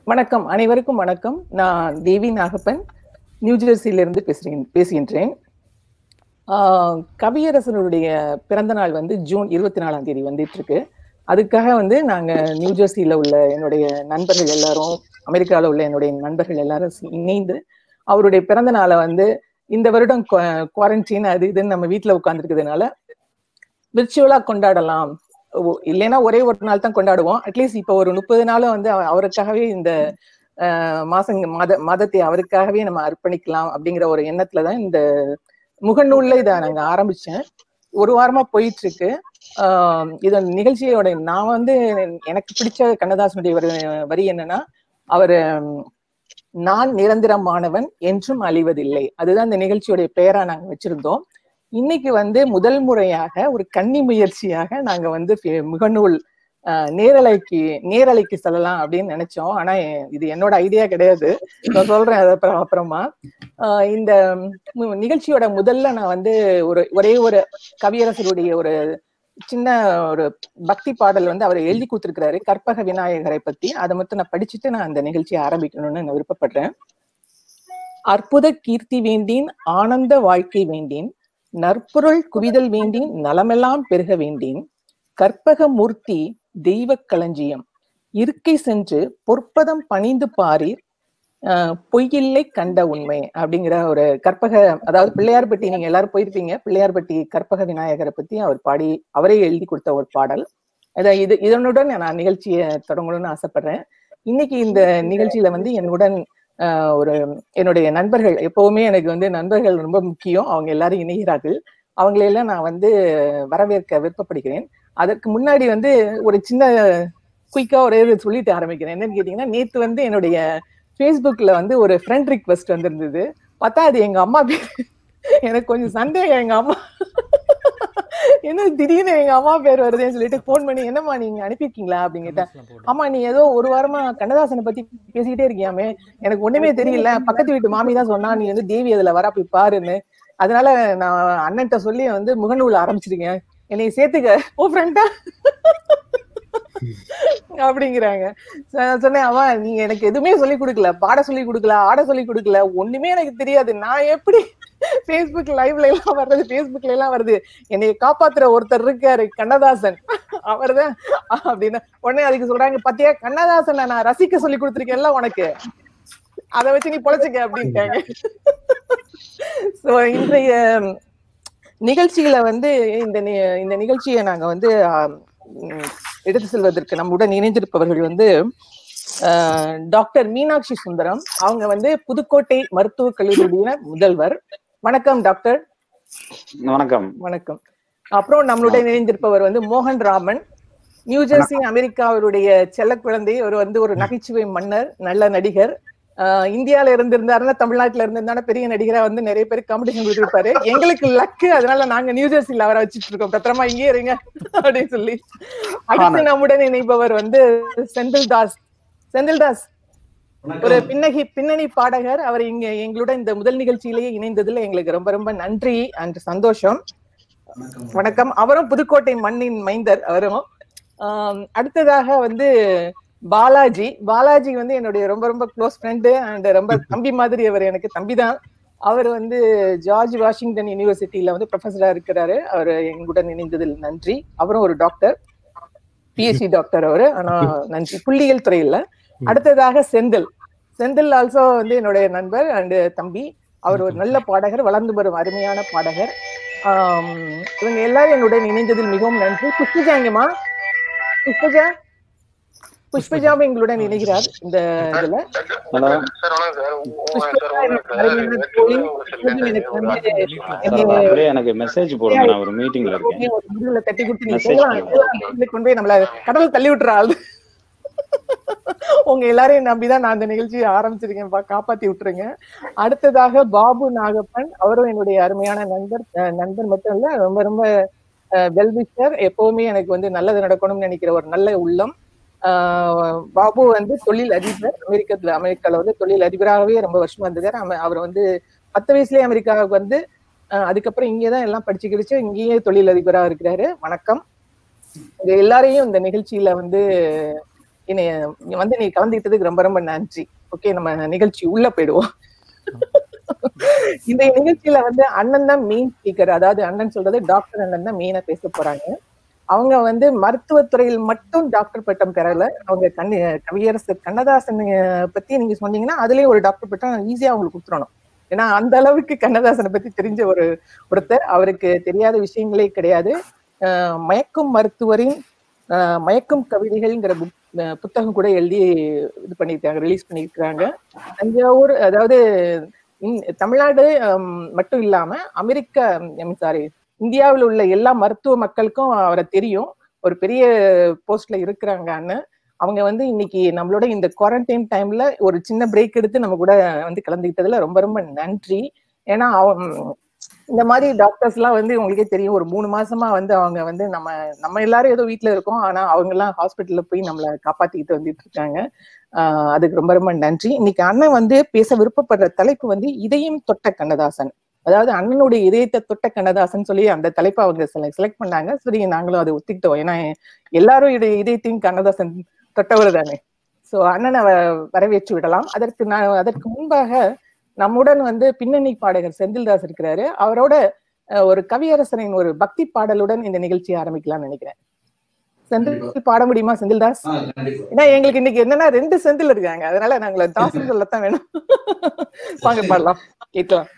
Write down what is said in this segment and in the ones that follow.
வணக்கம் அனைவருக்கும் வணக்கம் நான் தேவி நாகப்பன் நியூஜெர்சியிலிருந்து பேசுகிறேன் பேசுகின்றேன் ஆஹ் கவியரசனுடைய பிறந்த நாள் வந்து ஜூன் இருபத்தி நாலாம் தேதி வந்துட்டு இருக்கு அதுக்காக வந்து நாங்க நியூஜெர்சியில உள்ள என்னுடைய நண்பர்கள் எல்லாரும் அமெரிக்காவில் உள்ள என்னுடைய நண்பர்கள் எல்லாரும் சி- இணைந்து அவருடைய பிறந்த நாளை வந்து இந்த வருடம் குவாரண்டைன் அது இதுன்னு நம்ம வீட்டில் உட்காந்துருக்கிறதுனால விர்ச்சுவலா கொண்டாடலாம் ஓ- இல்லைன்னா ஒரே ஒரு நாள் தான் கொண்டாடுவோம் அட்லீஸ்ட் இப்போ ஒரு முப்பது நாளும் வந்து அவ- அவருக்காகவே இந்த அஹ், மாசங்க மாத மாதத்தை அவருக்காகவே நம்ம அர்ப்பணிக்கலாம் அப்படிங்கிற ஒரு எண்ணத்துல தான் இந்த முகநூல்ல இதை நாங்க ஆரம்பிச்சேன் ஒரு வாரமா போயிட்டு இருக்கு ஆஹ் இதன் நிகழ்ச்சியோட நான் வந்து எனக்கு பிடிச்ச கண்ணதாசனுடைய வரி வரி என்னன்னா அவர் நான் நிரந்தரமானவன் என்றும் அழிவதில்லை அதுதான் இந்த நிகழ்ச்சியுடைய பெயரா நாங்க வச்சிருந்தோம் இன்னைக்கு வந்து முதல் முறையாக ஒரு கன்னி முயற்சியாக நாங்க வந்து ஃபே- முகநூல் ஆஹ், நேரலைக்கு நேரலைக்கு செல்லலாம் அப்படின்னு நினைச்சோம் ஆனா எ- இது என்னோட ஐடியா கிடையாது நான் சொல்றேன் அது அப்புறம் அப்புறமா ஆஹ், இந்த மு- நிகழ்ச்சியோட முதல்ல நான் வந்து ஒரு ஒரே ஒரு கவியரசருடைய ஒரு சின்ன ஒரு பக்தி பாடல் வந்து அவர் எழுதி கொடுத்திருக்கிறாரு கற்பக விநாயகரை பத்தி அதை மட்டும் நான் படிச்சுட்டு நான் அந்த நிகழ்ச்சியை ஆரம்பிக்கணும்னு நான் விருப்பப்படுறேன் அற்புத கீர்த்தி வேண்டேன் ஆனந்த வாழ்க்கை வேண்டேன் நற்பொருள் குவிதல் வேண்டேன் நலமெல்லாம் பெருக வேண்டேன் கற்பக மூர்த்தி தெய்வ களஞ்சியம் இருக்கை சென்று பொற்பதம் பணிந்து பாரீர் ஆஹ் பொய்யில்லை கண்ட உண்மை அப்படிங்கிற ஒரு கற்பக அதாவது பிள்ளையார்பட்டி நீங்க எல்லாரும் போயிருப்பீங்க பிள்ளையார்பட்டி கற்பக விநாயகரை பத்தி அவர் பாடி அவரே எழுதி கொடுத்த ஒரு பாடல் அதான் இது இதனுடன் நான் நிகழ்ச்சியை தொடங்கணும்னு ஆசைப்படுறேன் இன்னைக்கு இந்த நிகழ்ச்சியில வந்து என்னுடன் ஆஹ் ஒரு என்னுடைய நண்பர்கள் எப்பவுமே எனக்கு வந்து நண்பர்கள் ரொம்ப முக்கியம் அவங்க எல்லாரும் இணைகிறார்கள் அவங்களையெல்லாம் நான் வந்து வரவேற்க விருப்பப்படுகிறேன் அதற்கு முன்னாடி வந்து ஒரு சின்ன குயிக்கா ஒரு இது சொல்லிட்டு ஆரம்பிக்கிறேன் என்னன்னு கேட்டீங்கன்னா நேத்து வந்து என்னுடைய ஃபேஸ்புக்ல வந்து ஒரு ஃப்ரெண்ட் ரிக்வெஸ்ட் வந்திருந்தது பார்த்தா அது எங்க அம்மா பேர் எனக்கு கொஞ்சம் சந்தேகம் எங்க அம்மா என்ன திடீர்னு எங்க அம்மா பேர் வருதுன்னு சொல்லிட்டு ஃபோன் பண்ணி என்னம்மா நீங்க அனுப்பியிருக்கீங்களா அப்படின்னு கேட்டேன் ஆமா நீ ஏதோ ஒரு வாரமா கண்ணதாசனை பத்தி பேசிக்கிட்டே இருக்கியாமே எனக்கு ஒண்ணுமே தெரியல பக்கத்து வீட்டு மாமி தான் சொன்னா நீ வந்து தேவி அதுல வர போய் பாருன்னு அதனால நான் அண்ணன்ட்ட சொல்லி வந்து முகநூல் ஆரம்பிச்சிருக்கேன் என்னை சேர்த்துக்க ஓ ஃப்ரெண்டா அப்படிங்கிறாங்க சொ- சொன்னேன் அவன் நீங்க எனக்கு எதுவுமே சொல்லி கொடுக்கல பாட சொல்லி கொடுக்கல ஆட சொல்லி கொடுக்கல ஒண்ணுமே எனக்கு தெரியாது நான் எப்படி ஃபேஸ்புக் லைவ்ல எல்லாம் வர்றது ஃபேஸ்புக்ல எல்லாம் வருது என்னை காப்பாத்துற ஒருத்தர் இருக்காரு கண்ணதாசன் அவர்தான் அப்படின்னு உடனே அதுக்கு சொல்றாங்க பாத்தியா கண்ணதாசனை நான் ரசிக்க சொல்லி கொடுத்துருக்கேன்ல உனக்கு அதை வச்சு நீ பொழைச்சுக்க அப்படின்ட்டாங்க சோ இன்றைய நிகழ்ச்சியில வந்து இந்த நி- இந்த நிகழ்ச்சியை நாங்க வந்து ஆம், உம், எடுத்து செல்வதற்கு நம்முடன் இணைந்திருப்பவர்கள் வந்து ஆஹ், டாக்டர் மீனாட்சி சுந்தரம் அவங்க வந்து புதுக்கோட்டை மருத்துவக் கல்லூரியுடைய முதல்வர் வணக்கம் டாக்டர் வணக்கம் வணக்கம் அப்புறம் நம்மளுடன் இணைந்திருப்பவர் வந்து மோகன் ராமன் நியூஜெர்சி அமெரிக்காவருடைய செல்ல குழந்தை ஒரு வந்து ஒரு நகைச்சுவை மன்னர் நல்ல நடிகர் ஆஹ் இந்தியால இருந்திருந்தாருன்னா தமிழ்நாட்டுல இருந்திருந்தானா பெரிய நடிகரா வந்து நிறைய பேர் காம்படிஷன் கொடுத்துருப்பாரு எங்களுக்கு லக்கு அதனால நாங்க நியூஜெர்சில அவரை வச்சிட்டு இருக்கோம் பத்திரமா இங்கே இருங்க அப்படின்னு சொல்லி அடுத்து நம்முடன் இணைப்பவர் வந்து செந்தில் தாஸ் செந்தில் தாஸ் ஒரு பின்னகி பின்னணி பாடகர் அவர் இங்க எங்களுடன் இந்த முதல் நிகழ்ச்சியிலேயே இணைந்ததுல எங்களுக்கு ரொம்ப ரொம்ப நன்றி அண்ட் சந்தோஷம் வணக்கம் அவரும் புதுக்கோட்டை மண்ணின் மைந்தர் அவரும் ஆம், அடுத்ததாக வந்து பாலாஜி பாலாஜி வந்து என்னுடைய ரொம்ப ரொம்ப க்ளோஸ் ஃப்ரெண்டு அண்ட் ரொம்ப தம்பி மாதிரி அவர் எனக்கு தம்பி தான் அவர் வந்து ஜார்ஜ் வாஷிங்டன் யூனிவர்சிட்டியில வந்து ப்ரொஃபஸரா இருக்கிறாரு அவர் எங்களுடன் இணைந்ததில் நன்றி அவரும் ஒரு டாக்டர் பிஎஸ்சி டாக்டர் அவரு ஆனா நன்றி புள்ளியியல் துறையில அடுத்ததாக செந்தில் செந்தில் ஆல்சோ வந்து என்னுடைய நண்பர் அண்ட் தம்பி அவர் ஒரு நல்ல பாடகர் வளர்ந்து வரும் அருமையான பாடகர் ஆம், இவங்க எல்லாரும் என்னுடன் இணைந்ததில் மிகவும் நன்றி புஷ்பஜாங்கம்மா புஷ்பஜா புஷ்பஜாவும் எங்களுடன் இணைகிறார் இந்த இதுல ஹலோ புஷ்பஜா எனக்கு அருமையான தோழி. புஷ்பஜா எனக்கு வந்து என்னை அப்படியே எனக்கு மெசேஜ் போடுங்க நான் ஒரு மீட்டிங்ல இருக்கேன் அப்படியே ஒரு முதுகுல தட்டி கொடுத்து நீ Message போகலாம், போகலாம் அப்படின்னு கொண்டு போய் நம்மள கடல் தள்ளி விட்டுறாள் உங்க எல்லாரையும் நம்பிதான் நான் அந்த நிகழ்ச்சியை ஆரம்பிச்சிருக்கேன்ப்பா காப்பாத்தி விட்டுருங்க அடுத்ததாக பாபு நாகப்பன் அவரும் என்னுடைய அருமையான நண்பர் அஹ் நண்பர் மட்டும் இல்ல ரொம்ப ரொம்ப வெல்விஷர் எப்பவுமே எனக்கு வந்து நல்லது நடக்கணும்னு நினைக்கிற ஒரு நல்ல உள்ளம் ஆஹ் பாபு வந்து தொழில் அதிபர் அமெரிக்கத்துல அமெரிக்கால வந்து தொழில் அதிபராகவே ரொம்ப வருஷமா இருந்திருக்காரு அவ- அவர் வந்து பத்து வயசுலயே அமெரிக்காவுக்கு வந்து ஆஹ் அதுக்கப்புறம் இங்கேதான் எல்லாம் படிச்சு கிடிச்சு இங்கேயே தொழில் அதிபரா இருக்கிறாரு வணக்கம் உங்க எல்லாரையும் இந்த நிகழ்ச்சியில வந்து என்னை வந்து நீ கலந்துக்கிட்டதுக்கு ரொம்ப ரொம்ப நன்றி ஓகே நம்ம நிகழ்ச்சி உள்ள போயிடுவோம் இந்த நிகழ்ச்சியில வந்து அண்ணன் தான் மெயின் ஸ்பீக்கர் அதாவது அண்ணன் சொல்றது டாக்டர் அண்ணன் தான் மெயினா பேச போறாங்க அவங்க வந்து மருத்துவத்துறையில் மட்டும் டாக்டர் பட்டம் பெறல அவங்க கண்ணி கவியரசர் கண்ணதாசன் பத்தி நீங்க சொன்னீங்கன்னா அதுலயே ஒரு டாக்டர் பட்டம் ஈஸியா அவங்களுக்கு கொடுத்துடணும் ஏன்னா அந்த அளவுக்கு கண்ணதாசனை பத்தி தெரிஞ்ச ஒரு ஒருத்தர் அவருக்கு தெரியாத விஷயங்களே கிடையாது மயக்கும் மருத்துவரின் மயக்கும் கவிதைகள்ங்கிற புக் புத்தகம் கூட எழுதி இது பண்ணியிருக்காங்க ரிலீஸ் பண்ணியிருக்கிறாங்க தஞ்சாவூர் அதாவது தமிழ்நாடு மட்டும் இல்லாம அமெரிக்க சாரி இந்தியாவில் உள்ள எல்லா மருத்துவ மக்களுக்கும் அவரை தெரியும் ஒரு பெரிய போஸ்ட்ல இருக்கிறாங்க அண்ணன் அவங்க வந்து இன்னைக்கு நம்மளோட இந்த குவாரண்டைன் டைம்ல ஒரு சின்ன பிரேக் எடுத்து நம்ம கூட வந்து கலந்துக்கிட்டதுல ரொம்ப ரொம்ப நன்றி ஏன்னா இந்த மாதிரி டாக்டர்ஸ் எல்லாம் வந்து உங்களுக்கே தெரியும் ஒரு மூணு மாசமா வந்து அவங்க வந்து நம்ம நம்ம எல்லாரும் ஏதோ வீட்டுல இருக்கோம் ஆனா அவங்க எல்லாம் ஹாஸ்பிட்டல்ல போய் நம்மளை காப்பாத்திக்கிட்டு வந்துட்டு இருக்காங்க ஆஹ் அதுக்கு ரொம்ப ரொம்ப நன்றி இன்னைக்கு அண்ணன் வந்து பேச விருப்பப்படுற தலைப்பு வந்து இதயம் தொட்ட கண்ணதாசன் அதாவது அண்ணனுடைய இதயத்தை தொட்ட கண்ணதாசன் சொல்லி அந்த தலைப்பை அவங்க செலக்ட் பண்ணாங்க சரி நாங்களும் அதை ஒத்துக்கிட்டோம் ஏன்னா எல்லாரும் இதயத்தையும் கண்ணதாசன் தொட்டவர் தானே சோ அண்ணனை வரவேற்று விடலாம் அதற்கு நான் அதற்கு முன்பாக நம்முடன் வந்து பின்னணி பாடகர் செந்தில்தாஸ் இருக்கிறாரு அவரோட ஒரு கவியரசனின் ஒரு பக்தி பாடலுடன் இந்த நிகழ்ச்சியை ஆரம்பிக்கலாம்னு நினைக்கிறேன் செந்தில் பாட முடியுமா செந்தில்தாஸ் ஏன்னா எங்களுக்கு இன்னைக்கு என்னன்னா ரெண்டு செந்தில் இருக்காங்க அதனால நாங்கள தாசன் சொல்லத்தான் வேணும் வாங்க பாடலாம் கேட்கலாம்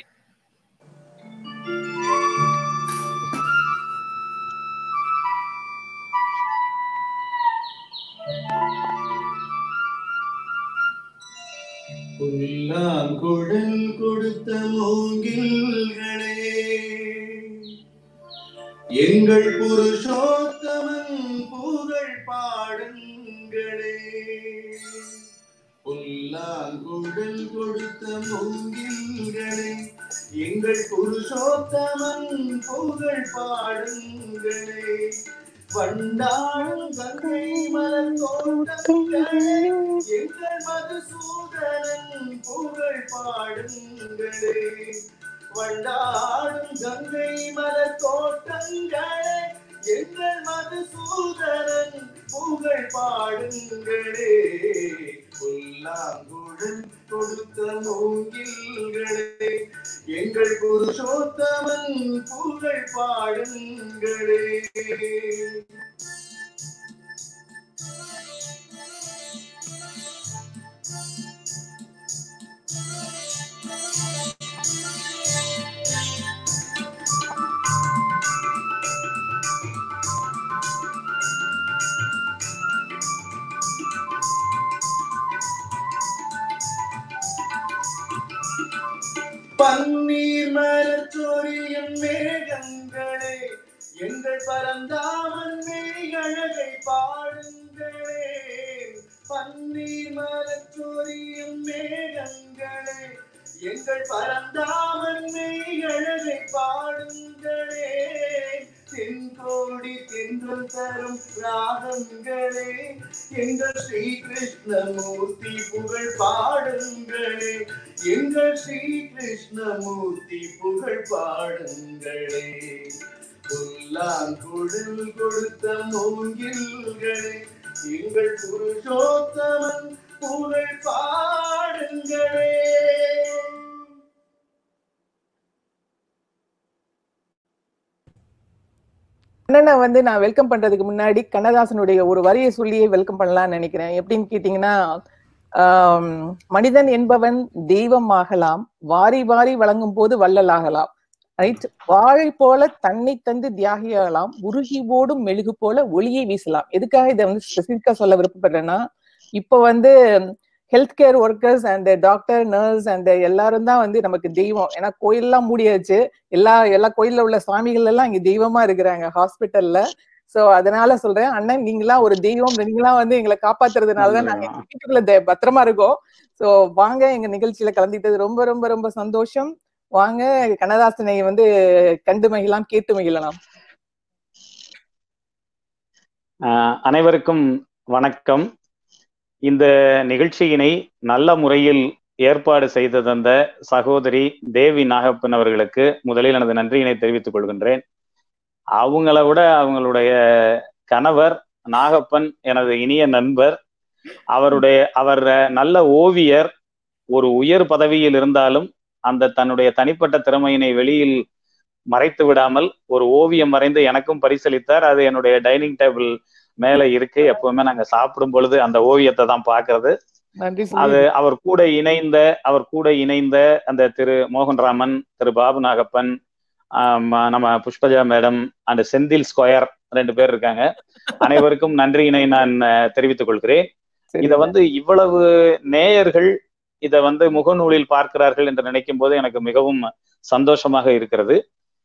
புல்லாங்குழல் கொடுத்த மூங்கில்களே எங்கள் புருஷோத்தமன் புகழ் பாடுங்களே புல்லாங்குழல் கொடுத்த மூங்கில்களே எங்கள் புருஷோத்தமன் புகழ் பாடுங்களே வண்டாளும் கங்கை மலர் தோட்டங்களே எங்கள் மதுசூதனன் புகழ் பாடுங்களே வண்டாடும் கங்கை மலர் தோட்டங்களே எங்கள் மதுசூதனன் புகழ் பாடுங்களே புல்லாங்குழல் கொடுத்த மூங்கில்களே எங்கள் புருஷோத்தமன் புகழ் பாடுங்களே பன்னீர் மரச்சொரியும் மேகங்களே எங்கள் பரந்தாமன் அழகை பாடுங்களே பன்னீர் மரச்சொரியும் மேகங்களே எங்கள் பரந்தாமன் அழகை பாடுங்களே தென்கோடி தென்றல் தரும் ராகங்களே எங்கள் ஸ்ரீ கிருஷ்ணமூர்த்தி புகழ் பாடுங்களே எங்கள் ஸ்ரீ கிருஷ்ணமூர்த்தி புகழ் பாடுங்களே புல்லாங்குழல் கொடுத்த மூங்கில்களே எங்கள் புருஷோத்தமன் புகழ் பாடுங்களே அண்ணனை வந்து நான் வெல்கம் பண்றதுக்கு முன்னாடி கண்ணதாசனுடைய ஒரு வரியை சொல்லியே வெல்கம் பண்ணலாம்னு நினைக்கிறேன் எப்படின்னு கேட்டீங்கன்னா மனிதன் என்பவன் தெய்வம் ஆகலாம் வாரி வாரி வழங்கும் போது வள்ளல் ஆகலாம் ரைட் வாழை போல தன்னை தந்து தியாகியாகலாம் உருகி ஓடும் மெழுகு போல ஒளியை வீசலாம் எதுக்காக இதை வந்து ஸ்பெசிபிக்கா சொல்ல விருப்பப்படுறேன்னா இப்ப வந்து health care workers and doctor nurse and எல்லாரும் தான் வந்து நமக்கு தெய்வம் ஏன்னா கோயிலெல்லாம் மூடியாச்சு எல்லா எல்லா கோயில்ல உள்ள சுவாமிகள் எல்லாம் இங்க தெய்வமா இருக்கிறாங்க ஹாஸ்பிட்டல்ல சோ அதனால சொல்றேன் அண்ணன் நீங்களாம் ஒரு தெய்வம் நீங்களாம் வந்து எங்களை காப்பாத்துறதுனாலதான் நாங்க வீட்டுக்குள்ள பத்திரமா இருக்கோம் சோ வாங்க எங்க நிகழ்ச்சியில கலந்துக்கிட்டது ரொம்ப ரொம்ப ரொம்ப சந்தோஷம் வாங்க கண்ணதாசனை வந்து கண்டு மகிழலாம் கேட்டு மகிழலாம் அனைவருக்கும் வணக்கம் இந்த நிகழ்ச்சியினை நல்ல முறையில் ஏற்பாடு செய்து தந்த சகோதரி தேவி நாகப்பன் அவர்களுக்கு முதலில் எனது நன்றியினை தெரிவித்துக் கொள்கின்றேன் அவங்கள விட அவங்களுடைய கணவர் நாகப்பன் எனது இனிய நண்பர் அவருடைய அவர் நல்ல ஓவியர் ஒரு உயர் பதவியில் இருந்தாலும் அந்த தன்னுடைய தனிப்பட்ட திறமையினை வெளியில் மறைத்து விடாமல் ஒரு ஓவியம் வரைந்து எனக்கும் பரிசளித்தார் அது என்னுடைய டைனிங் டேபிள் மேல இருக்கு எப்பவுமே நாங்க சாப்பிடும் பொழுது அந்த ஓவியத்தை தான் பாக்குறது நன்றி அது சொல்லி அவர் கூட இணைந்த அவர் கூட இணைந்த அந்த திரு மோகன்ராமன் திரு பாபு நாகப்பன் ஆம், நம்ம புஷ்பஜா மேடம் அந்த செந்தில் ஸ்கொயர் ரெண்டு பேர் இருக்காங்க அனைவருக்கும் நன்றியினை நான் அஹ், தெரிவித்துக் கொள்கிறேன் சரி. இத வந்து இவ்வளவு நேயர்கள் இத வந்து முகநூலில் பார்க்கிறார்கள் என்று நினைக்கும் போது எனக்கு மிகவும் சந்தோஷமாக இருக்கிறது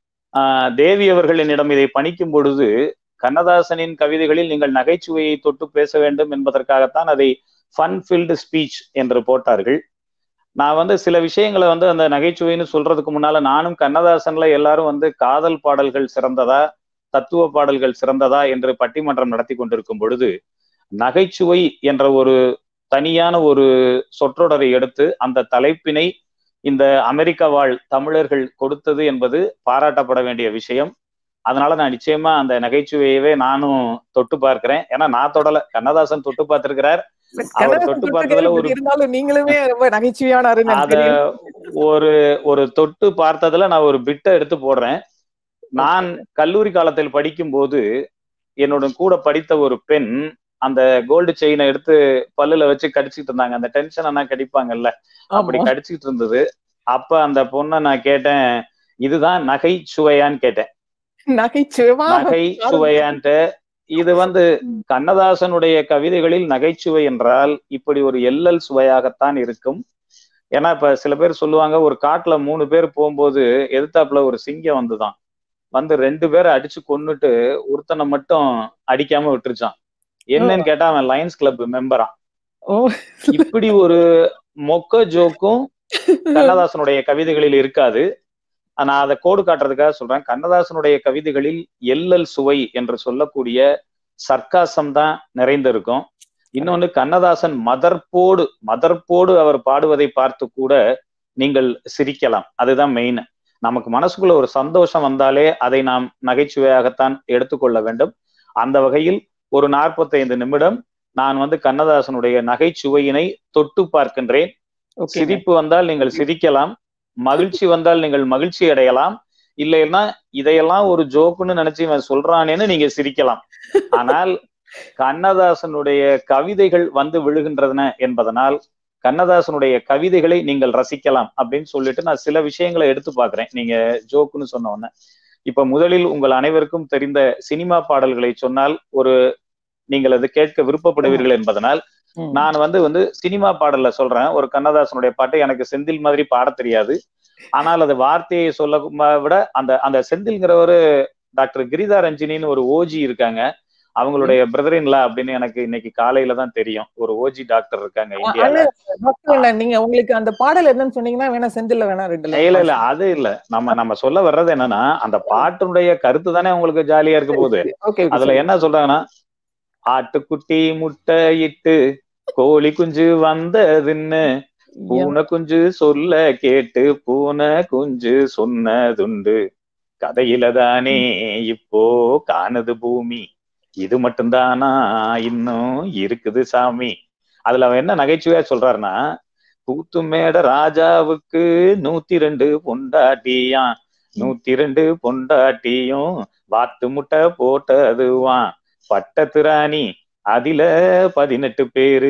ஆஹ் தேவி அவர்கள் என்னிடம் இதை பணிக்கும் பொழுது கண்ணதாசனின் கவிதைகளில் நீங்கள் நகைச்சுவையை தொட்டு பேச வேண்டும் என்பதற்காகத்தான் அதை ஃபன் ஃபில்டு ஸ்பீச் என்று போட்டார்கள் நான் வந்து சில விஷயங்களை வந்து அந்த நகைச்சுவைன்னு சொல்றதுக்கு முன்னால நானும் கண்ணதாசன்ல எல்லாரும் வந்து காதல் பாடல்கள் சிறந்ததா தத்துவ பாடல்கள் சிறந்ததா என்று பட்டிமன்றம் நடத்தி கொண்டிருக்கும் பொழுது நகைச்சுவை என்ற ஒரு தனியான ஒரு சொற்றொடரை எடுத்து அந்த தலைப்பினை இந்த அமெரிக்க வாழ் தமிழர்கள் கொடுத்தது என்பது பாராட்டப்பட வேண்டிய விஷயம் அதனால நான் நிச்சயமா அந்த நகைச்சுவையவே நானும் தொட்டு பார்க்கிறேன் ஏன்னா நான் தொடல கண்ணதாசன் தொட்டு பார்த்திருக்கிறார் அவர் கண்ணதாசன் தொட்டு தொட்டு பார்த்ததுல ஒரு- கேள்வி இருந்தாலும் நீங்களுமே ரொம்ப நகைச்சுவையானாருன்னு எனக்கு அத தெரியும். ஒரு ஒரு தொட்டு பார்த்ததுல நான் ஒரு பிட்டை எடுத்து போடுறேன் நான் கல்லூரி காலத்தில் படிக்கும்போது என்னோட கூட படித்த ஒரு பெண் அந்த கோல்டு செயினை எடுத்து பல்லுல வச்சு கடிச்சிட்டு இருந்தாங்க அந்த டென்ஷன் எல்லாம் கடிப்பாங்கல்ல அப்படி ஆமா. கடிச்சிட்டு இருந்தது அப்ப அந்த பொண்ணை நான் கேட்டேன் இதுதான் நகை சுவையான்னு கேட்டேன் நகைச்சுவைமா நகை சுவையான்ட்டு இது வந்து கண்ணதாசனுடைய கவிதைகளில் நகைச்சுவை என்றால் இப்படி ஒரு எல்லல் சுவையாகத்தான் இருக்கும் ஏன்னா இப்ப சில பேர் சொல்லுவாங்க ஒரு காட்டுல மூணு பேர் போகும்போது எதிர்த்தாப்புல ஒரு சிங்கம் வந்துதான் வந்து ரெண்டு பேரை அடிச்சு கொன்னுட்டு ஒருத்தனை மட்டும் அடிக்காம விட்டுருச்சான் என்னன்னு கேட்டா அவன் லயன்ஸ் கிளப் மெம்பரா ஓ இப்படி ஒரு மொக்க ஜோக்கும் கண்ணதாசனுடைய கவிதைகளில் இருக்காது நான் அதை கோடு காட்டுறதுக்காக சொல்றேன் கண்ணதாசனுடைய கவிதைகளில் எல்லல் சுவை என்று சொல்லக்கூடிய சர்க்காசம் தான் நிறைந்திருக்கும் இன்னொன்னு கண்ணதாசன் மதர்போடு மதர்போடு அவர் பாடுவதை பார்த்து கூட நீங்கள் சிரிக்கலாம் அதுதான் மெயின் நமக்கு மனசுக்குள்ள ஒரு சந்தோஷம் வந்தாலே அதை நாம் நகைச்சுவையாகத்தான் எடுத்துக்கொள்ள வேண்டும் அந்த வகையில் ஒரு நாற்பத்தைந்து நிமிடம் நான் வந்து கண்ணதாசனுடைய நகைச்சுவையினை தொட்டு பார்க்கின்றேன் ஓகே சிரிப்பு வந்தால் நீங்கள் சிரிக்கலாம் மகிழ்ச்சி வந்தால் நீங்கள் மகிழ்ச்சி அடையலாம் இல்லைன்னா இதையெல்லாம் ஒரு ஜோக்குன்னு நினைச்சு இவன் சொல்றானேன்னு நீங்க சிரிக்கலாம் ஆனால் கண்ணதாசனுடைய கவிதைகள் வந்து விழுகின்றன என்பதனால் கண்ணதாசனுடைய கவிதைகளை நீங்கள் ரசிக்கலாம் அப்படின்னு சொல்லிட்டு நான் சில விஷயங்களை எடுத்து பார்க்கிறேன் நீங்க ஜோக்குன்னு சொன்ன உடனே இப்ப முதலில் உங்கள் அனைவருக்கும் தெரிந்த சினிமா பாடல்களை சொன்னால் ஒரு நீங்கள் அது கேட்க விருப்பப்படுவீர்கள் என்பதனால் ம். நான் வந்து வந்து சினிமா பாடல்ல சொல்றேன் ஒரு கண்ணதாசனுடைய பாட்டு எனக்கு செந்தில் மாதிரி பாட தெரியாது ஆனால் அது வார்த்தையை சொல்ல ம- விட அந்த அந்த செந்தில்ங்கிறவரு டாக்டர் கிரிதா ரஞ்சினின்னு ஒரு ஓஜி இருக்காங்க அவங்களுடைய பிரதர் இன்லா அப்படின்னு எனக்கு இன்னைக்கு காலையில தான் தெரியும் ஒரு ஓஜி டாக்டர் இருக்காங்க இந்தியால டாக்டர் அண்ணா, நீங்க உங்களுக்கு அந்த பாடல் என்னன்னு சொன்னீங்கன்னா வேணா செந்தில்ல வேணா ரெண்டு line இல்ல இல்ல அது இல்ல நம்ம நம்ம சொல்ல வர்றது என்னன்னா அந்த பாட்டினுடைய கருத்து தானே உங்களுக்கு ஜாலியா இருக்க போகுது ஓகே ஓகே, அதுல என்ன சொல்றாங்கன்னா ஆட்டுக்குட்டி முட்டை இட்டு கோழி குஞ்சு வந்ததுன்னு பூனை குஞ்சு சொல்ல கேட்டு பூனை குஞ்சு சொன்னதுண்டு கதையில தானே இப்போ காணுது பூமி இது மட்டும்தானா இன்னும் இருக்குது சாமி அதுல அவன் என்ன நகைச்சுவையா சொல்றாருன்னா கூத்து மேட ராஜாவுக்கு நூத்தி ரெண்டு பொண்டாட்டியாம் நூத்தி ரெண்டு பொண்டாட்டியும் வாத்து முட்டை போட்டதுவான் பட்டத்து ராணி அதில பதினெட்டு பேரு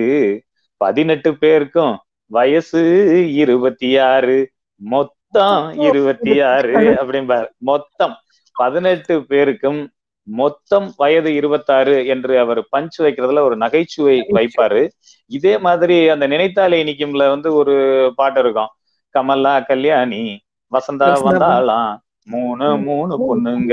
பதினெட்டு பேருக்கும் வயசு இருபத்தி ஆறு மொத்தம் இருபத்தி ஆறு அப்படிம்பார் மொத்தம் பதினெட்டு பேருக்கும் மொத்தம் வயது இருபத்தாறு என்று அவர் பஞ்ச் வைக்கிறதுல ஒரு நகைச்சுவை வைப்பாரு இதே மாதிரி அந்த நினைத்தாலே இனிக்கும்ல வந்து ஒரு பாட்டு இருக்கும் கமலா கல்யாணி வசந்தா வசந்தா வந்தாளாம் மூணு மூணு பொண்ணுங்க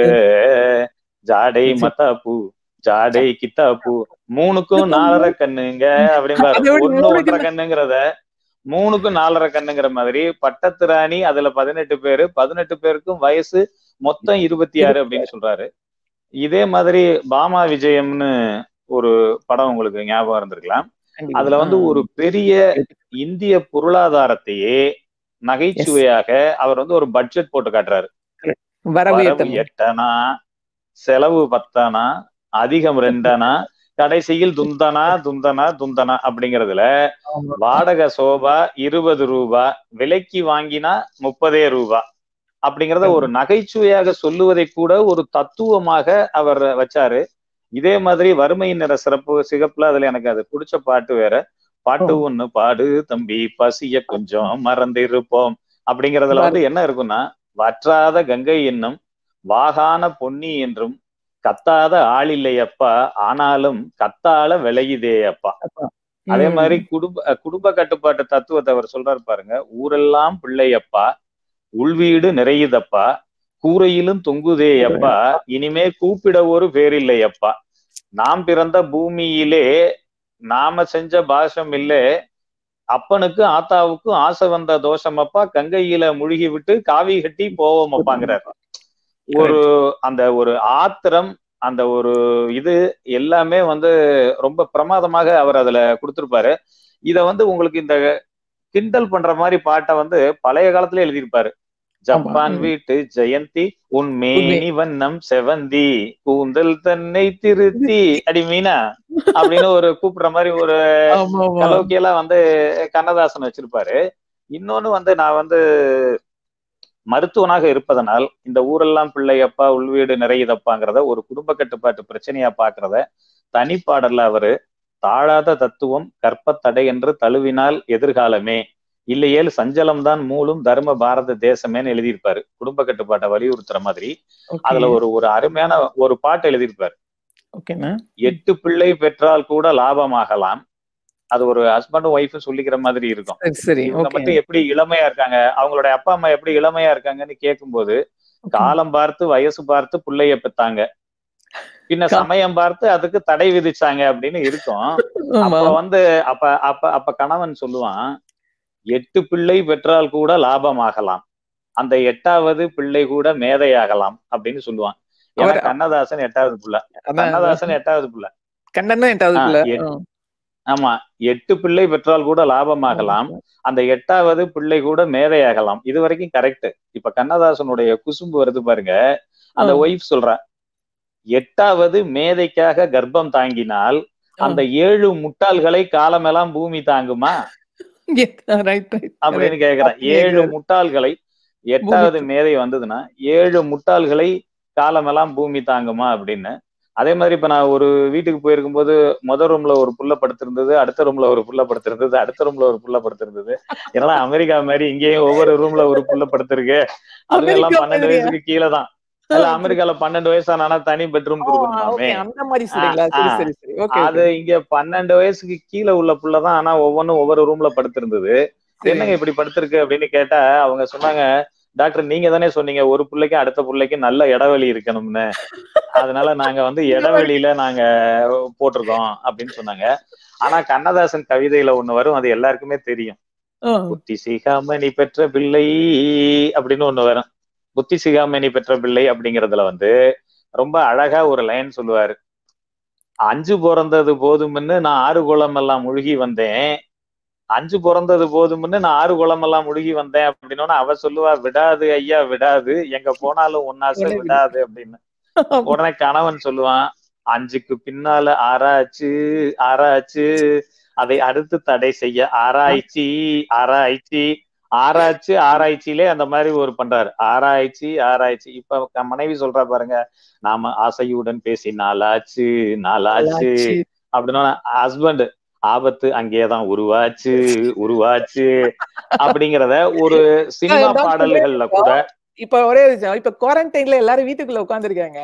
ஜாடை மத்தாப்பூ ஜாடை கித்தாப்பூ மூணுக்கும் நாலரை கண்ணுங்க அப்படிம்பாரு அதை விட ஒண்ணு மூணுக்கு ஒன்றரை கண்ணுங்கிறத மூணுக்கும் நாலரை கண்ணுங்கிற மாதிரி பட்டத்து ராணி அதுல பதினெட்டு பேரு பதினெட்டு பேருக்கும் வயசு மொத்தம் இருபத்தி ஆறு அப்படின்னு சொல்றாரு இதே மாதிரி பாமா விஜயம்னு ஒரு படம் உங்களுக்கு ஞாபகம் இருந்திருக்கலாம் கண்டிப்பா. அதுல வந்து ஒரு பெரிய இந்திய பொருளாதாரத்தையே நகைச்சுவையாக அவர் வந்து ஒரு பட்ஜெட் போட்டு காட்டுறாரு வரவு வரவு எத்தனை? எட்டனா செலவு பத்தானா அதிகம் ரெண்டனா கடைசியில் துந்தனா துந்தனா துந்தனா அப்படிங்கறதுல ஆமா. வாடகை சோபா இருபது ரூபா விலைக்கு வாங்கினா முப்பதே ரூபா அப்படிங்கறத ஒரு நகைச்சுவையாக சொல்லுவதை கூட ஒரு தத்துவமாக அவர் வச்சாரு இதே மாதிரி வறுமையின் நிற சிறப்பு சிகப்புல அதுல எனக்கு அது பிடிச்ச பாட்டு வேற பாட்டு ஒண்ணு பாடு தம்பி பசிய கொஞ்சம் மறந்திருப்போம் அப்படிங்கறதுல வந்து என்ன இருக்குன்னா வற்றாத கங்கை என்னும் வாகான பொன்னி என்றும் கத்தாத ஆளில்லையப்பா ஆனாலும் கத்தால விளையுதே அப்பா அதே ம். மாதிரி குடும்ப குடும்ப கட்டுப்பாட்டு தத்துவத்தை அவர் சொல்றாரு பாருங்க ஊரெல்லாம் பிள்ளையப்பா உள்வீடு நிறையுதப்பா கூரையிலும் தொங்குதே அப்பா இனிமே கூப்பிட ஒரு பேரில்லையப்பா நாம் பிறந்த பூமியிலே நாம செஞ்ச பாசம் இல்லே அப்பனுக்கு ஆத்தாவுக்கும் ஆசை வந்த தோஷம் அப்பா கங்கையில முழுகி விட்டு காவி கட்டி போவோம் அப்பாங்கிறார் ஒரு அந்த ஒரு ஆத்திரம் அந்த ஒரு இது எல்லாமே வந்து ரொம்ப பிரமாதமாக அவர் அதுல கொடுத்திருப்பாரு இத வந்து உங்களுக்கு இந்த கிண்டல் பண்ற மாதிரி பாட்டை வந்து பழைய காலத்துல எழுதியிருப்பாரு ஜப்பான் ம். வீட்டு ஜெயந்தி உன் மேனி வண்ணம் செவந்தி கூந்தல் தன்னை திருத்தி அடி மீனா அப்படின்னு ஒரு கூப்பிடுற மாதிரி ஒரு ஆமா, ஆமா. கலோக்கியெல்லாம் வந்து கண்ணதாசன் வச்சிருப்பாரு இன்னொன்னு வந்து நான் வந்து மருத்துவனாக இருப்பதனால் இந்த ஊரெல்லாம் பிள்ளையப்பா உள்வீடு நிறையுதப்பாங்கிறத ஒரு குடும்ப கட்டுப்பாட்டு பிரச்சனையா பாக்குறத தனிப்பாடல்ல அவரு தாழாத தத்துவம் கற்பத்தடை என்று தழுவினால் எதிர்காலமே இல்லையேல் சஞ்சலம் தான் மூலும் தர்ம பாரத தேசமேன்னு எழுதியிருப்பாரு குடும்ப கட்டுப்பாட்டை வலியுறுத்துற மாதிரி Okay. அதுல ஒரு ஒரு அருமையான ஒரு பாட்டு எழுதியிருப்பாரு ஓகேண்ணா எட்டு பிள்ளை பெற்றால் கூட லாபமாகலாம் அது ஒரு ஹஸ்பண்டும் ஒய்ஃபும் சொல்லிக்கிற மாதிரி இருக்கும் சரி சரி இவங்க ஓகே மட்டும் எப்படி இளமையா இருக்காங்க அவங்களோட அப்பா அம்மா எப்படி இளமையா இருக்காங்கன்னு கேட்கும்போது காலம் பார்த்து வயசு பார்த்து பிள்ளைய பெத்தாங்க பின்ன கா- சமயம் பார்த்து அதுக்கு தடை விதிச்சாங்க அப்படின்னு இருக்கும் ஆமா அப்ப வந்து அப்ப அப்ப அப்ப கணவன் சொல்லுவான் எட்டு பிள்ளை பெற்றால் கூட லாபமாகலாம் அந்த எட்டாவது பிள்ளை கூட மேதையாகலாம் அப்படின்னு சொல்லுவான் ஏன்னா அவர்- கண்ணதாசன் எட்டாவது புள்ள அதான் கண்ணதாசன் எட்டாவது புள்ள கண்ணன் தான் எட்டாவது ஆ, பிள்ளை. எட்- ஆ. ஆமா எட்டு பிள்ளை பெற்றால் கூட லாபமாகலாம் அந்த எட்டாவது பிள்ளை கூட மேதையாகலாம் இது வரைக்கும் கரெக்ட் இப்ப கண்ணதாசனுடைய குசும்பு வருது பாருங்க அந்த ஆ. ஒய்ஃப் சொல்றா எட்டாவது மேதைக்காக கர்ப்பம் தாங்கினால் அந்த ஏழு முட்டாள்களை காலமெல்லாம் பூமி தாங்குமா ரைட் ரைட் அப்படின்னு கேக்குறேன் அப்படி ஏழு கேக்குறாரு. முட்டாள்களை எட்டாவது மேதை வந்ததுன்னா ஏழு முட்டாள்களை காலமெல்லாம் பூமி தாங்குமா அப்படின்னு அதே மாதிரி இப்ப நான் ஒரு வீட்டுக்கு போயிருக்கும் போது முத ரூம்ல ஒரு புள்ள படுத்திருந்தது அடுத்த ரூம்ல ஒரு புள்ள படுத்திருந்தது அடுத்த ரூம்ல ஒரு புள்ள படுத்திருந்தது ஏன்னா அமெரிக்கா மாதிரி இங்கேயும் ஒவ்வொரு ரூம்ல ஒரு புள்ள படுத்திருக்கு அது எல்லாம் அமெரிக்கா பன்னெண்டு மாதிரியா? வயசுக்கு கீழே தான் இல்ல அமெரிக்கால பன்னெண்டு வயசானா தனி பெட்ரூம் கொடுக்கணுமாமே ஓகே அந்த மாதிரி சொல்றீங்களா ஆ, சரி ஆ. சரி சரி ஓகே அது இங்க பன்னெண்டு வயசுக்கு கீழே உள்ள புள்ளதான் ஆனா ஒவ்வொன்றும் ஒவ்வொரு ரூம்ல படுத்திருந்தது என்னங்க இப்படி படுத்திருக்கு அப்படின்னு கேட்டா அவங்க சொன்னாங்க டாக்டர் நீங்க தானே சொன்னீங்க ஒரு பிள்ளைக்கு அடுத்த பிள்ளைக்கு நல்ல இடைவெளி இருக்கணும்னு அதனால நாங்க வந்து இடைவெளியில நாங்க போட்டிருக்கோம் அப்படின்னு சொன்னாங்க ஆனா கண்ணதாசன் கவிதையில ஒண்ணு வரும் அது எல்லாருக்குமே தெரியும் புத்தி சிகாமணி பெற்ற பிள்ளை அப்படின்னு ஒண்ணு வரும் புத்தி சிகாமணி பெற்ற பிள்ளை அப்படிங்கறதுல வந்து ரொம்ப அழகா ஒரு லைன் சொல்லுவாரு அஞ்சு பிறந்தது போதும்னு நான் ஆறு குளம் எல்லாம் முழுகி வந்தேன் அஞ்சு பிறந்தது போதும்னு நான் ஆறு குளம் எல்லாம் முழுகி வந்தேன் அப்படின்னோட அவ சொல்லுவா விடாது ஐயா விடாது எங்க போனாலும் ஒன்னாசை உன்னை விடு. விடாது அப்படின்னு உடனே கணவன் சொல்லுவான் அஞ்சுக்கு பின்னால ஆராய்ச்சு ஆராய்ச்சு அதை அடுத்து தடை செய்ய ஆராய்ச்சி ஆராய்ச்சி ஆராய்ச்சி ஆராய்ச்சியிலே அந்த மாதிரி ஒரு பண்றாரு ஆராய்ச்சி ஆராய்ச்சி இப்ப க- மனைவி சொல்றா பாருங்க நாம ஆசையுடன் பேசி நாளாச்சு நாளாச்சு அப்படின்னா ஹஸ்பண்ட் ஆபத்து அங்கேயேதான் உருவாச்சு உருவாச்சு அப்படிங்கிறத ஒரு சினிமா அதான் பாடல்கள்ல கூட இப்ப ஒரே விஷயம் இப்ப குவாரண்டைன்ல எல்லாரும் வீட்டுக்குள்ள உட்கார்ந்திருக்காங்க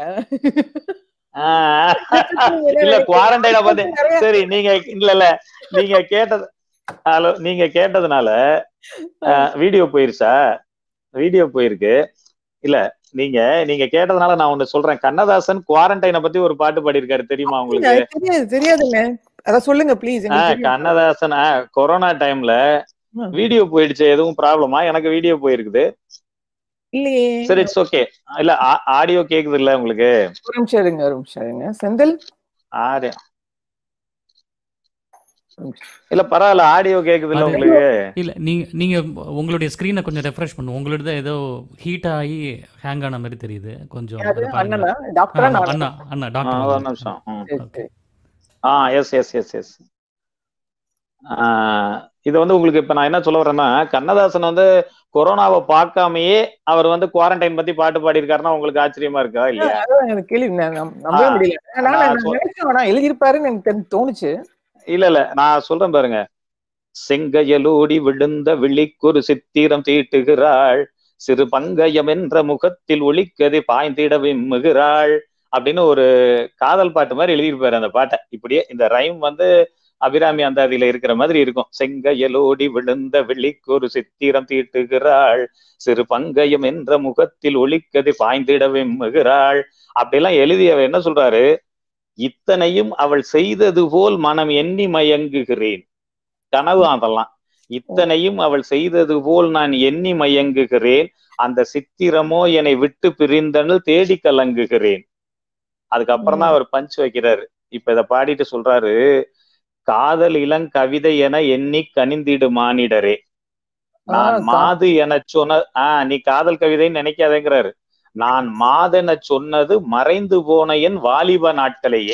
ஆஹ் இல்ல குவாரண்டைனை பத்தி சரி நீங்க இல்ல இல்ல நீங்க கேட்டது ஹலோ நீங்க கேட்டதுனால வீடியோ போயிருச்சா வீடியோ போயிருக்கு இல்ல நீங்க நீங்க கேட்டதுனால நான் ஒண்ணு சொல்றேன் கண்ணதாசன் குவாரண்டைனை பத்தி ஒரு பாட்டு பாடியிருக்காரு தெரியுமா உங்களுக்கு தெரியாது தெரியாதுங்க அத சொல்லுங்க ப்ளீஸ் ஆஹ் கண்ணதாசன் ஆஹ் கொரோனா டைம்ல ம். வீடியோ போயிடுச்சு எதுவும் ப்ராப்ளமா எனக்கு வீடியோ போயிருக்குது இல்லையே சரி இட்ஸ் ஓகே இல்ல ஆடியோ கேக்குது இல்ல உங்களுக்கு ஒரு நிமிஷம் இருங்க ஒரு நிமிஷம் இருங்க செந்தில் ஆடியோ இல்ல பரவாயில்ல ஆடியோ கேக்குது இல்ல அது- உங்களுக்கு இல்ல நீங்க நீங்க உங்களுடைய ஸ்கிரீனை கொஞ்சம் ரெஃப்ரெஷ் பண்ணுங்க உங்களோட ஏதோ ஹீட் ஆகி ஹேங் ஆன மாதிரி தெரியுது கொஞ்சம் யாரு? அதை பாருங்க. அண்ணனா டாக்டரா ஆ, நானா? அண்ணா அண்ணா ஆ, ஒரு டாக்டர் நிமிஷம் ம். சரி, ஓகே. சரி. ஆ எஸ் எஸ் எஸ் எஸ் இது வந்து உங்களுக்கு இப்ப நான் என்ன சொல்ல வரேன்னா கண்ணதாசன் வந்து கொரோனாவை பார்க்காமயே அவர் வந்து குவாரண்டைன் பத்தி பாட்டு பாடியிருக்காருன்னா உங்களுக்கு ஆச்சரியமா இருக்கா இல்லையா அதான் எனக்கு கேள்வி நான் நம்- நம்பவே ஆ. முடியல நான் நான் நான் சொ- நினைச்சேன் ஆனா எழுதியிருப்பாருன்னு எனக்கு தெரிஞ்சு- தோணுச்சு இல்ல இல்ல நான் சொல்றேன் பாருங்க செங்கையலோடி விழுந்த விழிக்கொரு சித்திரம் தீட்டுகிறாள் சிறு பங்கயம் என்ற முகத்தில் ஒளிக்கதை பாய்ந்திட விம்முகிறாள் அப்படின்னு ஒரு காதல் பாட்டு மாதிரி எழுதியிருப்பாரு அந்த பாட்டை இப்படியே இந்த ரைம் வந்து அபிராமி அந்தாதியில இருக்கிற மாதிரி இருக்கும் செங்கையலோடி விழுந்த விழிக்கொரு சித்திரம் தீட்டுகிறாள் சிறு பங்கயம் என்ற முகத்தில் ஒளிக்கதை பாய்ந்திட விம்முகிறாள் அப்படிலாம் எழுதி அவர் என்ன சொல்றாரு இத்தனையும் அவள் செய்தது போல் மனம் எண்ணி மயங்குகிறேன் கனவு அதெல்லாம் இத்தனையும் அவள் செய்தது போல் நான் எண்ணி மயங்குகிறேன் அந்த சித்திரமோ என்னை விட்டு பிரிந்தனு தேடி கலங்குகிறேன் அதுக்கப்புறம் தான் அவர் பஞ்ச் வைக்கிறாரு இப்ப இத பாடிட்டு சொல்றாரு காதல் இளங்கவிதை என எண்ணி கனிந்திடு மானிடரே நான் ஆ, கா- மாது என சொன்ன ஆஹ் நீ காதல் கவிதைன்னு நினைக்காதேங்கிறாரு நான் மாதென சொன்னது மறைந்து போன என் வாலிப நாட்களையே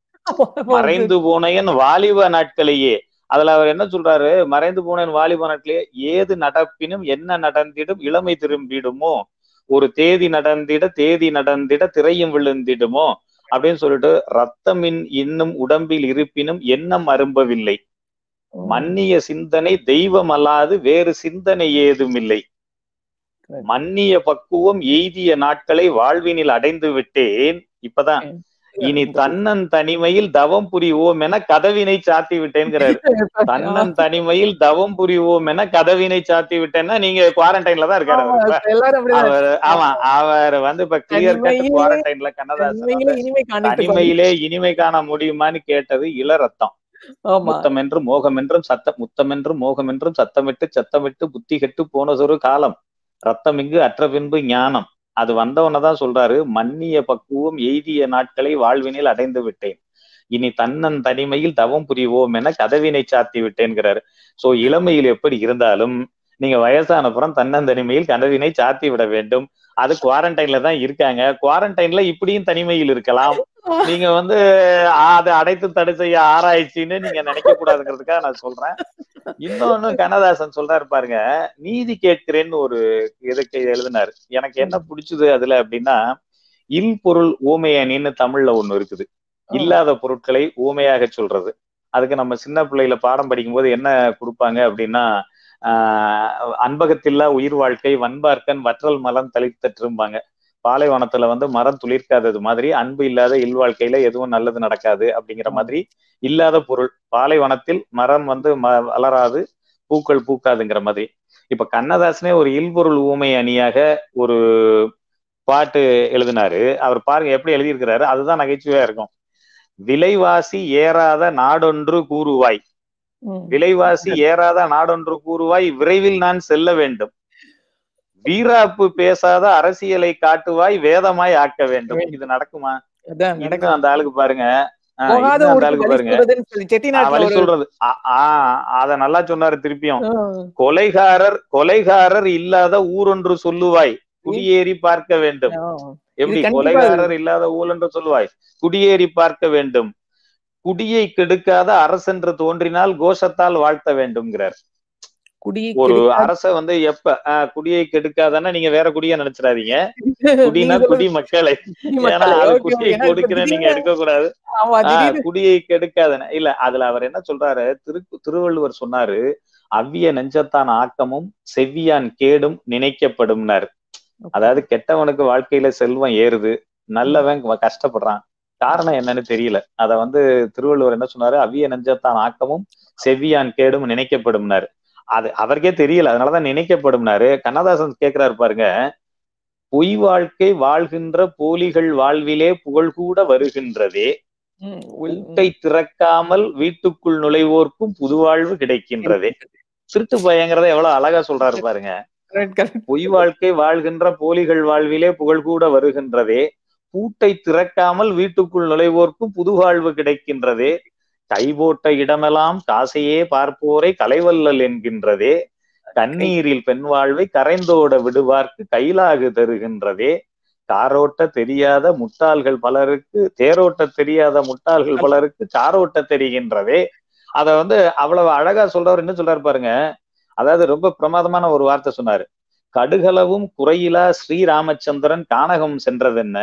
மறைந்து போன என் வாலிப நாட்களையே அதுல அவர் என்ன சொல்றாரு மறைந்து போன என் வாலிப நாட்களே ஏது நடப்பினும் என்ன நடந்திடும் இளமை திரும்பிடுமோ ஒரு தேதி நடந்திட தேதி நடந்திட திரையும் விழுந்திடுமோ அப்படின்னு சொல்லிட்டு ரத்தமின் இன்னும் உடம்பில் இருப்பினும் எண்ணம் அரும்பவில்லை மன்னிய சிந்தனை தெய்வம் அல்லாது வேறு சிந்தனை ஏதுமில்லை Correct. மன்னிய பக்குவம் எய்திய நாட்களை வாழ்வினில் அடைந்து விட்டேன் இப்பதான் இனி தன்னன் தனிமையில் தவம் புரிவோம் என கதவினை சாத்தி விட்டேங்கிறாரு தன்னன் தனிமையில் தவம் புரிவோம் என கதவினை சாத்தி விட்டேன்னா நீங்க குவாரண்டைன்ல தான் இருக்காரு அவர் இப்ப. எல்லாரும் அப்படிதான் அவர் ஆமா அவர் வந்து இப்ப கிளியர் கட் தனிமையிலே- குவாரண்டைன்ல கண்ணதாசன் தனிமையிலே வந்து இனிமை காணிட்டு தனிமையிலே இனிமை காண முடியுமான்னு கேட்டது இளரத்தம் ஆமா முத்தம் என்றும் மோகம் என்றும் சத்த முத்தம் என்றும் மோகம் என்றும் சத்தமிட்டு சத்தமிட்டு புத்தி கெட்டு போனதொரு காலம் ரத்தம் இங்கு அற்ற பின்பு ஞானம் அது வந்தவனதான் சொல்றாரு மன்னிய பக்குவம் எய்திய நாட்களை வாழ்வினில் அடைந்து விட்டேன் இனி தன்னன் தனிமையில் தவம் புரிவோம் என கதவினை சாத்தி விட்டேன்கிறாரு சோ இளமையில் எப்படி இருந்தாலும் நீங்க வயசான அப்புறம் தன்னந்தனிமையில் கதவினை சாத்தி விட வேண்டும் அது குவாரண்டைன்ல தான் இருக்காங்க குவாரண்டைன்ல இப்படியும் தனிமையில் இருக்கலாம் நீங்க வந்து அதை அடைத்து தடை செய்ய ஆராய்ச்சின்னு நீங்க நினைக்க கூடாதுங்கிறதுக்காக நான் சொல்றேன் இன்னொன்னு கண்ணதாசன் சொல்றாரு பாருங்க நீதி கேட்கிறேன்னு ஒரு இதுக்கு எழுதினாரு எனக்கு என்ன பிடிச்சது அதுல அப்படின்னா இல் பொருள் ஊமையணின்னு தமிழ்ல ஒண்ணு இருக்குது இல்லாத பொருட்களை ஊமையாக சொல்றது அதுக்கு நம்ம சின்ன பிள்ளையில பாடம் படிக்கும்போது என்ன கொடுப்பாங்க அப்படின்னா ஆஹ் அன்பகத்தில்லா உயிர் வாழ்க்கை வன்பார்க்கன் வற்றல் மலம் தளித்தற்றும்பாங்க பாலைவனத்துல வந்து மரம் துளிர்க்காதது மாதிரி அன்பு இல்லாத இல்வாழ்க்கையில எதுவும் நல்லது நடக்காது அப்படிங்கிற மாதிரி இல்லாத பொருள் பாலைவனத்தில் மரம் வந்து ம- வளராது பூக்கள் பூக்காதுங்கிற மாதிரி இப்ப கண்ணதாசனே ஒரு இல்பொருள் ஊமை அணியாக ஒரு பாட்டு எழுதினாரு அவர் பாருங்க எப்படி எழுதியிருக்கிறாரு அதுதான் நகைச்சுவையா இருக்கும் விலைவாசி ஏறாத நாடொன்று கூறுவாய் ம். விலைவாசி ஏறாத நாடொன்று கூறுவாய் விரைவில் நான் செல்ல வேண்டும் வீராப்பு பேசாத அரசியலை காட்டுவாய் வேதமாய் ஆக்க வேண்டும் இது நடக்குமா அதான் இன்னும் நடக்கும் அந்த ஆளுக்கு பாருங்க ஆஹ் போகாத இன்னும் அந்த ஊருக்கு ஆளுக்கு வழி பாருங்க சொல்வதுன்னு சொல்லி ஆஹ் செட்டிநாட்டுல வழி ஒரு சொல்றது ஆ- ஆஹ் அத நல்லா சொன்னாரு திருப்பியும் ஆ, கொலைகாரர் கொலைகாரர் இல்லாத ஊரொன்று சொல்லுவாய் குடியேறி பார்க்க வேண்டும் ஆ. எப்படி கண்டிப்பா கொலைகாரர் இல்லாத ஊர் என்று சொல்லுவாய் குடியேறி பார்க்க வேண்டும் குடியை கெடுக்காத அரசென்று தோன்றினால் கோஷத்தால் வாழ்த்த வேண்டும்ங்கிறார் குடியை ஒரு கெடுக்காத- அரச வந்து எப்ப ஆஹ், குடியை கெடுக்காதன்னா நீங்க வேற குடிய நினைச்சிடாதீங்க குடினா நீங்க குடி மக்களை குடி ஏன்னா மக்களை. அது Okay, குடியை okay. ஏன்னா இப்ப கொடுக்கிறேன் நீங்க திடீர்னு- எடுக்க கூடாது ஆமா, ஆஹ், திடீர்னு குடியை கெடுக்காதன இல்ல அதுல அவர் என்ன சொல்றாரு திரு திருவள்ளுவர் சொன்னாரு அவ்விய நெஞ்சத்தான் ஆக்கமும் செவ்வியான் கேடும் நினைக்கப்படும்னாரு அதாவது கெட்டவனுக்கு வாழ்க்கையில செல்வம் ஏறுது நல்லவன் வ- கஷ்டப்படுறான் காரணம் என்னன்னு தெரியல அத வந்து திருவள்ளுவர் என்ன சொன்னாரு அவ்விய நெஞ்சத்தான் ஆக்கமும் செவ்வியான் கேடும் நினைக்கப்படும்னாரு அது அவருக்கே தெரியல அதனாலதான் நினைக்கப்படும்னாரு கண்ணதாசன் கேக்குறாரு பாருங்க பொய் வாழ்க்கை வாழ்கின்ற போலிகள் வாழ்விலே புகழ் கூட வருகின்றதே ம், உள்- பூட்டை திறக்காமல் வீட்டுக்குள் நுழைவோர்க்கும் புதுவாழ்வு கிடைக்கின்றதே திருட்டு பயங்கிறத எவ்வளவு அழகா சொல்றாரு பாருங்க correct, correct. பொய் வாழ்க்கை வாழ்கின்ற போலிகள் வாழ்விலே புகழ் கூட வருகின்றதே பூட்டை திறக்காமல் வீட்டுக்குள் நுழைவோர்க்கும் புதுவாழ்வு கிடைக்கின்றதே கை போட்ட இடமெல்லாம் காசையே பார்ப்போரை கலைவல்லல் என்கின்றதே கண்ணீரில் பெண் வாழ்வை கரைந்தோட விடுவார்க்கு கைலாகு தருகின்றதே காரோட்ட தெரியாத முட்டாள்கள் பலருக்கு தேரோட்ட தெரியாத முட்டாள்கள் பலருக்கு சாரோட்ட தெரிகின்றதே அத வந்து அவ்வளவு அழகா சொல்றவர் என்ன சொல்றாரு பாருங்க அதாவது ரொம்ப பிரமாதமான ஒரு வார்த்தை சொன்னாரு கடுகளவும் குறையிலா ஸ்ரீராமச்சந்திரன் கானகம் சென்றதென்ன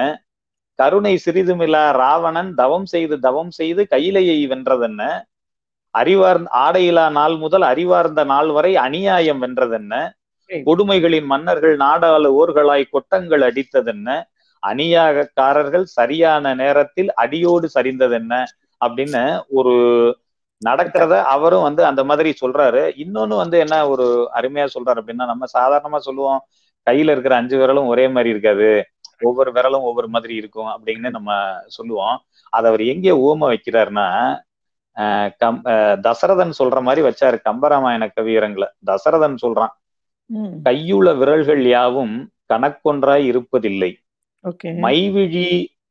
கருணை சிறிதுமில்லா ராவணன் தவம் செய்து தவம் செய்து கையிலையை வென்றதென்ன அறிவார்ந்த ஆடையிலா நாள் முதல் அறிவார்ந்த நாள் வரை அநியாயம் வென்றதென்ன சரி. கொடுமைகளின் மன்னர்கள் நாடாளு ஓர்களாய் கொட்டங்கள் அடித்ததென்ன அநியாகக்காரர்கள் சரியான நேரத்தில் அடியோடு சரிந்ததென்ன அப்படின்னு ஒரு நடக்கிறத அவரும் வந்து அந்த மாதிரி சொல்றாரு இன்னொன்னு வந்து என்ன ஒரு அருமையா சொல்றாரு அப்படின்னா நம்ம சாதாரணமா சொல்லுவோம் கையில இருக்கிற அஞ்சு விரலும் ஒரே மாதிரி இருக்காது ஒவ்வொரு விரலும் ஒவ்வொரு மாதிரி இருக்கும் அப்படின்னு நம்ம சொல்லுவோம் அதை அவர் எங்க ஊம வைக்கிறாருன்னா ஆஹ் கம் ஆஹ் தசரதன் சொல்ற மாதிரி வச்சாரு கம்பராமாயண கவியரங்குல தசரதன் சொல்றான் ம் கையுள்ள விரல்கள் யாவும் கணக்கொன்றாய் இருப்பதில்லை ஓகே மைவிழி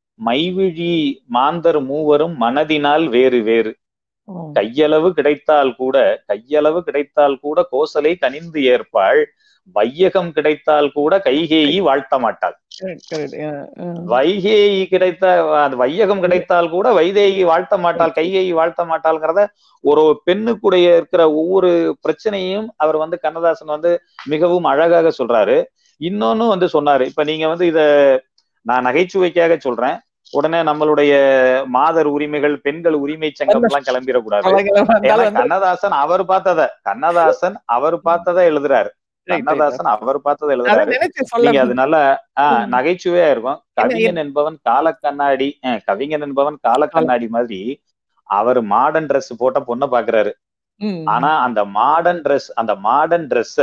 மைவிழி மாந்தர் மூவரும் மனதினால் வேறு வேறு ஓ கையளவு கிடைத்தால் கூட கையளவு கிடைத்தால் கூட கோசலை கனிந்து ஏற்பாள் வையகம் கிடைத்தால் கூட கைகேயி வாழ்த்த மாட்டாள் correct, correct. Yeah, yeah. வைகேயி கிடைத்த அது வையகம் கிடைத்தால் கூட வைதேகி வாழ்த்த மாட்டாள் கைகேயி வாழ்த்த மாட்டாள்ங்கிறத ஒரு பெண்ணுக்குடைய இருக்கிற ஒவ்வொரு பிரச்சனையும் அவர் வந்து கண்ணதாசன் வந்து மிகவும் அழகாக சொல்றாரு இன்னொன்னு வந்து சொன்னாரு இப்ப நீங்க வந்து இத நான் நகைச்சுவைக்காக சொல்றேன் உடனே நம்மளுடைய மாதர் உரிமைகள் பெண்கள் உரிமை சங்கம் எல்லாம் கிளம்பிடக்கூடாது அழகெல்லாம் வந்தாலும் ஏன்னா வந்து- கண்ணதாசன் அவர் பார்த்தத கண்ணதாசன் அவர் பார்த்ததை எழுதுறாரு right, right. கண்ணதாசன் அவர் பார்த்ததை அதான் எழுதுறாரு நினைச்சேன் சொல்ல நீங்க அது நல்ல ஆஹ் ம். நகைச்சுவையா இருக்கும் கவிஞன் என்பவன் கால கண்ணாடி அஹ் கவிஞன் என்பவன் கால கண்ணாடி மாதிரி அவர் மாடர்ன் Dress போட்ட பொண்ணை பாக்குறாரு ம். ஆனா அந்த மாடர்ன் Dress அந்த மாடர்ன் Dress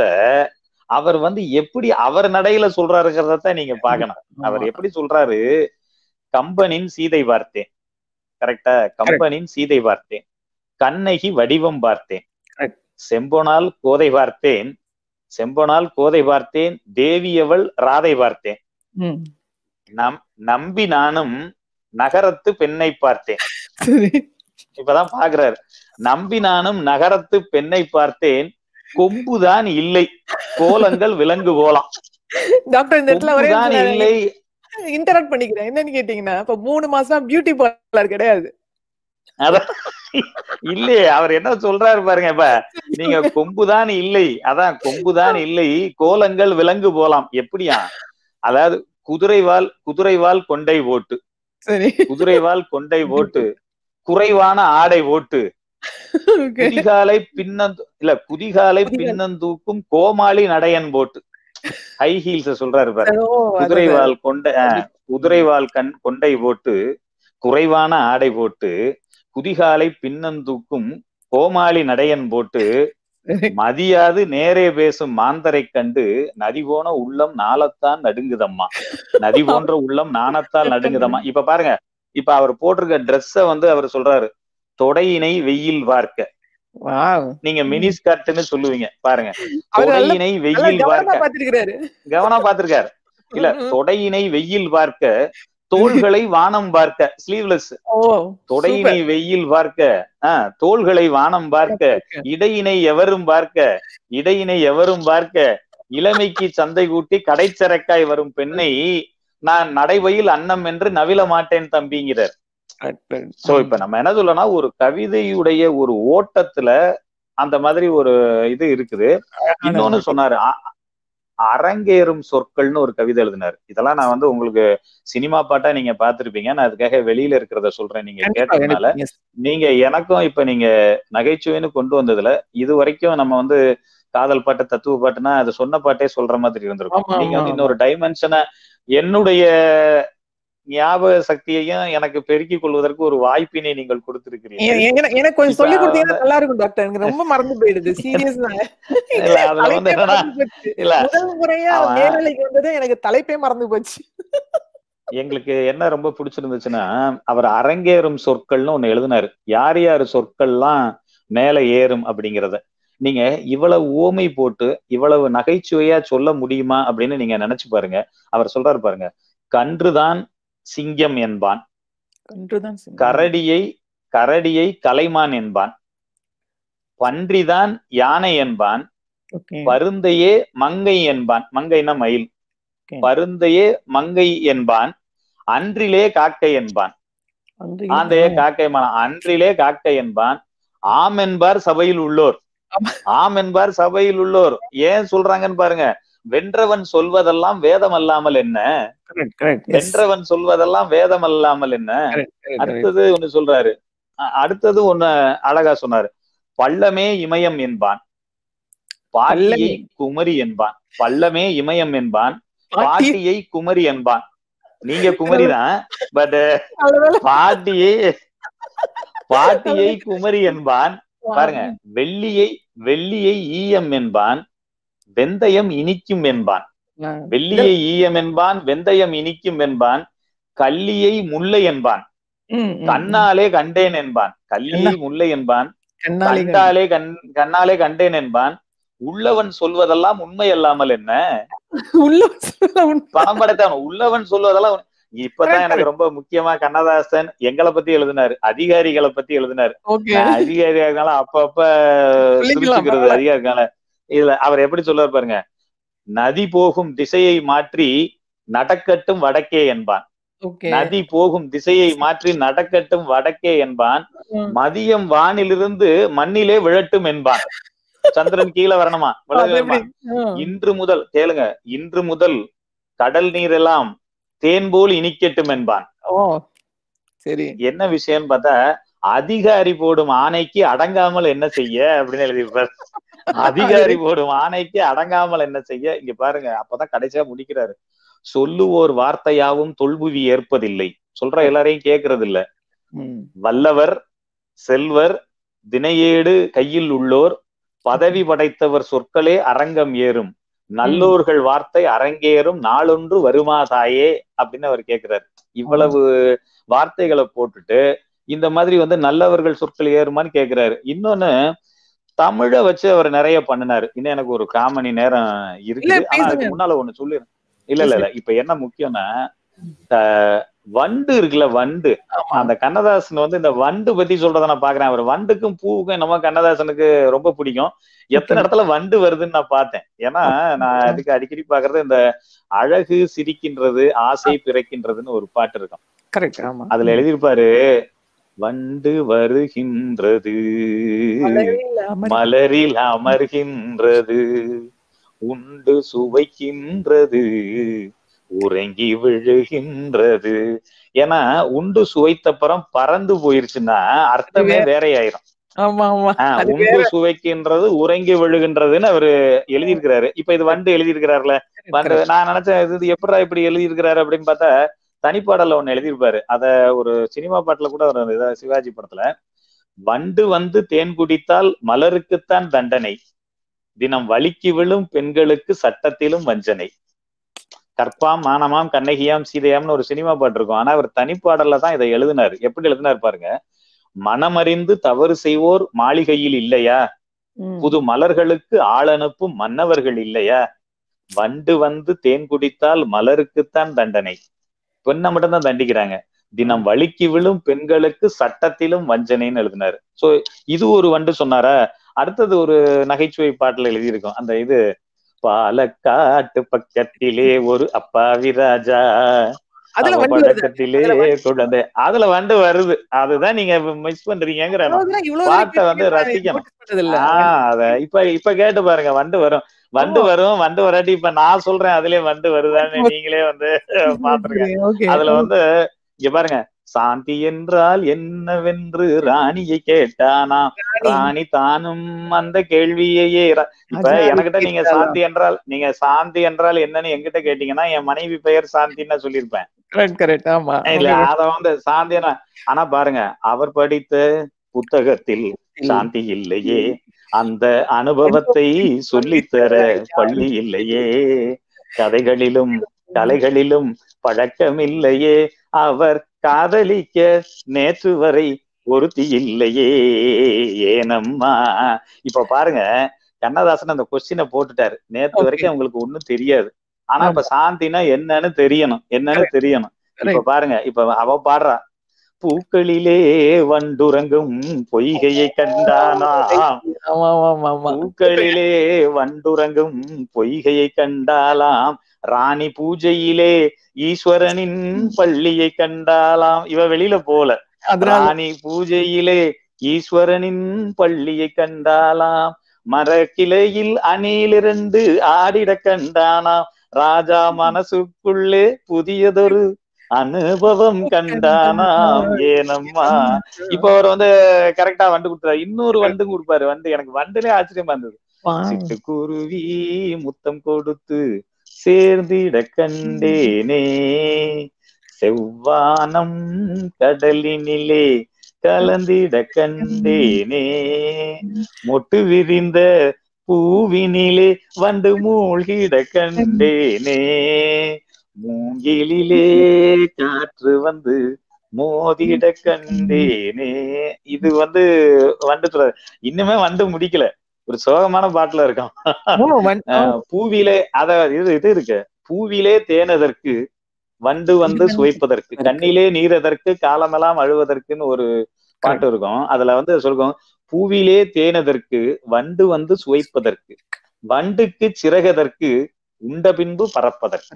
அவர் வந்து எப்படி அவர் நடையில சொல்றாருங்கிறத நீங்க பாக்கணும் அவர் ஆமா. எப்படி சொல்றாரு கம்பனின் சீதை பார்த்தேன் கரெக்டா கம்பனின் சீதை பார்த்தேன் கண்ணகி வடிவம் பார்த்தேன் Correct. செம்பொனால் கோதை பார்த்தேன் செம்பொனால் கோதை பார்த்தேன் தேவியவள் ராதை பார்த்தேன் ம். நம் நம்பி நானும் நகரத்து பெண்ணை பார்த்தேன் சரி இப்பதான் பாக்குறாரு நம்பி நானும் நகரத்து பெண்ணை பார்த்தேன் கொம்புதான் இல்லை கோலங்கள் விலங்கு போலாம் டாக்டர் இந்த இடத்துல ஒரே கொம்புதான் இல்லை இன்டராக்ட் பண்ணிக்கிறேன் என்னன்னு கேட்டீங்கன்னா இப்ப மூணு மாசம் பியூட்டி பார்லர் கிடையாது அதான் இல்லையே அவர் என்ன சொல்றாரு பாருங்க இப்ப நீங்க கொம்புதான் இல்லை அதான் கொம்புதான் இல்லை கோலங்கள் விலங்கு போலாம் எப்படியா அதாவது குதிரைவால் குதிரைவால் கொண்டை ஓட்டு சரி குதிரைவால் கொண்டை ஓட்டு குறைவான ஆடை ஓட்டு ஓகே குதிகாலை பின்னந்து இல்ல குதிகாலை குதிகால். பின்னந்தூக்கும் கோமாளி நடையன் போட்டு ஹை ஹீல்ஸ் சொல்றாரு பாரு ஓ அது- குதிரைவால் கொண்டை அஹ், குதிரைவால் கண் கொண்டை போட்டு குறைவான ஆடை போட்டு குதிகாலை பின்னந்தூக்கும் கோமாளி நடையன் போட்டு சரி. மதியாது நேரே பேசும் மாந்தரை கண்டு நதி போன உள்ளம் நாளத்தான் நடுங்குதம்மா நதி போன்ற உள்ளம் நாணத்தால் நடுங்குதம்மா இப்ப பாருங்க இப்ப அவர் போட்டிருக்க ட்ரெஸ்ஸ வந்து அவர் சொல்றாரு தொடையினை வெயில் பார்க்க Wow. நீங்க மினி ஸ்கர்ட்னு சொல்லுவீங்க பாருங்க அவர் நல்ல- தொடையினை நல்லா வெயில் கவனமா பார்க்க பாத்துருக்காரு கவனம் பார்த்திருக்காரு இல்ல தொடையினை வெயில் பார்க்க தோள்களை வானம் பார்க்க ஸ்லீவ்லெஸ் ஓ தொடையினை வெயில் பார்க்க ஆஹ் தோள்களை வானம் பார்க்க இடையினை எவரும் பார்க்க இடையினை எவரும் பார்க்க இளமைக்கு சந்தை கூட்டி கடைச்சரக்காய் வரும் பெண்ணை நான் நடைவையில் அன்னம் என்று நவில மாட்டேன் தம்பிங்கிறார் சோ இப்ப நம்ம என்ன சொல்லனா ஒரு கவிதையுடைய ஒரு ஓட்டத்துல அந்த மாதிரி ஒரு இது இருக்குது இன்னொன்னு சொன்னாரு அ- அரங்கேறும் சொற்கள்னு ஒரு கவிதை எழுதினாரு இதெல்லாம் நான் வந்து உங்களுக்கு சினிமா பாட்டா நீங்க பார்த்திருப்பீங்க நான் அதுக்காக வெளியில இருக்கிறத சொல்றேன் நீங்க கேட்டதுனால நீங்க எனக்கும் இப்ப நீங்க நகைச்சுவைன்னு கொண்டு வந்ததுல இது வரைக்கும் நம்ம வந்து காதல் பாட்டு தத்துவ பாட்டுனா அது சொன்ன பாட்டே சொல்ற மாதிரி ஆமா, இருந்திருக்கும் நீங்க வந்து ஆமா, இன்னொரு டைமென்ஷனை என்னுடைய ஞாபக சக்தியையும் எனக்கு பெருக்கிக் கொள்வதற்கு ஒரு வாய்ப்பினை நீங்கள் கொடுத்திருக்கிறீர்கள் எனக்கு கொஞ்சம் இப்ப சொல்லி கொடுத்தீங்கன்னா நல்லா இருக்கும் டாக்டர் எனக்கு ரொம்ப மறந்து போயிடுது சீரியஸ் இல்ல, அதுல வந்து என்னன்னா இல்ல முதல் முறையா அவன் நேரலைக்கு வந்தது எனக்கு தலைப்பே மறந்து போச்சு எங்களுக்கு என்ன ரொம்ப பிடிச்சிருந்துச்சுன்னா அவர் அரங்கேறும் சொற்கள்னு ஒண்ணு எழுதினாரு யார் யார் சொற்கள்லாம் மேல ஏறும் அப்படிங்கிறத நீங்க இவ்வளவு ஓமை போட்டு இவ்வளவு நகைச்சுவையா சொல்ல முடியுமா அப்படின்னு நீங்க நினைச்சு பாருங்க அவர் சொல்றாரு பாருங்க கன்றுதான் சிங்கம் என்பான் கன்றுதான் சிங்கம். கரடியை கரடியை கலைமான் என்பான் பன்றிதான் யானை என்பான் Okay. பருந்தையே மங்கை என்பான் மங்கைனா மயில் Okay. பருந்தையே மங்கை என்பான் அன்றிலே காக்கை என்பான் நன்றி. ஆந்தையே காக்கை மனம் அன்றிலே காக்கை என்பான் ஆம் என்பார் சபையில் உள்ளோர் ஆமா. ஆம் என்பார் சபையில் உள்ளோர் ஏன் சொல்றாங்கன்னு பாருங்க வென்றவன் சொல்வதெல்லாம் வேதம் அல்லாமல் என்ன Correct, correct. Yes. வென்றவன் சொல்வதெல்லாம் வேதம் அல்லாமல் என்ன Correct, correct, correct. அடுத்தது ஒண்ணு சொல்றாரு அ- அடுத்தது ஒண்ணு அழகா சொன்னாரு பள்ளமே இமயம் என்பான் பாட்டியை குமரி என்பான் பள்ளமே இமயம் என்பான் பாட்டி பாட்டியை குமரி என்பான் நீங்க குமரிதான் பட் நல்லவேளை. பாட்டியை பாட்டியை குமரி என்பான் பாருங்க வெள்ளியை வெள்ளியை ஈயம் என்பான் வெந்தயம் இனிக்கும் என்பான் ஆ. வெள்ளியை ஈயம் என்பான் வெந்தயம் இனிக்கும் என்பான் கல்லியை முல்லை என்பான் ம், ம், ம். கண்ணாலே கண்டேன் என்பான் கல்லியை முல்லை என்பான் கண்ணாலே கண்டு. கண்டாலே கண் கண்ணாலே கண்டேன் என்பான் உள்ளவன் சொல்வதெல்லாம் உண்மை அல்லாமல் என்ன உள்ள சொல்ல உண்மை. பணம் படைத்தவன் உள்ளவன் சொல்வதெல்லாம் உண்மை. இப்பதான் எனக்கு ரொம்ப முக்கியமா கண்ணதாசன் எங்களை பத்தி எழுதினாரு அதிகாரிகளை பத்தி எழுதினாரு Okay. நான் அதிகாரியா இருந்தாலும் அப்பப்ப சொல்லிக்கலாம், சிரிச்சுக்கிறது பரவாயில்ல. அதிகாரிக்கால இதுல அவர் எப்படி சொல்லுவார் பாருங்க நதி போகும் திசையை மாற்றி நடக்கட்டும் வடக்கே என்பான் Okay. நதி போகும் திசையை மாற்றி நடக்கட்டும் வடக்கே என்பான் ம். மதியம் வானிலிருந்து மண்ணிலே விழட்டும் என்பான் சந்திரன் கீழே வரணுமா அது விழட்டும் எப்படி? என்பான். ஆ. இன்று முதல் கேளுங்க இன்று முதல் கடல் நீரெல்லாம் தேன் போல் இனிக்கட்டும் என்பான் ஓ சரி என்ன விஷயம்னு பார்த்தா அதிகாரி போடும் ஆணைக்கு அடங்காமல் என்ன செய்ய அப்படின்னு எழுதியிருப்பார் அதிகாரி போடும் ஆணைக்கு அடங்காமல் என்ன செய்ய இங்க பாருங்க அப்பதான் கடைசியா முடிக்கிறாரு சொல்லுவோர் வார்த்தையாவும் தொல்புவி ஏற்பதில்லை சொல்ற எல்லாரையும் கேட்கறது இல்ல ம். வல்லவர் செல்வர் தினையேடு கையில் உள்ளோர் பதவி படைத்தவர் சொற்களே அரங்கம் ஏறும் நல்லோர்கள் வார்த்தை அரங்கேறும் நாளொன்று வருமா தாயே அப்படின்னு அவர் கேட்கிறார் இவ்வளவு வார்த்தைகளை போட்டுட்டு இந்த மாதிரி வந்து நல்லவர்கள் சொற்கள் ஏறுமான்னு கேக்குறாரு இன்னொன்னு தமிழ வச்சு அவர் நிறைய பண்ணினாரு இன்னும் எனக்கு ஒரு காமணி நேரம் இருக்குது ஆனா பேசுங்க. அதுக்கு முன்னால ஒண்ணு சொல்லு இல்ல இல்ல இல்ல இப்ப என்ன முக்கியம்னா அஹ், வண்டு இருக்குல்ல வண்டு ஆமா. அந்த கண்ணதாசன் வந்து இந்த வண்டு பத்தி சொல்றத நான் பாக்குறேன் அவர் வண்டுக்கும் பூவுக்கும் என்னமோ கண்ணதாசனுக்கு ரொம்ப பிடிக்கும் எத்தனை இடத்துல வண்டு வருதுன்னு நான் பார்த்தேன் ஏன்னா நான் அதுக்கு அடிக்கடி பாக்குறது இந்த அழகு சிரிக்கின்றது ஆசை பிறக்கின்றதுன்னு ஒரு பாட்டு இருக்கும் கரெக்ட் ஆமா அதுல எழுதியிருப்பாரு வண்டு வருகின்றது மலரில் அமர்- மலரில் அமர்கின்றது உண்டு சுவைக்கின்றது உறங்கி விழுகின்றது ஏன்னா உண்டு சுவைத்தப்புறம் பறந்து போயிருச்சுன்னா அர்த்தமே வேறையாயிரும் ஆமா ஆமா ஆஹ் அது உண்டு சுவைக்கின்றது உறங்கி விழுகின்றதுன்னு அவரு எழுதியிருக்கிறாரு இப்ப இது வண்டு எழுதியிருக்கிறாருல வண்டு correct. நான் நினைச்சேன் இது எப்படா இப்படி எழுதியிருக்கிறாரு அப்படின்னு பார்த்தா தனிப்பாடல்ல ஒண்ணு எழுதியிருப்பாரு அத ஒரு சினிமா பாட்டுல கூட ஒரு இத சிவாஜி படத்துல வண்டு வந்து தேன் குடித்தால் மலருக்குத்தான் தண்டனை தினம் வலிக்கு விழும் பெண்களுக்கு சட்டத்திலும் வஞ்சனை கற்பாம் மானமாம் கண்ணகியாம் சீதையாம்னு ஒரு சினிமா பாட்டு இருக்கும் ஆனா அவர் தனிப்பாடல்ல தான் இதை எழுதினாரு எப்படி எழுதினார் பாருங்க மனமறிந்து தவறு செய்வோர் மாளிகையில் இல்லையா ம். புது மலர்களுக்கு ஆளனுப்பும் மன்னவர்கள் இல்லையா வண்டு வந்து தேன் குடித்தால் மலருக்குத்தான் தண்டனை பெண்ணை மட்டும்தான் தண்டிக்கிறாங்க தினம் வலிக்கு விழும் பெண்களுக்கு சட்டத்திலும் வஞ்சனைன்னு எழுதினாரு சோ இது ஒரு வண்டு சொன்னாரா அடுத்தது ஒரு நகைச்சுவை பாட்டுல எழுதியிருக்கும் அந்த இது பாலக்காட்டு பக்கத்திலே ஒரு அப்பாவி ராஜா அதுல அவ வண்டி வருது பழக்கத்திலே அதுல வண்டு- குழந்தை அதுல வண்டு வருது அதுதான் நீங்க மிஸ் பண்றீங்கிற அவ்வளவுதான், இவ்வளவு பாட்டை வரைக்கும் வந்து கேட்கல, ரசிக்கணும். notice பண்ணதில்ல. ஆஹ் அத இப்ப இப்ப கேட்டு பாருங்க வண்டு வரும் வண்டு ஆமா. வரும் வண்டு வராட்டி இப்ப நான் சொல்றேன் அதுலயே வண்டு வருதான்னு நீங்களே வந்து பாத்துருங்க Okay, அதுல okay. வந்து இங்க பாருங்க சாந்தி என்றால் என்னவென்று ராணியை கேட்டானா ராணி தானும் அந்த கேள்வியையே ர- இப்ப அஜாதி எனக்கிட்ட நீங்க கேட்டாளா? சாந்தி என்றால் நீங்க சாந்தி என்றால் என்னன்னு என்கிட்ட கேட்டீங்கன்னா என் மனைவி பெயர் சாந்தின்னு நான் சொல்லியிருப்பேன் Correct, correct, ஆமா. இல்ல Okay. அத வந்து சாந்தினா ஆனா பாருங்க அவர் படித்த புத்தகத்தில் சாந்தி இல்லையே அந்த அனுபவத்தை சொல்லித்தர பள்ளி இல்லையே கதைகளிலும் கலைகளிலும் பழக்கம் இல்லையே அவர் காதலிக்க நேற்று வரை ஒருத்தி இல்லையே ஏனம்மா இப்ப பாருங்க கண்ணதாசன் அந்த கொஸ்டினை போட்டுட்டாரு நேத்து Okay. வரைக்கும் உங்களுக்கு ஒண்ணும் தெரியாது ஆனா இப்ப சாந்தினா என்னன்னு தெரியணும் என்னன்னு தெரியணும் இப்ப பாருங்க இப்ப அவ பாடுறா பூக்களிலே வண்டுறங்கும் பொய்கையை கண்டானா ஆமா, ஆமா, ஆமா, ஆமா. பூக்களிலே வண்டுறங்கும் பொய்கையை கண்டாலாம் ராணி பூஜையிலே ஈஸ்வரனின் பள்ளியை கண்டாளாம் இவ வெளியில போல அதனால ராணி பூஜையிலே ஈஸ்வரனின் பள்ளியை கண்டாளாம் மரக்கிளையில் அணிலிரண்டு ஆடிட கண்டானாம் ராஜா மனசுக்குள்ளே புதியதொரு அனுபவம் கண்டானாம் ஏனம்மா இப்ப அவர் வந்து கரெக்டா வண்டு கொடுத்தாரு இன்னொரு வண்டு கொடுப்பாரு வண்டு எனக்கு வண்டுலே ஆச்சரியமா இருந்தது வா. சிட்டுக்குருவி முத்தம் கொடுத்து சேர்ந்திட கண்டேனே செவ்வானம் கடலினிலே கலந்திட கண்டேனே மொட்டு விரிந்த பூவினிலே வந்து மூழ்கிட கண்டேனே மூங்கிலிலே காற்று வந்து மோதிட கண்டேனே இது வந்து வண்டு சொல்றாரு இன்னுமே வண்டு முடிக்கல ஒரு சோகமான பாட்டுல இருக்கான் ஓ, வன்- ஓ, அஹ் பூவிலே அத இது இது இருக்கு பூவிலே தேனதற்கு வண்டு வந்து சுவைப்பதற்கு கண்ணிலே நீரதற்கு காலமெல்லாம் அழுவதற்குன்னு ஒரு பாட்டு இருக்கும் அதுல வந்து சொல்லுவோம் பூவிலே தேனதற்கு வண்டு வந்து சுவைப்பதற்கு வண்டுக்கு சிறகதற்கு உண்ட பின்பு பறப்பதற்கு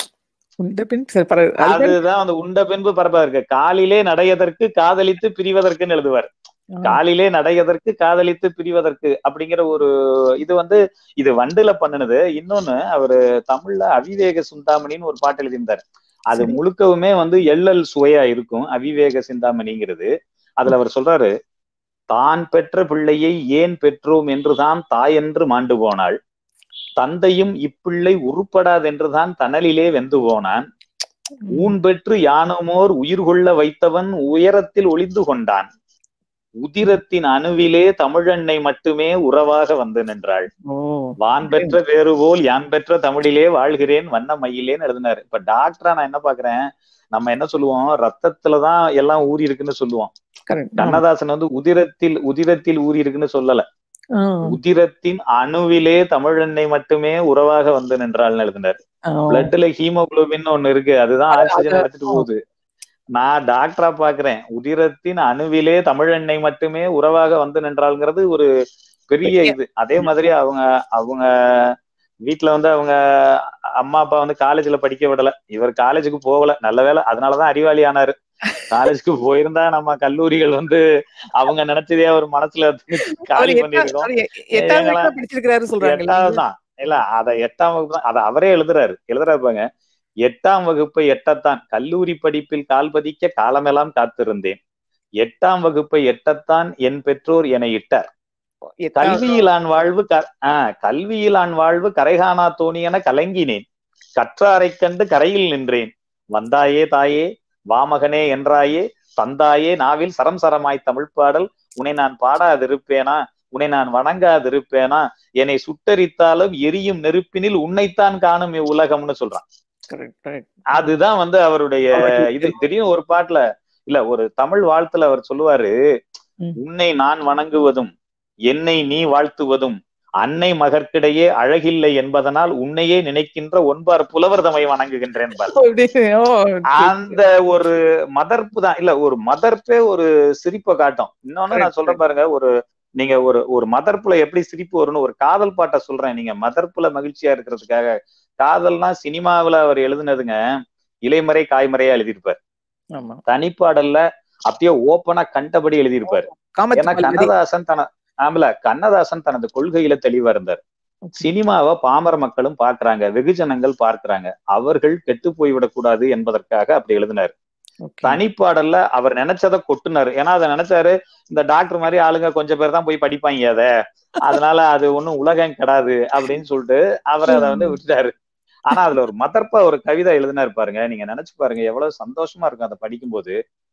உண்ட பின் சரி, பரவ- அதுதான் அதுதான் அந்த உண்ட பின்பு பறப்பதற்கு காலிலே நடையதற்கு காதலித்து பிரிவதற்குன்னு எழுதுவார் காலிலே நடையதற்கு காதலித்து பிரிவதற்கு அப்படிங்கிற ஒரு இது வந்து இது வண்டுல பண்ணுனது இன்னொன்னு அவரு தமிழ்ல அவிவேக சிந்தாமணின்னு ஒரு பாட்டு எழுதியிருந்தாரு அது சரி. முழுக்கவுமே வந்து எள்ளல் சுவையா இருக்கும் அவிவேக சிந்தாமணிங்கிறது அதுல அவர் சொல்றாரு தான் பெற்ற பிள்ளையை ஏன் பெற்றோம் என்றுதான் தாயென்று மாண்டு போனாள் தந்தையும் இப்பிள்ளை உருப்படாதென்றுதான் தணலிலே வெந்து போனான் ஊன் பெற்று யானுமோர் உயிர் கொள்ள வைத்தவன் உயரத்தில் ஒளிந்து கொண்டான் உதிரத்தின் அணுவிலே தமிழெண்ணை மட்டுமே உறவாக வந்து நின்றாள் ஓ வான் பெற்ற வேறு போல் யான் பெற்ற தமிழிலே வாழ்கிறேன் வண்ண மயிலேன்னு எழுதினாரு இப்ப டாக்டரா நான் என்ன பாக்குறேன் நம்ம என்ன சொல்லுவோம் ரத்தத்துலதான் எல்லாம் ஊறி இருக்குன்னு சொல்லுவோம் கரெக்ட் கண்ணதாசன் வந்து உதிரத்தில் உதிரத்தில் ஊறி இருக்குன்னு சொல்லல ஆ, உதிரத்தின் அணுவிலே தமிழெண்ணெய் மட்டுமே உறவாக வந்து நின்றாள்னு எழுதினாரு ஆ, பிளட்ல ஹீமோகுளோபின் ஒண்ணு இருக்கு அதுதான் அது- ஆக்சிஜன் அது- எடுத்துட்டு போகுது நான் டாக்டரா பாக்குறேன் உதிரத்தின் அணுவிலே தமிழெண்ணெய் மட்டுமே உறவாக வந்து நின்றாள்ங்கிறது ஒரு பெரிய இது அதே மாதிரி அவங்க அவங்க வீட்டுல வந்து அவங்க அம்மா அப்பா வந்து காலேஜ்ல படிக்க விடல இவர் காலேஜுக்கு போகல நல்ல வேலை அதனாலதான் அறிவாளி ஆனாரு காலேஜுக்கு போயிருந்தா நம்ம கல்லூரிகள் வந்து அவங்க நினைச்சதே அவர் மனசுல அவர் காலி எட்டா- பண்ணிருக்கோம் அவர் எ- எட்டாவது எங்களா- வரைக்கும் படிச்சிருக்கிறாரு சொல்றாங்க எட்டாவது இல்லையா? தான் இல்ல அத எட்டாம் வகுப்பு தான் அத அவரே எழுதுறாரு எழுதுறாரு பாருங்க எட்டாம் வகுப்பை எட்டத்தான் கல்லூரி படிப்பில் கால் பதிக்க காலமெல்லாம் காத்திருந்தேன் எட்டாம் வகுப்பை எட்டத்தான் என் பெற்றோர் என இட்டார் எட்டாவது- கல்வியிலான் வாழ்வு க- ஆஹ் கல்வியிலான் வாழ்வு கரைகானா தோணி என கலங்கினேன் கற்றாரைக் கண்டு கரையில் நின்றேன் வந்தாயே தாயே வாமகனே என்றாயே தந்தாயே நாவில் சரம் சரமாய் தமிழ் பாடல் உன்னை நான் பாடாதிருப்பேனா உன்னை நான் வணங்காதிருப்பேனா என்னை சுட்டரித்தாலும் எரியும் நெருப்பினில் உன்னைத்தான் காணும் இவ்வுலகம்னு சொல்றான் correct, correct. அதுதான் வந்து அவருடைய அவருக்கு- இது தெரியும் ஒரு பாட்டுல இல்ல ஒரு தமிழ் வாழ்த்துல அவர் சொல்லுவாரு ம். உன்னை நான் வணங்குவதும் என்னை நீ வாழ்த்துவதும் அன்னை மகற்கிடையே அழகில்லை என்பதனால் உன்னையே நினைக்கின்ற ஒன்பார் புலவர் தமை வணங்குகின்றேன் பார். ஓ, இப்படி, ஓ, அந்த ஒரு மதர்ப்பு தான் இல்ல ஒரு மதர்ப்பே ஒரு சிரிப்பை காட்டும் இன்னொன்னு நான் Correct, சொல்றேன் பாருங்க ஒரு நீங்க ஒரு ஒரு மதர்ப்புல எப்படி சிரிப்பு வரும்னு ஒரு காதல் பாட்டை சொல்றேன் நீங்க மதர்ப்புல மகிழ்ச்சியா இருக்கிறதுக்காக காதல்னா சினிமாவுல அவர் எழுதுனதுங்க இலைமறை காய்மறையா எழுதியிருப்பார் ஆமா. தனிப்பாடல்ல அப்படியே ஓப்பனா கண்டபடி எழுதியிருப்பாரு காமத்து ஏன்னா மல்லிகை. கண்ணதாசன் தன ஆமல கண்ணதாசன் தனது கொள்கையில தெளிவா இருந்தார் சினிமாவை பாமர மக்களும் பார்க்கறாங்க வெகுஜனங்கள் பார்க்கறாங்க அவர்கள் கெட்டு போய்விடக் கூடாது என்பதற்காக அப்படி எழுதினார் Okay. தனிப்பாடல்ல அவர் நினைச்சதை கொட்டுனாரு ஏன்னா அதை நினைச்சாரு இந்த டாக்டர் மாதிரி ஆளுங்க கொஞ்சம் பேர் தான் போய் படிப்பாங்க அத அதனால அது ஒண்ணும் உலகம் கெடாது அப்படின்னு சொல்லிட்டு அவர் அதை வந்து விட்டுட்டாரு ஆனா அதுல ஒரு மதர்ப்பா ஒரு கவிதை எழுதினாரு பாருங்க நீங்க நினைச்சு பாருங்க எவ்வளவு சந்தோஷமா இருக்கும் அதை படிக்கும்போது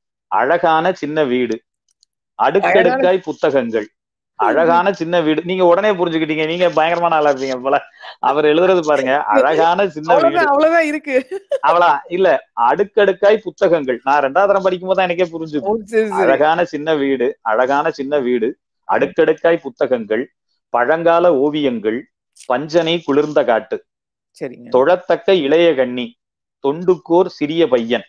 அழகான சின்ன வீடு அடுக்கடுக்காய் புத்தகங்கள் அழகான சின்ன வீடு நீங்க உடனே புரிஞ்சுக்கிட்டீங்க நீங்க பயங்கரமான ஆளா இருப்பீங்க போல அவர் எழுதுறது பாருங்க அழகான சின்ன வீடு அவ்வளவுதான் அவ்வளவுதான் இருக்கு அவளா இல்ல அடுக்கடுக்காய் புத்தகங்கள் நான் ரெண்டாவது தரம் படிக்கும் போது எனக்கே புரிஞ்சுது ஓ, சரி, சரி. அழகான சின்ன வீடு அழகான சின்ன வீடு அடுக்கடுக்காய் புத்தகங்கள் பழங்கால ஓவியங்கள் பஞ்சனை குளிர்ந்த காட்டு சரிங்க தொழத்தக்க இளைய கண்ணி தொண்டுக்கோர் சிறிய பையன்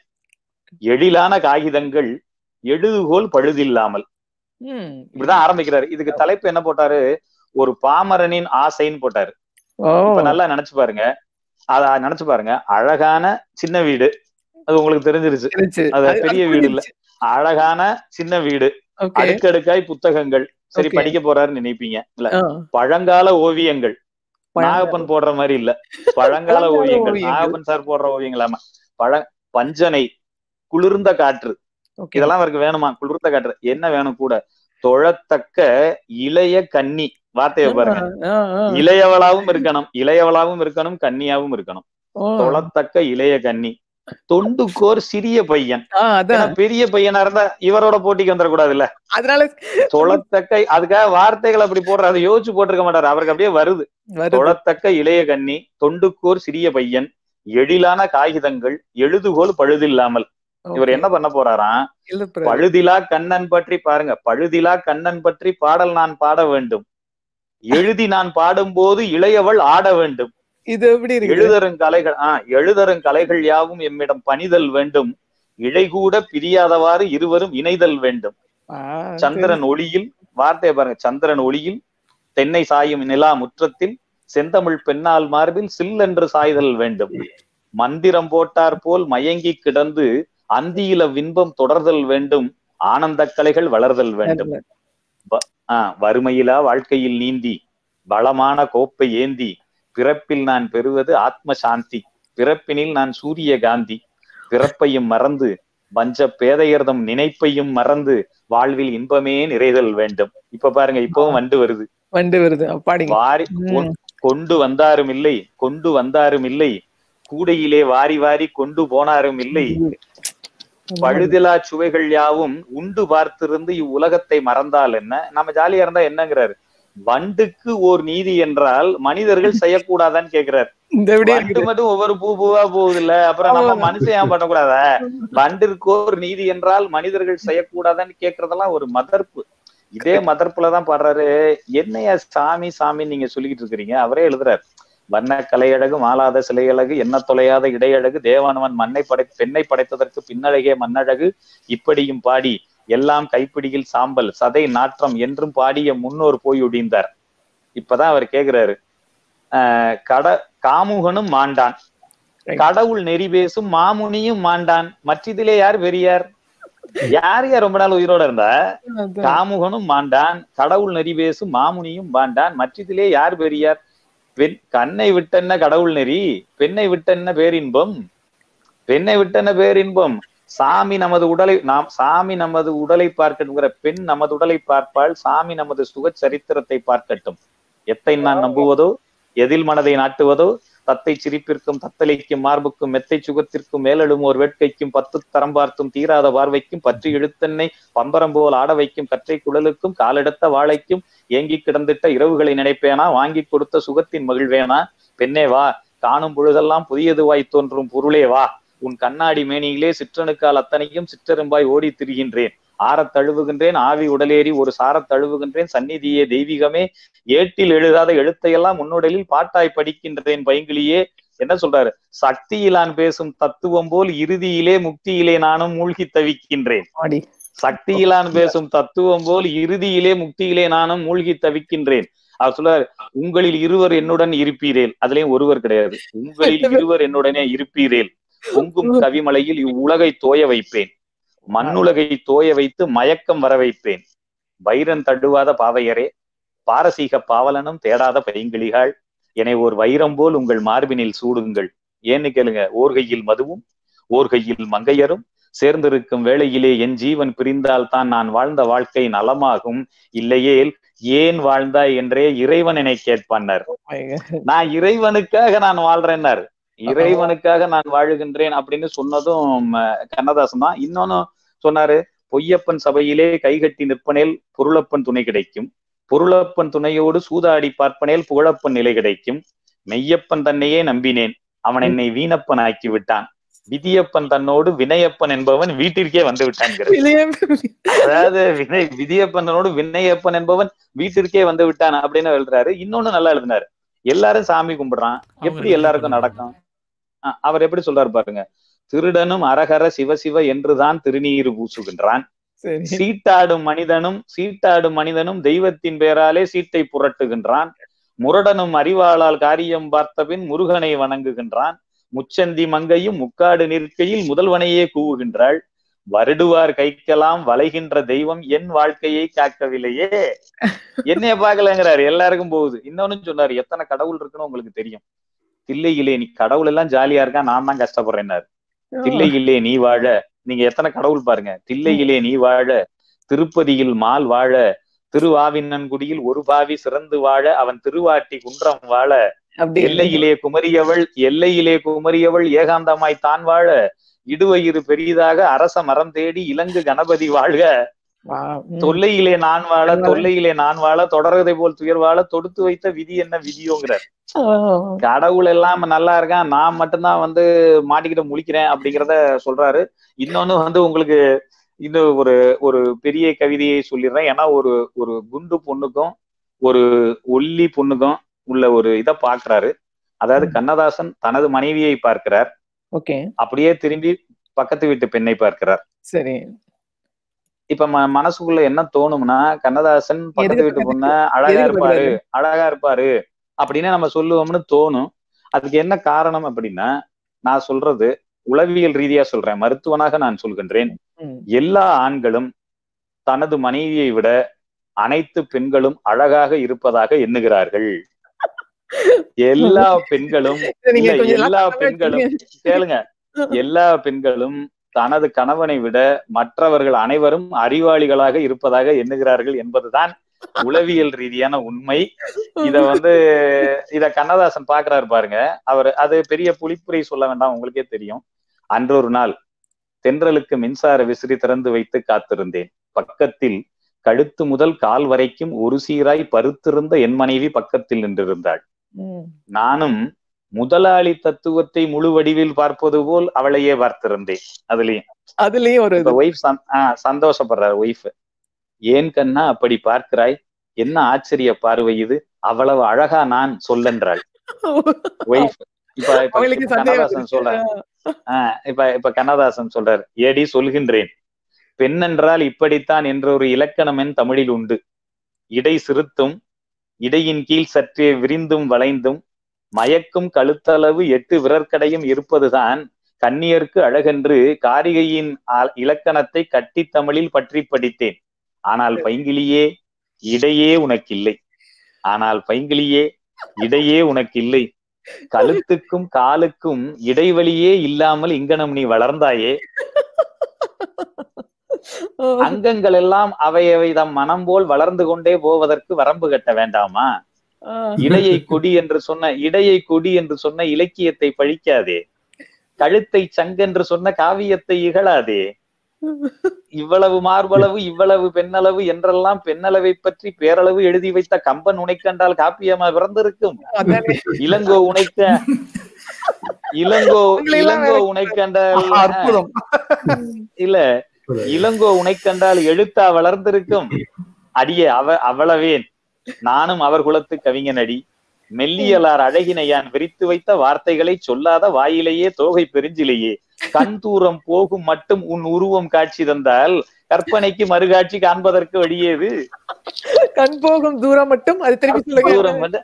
எழிலான காகிதங்கள் எழுதுகோல் பழுதில்லாமல் ம். இப்படிதான் ஆரம்பிக்கிறாரு இதுக்கு தலைப்பு என்ன போட்டாரு ஒரு பாமரனின் ஆசைன்னு போட்டாரு ஓ இப்ப நல்லா நினைச்சு பாருங்க அத நினைச்சு பாருங்க அழகான சின்ன வீடு அது உங்களுக்கு தெரிஞ்சிருச்சு இருந்துச்சு. அது அது- பெரிய அது வீடு இல்ல. புரிஞ்சிருச்சு. அழகான சின்ன வீடு Okay. அடுக்கடுக்காய் புத்தகங்கள் சரி Okay. படிக்க போறாருன்னு நினைப்பீங்க இல்ல ஆ, பழங்கால ஓவியங்கள் பழங்கால- நாகப்பன் போடுற மாதிரி இல்ல பழங்கால பழங்கால ஓவியங்கள் ஓவியங்கள். நாகப்பன் சார் போடுற ஓவியங்கள் ஆமா பழ பஞ்சனை குளிர்ந்த காற்று Okay. இதெல்லாம் அவருக்கு வேணுமா குளிர்ந்த காற்று என்ன வேணும் கூட தொழத்தக்க இளைய கன்னி வார்த்தையை பாருங்க ஆ, ஆ. இளையவளாவும் இருக்கணும் இளையவளாவும் இருக்கணும் கன்னியாவும் இருக்கணும் ஓ. தொழத்தக்க இளைய கன்னி தொண்டுக்கோர் சிறிய பையன் ஆ, ஏன்னா அதான் பெரிய பையனா இருந்தா இவரோட போட்டிக்கு வந்துடக்கூடாதுல்ல அதனால தொழத்தக்க அதுக்காக வார்த்தைகள் அப்படி போடுற அதை யோசிச்சு போட்டிருக்க மாட்டாரு அவருக்கு அப்படியே வருது வருது. தொழத்தக்க இளைய கன்னி தொண்டுக்கோர் சிறிய பையன் எழிலான காகிதங்கள் எழுதுகோல் பழுதில்லாமல் இவர் Okay. என்ன பண்ண போறாராம் எழுப்புறாரு. பழுதிலா கண்ணன் பற்றி பாருங்க பழுதிலா கண்ணன் பற்றி பாடல் நான் பாட வேண்டும் எழுதி நான் பாடும்போது இளையவள் ஆட வேண்டும் இது எப்படி இருக்கு எழுதரும் கலைகள் ஆஹ் எழுதரும் கலைகள் யாவும் எம்மிடம் பணிதல் வேண்டும் இழைகூட பிரியாதவாறு இருவரும் இணைதல் வேண்டும் ஆ, சந்திரன் ஒளியில் வார்த்தையை பாருங்க சந்திரன் ஒளியில் தென்னை சாயும் நிலா முற்றத்தில் செந்தமிழ் பெண்ணால் மார்பில் சில்லென்று சாய்தல் வேண்டும் மந்திரம் போட்டார் போல் மயங்கி கிடந்து அந்தியில வின்பம் தொடர்தல் வேண்டும் ஆனந்த கலைகள் வளர்தல் வேண்டும் ஆஹ் வறுமையிலா வாழ்க்கையில் நீந்தி பலமான கோப்பை ஏந்தி பிறப்பில் நான் பெறுவது ஆத்ம சாந்தி பிறப்பினில் நான் சூரிய காந்தி பிறப்பையும் மறந்து பஞ்ச பேதையர்தம் நினைப்பையும் மறந்து வாழ்வில் இன்பமே நிறைதல் வேண்டும் இப்ப பாருங்க இப்பவும் வண்டு வருது வண்டு வருது பாடிங்க வாரி ம். கொண்டு வந்தாரும் இல்லை கொண்டு வந்தாரும் இல்லை கூடையிலே வாரி வாரி கொண்டு போனாரும் இல்லை பழுதிலா சுவைகள் யாவும் உண்டு பார்த்திருந்து இவ்வுலகத்தை மறந்தால் என்ன நம்ம ஜாலியா இருந்தா என்னங்கிறாரு வண்டுக்கு ஓர் நீதி என்றால் மனிதர்கள் செய்யக்கூடாதான்னு கேக்குறாரு இந்த விட வண்டு மட்டும் ஒவ்வொரு பூ பூவா போகுது இல்ல அப்புறம் நம்ம ஆமா. மனுஷன் ஏன் பண்ணக்கூடாதா வண்டிற்கு ஒரு நீதி என்றால் மனிதர்கள் செய்யக்கூடாதான்னு கேக்குறதெல்லாம் ஒரு மதர்ப்பு இதே மதர்ப்புலதான் பாடுறாரு என்னையா சாமி சாமி நீங்க சொல்லிக்கிட்டு இருக்கிறீங்க அவரே எழுதுறாரு வண்ண கலையழகு மாலாத சிலையழகு என்ன தொலையாத இடையழகு தேவானவன் மண்ணை படை பெண்ணை படைத்ததற்கு பின்னழகே மண்ணழகு இப்படியும் பாடி எல்லாம் கைப்பிடியில் சாம்பல் சதை நாற்றம் என்றும் பாடிய முன்னோர் போய் ஒடிந்தார் இப்பதான் அவர் கேக்குறாரு ஆஹ் கட காமுகனும் மாண்டான் Right. கடவுள் நெறி பேசும் மாமுனியும் மாண்டான் மற்றிதிலே யார் பெரியார் யார் யார் ரொம்ப நாள் உயிரோட இருந்தா அதான். காமுகனும் மாண்டான் கடவுள் நெறி பேசும் மாமுனியும் மாண்டான் மற்றிதிலே யார் பெரியார் பெண் கண்ணை விட்டென்ன கடவுள் நெறி பெண்ணை விட்டென்ன பேரின்பம் பெண்ணை விட்டென்ன பேரின்பம் சாமி நமது உடலை நாம் சாமி நமது உடலை பார்க்கட்டும்ங்கிற பெண் நமது உடலை பார்ப்பால் சாமி நமது சுக சரித்திரத்தை பார்க்கட்டும் எத்தை நான் நம்புவதோ எதில் மனதை நாட்டுவதோ தத்தை சிரிப்பிற்கும் தத்தளிக்கும் மார்புக்கும் மெத்தை சுகத்திற்கும் மேலெழும் ஒரு வேட்கைக்கும் பத்து தரம் பார்த்தும் தீராத பார்வைக்கும் பற்றி இழுத்தென்னை பம்பரம் போல் ஆட வைக்கும் கற்றை குழலுக்கும் காலெடுத்த வாழைக்கும் ஏங்கி கிடந்திட்ட இரவுகளை நினைப்பேனா வாங்கி கொடுத்த சுகத்தின் மகிழ்வேனா பெண்ணே வா காணும் பொழுதெல்லாம் புதியதுவாய் தோன்றும் பொருளே வா உன் கண்ணாடி மேனியிலே சிற்றணுக்கால் அத்தனையும் சிற்றெரும்பாய் ஓடி திரிகின்றேன் ஆறத் தழுவுகின்றேன் ஆவி உடலேறி ஒரு சாரத் தழுவுகின்றேன் சந்நிதியே தெய்வீகமே ஏட்டில் எழுதாத எழுத்தையெல்லாம் முன்னுடலில் பாட்டாய் படிக்கின்றேன் பைங்கிலியே என்ன சொல்றாரு சக்தியிலான் பேசும் தத்துவம் போல் இறுதியிலே முக்தியிலே நானும் மூழ்கி தவிக்கின்றேன் பாடி சக்தியிலான் பேசும் தத்துவம் போல் இறுதியிலே முக்தியிலே நானும் மூழ்கி தவிக்கின்றேன் அவர் சொல்றாரு உங்களில் இருவர் என்னுடன் இருப்பீரேல் அதுலயும் ஒருவர் கிடையாது உங்களில் இருவர் என்னுடனே இருப்பீரேல் பொங்கும் கவிமலையில் இவ்வுலகை தோய வைப்பேன் மண்ணுலகை தோய வைத்து மயக்கம் வர வைப்பேன் வைரன் தடுவாத பாவையரே பாரசீக பாவலனும் தேடாத பைங்கிளிகள் என ஒரு வைரம் போல் உங்கள் மார்பினில் சூடுங்கள் ஏன்னு கேளுங்க ஓர்கையில் மதுவும் ஓர்கையில் மங்கையரும் சேர்ந்திருக்கும் வேளையிலே என் ஜீவன் பிரிந்தால் தான் நான் வாழ்ந்த வாழ்க்கை நலமாகும் இல்லையேல் ஏன் வாழ்ந்தாய் என்றே இறைவன் என்னை கேட்பான்னார் நான் இறைவனுக்காக நான் வாழ்றேன்னார் இறைவனுக்காக நான் வாழுகின்றேன் அப்படின்னு சொன்னதும் அஹ், கண்ணதாசன் தான் இன்னொன்னு சொன்னாரு பொய்யப்பன் சபையிலே கைகட்டி நிற்பனேல் பொருளப்பன் துணை கிடைக்கும் பொருளப்பன் துணையோடு சூதாடி பார்ப்பனேல் புகழப்பன் நிலை கிடைக்கும் மெய்யப்பன் தன்னையே நம்பினேன் அவன் என்னை வீணப்பன் ஆக்கி விட்டான் விதியப்பன் தன்னோடு வினயப்பன் என்பவன் வீட்டிற்கே வந்து விட்டான்கிறது அதாவது வினை விதியப்பனோடு வினயப்பன் என்பவன் வீட்டிற்கே வந்து விட்டான் அப்படின்னு எழுதுறாரு இன்னொன்னு நல்லா எழுதினாரு எல்லாரும் சாமி கும்பிடுறான் எப்படி எல்லாருக்கும் நடக்கும் அஹ் அவர் எப்படி சொல்றாரு பாருங்க திருடனும் அரகர சிவசிவ என்றுதான் திருநீறு பூசுகின்றான் சரி சீட்டாடும் மனிதனும் சீட்டாடும் மனிதனும் தெய்வத்தின் பெயராலே சீட்டை புரட்டுகின்றான் முரடனும் அறிவாளால் காரியம் பார்த்தபின் முருகனை வணங்குகின்றான் முச்சந்தி மங்கையும் முக்காடு நிற்கையில் முதல்வனையே கூவுகின்றாள் வருடுவார் கைக்கெல்லாம் வளைகின்ற தெய்வம் என் வாழ்க்கையை காக்கவில்லையே என்னைய பார்க்கலங்கிறாரு எல்லாருக்கும் போகுது இன்னொன்னு சொன்னாரு எத்தனை கடவுள் இருக்குன்னு உங்களுக்கு தெரியும் தில்லையிலே நீ கடவுள் எல்லாம் ஜாலியா இருக்கா நான் தான் கஷ்டப்படுறேன்னாரு தில்லையிலே நீ வாழ நீங்க எத்தனை கடவுள் பாருங்க தில்லையிலே நீ வாழ திருப்பதியில் மால் வாழ திருவாவினன்குடியில் ஒரு பாவி சிறந்து வாழ அவன் திருவாட்டி குன்றம் வாழ அப்படி எல்லையிலே குமரியவள் எல்லையிலே குமரியவள் ஏகாந்தமாய் தான் வாழ இடுவயிறு பெரிதாக அரச மரம் தேடி இலங்கு கணபதி வாழ்க வா, ம். தொல்லையிலே நான் வாழ வாழ. தொல்லையிலே நான் வாழ தொடர்கதை போல் துயர் வாழ தொடுத்து வைத்த விதி என்ன விதியோங்கிறார் ஆ, கடவுள் எல்லாம் நல்லா இருக்கான் நான் மட்டும்தான் வந்து மாட்டிக்கிட்டு முழிக்கிறேன் அப்படிங்கிறத சொல்றாரு இன்னொன்னு வந்து உங்களுக்கு இன்னும் ஒரு ஒரு பெரிய கவிதையை சொல்லிடுறேன் ஏன்னா ஒரு ஒரு குண்டு பொண்ணுக்கும் ஒரு ஒல்லி பொண்ணுக்கும் உள்ள ஒரு இதை பார்க்கிறாரு அதாவது கண்ணதாசன் தனது மனைவியை பார்க்கிறார் ஓகே அப்படியே திரும்பி பக்கத்து வீட்டு பெண்ணை பார்க்கிறார் சரி இப்ப ம- மனசுக்குள்ள என்ன தோணும்னா கண்ணதாசன் பக்கத்து எதுக்கு வீட்டு பொண்ண அழகா எதுக்கு இருப்பாரு பார்க்கறாரு? அழகா இருப்பாரு அப்படின்னு நம்ம சொல்லுவோம்னு தோணும் அதுக்கு என்ன காரணம் அப்படின்னா நான் சொல்றது உளவியல் ரீதியா சொல்றேன் மருத்துவனாக நான் சொல்கின்றேன் ம். எல்லா ஆண்களும் தனது மனைவியை விட அனைத்து பெண்களும் அழகாக இருப்பதாக எண்ணுகிறார்கள் எல்லா பெண்களும் இதை நீங்க இல்ல, கொஞ்சம் எல்லா elaborate பெண்களும் பண்ணுங்க. கேளுங்க எல்லா பெண்களும் தனது கணவனை விட மற்றவர்கள் அனைவரும் அறிவாளிகளாக இருப்பதாக எண்ணுகிறார்கள் என்பதுதான் உளவியல் ரீதியான உண்மை இத வந்து இத கண்ணதாசன் பாக்குறாரு பாருங்க அவர் அது பெரிய புலிப்புரை சொல்ல வேண்டாம் உங்களுக்கே தெரியும் அன்றொரு நாள் தென்றலுக்கு மின்சார விசிறி திறந்து வைத்து காத்திருந்தேன் பக்கத்தில் கழுத்து முதல் கால் வரைக்கும் ஒரு சீராய் பருத்திருந்த என் மனைவி பக்கத்தில் நின்றிருந்தாள் ம். நானும் முதலாளி தத்துவத்தை முழு வடிவில் பார்ப்பது போல் அவளையே பார்த்திருந்தேன் அதுலயும் அதுலயும் ஒரு இப்ப ஒய்ஃப் சந்தோஷப்படுறாரு ஒய்ஃப் ஏன் கண்ணா அப்படி பார்க்கிறாய் என்ன ஆச்சரிய பார்வை இது அவ்வளவு அழகா நான் சொல்லென்றாள் ஒய்ஃப் இப்ப இப்ப அவங்களுக்கு இப்ப கண்ணதாசன் சொல்ற சந்தேகம் ஆஹ் இப்ப இப்ப கண்ணதாசன் சொல்றார் ஏடி சொல்கின்றேன் பெண் என்றால் இப்படித்தான் என்ற ஒரு இலக்கணம் என் தமிழில் உண்டு இடை சிறுத்தும் இடையின் கீழ் சற்றே விரிந்தும் வளைந்தும் மயக்கும் கழுத்தளவு எட்டு விரற்கடையும் இருப்பதுதான் கன்னியர்க்கு அழகென்று காரிகையின் ஆ- இலக்கணத்தை கட்டித் தமிழில் பற்றி படித்தேன் ஆனால் பைங்கிலியே இடையே உனக்கில்லை ஆனால் பைங்கிலியே இடையே உனக்கில்லை கழுத்துக்கும் காலுக்கும் இடைவெளியே இல்லாமல் இங்கனம் நீ வளர்ந்தாயே அங்கங்கள் எல்லாம் அவையவை தம் மனம் போல் வளர்ந்து கொண்டே போவதற்கு வரம்பு கட்ட வேண்டாமா ஆ. இடையை கொடி என்று சொன்ன இடையை கொடி என்று சொன்ன இலக்கியத்தை பழிக்காதே கழுத்தை சங்கென்று சொன்ன காவியத்தை இகழாதே இவ்வளவு மார்பளவு இவ்வளவு பெண்ணளவு என்றெல்லாம் பெண்ணளவை பற்றி பேரளவு எழுதி வைத்த கம்பன் உனைக்கண்டால் காப்பியமா பிறந்திருக்கும் அதானே. இளங்கோ உனைக்க இளங்கோ உங்களை எல்லாம் இளங்கோ வேலைக்கு உனைக்கண்டால் அற்புதம் இல்ல இளங்கோ உனைக்கண்டால் எழுத்தா வளர்ந்திருக்கும் அடியே அவ அவ்வளவேன் நானும் அவர் குலத்து கவிஞனடி மெல்லியலார் அழகினையான் விரித்து வைத்த வார்த்தைகளை சொல்லாத வாயிலேயே தோகை பெருஞ்சிலேயே கண் தூரம் போகும் மட்டும் உன் உருவம் காட்சி தந்தால் கற்பனைக்கு மறுகாட்சி காண்பதற்கு வழியேது கண் போகும் தூரம் மட்டும் அது திருப்பி தூரம் சொல்லுங்க வந்து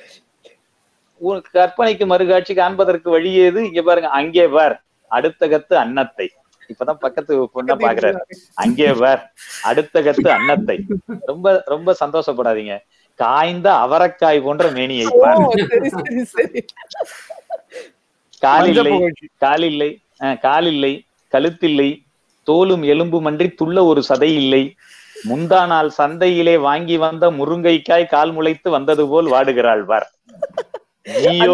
உன் கற்பனைக்கு மறுகாட்சி காண்பதற்கு வழியேது இங்க பாருங்க அங்கே பார் அடுத்த கத்து அன்னத்தை இப்பதான் பக்கத்து பொண்ண பாக்குறாரு அங்கே பார் அடுத்த கத்து அன்னத்தை ரொம்ப ரொம்ப சந்தோஷப்படாதீங்க காய்ந்த அவரக்காய் போன்ற மேனியை ஓ, பார் சரி சரி சரி கால் மஞ்சள் இல்லை புகழ்ச்சி. கால் இல்லை அஹ், கால் இல்லை கழுத்தில்லை தோலும் எலும்புமன்றி துள்ள ஒரு சதை இல்லை முந்தா நாள் சந்தையிலே வாங்கி வந்த முருங்கைக்காய் கால் முளைத்து வந்தது போல் வாடுகிறாள் பார் நீயோ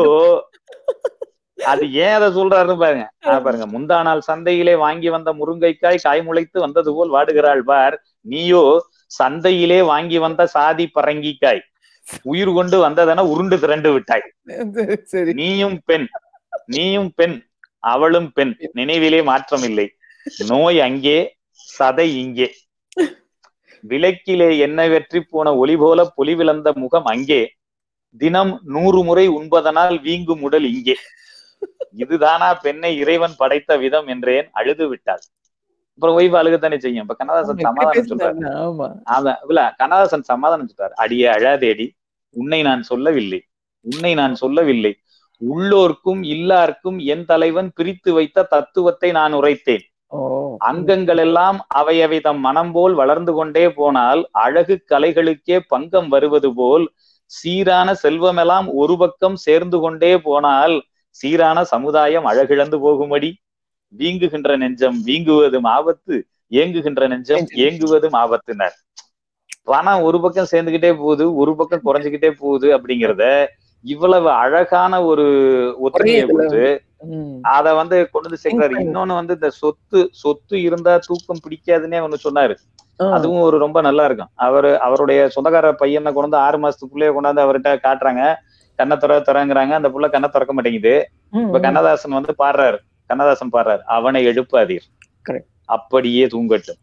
அது ஏன் அதை சொல்றாருன்னு பாருங்க ஆ, பாருங்க முந்தா நாள் சந்தையிலே வாங்கி வந்த முருங்கைக்காய் காய் முளைத்து வந்தது போல் வாடுகிறாள் பார் நீயோ சந்தையிலே வாங்கி வந்த சாதி பரங்கிக்காய் உயிர் கொண்டு வந்ததென உருண்டு திரண்டு விட்டாய் சரி, சரி நீயும் பெண் நீயும் பெண் அவளும் பெண் நினைவிலே மாற்றம் இல்லை நோய் அங்கே சதை இங்கே விளக்கிலே எண்ணெய் வெற்றி போன ஒளி போல பொலிவிழந்த முகம் அங்கே தினம் நூறு முறை உண்பதனால் வீங்கும் உடல் இங்கே இதுதானா பெண்ணை இறைவன் படைத்த விதம் என்றேன் அழுது விட்டாள் அப்புறம் ஒய்வு அழுகத்தானே செய்யும் இப்ப கண்ணதாசன் எப்படி சமாதானம் சொல்றாரு பேசுனாருன்னா, ஆமா அதான் இல்ல கண்ணதாசன் சமாதானம் சொல்றாரு அடியே அழாதேடி உன்னை நான் சொல்லவில்லை உன்னை நான் சொல்லவில்லை உள்ளோர்க்கும் இல்லார்க்கும் என் தலைவன் பிரித்து வைத்த தத்துவத்தை நான் உரைத்தேன் ஓ அங்கங்கள் எல்லாம் அவையவை தம் மனம் போல் வளர்ந்து கொண்டே போனால் அழகு கலைகளுக்கே பங்கம் வருவது போல் சீரான செல்வமெல்லாம் ஒரு பக்கம் சேர்ந்து கொண்டே போனால் சீரான சமுதாயம் அழகிழந்து போகும்படி வீங்குகின்ற நெஞ்சம் வீங்குவதும் ஆபத்து ஏங்குகின்ற நெஞ்சம் ஏங்குவதும் ஆபத்துனர் பணம் ஒரு பக்கம் சேர்ந்துகிட்டே போகுது ஒரு பக்கம் குறைஞ்சுக்கிட்டே போகுது அப்படிங்கிறத இவ்வளவு அழகான ஒரு ஒற்றுமையை இதுல கொடுத்து ம். அத வந்து கொண்டு வந்து சேர்க்கிறாரு இன்னொன்னு வந்து இந்த சொத்து சொத்து இருந்தா தூக்கம் பிடிக்காதுன்னே ஒண்ணு சொன்னாரு ஆ. அதுவும் ஒரு ரொம்ப நல்லா இருக்கும் அவரு அவருடைய சொந்தக்கார பையனை கொண்டு வந்து ஆறு மாசத்துக்குள்ளேயே கொண்டாந்து அவர்கிட்ட காட்டுறாங்க கண்ணை திற திறங்கிறாங்க அந்த புள்ள கண்ணை திறக்க மாட்டேங்குது ம், இப்ப ம். கண்ணதாசன் வந்து பாடுறாரு கண்ணதாசன் பாடுறாரு அவனை எழுப்பாதீர் Correct. அப்படியே தூங்கட்டும்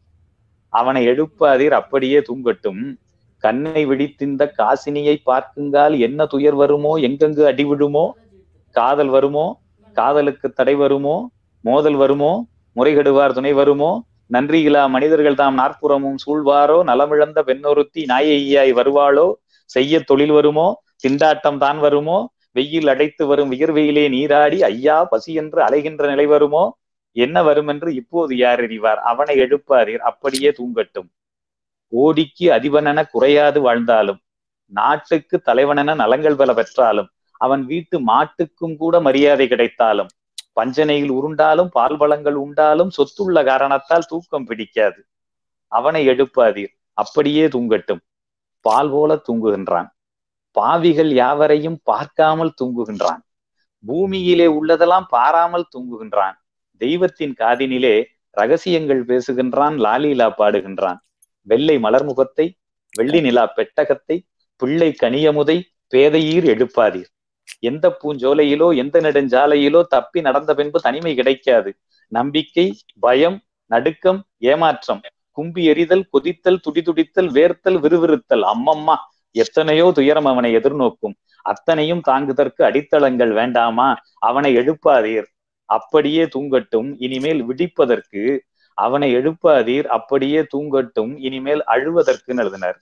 அவனை எழுப்பாதீர் அப்படியே தூங்கட்டும் கண்ணை விழித்திந்த காசினியை பார்க்குங்கால் என்ன துயர் வருமோ எங்கெங்கு அடி விழுமோ காதல் வருமோ காதலுக்கு தடை வருமோ மோதல் வருமோ முறைகெடுவார் துணை வருமோ நன்றியிலா மனிதர்கள் தாம் நாற்புறமும் சூழ்வாரோ நலமிழந்த பெண்ணொருத்தி நாயையாய் வருவாளோ செய்ய தொழில் வருமோ திண்டாட்டம் தான் வருமோ வெயில் அடைத்து வரும் வியர்வையிலே நீராடி ஐயா பசி என்று அலைகின்ற நிலை வருமோ என்ன வரும் என்று இப்போது யார் அறிவார் அவனை எழுப்பாதீர் அப்படியே தூங்கட்டும் ஓடிக்கு அதிபனென குறையாது வாழ்ந்தாலும் நாட்டுக்கு தலைவனென நலங்கள் பல பெற்றாலும் அவன் வீட்டு மாட்டுக்கும் கூட மரியாதை கிடைத்தாலும் பஞ்சனையில் உருண்டாலும் பால் பழங்கள் உண்டாலும் சொத்துள்ள காரணத்தால் தூக்கம் பிடிக்காது அவனை எழுப்பாதீர் அப்படியே தூங்கட்டும் பால் போல தூங்குகின்றான் பாவிகள் யாவரையும் பார்க்காமல் தூங்குகின்றான் பூமியிலே உள்ளதெல்லாம் பாராமல் தூங்குகின்றான் தெய்வத்தின் காதினிலே ரகசியங்கள் பேசுகின்றான் லாலீலா பாடுகின்றான் வெள்ளை மலர்முகத்தை வெள்ளி நிலா பெட்டகத்தை பிள்ளை கனியமுதை பேதையீர் எழுப்பாதீர் எந்த பூஞ்சோலையிலோ எந்த நெடுஞ்சாலையிலோ தப்பி நடந்த பின்பு தனிமை கிடைக்காது நம்பிக்கை பயம் நடுக்கம் ஏமாற்றம் கும்பி எறிதல் கொதித்தல் துடிதுடித்தல் வேர்த்தல் விறுவிறுத்தல் அம்மம்மா எத்தனையோ துயரம் அவனை எதிர்நோக்கும் அத்தனையும் தாங்குதற்கு அடித்தளங்கள் வேண்டாமா அவனை எழுப்பாதீர் அப்படியே தூங்கட்டும் இனிமேல் விடிப்பதற்கு அவனை எழுப்பாதீர் அப்படியே தூங்கட்டும் இனிமேல் அழுவதற்கு எழுதினார்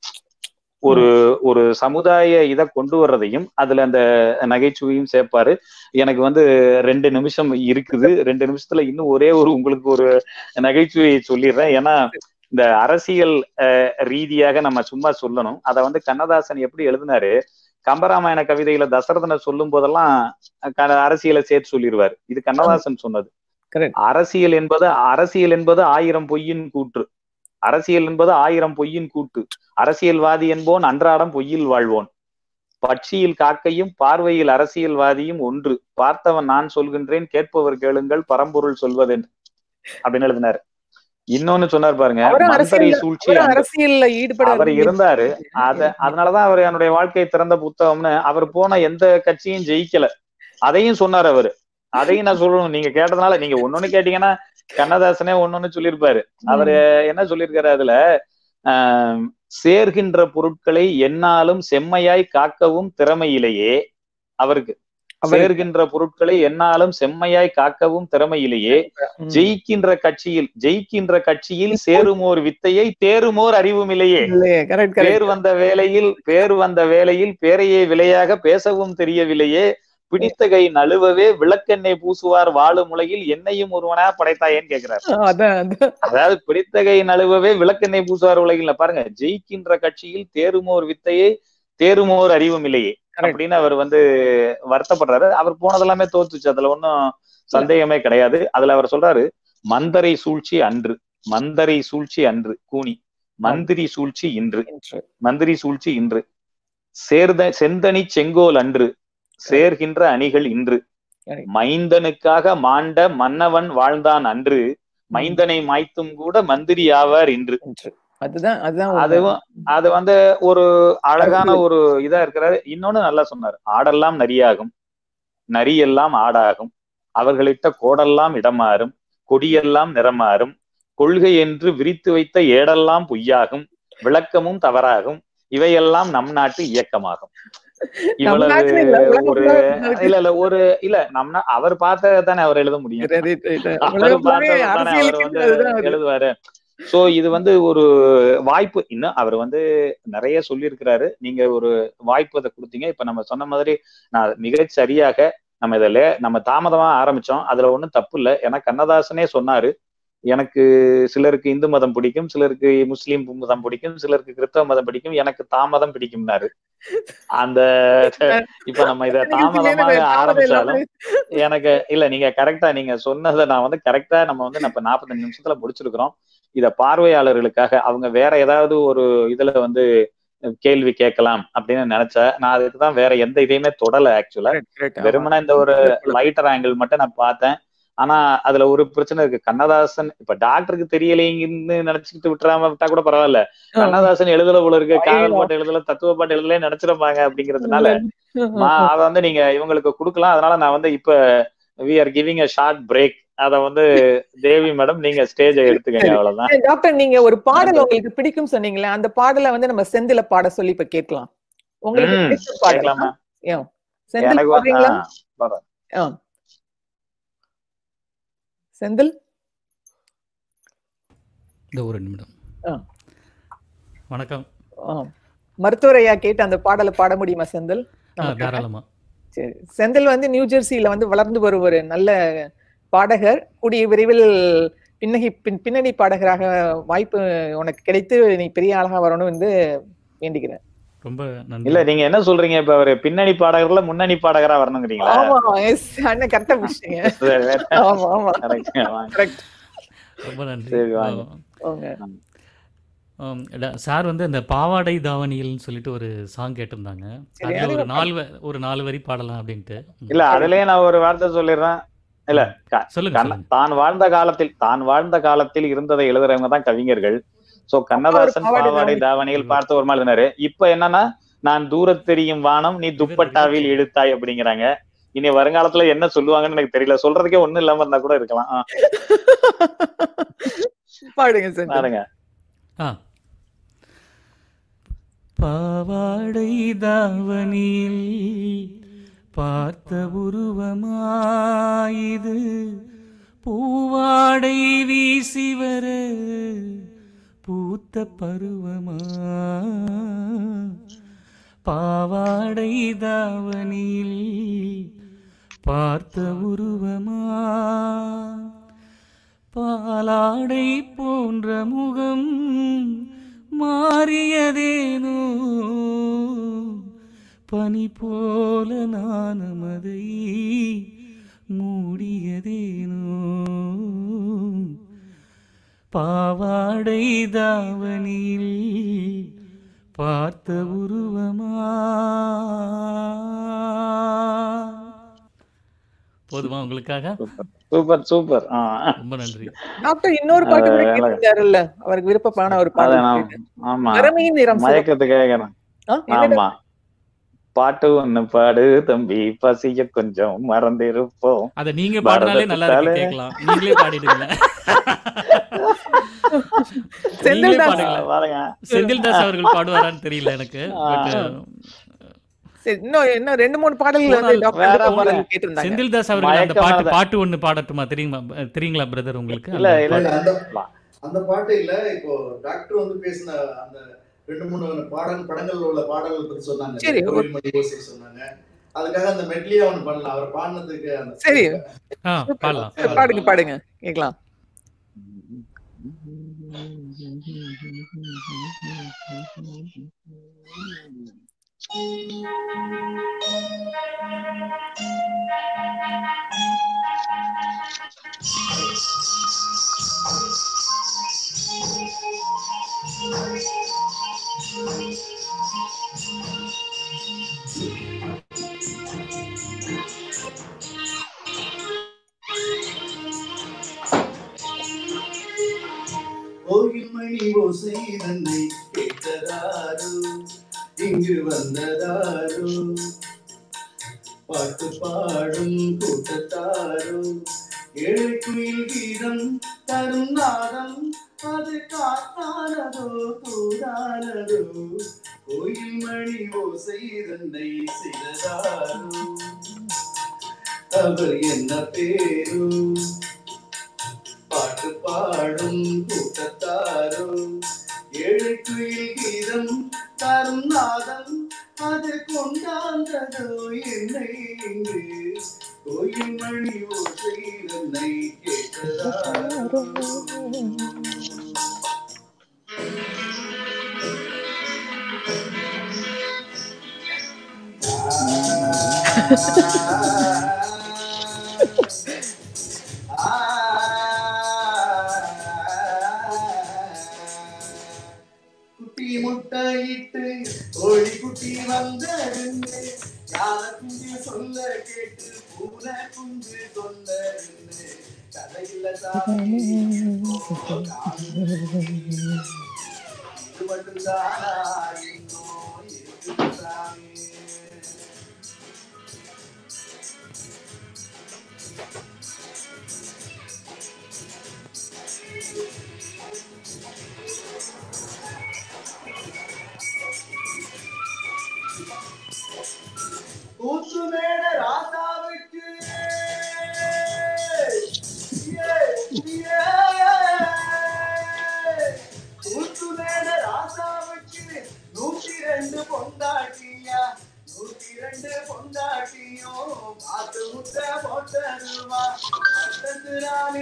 ஒரு ஒரு சமுதாய இதை கொண்டு வர்றதையும் அதுல அந்த நகைச்சுவையும் சேர்ப்பாரு எனக்கு வந்து ரெண்டு நிமிஷம் இருக்குது ரெண்டு நிமிஷத்துல இன்னும் ஒரே ஒரு உங்களுக்கு ஒரு நகைச்சுவையை சொல்லிடுறேன் ஏன்னா இந்த அரசியல் அஹ், ரீதியாக நம்ம சும்மா சொல்லணும் அதை வந்து கண்ணதாசன் எப்படி எழுதினாரு கம்பராமாயண கவிதையில தசரதனை சொல்லும் போதெல்லாம் க- அரசியலை சேர்த்து சொல்லிடுவார் இது கண்ணதாசன் சொன்னது Correct. அரசியல் என்பது அரசியல் என்பது ஆயிரம் பொய்யின் கூற்று அரசியல் என்பது ஆயிரம் பொய்யின் கூட்டு அரசியல்வாதி என்போன் அன்றாடம் பொய்யில் வாழ்வோன் பட்சியில் காக்கையும் பார்வையில் அரசியல்வாதியும் ஒன்று பார்த்தவன் நான் சொல்கின்றேன் கேட்பவர் கேளுங்கள் பரம்பொருள் சொல்வதென்று அப்படின்னு எழுதினார் இன்னொன்னு சொன்னார் பாருங்க அவரும் மந்தரை அரசியல்ல- சூழ்ச்சி அவரும் அன்று. அரசியல்ல ஈடுபட அவர் இருந்தாரு அத அதனாலதான் அவர் என்னுடைய வாழ்க்கை திறந்த புத்தகம்னு அவர் போன எந்த கட்சியும் ஜெயிக்கல அதையும் சொன்னார் அவரு அதையும் நான் சொல்லணும் நீங்க கேட்டதுனால நீங்க ஒன்னொன்னு கேட்டீங்கன்னா கண்ணதாசனே ஒன்னொன்னு சொல்லியிருப்பாரு அவரு என்ன சொல்லியிருக்காரு அதுல ஆஹ் சேர்கின்ற பொருட்களை என்னாலும் செம்மையாய் காக்கவும் திறமையிலேயே அவருக்கு அவருக்கு. சேர்கின்ற பொருட்களை என்னாலும் செம்மையாய் காக்கவும் திறமையிலேயே ம். ஜெயிக்கின்ற கட்சியில் ஜெயிக்கின்ற கட்சியில் சேருமோர் வித்தையை தேருமோர் அறிவுமில்லையே இல்லையே கரெக்ட் பேர் கரெக்ட் வந்த வேளையில் பேர் வந்த வேளையில் பேரையே விலையாக பேசவும் தெரியவில்லையே பிடித்த கை நழுவவே விளக்கெண்ணெய் பூசுவார் வாழும் உலகில் என்னையும் ஒருவனா படைத்தாயேன்னு கேக்குறாரு அதான் அதான் அதாவது பிடித்த கை நழுவவே விளக்கெண்ணெய் பூசுவார் உலகில் பாருங்க ஜெயிக்கின்ற கட்சியில் தேருமோர் வித்தையை தேருமோர் அறிவும் இல்லையே Correct. அப்படின்னு அவர் வந்து வருத்தப்படுறாரு அவர் போனதெல்லாமே தோத்துச்சு அதுல ஒன்றும் சந்தேகமே கிடையாது அதுல அவர் சொல்றாரு மந்தரை சூழ்ச்சி அன்று மந்தரை சூழ்ச்சி அன்று கூனி மந்திரி சூழ்ச்சி இன்று என்று. மந்திரி சூழ்ச்சி இன்று சேர்த செந்தனி செங்கோல் அன்று சேர்கின்ற அணிகள் இன்று Correct. மைந்தனுக்காக மாண்ட மன்னவன் வாழ்ந்தான் அன்று மைந்தனை மாய்த்தும் கூட மந்திரி ஆவார் இன்று என்று. அதுதான் அதுதான் உண்மை. அதுவும் அது வந்து ஒரு அழகான ஒரு இதா இருக்கிறாரு இன்னொன்னு நல்லா சொன்னார் ஆடெல்லாம் நரியாகும் நரியெல்லாம் ஆடாகும் அவர்களிட்ட கோடெல்லாம் இடமாறும் கொடியெல்லாம் நிறமாறும் கொள்கை என்று விரித்து வைத்த ஏடெல்லாம் பொய்யாகும் விளக்கமும் தவறாகும் இவையெல்லாம் நம் நாட்டு இயக்கமாகும் நம்ம நாட்டுல இல்ல, இவ்வளவு உலகம் ஒரு ஃபுல்லாவே இருக்கு. இல்ல இல்ல ஒரு இல்ல நம்ம அவர் பார்த்ததானே அவர் எழுத முடியும் Right, right, right. அவர் உலகம் ஃபுல்லாவே பார்த்ததானே அவர் அரசியலுக்கு வந்து அதுதான் வருது. எழுதுவாரு சோ இது வந்து ஒரு வாய்ப்பு இன்னும் அவர் வந்து நிறைய சொல்லியிருக்கிறாரு நீங்க ஒரு வாய்ப்பு அதை கொடுத்தீங்க இப்ப நம்ம சொன்ன மாதிரி நான் மிகச் சரியாக நம்ம இதுல நம்ம தாமதமா ஆரம்பிச்சோம் அதுல ஒண்ணும் தப்பு இல்லை ஏன்னா கண்ணதாசனே சொன்னாரு எனக்கு சிலருக்கு இந்து மதம் பிடிக்கும் சிலருக்கு முஸ்லீம் மதம் பிடிக்கும் சிலருக்கு கிறிஸ்தவ மதம் பிடிக்கும் எனக்கு தாமதம் பிடிக்கும்னாரு அந்த இப்ப நம்ம இத தாமதமாக ஆரம்பிச்சாலும் எனக்கு இல்ல நீங்க கரெக்டா நீங்க சொன்னதை நான் வந்து கரெக்டா நம்ம வந்து நம்ம நாற்பத்தஞ்சு நிமிஷத்துல முடிச்சிருக்கிறோம் இத பார்வையாளர்களுக்காக அவங்க வேற ஏதாவது ஒரு இதுல வந்து கேள்வி கேட்கலாம் அப்படின்னு நினைச்சேன் நான் அதுக்கு தான் வேற எந்த இதையுமே தொடல ஆக்சுவலா வெறுமனே இந்த ஒரு லைட்டர் ஆங்கிள் மட்டும் நான் பார்த்தேன் ஆனா அதுல ஒரு பிரச்சனை இருக்கு கண்ணதாசன் இப்ப டாக்டருக்கு தெரியலைங்கன்னு நினைச்சுக்கிட்டு விட்டுறாம விட்டா கூட பரவாயில்ல கண்ணதாசன் எழுதல போல இருக்கு காதல் பாட்டு எழுதல தத்துவ பாட்டு எழுதல நினைச்சிருப்பாங்க அப்படிங்கறதுனால நான் அதை வந்து நீங்க இவங்களுக்கு கொடுக்கலாம் அதனால நான் வந்து இப்ப we are giving a short break அத வந்து தேவி மேடம் நீங்க ஸ்டேஜ எடுத்துக்கங்க அவ்வளவுதான் டாக்டர் நீங்க ஒரு பாடல் உங்களுக்கு பிடிக்கும் சொன்னீங்களே அந்த பாடலை வந்து நம்ம செந்தில பாட சொல்லி இப்ப கேட்கலாம் உங்களுக்கு ம், பிடிச்ச பாடல் கேட்கலாமா ஏன்? செந்தில் எனக்கு பாடுறீங்களா ஆ, பாடுறேன். ஆ. செந்தில் இந்த ஒரு நிமிடம் ஆ. வணக்கம் ஆ. மருத்துவர் ஐயா கேட்டு அந்த பாடலை பாட முடியுமா செந்தில் ஆ, தாராளமா சரி செந்தில் வந்து நியூ ஜெர்சியில வந்து வளர்ந்து வரும் ஒரு நல்ல பாடகர் கூடிய விரைவில் பின்னகி பின் பின்னணி பாடகராக வாய்ப்பு உனக்கு கிடைத்து நீ பெரிய ஆளாக வரணும் என்று வேண்டுகிறேன் ரொம்ப இல்ல நன்றி நீங்க என்ன சொல்றீங்க இப்ப அவரு பின்னணி பாடகர்ல முன்னணி பாடகரா வரணுங்கிறீங்களா ஆமா எஸ் அண்ணன் கரெக்டா பிடிச்சிங்க ஆமா ஆமா Correct. வாங்க. கரெக்ட் ரொம்ப நன்றி சரி, வாங்க. அவங்க ஆம், இல்ல, சார் வந்து அந்த பாவாடை தாவணியல்னு சொல்லிட்டு ஒரு சாங் கேட்டிருந்தாங்க சரி, அதுல அது ஒரு ஒரு நாலு வ- ஒரு நாலு வரி பாடலாம் அப்படின்ட்டு ம். இல்ல அதுலயே நான் ஒரு வார்த்தை சொல்லிடுறேன் இல்ல க- சொல்லுங்க கண்ண- சொல்லுங்க தான் வாழ்ந்த காலத்தில் தான் வாழ்ந்த காலத்தில் இருந்ததை எழுதுறவங்க தான் கவிஞர்கள் சோ கண்ணதாசன் பாவாடை பாவாடை தாவணியில் பார்த்து ஒரு மாதிரி எழுதினாரு இப்ப என்னன்னா நான் தூரத் தெரியும் வானம் நீ துப்பட்டாவில் இழுத்தாய் அப்படிங்கிறாங்க இனி வருங்காலத்துல என்ன சொல்லுவாங்கன்னு எனக்கு தெரியல சொல்றதுக்கே ஒண்ணும் இல்லாம இருந்தா கூட இருக்கலாம் ஆ, பாடுங்க செந்தில் பாருங்க ஆ பாவாடை தாவணியில் பார்த்த உருவமாயுது பூவாடை வீசி வர பூத்த பருவமா பாவாடை தாவணியில் பார்த்த உருவமா பாலாடை போன்ற முகம் மாறியதேனோ பனி போல நானமதை மூடியதேனோ பாவாடை தாவணியில் பார்த்த உருவமா போதுமா உங்களுக்காக சூப்பர் சூப்பர் ஆ ரொம்ப நன்றி டாக்டர் இன்னொரு பாட்டு கூட அஹ் கேட்டிருந்தாருல்ல அவருக்கு விருப்பமான ஒரு அத பாடல் நான் கேட்டேன். ஆமா மரமையின் நிறம் சிவப்பு. மயக்கத்துக்கு கேக்குறேன் ஆ, என்னது? ஆமா பாட்டு ஒண்ணு பாடு தம்பி பசிய கொஞ்சம் மறந்திருப்போம் அத நீங்க பாடினாலே நல்லா இருக்கு பாரதத்தாலே- கேட்கலாம் நீங்களே பாடிடுங்க செந்தில் நீங்களே தாஸ். பாடுங்க பாருங்க செந்தில் தாஸ் அவர்கள் பாடுவாரான்னு தெரியல எனக்கு பட் சரி, இன்னும் இன்னும் ரெண்டு மூணு பாடல்கள் வந்து வேற டாக்டர் விருப்ப பாருங்க. பாடல் கேட்டிருந்தாங்க செந்தில் தாஸ் அவர்கள் அந்த மயக்கம் பாட்டு வராத. பாட்டு ஒண்ணு பாடட்டுமா தெரியுமா தெரியுங்களா பிரதர் உங்களுக்கு இல்ல அந்த இல்ல பாட்டு. இல்ல, அந்த அந்த பாட்டு இல்ல இப்போ டாக்டர் வந்து பேசின அந்த ரெண்டு மூணு பாடல் படங்கள்ல உள்ள பாடல்கள் பத்தி சொன்னாங்க சரி, ஒரு- கோவில்மணி ஓசை சொன்னாங்க அதுக்காக அந்த மெட்லியா ஒண்ணு பண்ணலாம் அவர் பாடினதுக்கு அந்த சரி ஆ பாடலாம் சரி, பாடுங்க பாடுங்க கேட்கலாம் கோயில் மணி ஓசை தன்னை கேட்டதாரோ இங்கு வந்ததாரோ பாட்டு பாடும் கூட்டத்தாரோ ஏழை குயில் கீதம் தரும் நாதம் அது காத்தானதோ தூதானதோ கோயில் மணி ஓசை தன்னை செய்ததாரோ அவர் என்ன பேரும் பாட்டு பாடும் கூட்டத்தாரோ கேட்டதோ என்னை இங்கு கோயில் மணி ஓசை என்னை கேட்டதாரோ குட்டி முட்டையிட்டு கோழி குட்டி வந்ததுன்னு யார குஞ்சு சொல்ல கேட்டு பூனை குஞ்சு சொன்னதுன்னு கதையில சாமி இது மட்டும் தானா இன்னும் இருக்குது சாமி கூத்து மேட ராசாவுக்கு கூத்து மேட ராசாவுக்கு நூத்தி ரெண்டு பொண்டாட்டியா நூத்தி ரெண்டு பொண்டாட்டியோ காத்து முட்டை போட்டதுவா பட்டத்து ராணி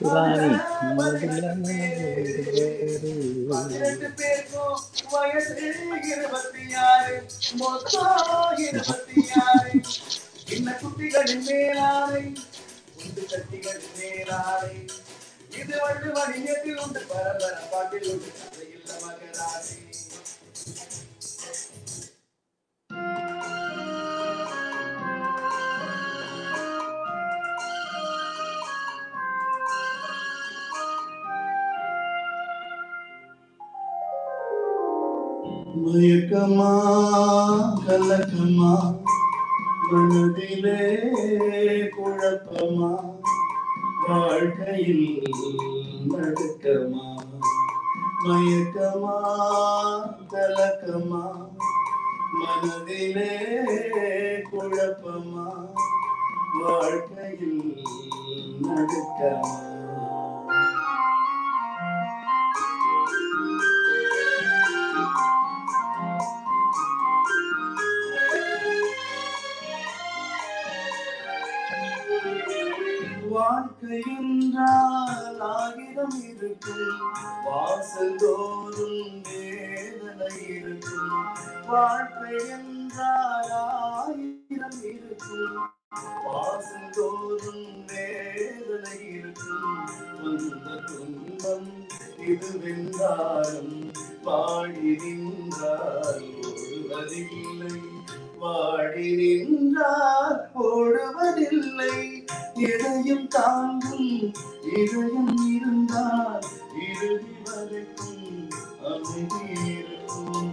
பதினெட்டு பேருக்கும் வயசு இருபத்தி ஆறு மொத்தம் இருபத்தி ஆறு சின்ன குட்டிகளின் மேலானை உண்டு கட்டிகளின் மேலானை இது வந்து வணிகத்தில் உண்டு பரபர பாட்டில் உண்டு கதையில் மகராசி மயக்கமா கலக்கமா மனதிலே குழப்பமா வாழ்க்கையில் நடுக்கமா மயக்கமா கலக்கமா மனதிலே குழப்பமா வாழ்க்கையில் நடுக்கமா வாழ்க்கை என்றால் ஆயிரம் இருக்கும் வாசல் தோறும் வேதனை இருக்கும் வாழ்க்கை என்றால் ஆயிரம் இருக்கும் வாசல் தோறும் வேதனை இருக்கும் வந்த துன்பம் இது வென்றாலும் வாடி நின்றால் ஓடுவதில்லை வாடி நின்றால் ஓடுவதில்லை எதையும் தாங்கும் இதயம் இருந்தால் இறுதி வரைக்கும் அமைதி இருக்கும்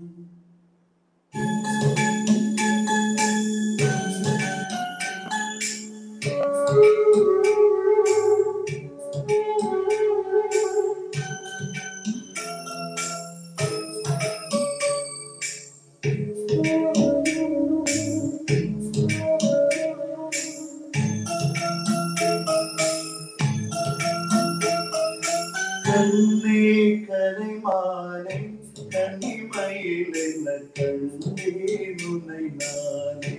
கண்ணே கலைமானே கண்ணிமயில் என்ன கண்டே நுனை நானே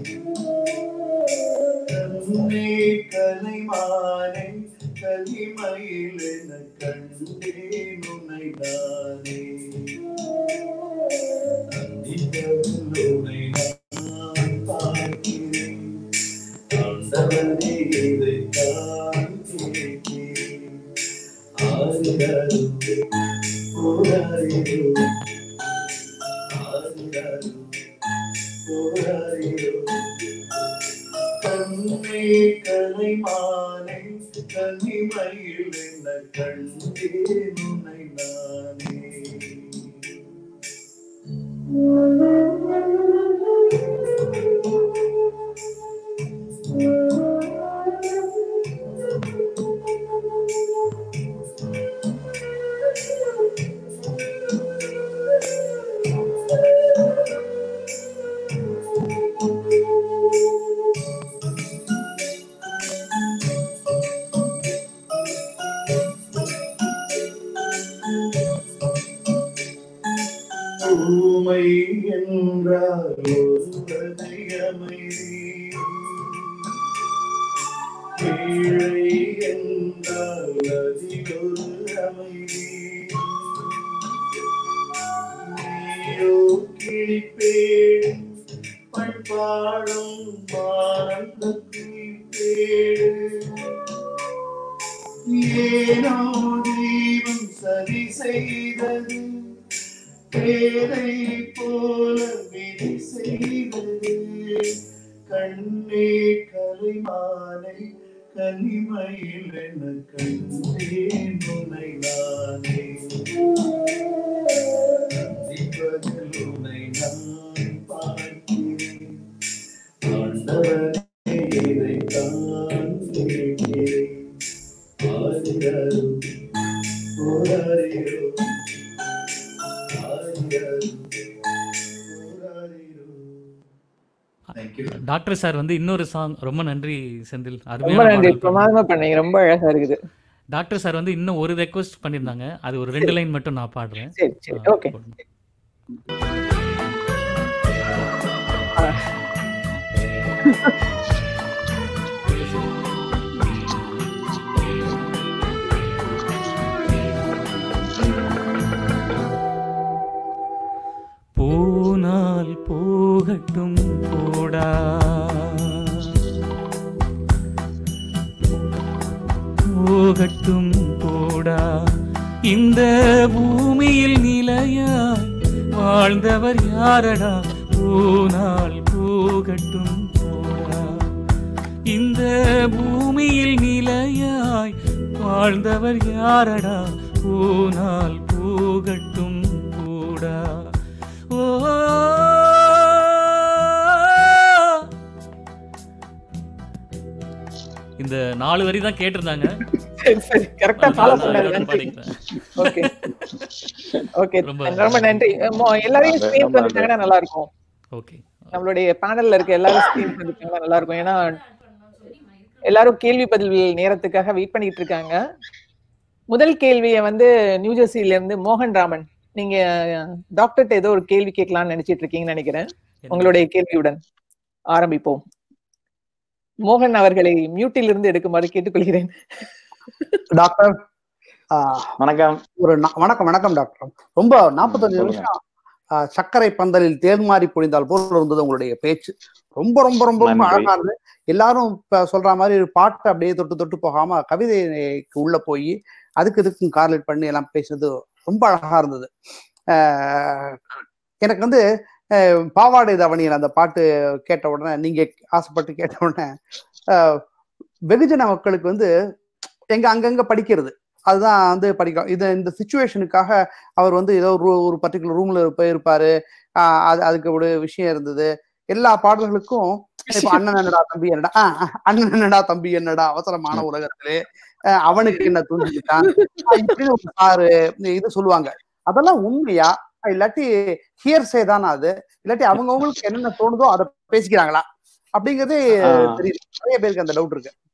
கண்ணே கலைமானே கனிமயில் என கண்டே நுனை நானே அந்திகவில் உனை நான் பார்க்கிறேன் ஆண்டவனே இதைத்தான் கேட்கிறேன் ஆறுதலும் போராடிடும் ஆறுதலும் போராடிடும் கண்ணே கலைமானே கனிமயில் என கண்டே நுனை நானே ஊமை என்றால் ஒருவதை அமைதி ஏழை என்றால் அதிலொரு அமைதி நீயோ கிளிப்பேடு பண்பாடும் ஆனந்த குயிப்பேடு ஏனோ தெய்வம் சதி செய்தது பேரை போல விதி செய்தது கண்ணே கலைமாலை கனிமையில் என கண்டேன் உன்னை நானே சந்திப்பதில் உன்னை நான் பார்க்கிறேன் ஆண்டவரே இதைத்தான் கேட்கிறேன் ஆரியாரோ ஓராரிரோ ஆரியாரோ ஓராரிரோ தேங்க்யூ டாக்டர் சார் வந்து இன்னொரு சாங் ரொம்ப நன்றி செந்தில் ரொம்ப அருமையான நன்றி பாடல் பண்ணீங்க. பிரமாதமா பண்ணீங்க ரொம்ப அழகா இருக்குது டாக்டர் சார் வந்து இன்னும் ஒரு ரெக்வஸ்ட் பண்ணியிருந்தாங்க அது ஒரு ரெண்டு லைன் மட்டும் நான் பாடுறேன் சரி சரி ஆ, ஓகே போடுங்க. போனால் போகட்டும் போடா போகட்டும் போடா இந்த பூமியில் நிலையாய் வாழ்ந்தவர் யாரடா போனால் போகட்டும் போடா இந்த பூமியில் நிலையாய் வாழ்ந்தவர் யாரடா போனால் போகட்டும் போடா ஓ இந்த நாலு வரி தான் கேட்டிருந்தாங்க சரி சரி கரெக்டா ஃபாலோ அதனால பண்ணாரு அதோட நன்றி பாடிக்கிறேன். ஓகே ஓகே ரொம்ப- ரொம்ப நன்றி மோ- எல்லாரையும் ரொம்ப ஸ்கிரீன் நன்றி. பண்ணிட்டாங்கன்னா நல்லா இருக்கும் ஓகே நம்மளுடைய பேனல்ல இருக்க எல்லாரும் ஸ்கிரீன் பண்ணிட்டாங்கன்னா நல்லா இருக்கும் ஏன்னா எல்லாரும் கேள்வி பதில் நேரத்துக்காக வெயிட் பண்ணிட்டு இருக்காங்க முதல் கேள்வியை வந்து நியூ ஜெர்சில இருந்து மோகன் ராமன் நீங்க டாக்டர்கிட்ட ஏதோ ஒரு கேள்வி கேட்கலாம்னு நினைச்சிட்டு இருக்கீங்கன்னு நினைக்கிறேன் உங்களுடைய கேள்வியுடன் ஆரம்பிப்போம் மோகன் அவர்களை மியூட்டில் இருந்து எடுக்குமாறு கேட்டுக்கொள்கிறேன் டாக்டர் ஆஹ், வணக்கம் ஒரு நா- வணக்கம் வணக்கம் டாக்டர் ரொம்ப நாற்பத்தஞ்சு சொல்லுங்க. நிமிஷம் ஆஹ், சர்க்கரை பந்தலில் தேன் மாறி பொழிந்தால் போல் இருந்தது உங்களுடைய பேச்சு ரொம்ப ரொம்ப ரொம்ப ரொம்ப நன்றி. அழகா இருந்தது எல்லாரும் இப்ப சொல்ற மாதிரி ஒரு பாட்டு அப்படியே தொட்டு தொட்டு போகாம கவிதைக்கு உள்ள போய் அதுக்கு இதுக்கும் கார்லேட் பண்ணி எல்லாம் பேசுனது ரொம்ப அழகா இருந்தது ஆஹ், எனக்கு வந்து ஆஹ், பாவாடை தவணியில் அந்த பாட்டு கேட்ட உடனே நீங்க ஆசைப்பட்டு கேட்ட உடனே ஆஹ், வெகுஜன மக்களுக்கு வந்து எங்க அங்கங்க படிக்கிறது அதுதான் வந்து படிக்கும் இது இந்த சுச்சுவேஷனுக்காக அவர் வந்து ஏதோ ஒரு ஒரு பர்டிகுலர் ரூம்ல போயிருப்பாரு ஆஹ் அது அதுக்கு ஒரு விஷயம் இருந்தது எல்லா பாடல்களுக்கும் இப்ப அண்ணன் என்னடா தம்பி என்னடா ஆஹ் ஆஹ் அண்ணன் என்னடா தம்பி என்னடா அவசரமான உலகத்திலே ஆஹ் அவனுக்கு என்ன தூங்கிட்டான் ஆஹ் இப்படின்னு ஒரு சாரு இது சொல்லுவாங்க அதெல்லாம் உண்மையா இல்லாட்டி ஹியர்ஸே தானா அது இல்லாட்டி அவங்கவங்களுக்கு என்னென்ன தோணுதோ அதை பேசிக்கிறாங்களா அப்படிங்கிறது ஆஹ். தெரியுது நிறைய பேருக்கு அந்த டவுட் இருக்கு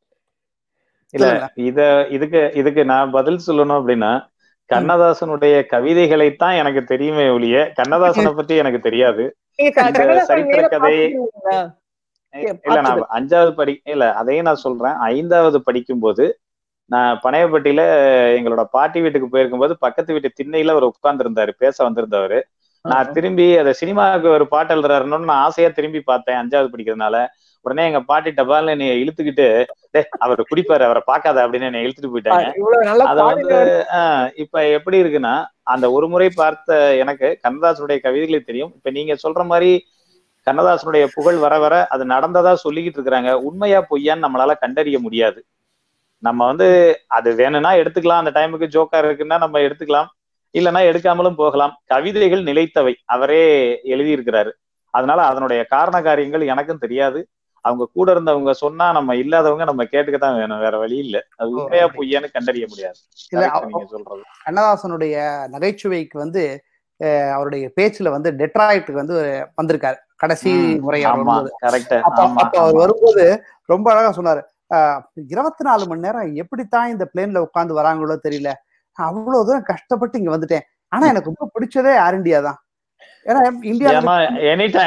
இல்ல சொல்லுங்களேன். இத இதுக்கு இதுக்கு நான் பதில் சொல்லணும் அப்படின்னா கண்ணதாசனுடைய கவிதைகளைத்தான் எனக்கு தெரியுமே ஒழிய கண்ணதாசனை பத்தி எனக்கு தெரியாது நீங்க க- இந்த கண்ணதாசன் சரித்திர நேரா கதை- பார்த்திருக்கீங்களா? இல்ல நான் அஞ்சாவது படி இல்ல அதையும் நான் சொல்றேன் ஐந்தாவது படிக்கும்போது நான் பனையப்பட்டியில எங்களோட பாட்டி வீட்டுக்கு போயிருக்கும்போது பக்கத்து வீட்டு திண்ணையில அவர் உட்கார்ந்து இருந்தாரு பேச வந்திருந்தவர் நான் திரும்பி அதை சினிமாவுக்கு ஒரு பாட்டு எழுதுறாருன்னு நான் ஆசையா திரும்பி பார்த்தேன் அஞ்சாவது படிக்கிறதுனால உடனே எங்க பாட்டி டபால்னு என்னை இழுத்துக்கிட்டு டே அவர் குடிப்பாரு அவரை பார்க்காத அப்படின்னு என்னை இழுத்துட்டு போயிட்டாங்க இவ்வளவு நல்லா அத வந்து பாடுங்க ஆஹ் இப்ப எப்படி இருக்குன்னா அந்த ஒரு முறை பார்த்த எனக்கு கண்ணதாசனுடைய கவிதைகளை தெரியும் இப்ப நீங்க சொல்ற மாதிரி கண்ணதாசனுடைய புகழ் வர வர அது நடந்ததா சொல்லிக்கிட்டு இருக்கிறாங்க உண்மையா பொய்யான்னு நம்மளால கண்டறிய முடியாது நம்ம வந்து அது வேணும்னா எடுத்துக்கலாம் அந்த டைமுக்கு ஜோக்கா இருக்குன்னா நம்ம எடுத்துக்கலாம் இல்லைன்னா எடுக்காமலும் போகலாம் கவிதைகள் நிலைத்தவை அவரே எழுதியிருக்கிறாரு அதனால அதனுடைய காரண காரியங்கள் எனக்கும் தெரியாது அவங்க கூட இருந்தவங்க சொன்னா நம்ம இல்லாதவங்க நம்ம கேட்டுக்கத்தான் வேணும் வேற வழி இல்ல அது ஓ, உண்மையா அப்படி. பொய்யான்னு கண்டறிய முடியாது இல்ல Correct அவ- நீங்க சொல்றது கண்ணதாசனுடைய நகைச்சுவைக்கு வந்து அஹ், அவருடைய பேச்சுல வந்து டெட்ராய்ட்டுக்கு வந்து வந்திருக்காரு கடைசி ம், முறை அவர் ஆமா வரும்போது கரெக்ட் அப்ப ஆமா அப்ப அவர் ஆமா. வரும்போது ரொம்ப அழகா சொன்னாரு இருபத்தி நாலு மணி நேரம் எப்படித்தான் இந்த பிளேன்ல உட்கார்ந்து வராங்களோ தெரியல நான் அவ்வளவு தூரம் கஷ்டப்பட்டு இங்க வந்துட்டேன் ஆனா எனக்கு ரொம்ப பிடிச்சதே ஏர் இந்தியா தான் ஏன்னா இந்தியா ஏன்னா எனி டைம்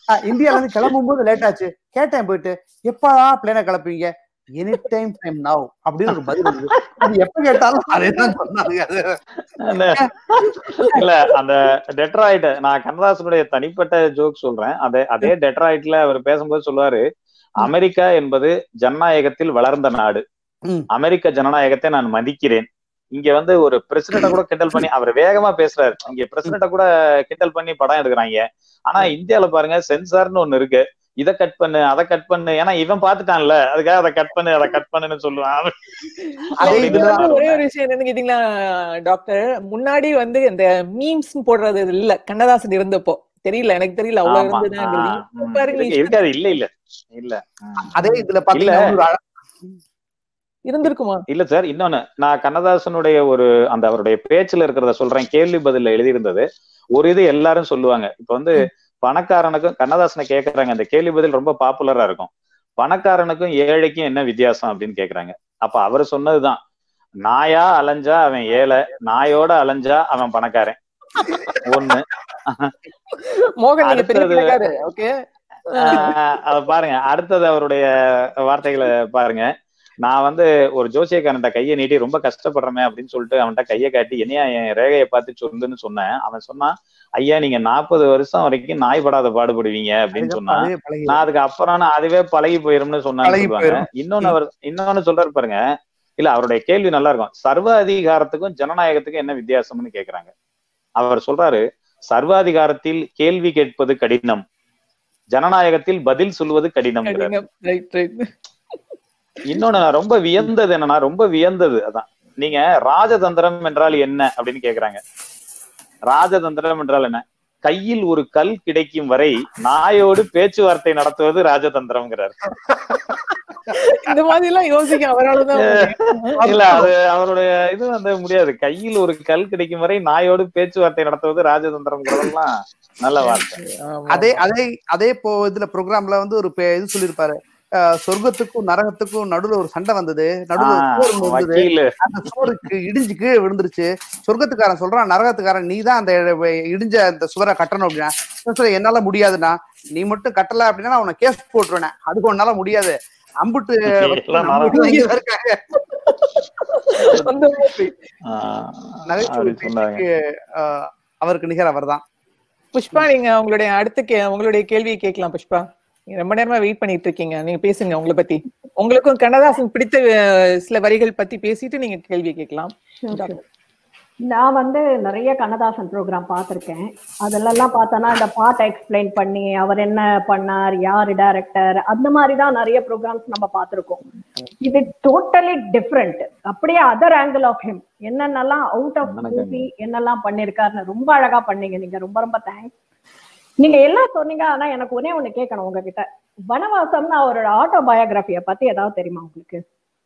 அஹ் இந்தியால இருந்து கிளம்பும் போது லேட் ஆச்சு கேட்டேன் போயிட்டு எப்படா பிளேனை கிளப்புவீங்க எனி டைம் டைம் நவ் அப்படின்னு ஒரு பதில் இருந்தது அது எப்ப கேட்டாலும் அதே தான் சொன்னாங்க அது அந்த இல்ல அந்த டெட்ராய்ட் நான் கண்ணதாசனுடைய தனிப்பட்ட ஜோக் சொல்றேன் அதே அதே டெட்ராய்ட்ல அவர் பேசும்போது சொல்லுவாரு அமெரிக்கா என்பது ஜனநாயகத்தில் வளர்ந்த நாடு ம். அமெரிக்க ஜனநாயகத்தை நான் மதிக்கிறேன் இங்க வந்து ஒரு பிரசிடண்ட கூட கிண்டல் பண்ணி அவர் வேகமா பேசுறாரு இங்க பிரசிடண்ட கூட கிண்டல் பண்ணி படம் எடுக்கிறாங்க ஆனா இந்தியால பாருங்க சென்சார்னு ஒண்ணு இருக்கு இத கட் பண்ணு அதை கட் பண்ணு ஏன்னா இவன் பாத்துட்டான்ல அதுக்காக அதை கட் பண்ணு அதை கட் பண்ணுன்னு சொல்லுவான் அவன் அதே இல்ல, இதுல இதுதான் வந்து ஒரே ஒரு விஷயம் என்னன்னு கேட்டீங்களா டாக்டர் முன்னாடி வந்து இந்த மீம்ஸ் போடுறது இல்ல கண்ணதாசன் இருந்தப்போ தெரியல எனக்கு தெரியல அவ்வளவு ஆமா இருந்ததுங்கிறது ஆஹ் இப்ப உம் பாருங்க இருக்கு- இருக்காது இல்ல இல்ல இல்ல உம். அதே இதுல பாத்தீங்கன்னா ஒரு அழ- இருந்திருக்குமா இல்ல சார் இன்னொன்னு நான் கண்ணதாசனுடைய ஒரு அந்த அவருடைய பேச்சுல இருக்கிறத சொல்றேன் கேள்வி பதில்ல எழுதியிருந்தது ஒரு இது எல்லாரும் சொல்லுவாங்க இப்ப வந்து பணக்காரனுக்கும் கண்ணதாசனை கேக்குறாங்க அந்த கேள்வி பதில் ரொம்ப பாப்புலரா இருக்கும் பணக்காரனுக்கும் ஏழைக்கும் என்ன வித்தியாசம் அப்படின்னு கேக்குறாங்க அப்ப அவர் சொன்னதுதான் நாயா அலைஞ்சா அவன் ஏழை நாயோட அலைஞ்சா அவன் பணக்காரன் ஒண்ணு மோகன் நீங்க பெரிய அடுத்தது- பணக்காரு ஓகே ஆஹ் அத பாருங்க அடுத்தது அவருடைய வார்த்தைகளை பாருங்க நான் வந்து ஒரு ஜோசியக்காரன்ட்ட கையை நீட்டி ரொம்ப கஷ்டப்படுறமே அப்படின்னு சொல்லிட்டு அவன்கிட்ட கையை காட்டி என்னையா என் ரேகையை பார்த்து சொல்லுன்னு சொன்னேன் அவன் சொன்னான் ஐயா நீங்க நாற்பது வருஷம் வரைக்கும் நாய் படாத பாடுபடுவீங்க அப்படின்னு சொன்னான் அதுவே பழகி நான் அதுக்கு அப்புறம் நான் அதுவே பழகி போயிரும்னு சொன்னான்னு பழகி சொல்லுவாங்க போயிரும். இன்னொன்னு அவர் இன்னொன்னு சொல்றாரு பாருங்க இல்ல அவருடைய கேள்வி நல்லா இருக்கும் சர்வ அதிகாரத்துக்கும் ஜனநாயகத்துக்கும் என்ன வித்தியாசம்னு கேக்குறாங்க அவர் சொல்றாரு சர்வாதிகாரத்தில் கேள்வி கேட்பது கடினம் ஜனநாயகத்தில் பதில் சொல்வது கடினம் ரைட் ரைட் இன்னொன்னு நான் ரொம்ப வியந்தது என்னன்னா ரொம்ப வியந்தது அதான் நீங்க ராஜதந்திரம் என்றால் என்ன அப்படின்னு கேக்குறாங்க ராஜதந்திரம் என்றால் என்ன கையில் ஒரு கல் கிடைக்கும் வரை நாயோடு பேச்சுவார்த்தை நடத்துவது ராஜதந்திரம்ங்கிறார் இந்த மாதிரி எல்லாம் யோசிக்க அவராலதான் முடியும். இல்ல அது அவருடைய இது வந்து முடியாது கையில் ஒரு கல் கிடைக்கும் வரை நாயோடு பேச்சுவார்த்தை நடத்துவது ராஜதந்திரம்ங்கிறதெல்லாம் நல்ல வார்த்தை ஆமா. அதே அதே அதே போ இதுல ப்ரோக்ராம்ல வந்து ஒரு பே- இது சொல்லியிருப்பாரு அஹ் சொர்க்கத்துக்கும் நரகத்துக்கும் நடுவுல ஒரு சண்டை வந்தது நடுவுல ஒரு போர் ஒண்ணு வந்தது வக்கீல் அந்த சுவருக்கு இடிஞ்சு கீழே விழுந்துருச்சு சொர்க்கத்துக்காரன் சொல்றான் நரகத்துக்காரன் நீ தான் அந்த இடிஞ்ச அந்த சுவரை கட்டணும் அப்படின்னா இவன் சொல்றான், என்னால முடியாதுண்ணா நீ மட்டும் கட்டல அப்படின்னா நான் உன்னை கேஸ் போட்டுருவேன் அதுக்கு உன்னால முடியாது அம்புட்டு எல்லாம் அம்புட்டு நரகம். இங்கதான் இருக்காங்க அந்த மாதிரி. ஆஹ் நகைச்சுவை அப்படி சொன்னாங்க பேச்சுக்கு, அஹ், அவருக்கு நிகர் அவர்தான் புஷ்பா நீங்க உங்களுடைய அடுத்த கே- உங்களுடைய கேள்வியை கேட்கலாம் புஷ்பா நீங்க ரொம்ப நேரமா வெயிட் பண்ணிட்டு இருக்கீங்க நீங்க பேசுங்க உங்களை பத்தி உங்களுக்கும் கண்ணதாசன் பிடித்த அஹ், சில வரிகள் பத்தி பேசிட்டு நீங்க கேள்வி கேட்கலாம் நான் வந்து நிறைய கண்ணதாசன் ப்ரோக்ராம் பார்த்துருக்கேன் அதுலலாம் பார்த்தோன்னா இந்த பாட்டை எக்ஸ்பிளைன் பண்ணி அவர் என்ன பண்ணார் யார் டைரக்டர் அந்த மாதிரி தான் நிறைய ப்ரோக்ராம்ஸ் நம்ம பார்த்துருக்கோம் இது டோட்டலி டிஃப்ரெண்ட் அப்படியே அதர் ஆங்கிள் ஆஃப் ஹிம் என்னென்னலாம் அவுட் ஆஃப் வணக்கம். மூவி என்னெல்லாம் பண்ணியிருக்காருன்னு ரொம்ப அழகா பண்ணீங்க நீங்க ரொம்ப ரொம்ப தேங்க்ஸ் நீங்க எல்லாம் சொன்னீங்க ஆனா எனக்கு ஒரே ஒண்ணு கேட்கணும் உங்ககிட்ட வனவாசம்னு அவரோட ஆட்டோ பயோகிராஃபிய பத்தி ஏதாவது தெரியுமா உங்களுக்கு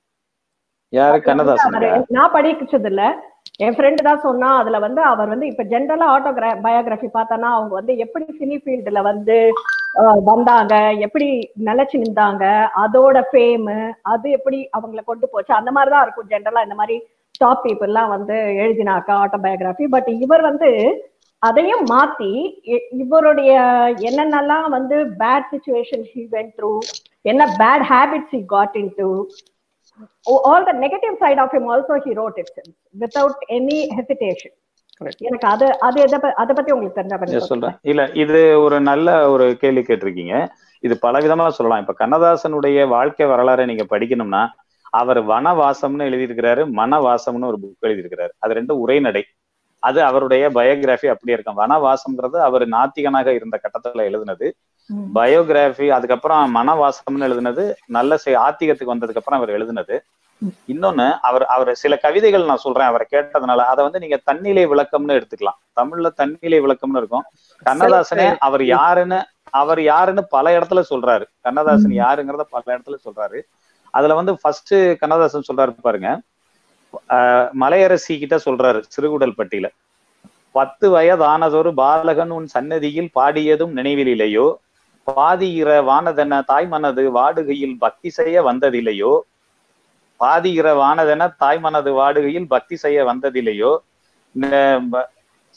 யாரு கண்ணதாசன் அவரு- நான் படிச்சது இல்ல என் ஃப்ரெண்டு தான் சொன்னா அதுல வந்து அவர் வந்து இப்ப ஜென்ரலா ஆட்டோ பயோகிராஃபி பார்த்தோன்னா அவங்க வந்து எப்படி சினி ஃபீல்டுல வந்து அஹ், வந்தாங்க எப்படி நிலைச்சு நின்றாங்க அதோட ஃபேம் அது எப்படி அவங்கள கொண்டு போச்சு அந்த மாதிரி தான் இருக்கும் ஜென்ரலா இந்த மாதிரி டாப் பீப்புள்லாம் வந்து எழுதினாக்கா ஆட்டோ பயோகிராஃபி பட் இவர் வந்து அதையும் மாத்தி இ- இவருடைய என்னென்னலாம் வந்து bad situation he went through என்ன bad habits he got into all the negative side of him also he wrote it without any hesitation Correct. எனக்கு அது அது எதை ப- அதை பத்தி உங்களுக்கு தெரிஞ்சா கொஞ்சம் நான் சொல்றேன் இல்ல இது ஒரு நல்ல ஒரு கேள்வி கேட்டிருக்கீங்க இது பல விதமா சொல்லலாம் இப்ப கண்ணதாசனுடைய வாழ்க்கை வரலாறை நீங்க படிக்கணும்னா அவர் வனவாசம்னு எழுதியிருக்கிறாரு மனவாசம்னு ஒரு புக் எழுதியிருக்கிறாரு அது ரெண்டும் உரைநடை அது அவருடைய பயோகிராஃபி அப்படியே இருக்கும் வனவாசம்ங்கிறது அவர் நாத்திகனாக இருந்த கட்டத்துல எழுதினது ம். பயோகிராஃபி அதுக்கப்புறம் மனவாசம்னு எழுதினது நல்ல செ- ஆத்திகத்துக்கு வந்ததுக்கு அப்புறம் அவர் எழுதினது இன்னொன்னு அவர் அவர் சில கவிதைகள் நான் சொல்றேன் அவரை கேட்டதுனால அதை வந்து நீங்க தன்னிலை விளக்கம்னு எடுத்துக்கலாம் தமிழ்ல தன்னிலை விளக்கம்னு இருக்கும் கண்ணதாசனே அவர் யாருன்னு அவர் யாருன்னு பல இடத்துல சொல்றாரு கண்ணதாசன் யாருங்கிறத பல இடத்துல சொல்றாரு அதுல வந்து ஃபர்ஸ்ட் கண்ணதாசன் சொல்றாரு பாருங்க ஆஹ் மலையரசி கிட்ட சொல்றாரு சிறுகுடல் பட்டியல பத்து வயதானதொரு பாலகன் உன் சன்னதியில் பாடியதும் நினைவில் இல்லையோ பாதியிற வானதென தாய்மனது வாடுகையில் பக்தி செய்ய வந்ததில்லையோ பாதியிற வானதென தாய்மனது வாடுகையில் பக்தி செய்ய வந்ததில்லையோ ந- ப-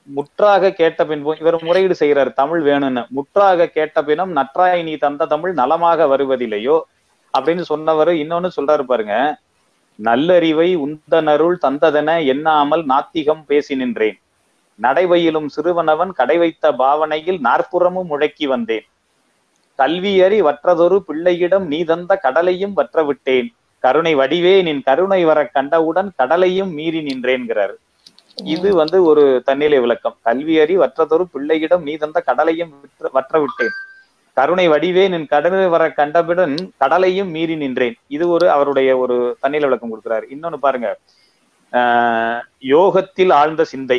முற்றாக கேட்ட பின்பும் இவர் முறையீடு செய்யறாரு தமிழ் வேணும்னு முற்றாக கேட்ட பினும் நற்றாய் நீ தந்த தமிழ் நலமாக வருவதில்லையோ அப்படின்னு சொன்னவர் இன்னொன்னு சொல்றாரு பாருங்க நல்லறிவை உந்தனருள் தந்ததென எண்ணாமல் நாத்திகம் பேசி நின்றேன் நடைவையிலும் சிறுவனவன் கடை வைத்த பாவனையில் நாற்புறமும் முழக்கி வந்தேன் கல்வியறி வற்றதொரு பிள்ளையிடம் நீ தந்த கடலையும் வற்ற விட்டேன் கருணை வடிவே நின் கருணை வர கண்டவுடன் கடலையும் மீறி நின்றேன்கிறார் இது வந்து ஒரு தன்னிலை விளக்கம் கல்வியறி வற்றதொரு பிள்ளையிடம் நீ தந்த கடலையும் விற்ற- வற்ற விட்டேன் கருணை வடிவே நின் கடலை வர கண்டவுடன் கடலையும் மீறி நின்றேன் இது ஒரு அவருடைய ஒரு தன்னிலை விளக்கம் கொடுக்கிறார் இன்னொன்னு பாருங்க ஆஹ் யோகத்தில் ஆழ்ந்த சிந்தை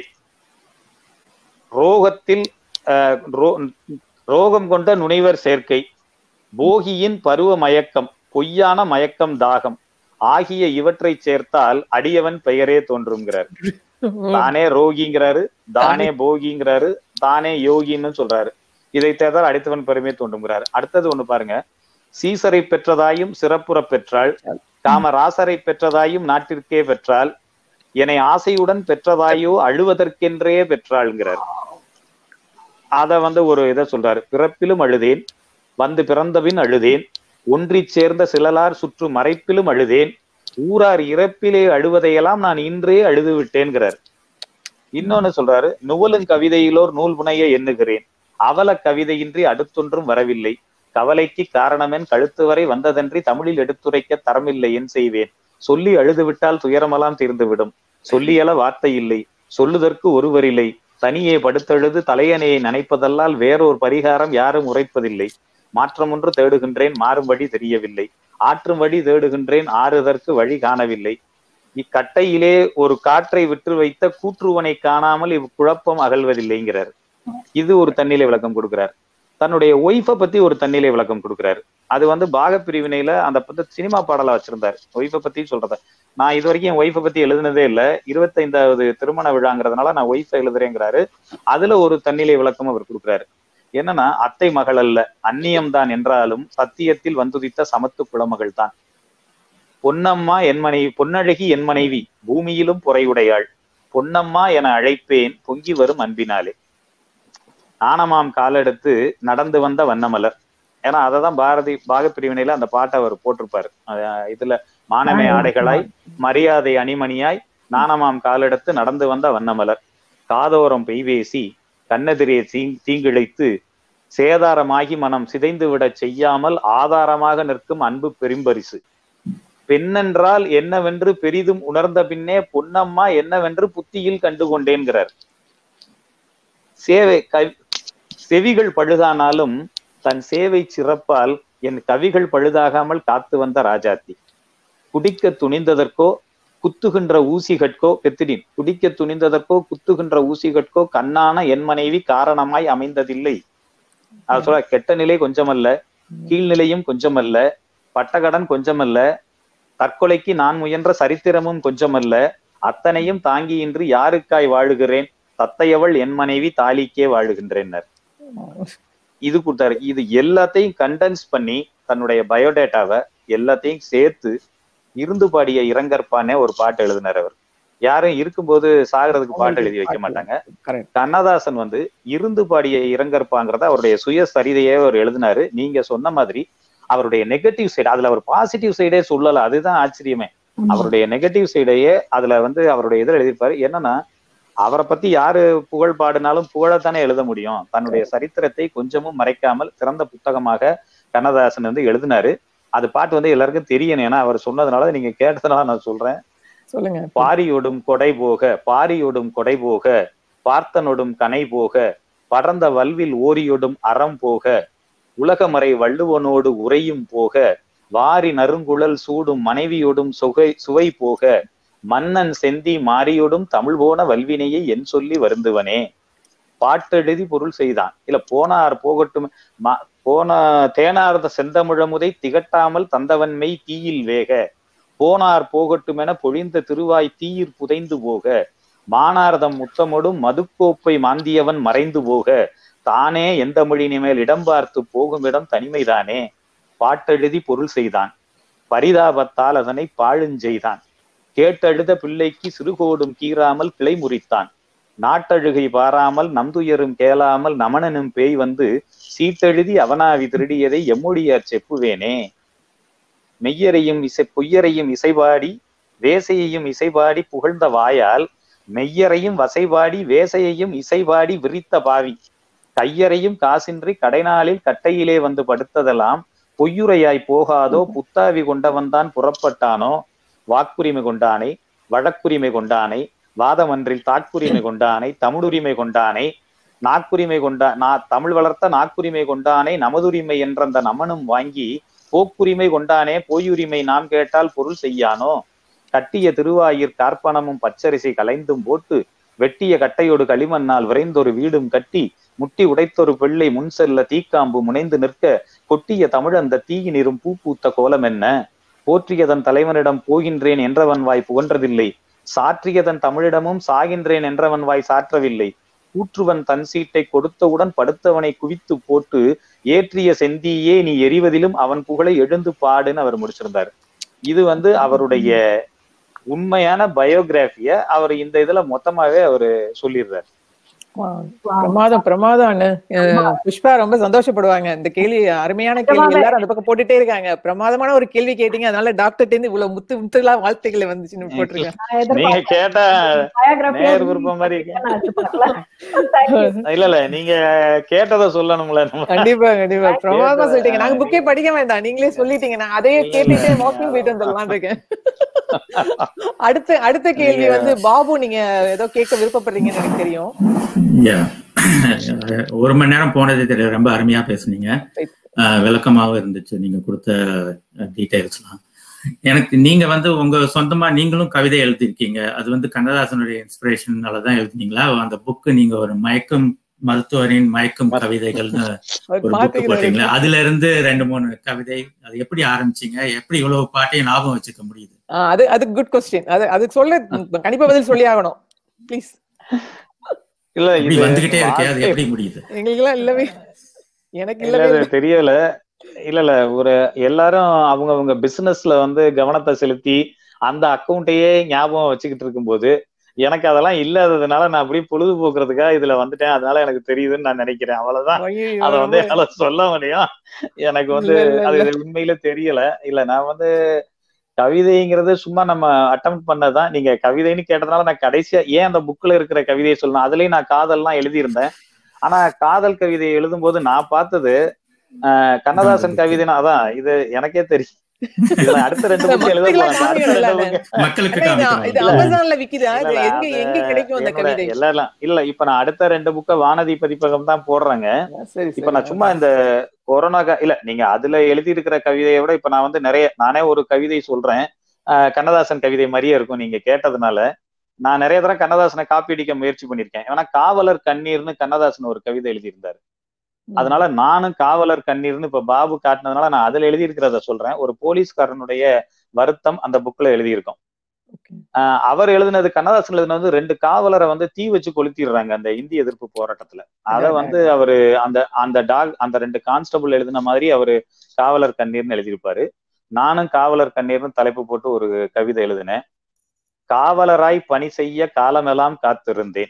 ரோகத்தில் ஆஹ் ரோ- ரோகம் கொண்ட நுனைவர் சேர்க்கை போகியின் பருவ மயக்கம் பொய்யான மயக்கம் தாகம் ஆகிய இவற்றை சேர்த்தால் அடியவன் பெயரே தோன்றுங்கிறார் தானே ரோகிங்கிறாரு தானே போகிங்கிறாரு தானே யோகின்னு சொல்றாரு இதை தேர்ந்தால் அடித்தவன் பெருமை தோன்றுங்கிறாரு அடுத்தது ஒண்ணு பாருங்க சீசரை பெற்றதாயும் சிறப்புற பெற்றாள் காமராசரை பெற்றதாயும் நாட்டிற்கே பெற்றால் என்னை ஆசையுடன் பெற்றதாயோ அழுவதற்கென்றே பெற்றாள்ங்கிறார் அத வந்து ஒரு இதை சொல்றாரு பிறப்பிலும் அழுதேன் வந்து பிறந்தபின் அழுதேன் ஒன்றிச் சேர்ந்த சிலலார் சுற்று மறைப்பிலும் அழுதேன் ஊரார் இறப்பிலே அழுவதையெல்லாம் நான் இன்றே அழுது விட்டேன்கிறார் இன்னொன்னு சொல்றாரு நுவலும் கவிதையிலோர் நூல் புனைய எண்ணுகிறேன் அவல கவிதையின்றி அடுத்தொன்றும் வரவில்லை கவலைக்கு காரணமென் கழுத்து வரை வந்ததன்றி தமிழில் எடுத்துரைக்க தரமில்லை என் செய்வேன் சொல்லி அழுதுவிட்டால் துயரமெல்லாம் தீர்ந்துவிடும் சொல்லியல வார்த்தை இல்லை சொல்லுதற்கு ஒருவர் இல்லை தனியே படுத்தெழுது தலையணையை நினைப்பதல்லால் வேறொரு பரிகாரம் யாரும் உரைப்பதில்லை மாற்றம் ஒன்று தேடுகின்றேன் மாறும் வழி தெரியவில்லை ஆற்றும் வழி தேடுகின்றேன் ஆறுதற்கு வழி காணவில்லை இக்கட்டையிலே ஒரு காற்றை விற்று வைத்த கூற்றுவனை காணாமல் இவ்குழப்பம் அகழ்வதில்லைங்கிறார் இது ஒரு தன்னிலை விளக்கம் கொடுக்கிறார் தன்னுடைய ஒய்ஃபை பத்தி ஒரு தன்னிலை விளக்கம் கொடுக்கிறார் அது வந்து பாக பிரிவினையில அந்த பத்தி சினிமா பாடலா வச்சிருந்தார் ஒய்ஃபை பத்தி சொல்றத நான் இது வரைக்கும் என் ஒய்ஃபை பத்தி எழுதுனதே இல்ல இருபத்தைந்தாவது திருமண விழாங்கிறதுனால நான் ஒய்ஃபை எழுதுறேங்கிறாரு அதுல ஒரு தன்னிலை விளக்கம் அவர் கொடுக்கிறாரு என்னன்னா அத்தை மகள் அல்ல அந்நியம்தான் என்றாலும் சத்தியத்தில் வந்துதித்த சமத்து குளமகள் தான் பொன்னம்மா என் மனைவி பொன்னழகி என் மனைவி பூமியிலும் பொறையுடையாள் பொன்னம்மா என அழைப்பேன் பொங்கி வரும் அன்பினாலே ஆனமாம் காலெடுத்து நடந்து வந்த வண்ணமலர் ஏன்னா அததான் பாரதி பாக பிரிவினையில அந்த பாட்டை அவர் போட்டிருப்பாரு அஹ் இதுல மானமே ஆடைகளாய் மரியாதை அணிமணியாய் நாணமாம் காலெடுத்து நடந்து வந்த வண்ணமலர் காதோரம் பெய்வேசி கண்ணெதிரே தீங் தீங்கிழைத்து சேதாரமாகி மனம் சிதைந்து விடச் செய்யாமல் ஆதாரமாக நிற்கும் அன்பு பெரும்பரிசு பெண்ணென்றால் என்னவென்று பெரிதும் உணர்ந்த பின்னே பொன்னம்மா என்னவென்று புத்தியில் கண்டு கொண்டேன்கிறார் சேவை கவி செவிகள் பழுதானாலும் தன் சேவை சிறப்பால் என் கவிகள் பழுதாகாமல் காத்து வந்த ராஜாத்தி குடிக்க துணிந்ததற்கோ குத்துகின்ற ஊசிகட்கோ பெத்திடின் குடிக்க துணிந்ததற்கோ குத்துகின்ற ஊசிகட்கோ கண்ணான என் மனைவி காரணமாய் அமைந்ததில்லை அது சொல்ல கெட்ட நிலை கொஞ்சமல்ல கீழ்நிலையும் கொஞ்சமல்ல பட்டகடன் கொஞ்சமல்ல தற்கொலைக்கு நான் முயன்ற சரித்திரமும் கொஞ்சமல்ல அத்தனையும் தாங்கியின்றி யாருக்காய் வாழுகிறேன் தத்தையவள் என் மனைவி தாலிக்கே வாழுகின்றேன்னர் இது கொடுத்தாரு இது எல்லாத்தையும் கண்டென்ஸ் பண்ணி தன்னுடைய பயோடேட்டாவை எல்லாத்தையும் சேர்த்து இருந்து பாடிய இரங்கற்பானே ஒரு பாட்டு எழுதினார் அவர் யாரும் இருக்கும்போது சாகிறதுக்கு பாட்டு எழுதி வைக்க மாட்டாங்க கரெக்ட் கண்ணதாசன் வந்து இருந்து பாடிய இரங்கற்பாங்கிறத அவருடைய சுயசரிதையே அவர் எழுதினாரு நீங்க சொன்ன மாதிரி அவருடைய நெகட்டிவ் சைடு அதுல அவர் பாசிட்டிவ் சைடே சொல்லல அதுதான் ஆச்சரியமே அவருடைய நெகட்டிவ் சைடையே அதுல வந்து அவருடைய இதில் எழுதியிருப்பாரு என்னன்னா அவரை பத்தி யாரு புகழ் பாடினாலும் புகழத்தானே எழுத முடியும் தன்னுடைய சரித்திரத்தை கொஞ்சமும் மறைக்காமல் சிறந்த புத்தகமாக கண்ணதாசன் வந்து எழுதினாரு அது பாட்டு வந்து எல்லாருக்கும் தெரியணும் ஏன்னா அவர் சொன்னதுனால நீங்க கேட்டதுனால நான் சொல்றேன் சொல்லுங்க பாரியோடும் கொடை போக பாரியோடும் கொடை போக பார்த்தனொடும் கனை போக படர்ந்த வல்வில் ஓரியோடும் அறம் போக உலகமறை வள்ளுவனோடு உரையும் போக வாரி நறுங்குழல் சூடும் மனைவியோடும் சுகை சுவை போக மன்னன் செந்தி மாரியோடும் தமிழ் போன வல்வினையை என் சொல்லி வருந்துவனே பாட்டெழுதி பொருள் செய்தான் இல்ல போனார் போகட்டும் ம- போன தேனார்ந்த செந்தமிழமுதை திகட்டாமல் தந்தவன் மெய் தீயில் வேக போனார் போகட்டுமென பொழிந்த திருவாய் தீயிற் புதைந்து போக மானார்தம் முத்தமொடும் மதுக்கோப்பை மாந்தியவன் மறைந்து போக தானே எந்த மொழினி மேல் இடம் பார்த்து போகும் இடம் தனிமைதானே பாட்டெழுதி பொருள் செய்தான் பரிதாபத்தால் அதனை பாழுஞ்செய்தான் கேட்டழுத பிள்ளைக்கு சிறுகோடும் கீறாமல் கிளை முறித்தான் நாட்டழுகை பாராமல் நம்துயரும் கேளாமல் நமனனும் பேய் வந்து சீட்டெழுதி அவனாவி திருடியதை எம்மொழியார் செப்புவேனே மெய்யரையும் இசை பொய்யரையும் இசைபாடி வேசையையும் இசைபாடி புகழ்ந்த வாயால் மெய்யரையும் வசைபாடி வேசையையும் இசைபாடி விரித்த பாவி கையறையும் காசின்றி கடைநாளில் கட்டையிலே வந்து படுத்ததெல்லாம் பொய்யுரையாய் போகாதோ புத்தாவி கொண்டவன்தான் புறப்பட்டானோ வாக்குரிமை கொண்டானை வழக்குரிமை கொண்டானை வாதமன்றில் தாட்குரிமை கொண்டானை தமிழுரிமை கொண்டானை நாக்குரிமை கொண்டா நா தமிழ் வளர்த்த நாக்குரிமை கொண்டானை நமதுரிமை என்ற அந்த நமனும் வாங்கி போக்குரிமை கொண்டானே போயுரிமை நாம் கேட்டால் பொருள் செய்யானோ கட்டிய திருவாயிற் கார்ப்பணமும் பச்சரிசி கலைந்தும் போட்டு வெட்டிய கட்டையோடு களிமண்ணால் விரைந்தொரு வீடும் கட்டி முட்டி உடைத்தொரு பிள்ளை முன் செல்ல தீக்காம்பு முனைந்து நிற்க கொட்டிய தமிழ் அந்த தீயினிரும் பூ பூத்த கோலம் என்ன போற்றியதன் தலைவனிடம் போகின்றேன் என்றவன் வாய் புகன்றதில்லை சாற்றியதன் தமிழிடமும் சாகின்றேன் என்றவன் வாய் சாற்றவில்லை கூற்றுவன் தன் சீட்டை கொடுத்தவுடன் படுத்தவனை குவித்து போட்டு ஏற்றிய செந்தியே நீ எரிவதிலும் அவன் புகழை எழுந்து பாடுன்னு அவர் முடிச்சிருந்தார் இது வந்து அவருடைய உண்மையான பயோகிராஃபிய அவர் இந்த இதுல மொத்தமாவே அவரு சொல்லிடுறாரு பிரமாதம் பிரமாதம் அண்ணு அஹ் புஷ்பா ரொம்ப சந்தோஷப்படுவாங்க இந்த கேள்வி அருமையான கேள்வி எல்லாரும் அந்த பக்கம் போட்டுட்டே இருக்காங்க பிரமாதமான ஒரு கேள்வி கேட்டீங்க அதனால டாக்டர் இருந்து இவ்வளவு முத்து முத்துலா வாழ்த்துக்களை வந்துச்சுன்னு போட்டிருக்கேன் நான் நீங்க எதிர்பார்த்தேன் கேட்ட biography நேர் ஒரு விருப்பம் மாதிரி இருக்கு. நான் எதிர்பார்க்கல. Thank you. இல்ல இல்ல நீங்க கேட்டதை சொல்லணும்ல நம்ம கண்டிப்பா கண்டிப்பா பிரமாதமா கேட்டத- சொல்லிட்டீங்க நாங்க புக்கே படிக்க வேண்டாம் நீங்களே சொல்லிட்டீங்க நான் அதையே இல்ல, கேட்டுட்டு இல்ல. வாக்கிங் போயிட்டு வந்துடலாம் இருக்கேன் அடுத்த அடுத்த கேள்வி நீங்க- வந்து பாபு நீங்க ஏதோ கேட்க விருப்பப்படுறீங்கன்னு எனக்கு தெரியும் Yeah. ஒரு மணி நேரம் போனதே தெரியல ரொம்ப அருமையா பேசுனீங்க அஹ் விளக்கமாவும் இருந்துச்சு நீங்க கொடுத்த டீடைல்ஸ்லாம் எனக்கு நீங்க வந்து உங்க சொந்தமா நீங்களும் கவிதை எழுதியிருக்கீங்க அது வந்து கண்ணதாசனுடைய இன்ஸ்பிரேஷனால தான் எழுதினீங்களா அந்த புக்கு நீங்க ஒரு மயக்கம் மருத்துவரின் மயக்கம் கவிதைகள்னு அவர் ஒரு புக்கு பாத்துக்கிறாரு. போட்டீங்களா அதுல இருந்து ரெண்டு மூணு கவிதை அது எப்படி ஆரம்பிச்சீங்க எப்படி இவ்வளவு பாட்டையும் ஞாபகம் வச்சுக்க முடியுது ஆ, அது அது குட் கொஸ்டின் அது அதுக்கு சொல்ல கண்டிப்பா பதில் சொல்லி ஆகணும் ப்ளீஸ் இல்ல இப்படி இது வந்துகிட்டே இருக்கே அது வாழ்க்கை- எப்படி முடியுது எங்களுக்கு எல்லாம் இல்லவே எனக்கு இல்ல இல்லவே அது இல்லை. தெரியல இல்ல இல்ல ஒரு எல்லாரும் அவங்க அவங்க பிசினஸ்ல வந்து கவனத்தை செலுத்தி அந்த அக்கௌண்ட்டையே ஞாபகம் வச்சுக்கிட்டு இருக்கும்போது எனக்கு அதெல்லாம் இல்லாததுனால நான் அப்படியே பொழுதுபோக்குறதுக்காக இதுல வந்துட்டேன் அதனால எனக்கு தெரியுதுன்னு நான் நினைக்கிறேன் அவ்வளவுதான் ஐயையோ, அத வந்து ரொம்ப- என்னால சொல்ல முடியும் எனக்கு வந்து இல்ல, இல்ல, அது இல்ல. உண்மையில தெரியல இல்ல நான் வந்து கவிதைங்கிறது சும்மா நம்ம அட்டம் பண்ணதான் நீங்க கவிதைன்னு கேட்டதுனால நான் கடைசியா ஏன் அந்த புக்ல இருக்கிற கவிதையை சொல்லணும் அதுலயும் நான் காதல்லாம் எழுதியிருந்தேன் ஆனா காதல் கவிதை எழுதும்போது நான் பார்த்தது ஆஹ் கண்ணதாசன் கவிதைனா அதான் இது எனக்கே தெரியும் இதுல அடுத்த ரெண்டு புக் எழுத மக்களுக்கெல்லாம் போறேன் அடுத்த ரெண்டு காமிக்கணும்ல. book மக்களுக்கு அண்ணா, இது- காமிக்கணும் இது இல்ல. அமேசான்ல விக்குதா இது இல்ல, எங்க அது எங்க கிடைக்கும் அந்த என்னோட கவிதை எல்லாம் இல்ல இப்ப நான் அடுத்த ரெண்டு புக்க வானதி பதிப்பகம் தான் போடுறேங்க சரி இப்ப நான் சும்மா இந்த கொரோனா கா- இல்ல நீங்க அதுல எழுதி இருக்கிற கவிதையை விட இப்ப நான் வந்து நிறைய நானே ஒரு கவிதை சொல்றேன் ஆஹ் கண்ணதாசன் கவிதை மாதிரியே இருக்கும் நீங்க கேட்டதுனால நான் நிறைய தடவை கண்ணதாசனை காப்பி அடிக்க முயற்சி பண்ணிருக்கேன் ஏன்னா காவலர் கண்ணீர்னு கண்ணதாசன் ஒரு கவிதை எழுதியிருந்தாரு அதனால நானும் காவலர் கண்ணீர்னு இப்ப பாபு காட்டினதுனால நான் அதுல எழுதியிருக்கிறத சொல்றேன் ஒரு போலீஸ்காரனுடைய வருத்தம் அந்த புக்ல எழுதியிருக்கோம் ஆஹ் அவர் எழுதினது கண்ணதாசன் எழுதினது வந்து ரெண்டு காவலரை வந்து தீ வச்சு கொளுத்திடுறாங்க அந்த இந்திய எதிர்ப்பு போராட்டத்துல அத வந்து அவரு அந்த அந்த டாக் அந்த ரெண்டு கான்ஸ்டபிள் எழுதின மாதிரி அவரு காவலர் கண்ணீர்னு எழுதியிருப்பாரு நானும் காவலர் கண்ணீர்னு தலைப்பு போட்டு ஒரு கவிதை எழுதினேன் காவலராய் பணி செய்ய காலமெல்லாம் காத்திருந்தேன்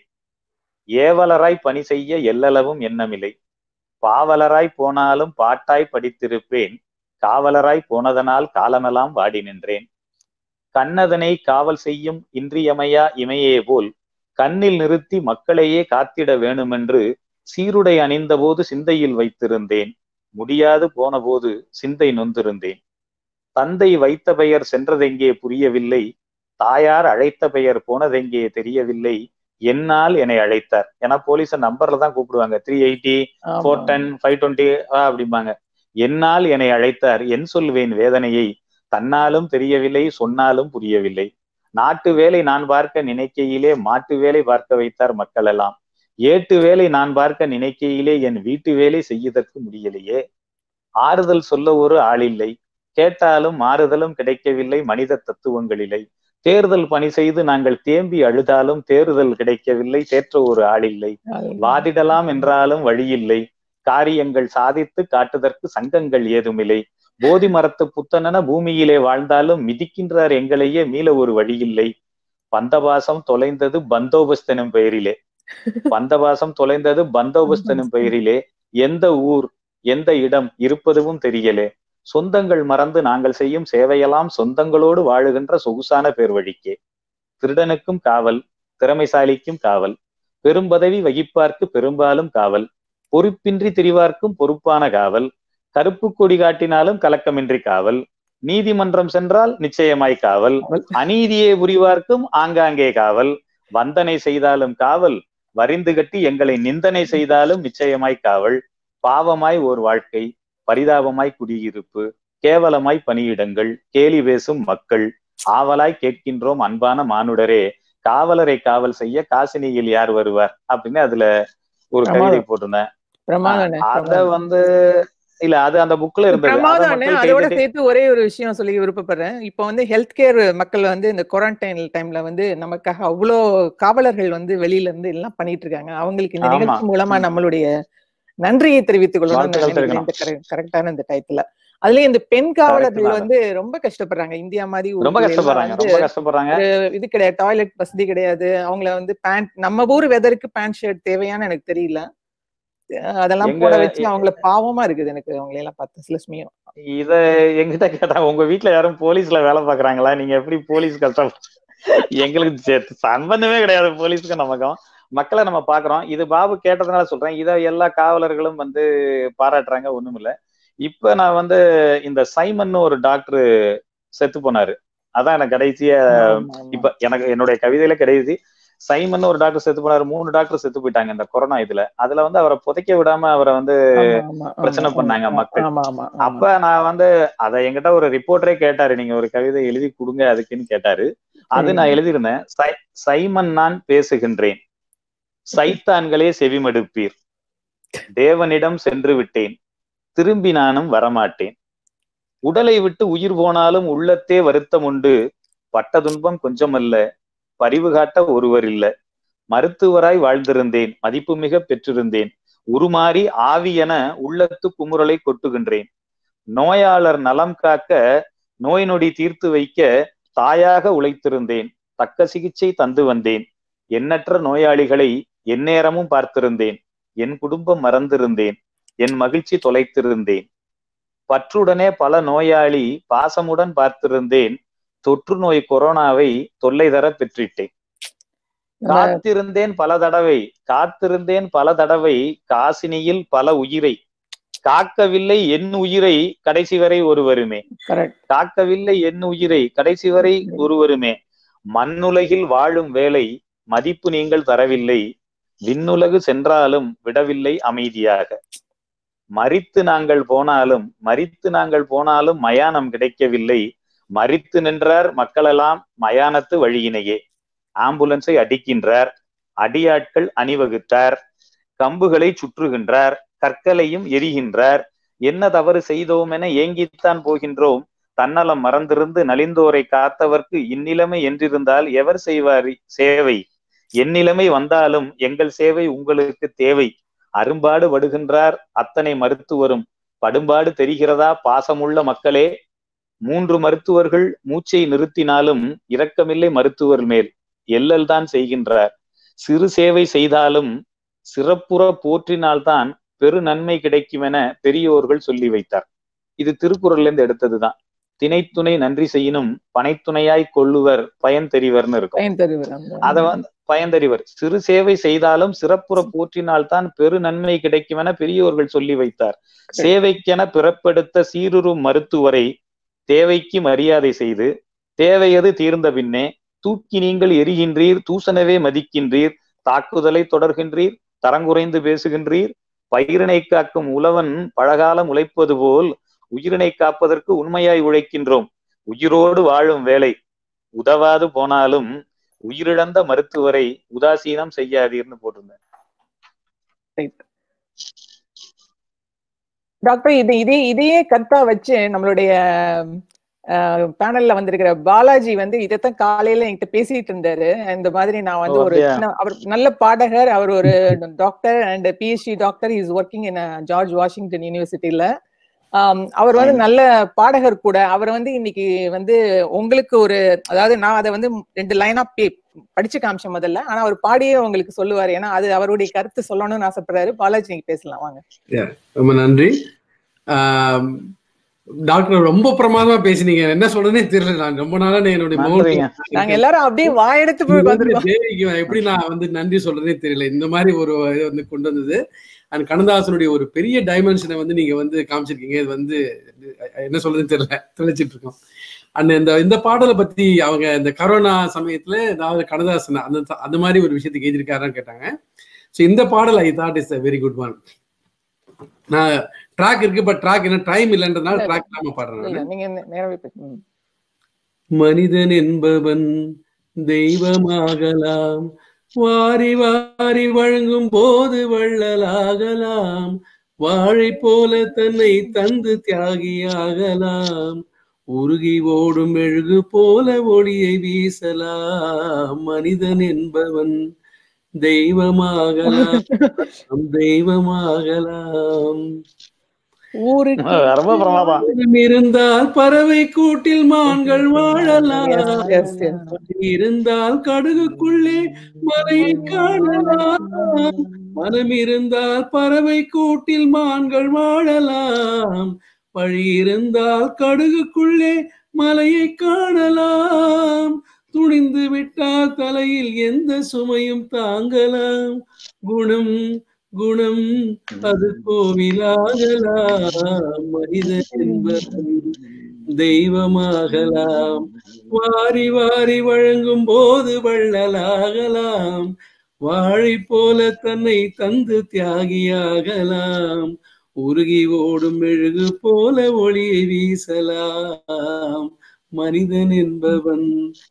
ஏவலராய் பணி செய்ய எல்லளவும் எண்ணமில்லை பாவலராய் போனாலும் பாட்டாய் படித்திருப்பேன் காவலராய் போனதனால் காலமெல்லாம் வாடி நின்றேன் கண்ணதனை காவல் செய்யும் இன்றியமையா இமையே போல் கண்ணில் நிறுத்தி மக்களையே காத்திட வேணுமென்று சீருடை அணிந்தபோது சிந்தையில் வைத்திருந்தேன் முடியாது போனபோது சிந்தை நொந்திருந்தேன் தந்தை வைத்த பெயர் சென்றதெங்கே புரியவில்லை தாயார் அழைத்த பெயர் போனதெங்கே தெரியவில்லை என்னால் என்னை அழைத்தார் ஏன்னா போலீஸ நம்பர்ல தான் கூப்பிடுவாங்க three eighty four ten five twenty அப்படிம்பாங்க என்னால் என்னை அழைத்தார் என் சொல்வேன் வேதனையை தன்னாலும் தெரியவில்லை சொன்னாலும் புரியவில்லை நாட்டு வேலை நான் பார்க்க நினைக்கையிலே மாட்டு வேலை பார்க்க வைத்தார் மக்கள் எல்லாம் ஏட்டு வேலை நான் பார்க்க நினைக்கையிலே என் வீட்டு வேலை செய்வதற்கு முடியலையே ஆறுதல் சொல்ல ஒரு ஆளில்லை கேட்டாலும் மாறுதலும் கிடைக்கவில்லை மனித தத்துவங்களில்லை தேர்தல் பணி செய்து நாங்கள் தேம்பி அழுதாலும் தேறுதல் கிடைக்கவில்லை தேற்ற ஒரு ஆளில்லை வாதிடலாம் என்றாலும் வழியில்லை காரியங்கள் சாதித்து காட்டுதற்கு சங்கங்கள் ஏதுமில்லை போதி மரத்து புத்தனென பூமியிலே வாழ்ந்தாலும் மிதிக்கின்றார் எங்களையே மீள ஒரு வழியில்லை பந்தபாசம் தொலைந்தது பந்தோபஸ்தனும் பெயரிலே பந்தவாசம் தொலைந்தது பந்தோபஸ்த் எனும் பெயரிலே எந்த ஊர் எந்த இடம் இருப்பதுவும் தெரியலே சொந்தங்கள் மறந்து நாங்கள் செய்யும் சேவையெல்லாம் சொந்தங்களோடு வாழுகின்ற சொகுசான பேர் வழிக்கே திருடனுக்கும் காவல் திறமைசாலிக்கும் காவல் பெரும்பதவி வகிப்பார்க்கு பெரும்பாலும் காவல் பொறுப்பின்றி திரிவார்க்கும் பொறுப்பான காவல் கருப்பு கொடி காட்டினாலும் கலக்கமின்றி காவல் நீதிமன்றம் சென்றால் நிச்சயமாய் காவல் அநீதியை புரிவார்க்கும் ஆங்காங்கே காவல் வந்தனை செய்தாலும் காவல் வரிந்து கட்டி எங்களை நிந்தனை செய்தாலும் நிச்சயமாய் காவல் பாவமாய் ஓர் வாழ்க்கை பரிதாபமாய் குடியிருப்பு கேவலமாய் பணியிடங்கள் கேலி பேசும் மக்கள் ஆவலாய் கேட்கின்றோம் அன்பான மானுடரே காவலரை காவல் செய்ய காசினியில் யார் வருவார் அப்படின்னு அதுல ஒரு கவிதை போட்டிருந்தேன் பிரமாதம் அத வந்து இல்ல அது அந்த புக்ல இருந்தது அத பிரமாதம் மக்கள் அதோட கேட்டுட்டு- சேர்த்து ஒரே ஒரு விஷயம் சொல்லி விருப்பப்படுறேன் இப்போ வந்து ஹெல்த் கேர் மக்கள் வந்து இந்த குவாரண்டைன் டைம்ல வந்து நமக்காக அவ்வளோ காவலர்கள் வந்து வெளியில இருந்து எல்லாம் பண்ணிட்டு இருக்காங்க அவங்களுக்கு இந்த ஆமா. நிகழ்ச்சி மூலமா நம்மளுடைய நன்றியை தெரிவித்துக் கொள்ளணும் வாழ்த்துக்கள் தெரிவிக்கணும். இந்த கரெக்டான இந்த டயத்துல அதுலயும் இந்த பெண் காவலர்கள் madam. வந்து ரொம்ப கஷ்டப்படுறாங்க இந்தியா மாதிரி ரொம்ப ஊர்ல எல்லாம் கஷ்டப்படுறாங்க வந்து ரொம்ப கஷ்டப்படுறாங்க இது கிடையாது டாய்லெட் வசதி கிடையாது அவங்கள வந்து பேண்ட் நம்ம ஊர் வெதருக்கு பேண்ட் ஷர்ட் தேவையான்னு எனக்கு தெரியல அஹ் அதெல்லாம் எங்க- போட வச்சு அவங்கள பாவமா இருக்குது எனக்கு அவங்களை எல்லாம் பார்த்து சில சமயம் இத எங்கிட்ட கேட்டா உங்க வீட்ல யாரும் போலீஸ்ல வேலை பாக்குறாங்களா நீங்க எப்படி போலீஸ் கஷ்டம் எங்களுக்கு சே- சம்பந்தமே கிடையாது போலீஸ்க்கு நமக்கும் மக்களை நம்ம பாக்குறோம் இது பாபு கேட்டதுனால சொல்றேன் இத எல்லா காவலர்களும் வந்து பாராட்டுறாங்க ஒண்ணும் இல்ல இப்ப நான் வந்து இந்த சைமன் ஒரு டாக்டர் செத்து போனாரு அதான் எனக்கு கடைசியா இப்ப எனக்கு என்னுடைய கவிதையில கடைசி சைமன் ஒரு டாக்டர் செத்து போனாரு மூணு டாக்டர் செத்து போயிட்டாங்க இந்த கொரோனா இதுல அதுல வந்து அவரை புதைக்க விடாம அவரை வந்து பிரச்சனை பண்ணாங்க மக்கள். ஆமா ஆமா அப்ப நான் வந்து அத என்கிட்ட ஒரு ரிப்போர்ட்டரே கேட்டாரு நீங்க ஒரு கவிதை எழுதி கொடுங்க அதுக்குன்னு கேட்டாரு அது நான் எழுதியிருந்தேன் சை- சைமன் நான் பேசுகின்றேன் சைத்தான்களே செவிமடுப்பீர் தேவனிடம் சென்று விட்டேன் திரும்பி நானும் வரமாட்டேன் உடலை விட்டு உயிர் போனாலும் உள்ளத்தே வருத்தம் உண்டு பட்ட துன்பம் கொஞ்சமல்ல பரிவு காட்ட ஒருவர் இல்ல மருத்துவராய் வாழ்ந்திருந்தேன் மதிப்புமிக பெற்றிருந்தேன் உருமாறி ஆவி என உள்ளத்து குமுறலை கொட்டுகின்றேன் நோயாளர் நலம் காக்க நோய் நொடி தீர்த்து வைக்க தாயாக உழைத்திருந்தேன் தக்க சிகிச்சை தந்து வந்தேன் எண்ணற்ற நோயாளிகளை எந்நேரமும் பார்த்திருந்தேன் என் குடும்பம் மறந்திருந்தேன் என் மகிழ்ச்சி தொலைத்திருந்தேன் பற்றுடனே பல நோயாளி பாசமுடன் பார்த்திருந்தேன் தொற்று நோய் கொரோனாவை தொல்லை தர பெற்றிட்டேன் காத்திருந்தேன் பல தடவை காத்திருந்தேன் பல தடவை காசினியில் பல உயிரை காக்கவில்லை என் உயிரை கடைசி வரை ஒருவருமே கரெக்ட் காக்கவில்லை என் உயிரை கடைசி வரை ஒருவருமே மண்ணுலகில் வாழும் வேலை மதிப்பு நீங்கள் தரவில்லை விண்ணுலகு சென்றாலும் விடவில்லை அமைதியாக மரித்து நாங்கள் போனாலும் மரித்து நாங்கள் போனாலும் மயானம் கிடைக்கவில்லை மரித்து நின்றார் மக்களெல்லாம் மயானத்து வழியினையே ஆம்புலன்ஸை அடிக்கின்றார் அடியாட்கள் அணிவகுத்தார் கம்புகளை சுற்றுகின்றார் கற்களையும் எரிகின்றார் என்ன தவறு செய்தோம் என ஏங்கித்தான் போகின்றோம் தன்னலம் மறந்திருந்து நலிந்தோரை காத்தவர்க்கு இந்நிலைமை என்றிருந்தால் எவர் செய்வார் சேவை எந்நிலைமை வந்தாலும் எங்கள் சேவை உங்களுக்கு தேவை அரும்பாடு படுகின்றார் அத்தனை மருத்துவரும் படும்பாடு தெரிகிறதா பாசமுள்ள மக்களே மூன்று மருத்துவர்கள் மூச்சை நிறுத்தினாலும் இரக்கமில்லை மருத்துவர் மேல் எல்லல் தான் செய்கின்றார் சிறு சேவை செய்தாலும் சிறப்புற போற்றினால்தான் பெரு நன்மை கிடைக்கும் என பெரியோர்கள் சொல்லி வைத்தார் இது திருக்குறள்ல இருந்து எடுத்ததுதான் திணைத்துணை நன்றி செய்யினும் பனைத்துணையாய் கொள்ளுவர் பயன் தெரிவர்னு இருக்கும் பயன் தருவது அத வந்து பயந்தறிவர் சிறு சேவை செய்தாலும் சிறப்புற போற்றினால்தான் பெரு நன்மை கிடைக்கும் என பெரியோர்கள் சொல்லி வைத்தார் சேவைக்கென பிறப்பெடுத்த சீருறு மருத்துவரை தேவைக்கு மரியாதை செய்து தேவையது தீர்ந்த பின்னே தூக்கி நீங்கள் எரிகின்றீர் தூசணவே மதிக்கின்றீர் தாக்குதலை தொடர்கின்றீர் தரங்குறைந்து பேசுகின்றீர் பயிரினை காக்கும் உழவன் பழகாலம் உழைப்பது போல் உயிரினை காப்பதற்கு உண்மையாய் உழைக்கின்றோம் உயிரோடு வாழும் வேலை உதவாது போனாலும் உயிரிழந்த மருத்துவரை உதாசீனம் செய்யாதீர்னு போட்டிருந்தேன் டாக்டர் இது இதே இதையே கருத்தா வச்சு நம்மளுடைய பேனல்ல வந்திருக்கிற பாலாஜி வந்து இதைத்தான் காலையில என்கிட்ட பேசிட்டு இருந்தாரு இந்த மாதிரி நான் வந்து ஓ, ஒரு அப்படியா? சின்ன- அவர் நல்ல பாடகர் அவர் ஒரு doctor and PhD doctor is working in George Washington யூனிவர்சிட்டியில ஆம், அவர் வந்து நல்ல பாடகர் கூட அவர் வந்து இன்னைக்கு வந்து உங்களுக்கு ஒரு அதாவது நான் அதை வந்து ரெண்டு லைனா படிச்சு காமிச்சேன் முதல்ல ஆனா அவர் பாடியே உங்களுக்கு சொல்லுவாரு ஏன்னா அது அவருடைய கருத்து சொல்லணும்னு ஆசைப்படுறாரு பாலாஜி நீங்க பேசலாம் வாங்க ரொம்ப நன்றி ஆம், டாக்டர் ரொம்ப பிரமாதமா பேசினீங்க என்ன சொல்றதுனே தெரியல நான் ரொம்ப நாளா நான் என்னுடைய நன்றிங்க. நாங்க எல்லாரும் அப்படியே வாயெடுத்து போய் உட்காந்துருக்கோம் தேவிக்கு எப்படி நான் வந்து நன்றி சொல்றதே தெரியல இந்த மாதிரி ஒரு இது வந்து கொண்டு வந்தது அண்ட் கண்ணதாசனுடைய ஒரு பெரிய டைமென்ஷனை வந்து நீங்க வந்து காமிச்சிருக்கீங்க இது வந்து என்ன சொல்றதுன்னு தெரியல தெளிச்சிட்டு இருக்கோம் அண்ட் இந்த இந்த பாடலை பத்தி அவங்க இந்த கரோனா சமயத்துல ஏதாவது கண்ணதாசன் அந்த அந்த மாதிரி ஒரு விஷயத்துக்கு எழுதியிருக்காரான்னு கேட்டாங்க ஸோ இந்த பாடல் I thought is a very good one நான் ட்ராக் இருக்கு பட் ட்ராக் என்ன டைம் இல்லைன்றதுனால ட்ராக் இல்லாம பாடுறேன் இல்ல நானு. நீங்க நேரவே பேசுங்க ம். மனிதன் என்பவன் தெய்வமாகலாம் வாரி வாரி வழங்கும் போது வள்ளலாகலாம் வாழை போல தன்னை தந்து தியாகியாகலாம் உருகி ஓடும் மெழுகு போல ஒளியை வீசலாம் மனிதன் என்பவன் தெய்வமாகலாம் தெய்வமாகலாம் ஊருக்கு ரொம்ப பிரமாதம் மனம் இருந்தால் பறவை கூட்டில் மான்கள் வாழலாம் Yes, yes, yes. இருந்தால் கடுகுக்குள்ளே மலையை காணலாம் மனம் இருந்தால் பறவை கூட்டில் மான்கள் வாழலாம் வழி இருந்தால் கடுகுக்குள்ளே மலையை காணலாம் துணிந்து விட்டால் தலையில் எந்த சுமையும் தாங்கலாம் குணம் குணம் அது கோவிலாகலாம் மனிதன் என்பவன் தெய்வமாகலாம் வாரி வாரி வழங்கும் போது வள்ளலாகலாம் வாழை போல தன்னை தந்து தியாகியாகலாம் உருகி ஓடும் மெழுகு போல ஒளியை வீசலாம் மனிதன் என்பவன்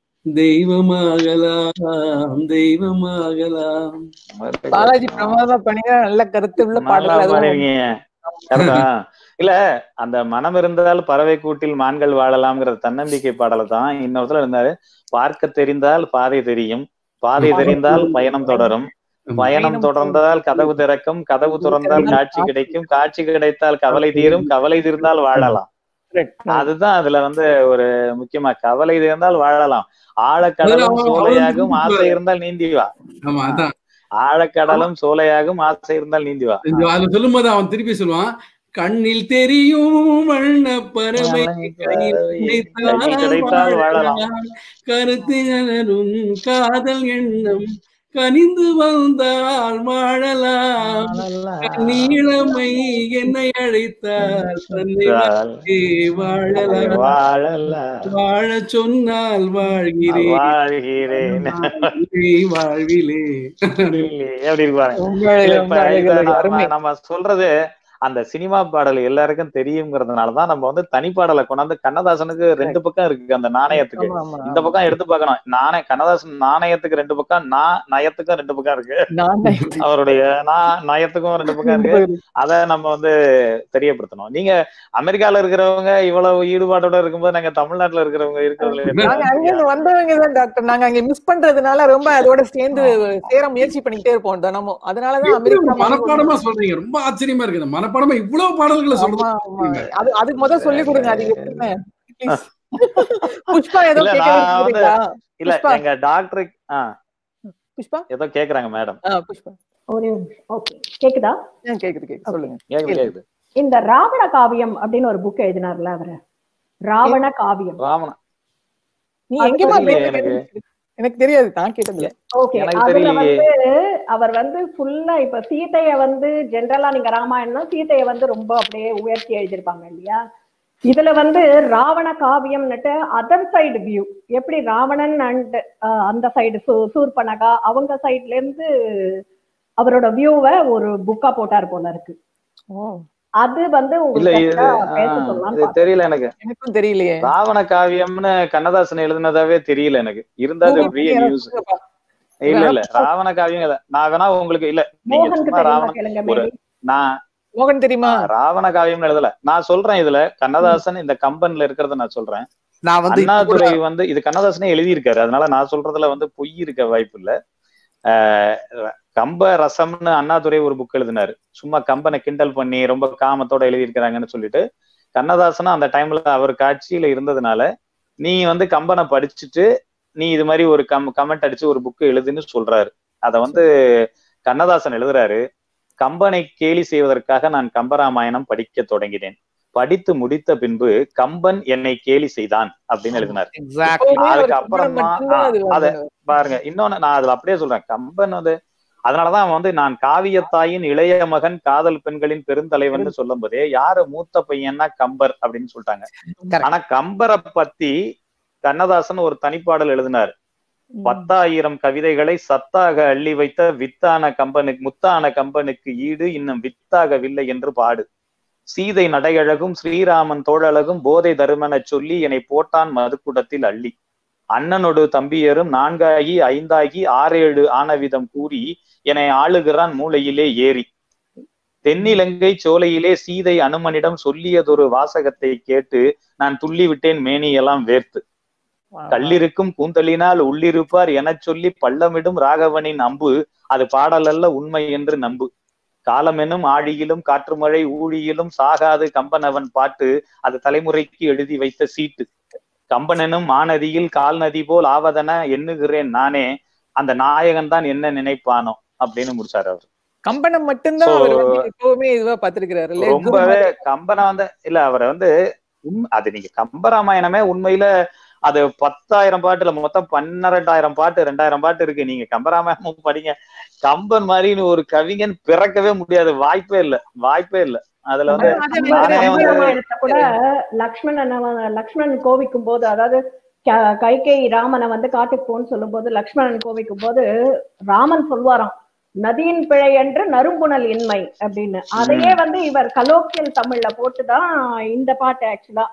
தெய்வமாகலாம் தெய்வமாகலாம் பாலாஜி பிரமாதமா பண்ணீங்க நல்ல கருத்து உள்ள நல்லா பாடல் அதுவும் பாடிருக்கீங்க. கரெக்டா? இல்ல அந்த மனம் இருந்தால் பறவை கூட்டில் மான்கள் வாழலாம்ங்கிற தன்னம்பிக்கை பாடல தான் இன்னொருத்தர் இருந்தாரு பார்க்க தெரிந்தால் பாதை தெரியும் பாதை தெரிந்தால் பயணம் தொடரும் பயணம் தொடர்ந்தால் கதவு திறக்கும் கதவு திறந்தால் காட்சி கிடைக்கும் காட்சி கிடைத்தால் கவலை தீரும் கவலை தீர்ந்தால் வாழலாம் correct. அதுதான் அதுல வந்து ஒரு முக்கியமா கவலை தீர்ந்தால் வாழலாம் ஆழக்கடலும் அவன் சோலையாகும் அவன் ஆசை இருந்தால் நீந்தி வா ஆமா அதான் ஆழக்கடலும் சோலையாகும் ஆசை இருந்தால் நீந்தி வா இந்த அதுல சொல்லும் போது அவன் திருப்பி சொல்லுவான் கண்ணில் தெரியும் வண்ண பறவை கையில் கையில் கிடைத்தால் வாழலாம். கருத்து அலரும் காதல் எண்ணம் கனிந்து வந்தால் வாழலாம் நீளமை என்னை அழைத்தால் தன்னை வாழ்க்கை வாழலாம் வாழலாம் வாழச் சொன்னால் வாழ்கிறேன் வாழ்கிறேன் வாழ்விலே, வாழ்விலே எப்படி இருக்கு பாருங்க ரொம்ப இல்ல, ரொம்ப இப்ப அழகு, இத அழகு, நம்ம- அருமை நம்ம சொல்றது அந்த சினிமா பாடல் எல்லாருக்கும் தெரியுங்கிறதுனாலதான் நம்ம வந்து தனிப்பாடலை கொண்டாந்து கண்ணதாசனுக்கு ரெண்டு பக்கம் இருக்கு அந்த நாணயத்துக்கு ஆமா, ஆமா, இந்த பக்கம் எடுத்து பார்க்கணும் நாணய கண்ணதாசன் நாணயத்துக்கு ரெண்டு பக்கம் நான் நயத்துக்கும் ரெண்டு பக்கம் இருக்கு நான் தான் இப்படி அவருடைய நான் நயத்துக்கும் ரெண்டு பக்கம் இருக்கு அத நம்ம வந்து தெரியப்படுத்தணும் நீங்க அமெரிக்கால இருக்கிறவங்க இவ்வளவு ஈடுபாட்டோட இருக்கும்போது நாங்க தமிழ்நாட்டுல இருக்கிறவங்க நாங்க அங்க இருக்கிறவங்க இருந்து வந்தவங்க தான் டாக்டர் நாங்க அங்க மிஸ் பண்றதுனால ரொம்ப அதோட சேர்ந்து சேர முயற்சி பண்ணிக்கிட்டே இருப்போம் தினமும் அதனாலதான் எப்படி அமெரிக்கா மனப்பாடமா சொல்றீங்க ரொம்ப ஆச்சரியமா இருக்கு இந்த மனப்பாடமா இவ்வளவு பாடல்களை ஆமா, சொல்றீங்க ஆமா. அது அதுக்கு முதல் சொல்லி கொடுங்க அது எப்படின்னு Please. புஷ்பா ஏதோ இல்ல, கேட்க நான் வந்து- விரும்புறீங்களா? இல்ல புஷ்பா. எங்க டாக்டர் ஆஹ் புஷ்பா ஏதோ கேக்குறாங்க மேடம் ஆ, புஷ்பா ஒரே ஓகே கேக்குதா ஆ, கேக்குது கேக்குது சொல்லுங்க கேக்குது கேக்குது இந்த ராவண காவியம் அப்படின்னு ஒரு புக் எழுதினார்ல அவரு ராவண காவியம் ராமனா நீ அது எங்கேயுமா தெரியலையே பேசுறது? எனக்கு தெரியாது நான் கேட்டதுல ஓகே எனக்கு அதுல தெரியலையே. வந்து அவர் வந்து ஃபுல்லா இப்ப சீதைய வந்து ஜென்ரலா நீங்க ராமாயணம் சீதைய வந்து ரொம்ப அப்படியே உயர்த்தி எழுதியிருப்பாங்க இல்லையா இதுல வந்து ராவண காவியம்னுட்டு அதர் சைடு வியூ எப்படி ராவணன் அண்ட் அந்த சைடு சூர்பனகா அவங்க சைடுல இருந்து அவரோட வியூவை ஒரு புக்கா போட்டார் போல இருக்கு ஓ அது வந்து இல்ல உங்களுக்கு இது correct ஆ பேச ஆஹ், சொல்லலாம்னு இது பார்த்தேன். தெரியல எனக்கு எனக்கும் தெரியலையே ராவண காவியம்னு கண்ணதாசன் எழுதுனதாவே தெரியல எனக்கு இருந்தா அது Google பெரிய பண்ணி நியூஸ் சொல்லுங்கப்பா. இல்ல இல்ல ராவண காவியம் இல்ல நான் வேணா உங்களுக்கு இல்ல நீங்க மோகனுக்கு சும்மா தெரியுமா ராவண கேளுங்க ஒரு maybe. நான் மோகன் தெரியுமா ராவண காவியம்னு எழுதல நான் சொல்றேன் இதுல கண்ணதாசன் இந்த கம்பன்ல இருக்கிறத நான் சொல்றேன் நான் வந்து இப்ப கூட அண்ணாதுரை வந்து இது கண்ணதாசனே எழுதியிருக்காரு அதனால நான் சொல்றதுல வந்து பொய் இருக்க வாய்ப்பு இல்ல ஆஹ் கம்ப ரசம்னு அண்ணாதுரை ஒரு புக் எழுதினாரு சும்மா கம்பனை கிண்டல் பண்ணி ரொம்ப காமத்தோட எழுதியிருக்கிறாங்கன்னு சொல்லிட்டு கண்ணதாசனும் அந்த டைம்ல அவர் காட்சியில இருந்ததுனால நீ வந்து கம்பனை படிச்சுட்டு நீ இது மாதிரி ஒரு கம் கமெண்ட் அடிச்சு ஒரு புக்கு எழுதுன்னு சொல்றாரு அத வந்து கண்ணதாசன் எழுதுறாரு கம்பனை கேலி செய்வதற்காக நான் கம்பராமாயணம் படிக்க தொடங்கினேன் படித்து முடித்த பின்பு கம்பன் என்னை கேலி செய்தான் அப்படின்னு எழுதினார் எக்ஸாக்ட்லி எப்பவுமே ஒரு அதுக்கு கம்பனை அப்புறமா மட்டும்தான் அது அத வந்து- பாருங்க இன்னொன்னு நான் அதுல அப்படியே சொல்றேன் கம்பன் வந்து அதனாலதான் அவன் வந்து நான் காவியத்தாயின் இளைய மகன் காதல் பெண்களின் பெருந்தலைவன் சொல்லும் போதே யாரு மூத்த பையன்னா கம்பர் அப்படின்னு சொல்லிட்டாங்க Correct. ஆனா கம்பரை பத்தி கண்ணதாசன் ஒரு தனிப்பாடல் எழுதினார் பத்தாயிரம் கவிதைகளை சத்தாக அள்ளி வைத்த வித்தான கம்பனுக்கு முத்தான கம்பனுக்கு ஈடு இன்னும் வித்தாகவில்லை என்று பாடு சீதை நடையழகும் ஸ்ரீராமன் தோழழகும் போதை தருமெனச் சொல்லி என்னை போட்டான் மதுக்குடத்தில் அள்ளி அண்ணனொடு தம்பியரும் நான்காகி ஐந்தாகி ஆறேழு ஆனவிதம் கூறி என்னை ஆளுகிறான் மூளையிலே ஏறி தென்னிலங்கை சோலையிலே சீதை அனுமனிடம் சொல்லியதொரு வாசகத்தை கேட்டு நான் துள்ளி விட்டேன் மேனியெல்லாம் வேர்த்து கல்லிருக்கும் கூந்தலினால் உள்ளிருப்பார் எனச் சொல்லி பள்ளமிடும் ராகவனின் அம்பு அது பாடலல்ல உண்மை என்று நம்பு காலமெனும் ஆழியிலும் காற்றுமழை ஊழியிலும் சாகாது கம்பனவன் பாட்டு அது தலைமுறைக்கு எழுதி வைத்த சீட்டு கம்பனெனும் மாநதியில் கால்நதி போல் ஆவதென எண்ணுகிறேன் நானே அந்த நாயகன் தான் என்ன நினைப்பானோ அப்படின்னு முடிச்சாரு அவர் கம்பனை மட்டும்தான் So, அவர் வந்து எப்பவுமே இதுவா பார்த்திருக்கிறாரு இல்ல? ரொம்பவே கம்பனை வந்து இல்ல அவரை வந்து உண்மை அது நீங்க கம்பராமாயணமே உண்மையில அது பத்தாயிரம் பாட்டுல மொத்தம் பன்னிரெண்டாயிரம் பாட்டு ரெண்டாயிரம் பாட்டு இருக்கு நீங்க கம்பராமாயணமும் படிங்க கம்பன் மாதிரின்னு ஒரு கவிஞன் பிறக்கவே முடியாது வாய்ப்பே இல்ல வாய்ப்பே இல்ல அதுல வந்து நானே வந்து ராமாயணத்தை கூட லக்ஷ்மணன் அவன் லக்ஷ்மணன் கோவிக்கும் போது அதாவது க- கைகேயி ராமனை வந்து காட்டுக்கு போன்னு சொல்லும் போது லக்ஷ்மணன் கோவிக்கும் போது ராமன் சொல்வாராம் நதியின் பிழை என்று நறும்புணல் இன்மை அப்படின்னு அதையே வந்து இவர் கலோக்கியல் தமிழ்ல போட்டுதான் இந்த பாட்டு ஆக்சுவலா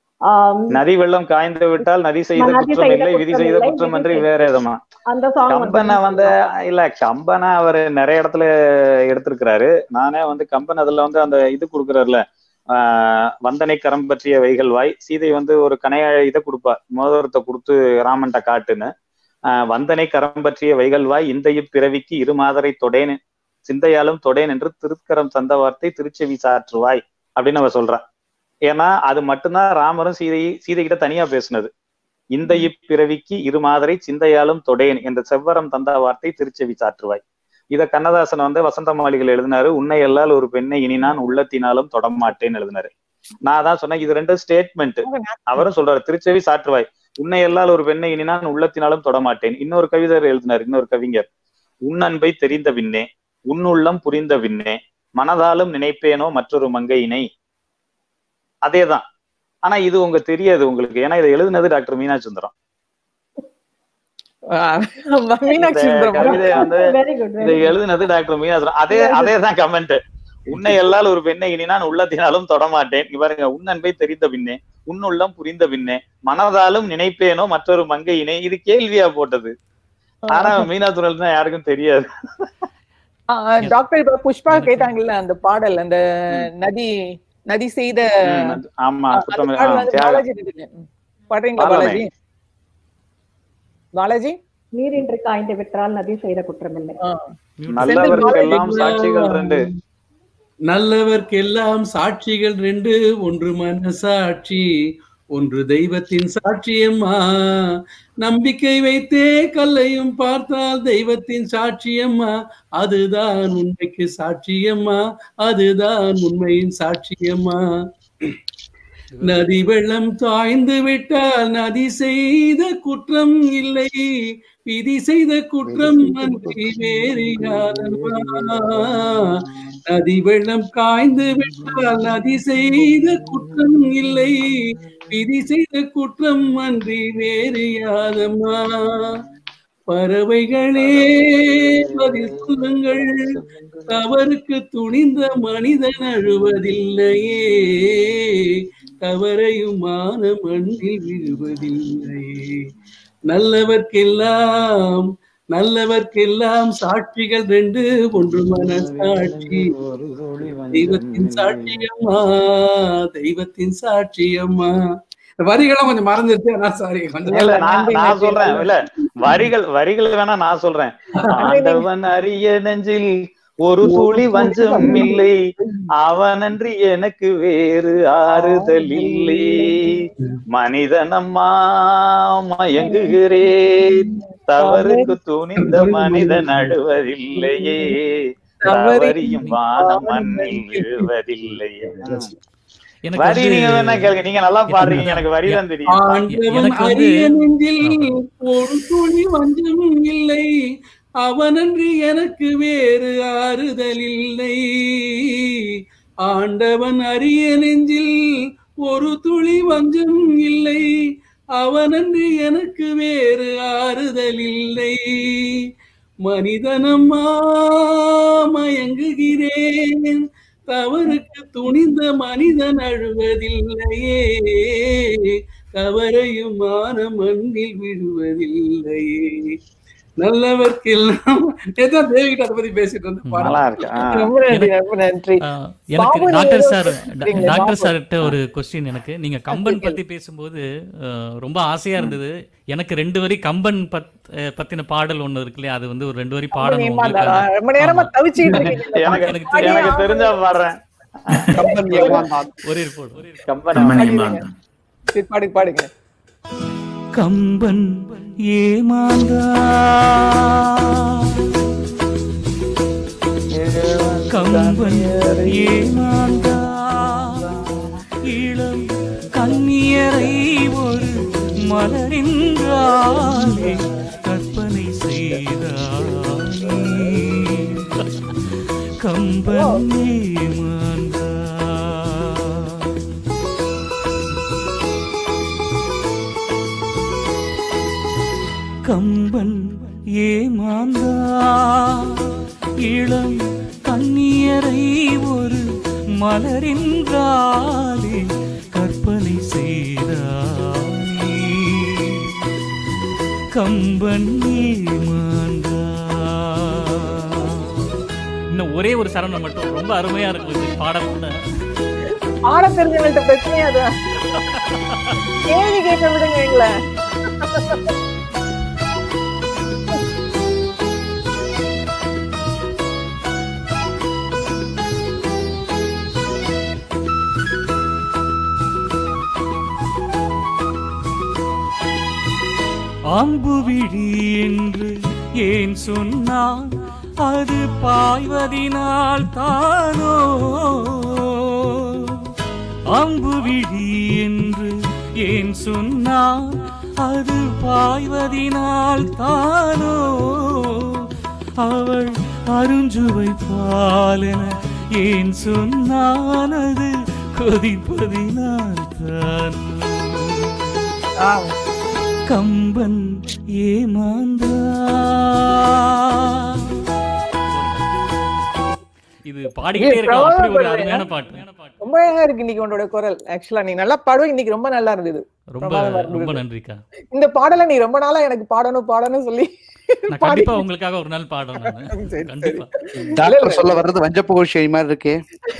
நதி வெள்ளம் காய்ந்து விட்டால் நதி செய்த நதி குற்றம் செய்த இல்லை விதி குற்றம் செய்த இல்லை, குற்றம் விதி என்று செய்த- வேற எதுமா அந்த சாங் கம்பனை வந்து இல்ல கம்பனை அவரு நிறைய இடத்துல எடுத்திருக்கிறாரு நானே வந்து கம்பன் அதுல வந்து அந்த இது கொடுக்குறாருல ஆஹ் வந்தனை கரம் பற்றிய வைகள் வாய் சீதை வந்து ஒரு கனைய இதை கொடுப்பா மோதிரத்தை கொடுத்து ராமன்ட்ட காட்டுன்னு ஆஹ் வந்தனை கரம் பற்றிய வைகள் வாய் இந்த இப்பிறவிக்கு இரு மாதரை தொடேன் சிந்தையாலும் தொடேன் என்று திருக்கரம் தந்த வார்த்தை திருச்செவி சாற்றுவாய் அப்படின்னு அவ சொல்றா ஏன்னா அது மட்டும்தான் ராமரும் சீதை சீதை கிட்ட தனியா பேசுனது இந்த இப்பிறவிக்கு இரு மாதரை சிந்தையாலும் தொடேன் என்ற செவ்வரம் தந்த வார்த்தை திருச்செவி சாற்றுவாய் இத கண்ணதாசன் வந்து வசந்த மாளிகையில் எழுதினாரு உன்னை எல்லால் ஒரு பெண்ணை இனி நான் உள்ளத்தினாலும் தொடமாட்டேன்னு எழுதினாரு நான் தான் சொன்னேன் இது ரெண்டு ஸ்டேட்மெண்ட் அவரும் சொல்றாரு திருச்செவி சாற்றுவாய் உன்னை எல்லால் ஒரு பெண்ணை இனி நான் உள்ளத்தினாலும் தொடமாட்டேன் இன்னொரு கவிதர் எழுதினார் இன்னொரு கவிஞர் உன் அன்பை தெரிந்த பின்னே உன்னுள்ளம் புரிந்த பின்னே மனதாலும் நினைப்பேனோ மற்றொரு மங்கையினை அதேதான் ஆனா இது உங்க தெரியாது உங்களுக்கு ஏன்னா இதை எழுதினது டாக்டர் மீனா சுந்தரம் ஆஹ் மீனாட்சி இந்த சுந்தரம் கவிதை வந்து வெரி குட் இதை எழுதினது டாக்டர் மீனா சுந்தரம் அதே அதே தான் கமெண்ட் உன்னை எல்லால் ஒரு பெண்ணை இனி நான் உள்ளத்தினாலும் தொடமாட்டேன் இங்க பாருங்க உன் அன்பை தெரிந்த பின்னே உன்னுள்ளம் புரிந்த பின்னே மனதாலும் நினைப்பேனோ மற்றொரு மங்கையினை இது கேள்வியா போட்டது ஆனா மீனா சுந்தரம் யாருக்கும் தெரியாது ஆஹ் டாக்டர் இப்ப புஷ்பா கேட்டாங்கல்ல அந்த பாடல் அந்த நதி நதி செய்த ம், அது- ஆமா அந்த குற்றம் பாடல் ஆ, வந்து தியாகம் பாலாஜி நடிகர். ம். பாடுறீங்களா பாடலாமே. பாலாஜி பாலாஜி நீரின்றி காய்ந்து விட்டால் நதி செய்த குற்றமில்லை ஆ. நல்லவர்க்கெல்லாம் சாட்சிகள் ரெண்டு நல்லவர்க்கெல்லாம் சாட்சிகள் ரெண்டு ஒன்று மனசாட்சி ஒன்று தெய்வத்தின் சாட்சியம்மா நம்பிக்கை வைத்தே கல்லையும் பார்த்தால் தெய்வத்தின் சாட்சியம்மா அதுதான் உண்மைக்கு சாட்சியம்மா அதுதான் உண்மையின் சாட்சியம்மா நதி வெள்ளம் தாய்ந்து விட்டால் நதி செய்த குற்றம் இல்லை விதி செய்த குற்றம் அன்றி வேறு யாரம்மா நதி வெள்ளம் காய்ந்து விட்டால் நதி செய்த குற்றம் இல்லை விதி செய்த குற்றம் அன்றி வேறு யாதம்மா பறவைகளே பதில் சொல்லுங்கள் தவறுக்கு துணிந்த மனிதன் அழுவதில்லையே தவறையுமான மண்ணில் விழுவதில்லையே நல்லவர்க்கெல்லாம் நல்லவர்க்கெல்லாம் சாட்சிகள் ரெண்டு ஒன்று மனசாட்சி தெய்வத்தின் சாட்சியம்மா தெய்வத்தின் சாட்சியம்மா இந்த வரிகளும் கொஞ்சம் மறந்துருச்சு ஆனா சாரி கொஞ்சம் இல்ல நான் நான் சொல்றேன் இல்ல வரிகள் வரிகள் வேணா நான் சொல்றேன் ஆண்டவன் அரிய நெஞ்சில் ஒரு துளி வஞ்சம் இல்லை அவனன்றி எனக்கு வேறு ஆறுதல் இல்லை மனிதனம்மா மயங்குகிறேன் தவறுக்கு துணிந்த மனிதன் அழுவதில்லையே தவறியும் வானம் மண்ணில் விழுவதில்லையே எனக்கு வரி வந்து நீங்க வேணா கேளுங்க நீங்க நல்லா பாடுறீங்க எனக்கு வரி தான் தெரியும் ஆண்டவன் எனக்கு வந்து- அரிய நெஞ்சில் ஒரு துளி வஞ்சம் இல்லை அவனன்றி எனக்கு வேறு ஆறுதல் இல்லை ஆண்டவன் அரிய நெஞ்சில் ஒரு துளி வஞ்சம் இல்லை அவனன்றி எனக்கு வேறு ஆறுதல் இல்லை மனிதனம்மா மயங்குகிறேன் தவறுக்கு துணிந்த மனிதன் அழுவதில்லையே தவறையும் மான மண்ணில் விழுவதில்லையே நல்லவர்க்கெல்லாம் நேதான் தேவிகிட்ட அதை பத்தி பேசிட்டு இருந்த பாடம் நல்லா இருக்கு ஆ. ரொம்ப நன்றி ரொம்ப நன்றி ஆஹ், எனக்கு பாபு டாக்டர் நீங்க சார் சொல்றீங்களே, டாக்டர் பாபு. சார்கிட்ட ஒரு கொஸ்டின் எனக்கு நீங்க கம்பன் பத்தி பேசும்போது ஆஹ், ரொம்ப ஆசையா இருந்தது எனக்கு ரெண்டு வரி கம்பன் பத் அஹ், பத்தின பாடல் ஒண்ணு இருக்கு இல்லையா அது வந்து ஒரு ரெண்டு வரி பாடணும் ஏமாந்தாரா? உங்களுக்கு ரொம்ப நேரமா ஆமா. தவிச்சுக்கிட்டு இருக்கீங்க எனக்கு எனக்கு எனக்கு தெரியும். தெரிஞ்சா பாடுறேன் கம்பன் ஏமாந்தான் ஒரே போடு கம்பன் கம்பன் பாடிடுங்க. ஏமாந்தான் சரி, பாடு பாடுங்க கம்பன் ஏமாந்தா கம்பன் ஏமாந்தா இளம் கண்ணியரை ஒரு மலரின்றாலே கற்பனை செய்தானே கம்பன் ஏமாந்தா கம்பன் ஏமாந்தா இளம் கண்ணியரை ஒரு மலரின்றாலே கற்பனை செய்தானே கம்பன் ஏமாந்தா இன்னும் ஒரே ஒரு சரணம் மட்டும் ரொம்ப அருமையா இருக்கும் இது பாடம் கூட ஆட தெரிஞ்சவங்கள்ட்ட பிரச்சனையா அது கேள்வி கேட்க விடுங்க எங்களை அம்புவிழி என்று ஏன் சொன்னான் அது பாய்வதினால் தானோ அம்புவிழி என்று ஏன் சொன்னான் அது பாய்வதினால் தானோ அவள் அருஞ்சுவை பாலன ஏன் சொன்னான் அது கொதிப்பதினால் தானோ கம்பன் ஏமாந்தா இது பாடிக்கிட்டே இருக்கலாம் அப்படி ஒரு அருமையான பாட்டு ரொம்ப அழகா இருக்கு இன்னைக்கு உன்னோட குரல் ஆக்சுவலா நீ நல்லா பாடுவ இன்னைக்கு ரொம்ப நல்லா இருந்தது ரொம்ப பிரமாதமா இருந்தது. ரொம்ப நன்றிக்கா இந்த பாடலை நீ ரொம்ப நாளா எனக்கு பாடணும் பாடணும் சொல்லி நான் கண்டிப்பா உங்களுக்காக ஒரு நாள் பாடுறேன் நானு. சரி, சரி. கண்டிப்பா டாக்டர் சொல்ல வர்றது வஞ்சப்பு கோஷி மாதிரி இருக்கே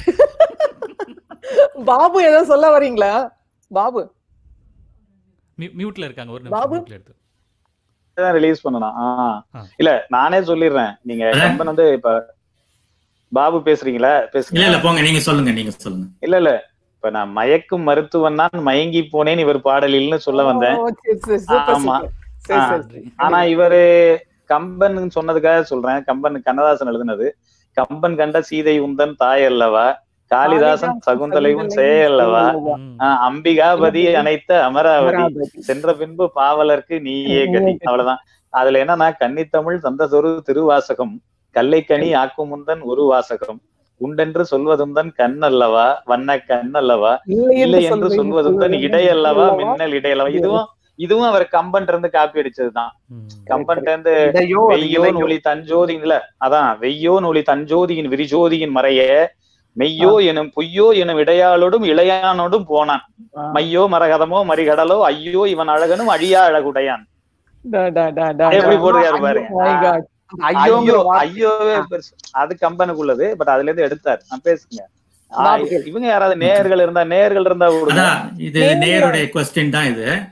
பாபு ஏதோ சொல்ல வரீங்களா பாபு மியூ- மியூட்ல இருக்காங்க ஒரு பாபு? நிமிஷம் மியூட்ல எடுத்து ரிலீஸ் பண்ணணும் ஆ. ஆ. இல்ல நானே சொல்லிடுறேன் நீங்க அதான். கம்பன் வந்து இப்ப பாபு பேசுறீங்களா இல்ல பேசுங்க இல்ல போங்க நீங்க சொல்லுங்க நீங்க சொல்லுங்க இல்ல இல்ல இப்ப நான் மயக்கும் மருத்துவன் தான் மயங்கி போனேன் இவர் பாடலில்னு சொல்ல வந்தேன் ஓ, சரி, சரி, super, ஆமா. super. சரி, ஆ. சரி. ஆனா இவரு கம்பன் சொன்னதுக்காக சொல்றேன் கம்பன் கண்ணதாசன் எழுதுனது கம்பன் கண்ட சீதை உந்தன் தாய் அல்லவா காளிதாசன் சகுந்தலையும் சேயல்லவா ம். ஆஹ் அம்பிகாபதி அனைத்த அமராவதி அமராவதி. சென்ற பின்பு பாவலர்க்கு நீயே கதி அவ்வளவுதான் அதுல என்னன்னா கன்னித்தமிழ் தந்ததொரு திருவாசகம் கல்லைக்கனி ஆக்கும் முந்தன் ஒரு வாசகம் உண்டென்று சொல்வதுந்தன் கண் அல்லவா வண்ண கண் அல்லவா இல்லை என்று சொல்வதுந்தன் இடை அல்லவா மின்னல் இடை அல்லவா இதுவும் இதுவும் அவர் கம்பன் இருந்து காப்பி அடிச்சதுதான் ம். கம்பன் இருந்து இதையோ அது வெய்யோன் இதையோ. ஒளி தஞ்சோதியின் இல்ல அதான் வெய்யோன் ஒளி தஞ்சோதியின் விரிஜோதியின் மறைய மெய்யோ எனும் பொய்யோ எனும் இடையாளோடும் இளையானோடும் போனான் மையோ மரகதமோ மறிகடலோ ஐயோ இவன் அழகனும் அழியா அழகுடையான் எப்படி போடுறாரு பாருங்க My God. ஐயோ ஐயோங்கிற வார்த்தை. ஐயோவே பெருசு அது கம்பனுக்குள்ளது பட் அதுல இருந்து எடுத்தார் நான் பேசுங்க ஆ, பாபு. இவங்க யாராவது நேயர்கள் இருந்தா நேயர்கள் இருந்தா விடுங்க அதான் இது நேர்ல- நேருடைய கொஸ்டின் தான் இது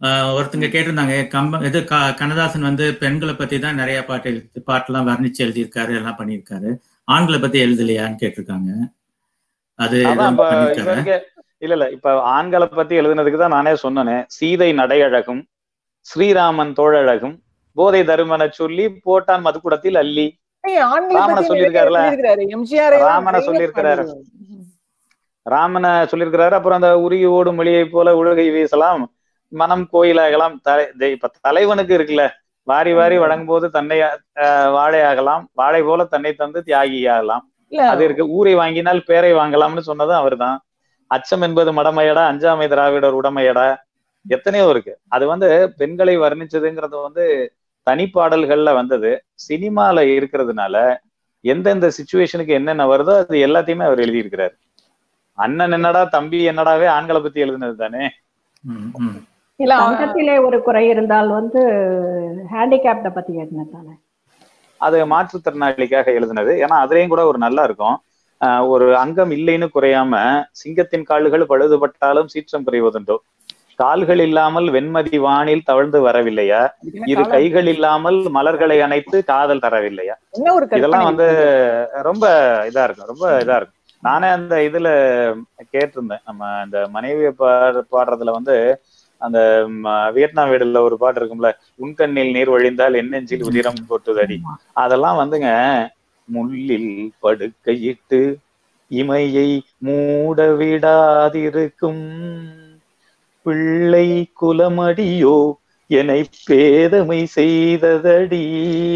ஆஹ் ஒருத்தங்க கேட்டிருந்தாங்க கம்ப இது க- கண்ணதாசன் வந்து பெண்களை பத்தி தான் நிறைய பாட்டு எழுதி பாட்டெல்லாம் வர்ணிச்சு எழுதியிருக்காரு எல்லாம் பண்ணியிருக்காரு ஆண்களை பத்தி எழுதலையான்னு கேட்டிருக்காங்க அது அதான் எல்லாம் இப்ப பண்ணியிருக்காரு இவருக்கு இல்ல இல்ல இப்ப ஆண்களை பத்தி எழுதுனதுக்கு தான் நானே சொன்னேனே சீதை நடையழகும் ஸ்ரீராமன் தோழழகும் போதை தருமன சொல்லி போட்டான் மதுக்குடத்தில் அள்ளி ஏய், ஆண்களை ராமனை பத்தி சொல்லியிருக்காருல? நிறைய சொல்லியிருக்காரு. MGR ஐ எல்லாம் ராமனை நிறைய சொல்லியிருக்கிறாரு. பாடியிருக்காரு. ராமனை சொல்லியிருக்கிறாரு அப்புறம் அந்த உருகி ஓடும் மொழியை போல உலகை வீசலாம் மனம் கோயிலாகலாம் தலை தே- இப்ப தலைவனுக்கு இருக்குல்ல வாரி வாரி வழங்கும் போது தன்னை அஹ், வாழையாகலாம் வாழை போல தன்னை தந்து தியாகியாகலாம் இல்ல, அது இருக்கு ஊரை வாங்கினால் பேரை வாங்கலாம்னு சொன்னதும் அவர்தான் அச்சம் என்பது மடமையடா அஞ்சாமை திராவிடர் உடமையடா எத்தனையோ இருக்கு அது வந்து பெண்களை வர்ணிச்சதுங்கிறது வந்து தனிப்பாடல்கள்ல வந்தது சினிமால இருக்கிறதுனால எந்தெந்த சுச்சுவேஷனுக்கு என்னென்ன வருதோ அது எல்லாத்தையுமே அவர் எழுதியிருக்கிறாரு அண்ணன் என்னடா தம்பி என்னடாவே ஆண்களை பத்தி எழுதுனது தானே ம், ம். இல்ல, அவன் தங்கத்திலே ஒரு குறை இருந்தால் வந்து ஹேண்டிகேப்ட பத்தி என்ன தானே அது மாற்றுத்திறனாளிக்காக எழுதுனது ஏன்னா அதுலயும் கூட ஒரு நல்லா இருக்கும் ஆஹ் ஒரு அங்கம் இல்லைன்னு குறையாம சிங்கத்தின் கால்கள் பழுதுபட்டாலும் சீற்றம் குறைவதுண்டோ கால்கள் இல்லாமல் வெண்மதி வானில் தவழ்ந்து வரவில்லையா இதுக்கு இரு என்ன கைகள் இல்லாமல் மலர்களை அணைத்து காதல் தரவில்லையா என்ன ஒரு இதெல்லாம் கற்பனை வந்து ரொம்ப இதா இருக்கும் ரொம்ப இதா இருக்கும் நானே அந்த இதுல கேட்டிருந்தேன் நம்ம இந்த மனைவியை பாடு பாடுறதுல வந்து அந்த ம, வியட்நாம் வீடுல ஒரு பாட்டு இருக்கும்ல உன் கண்ணில் நீர் வழிந்தால் என் நெஞ்சில் உதிரம் கொட்டுதடி அதெல்லாம் வந்துங்க முள்ளில் படுக்கையிட்டு இமையை மூட விடாதிருக்கும் பிள்ளை குலமடியோ என்னை பேதமை செய்ததடி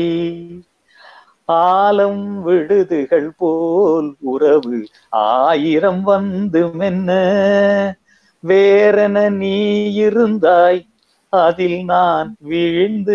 ஆலம் விடுதுகள் போல் உறவு ஆயிரம் வந்து மென்ன வேறென நீ இருந்தாய் அதில் நான் விழுந்து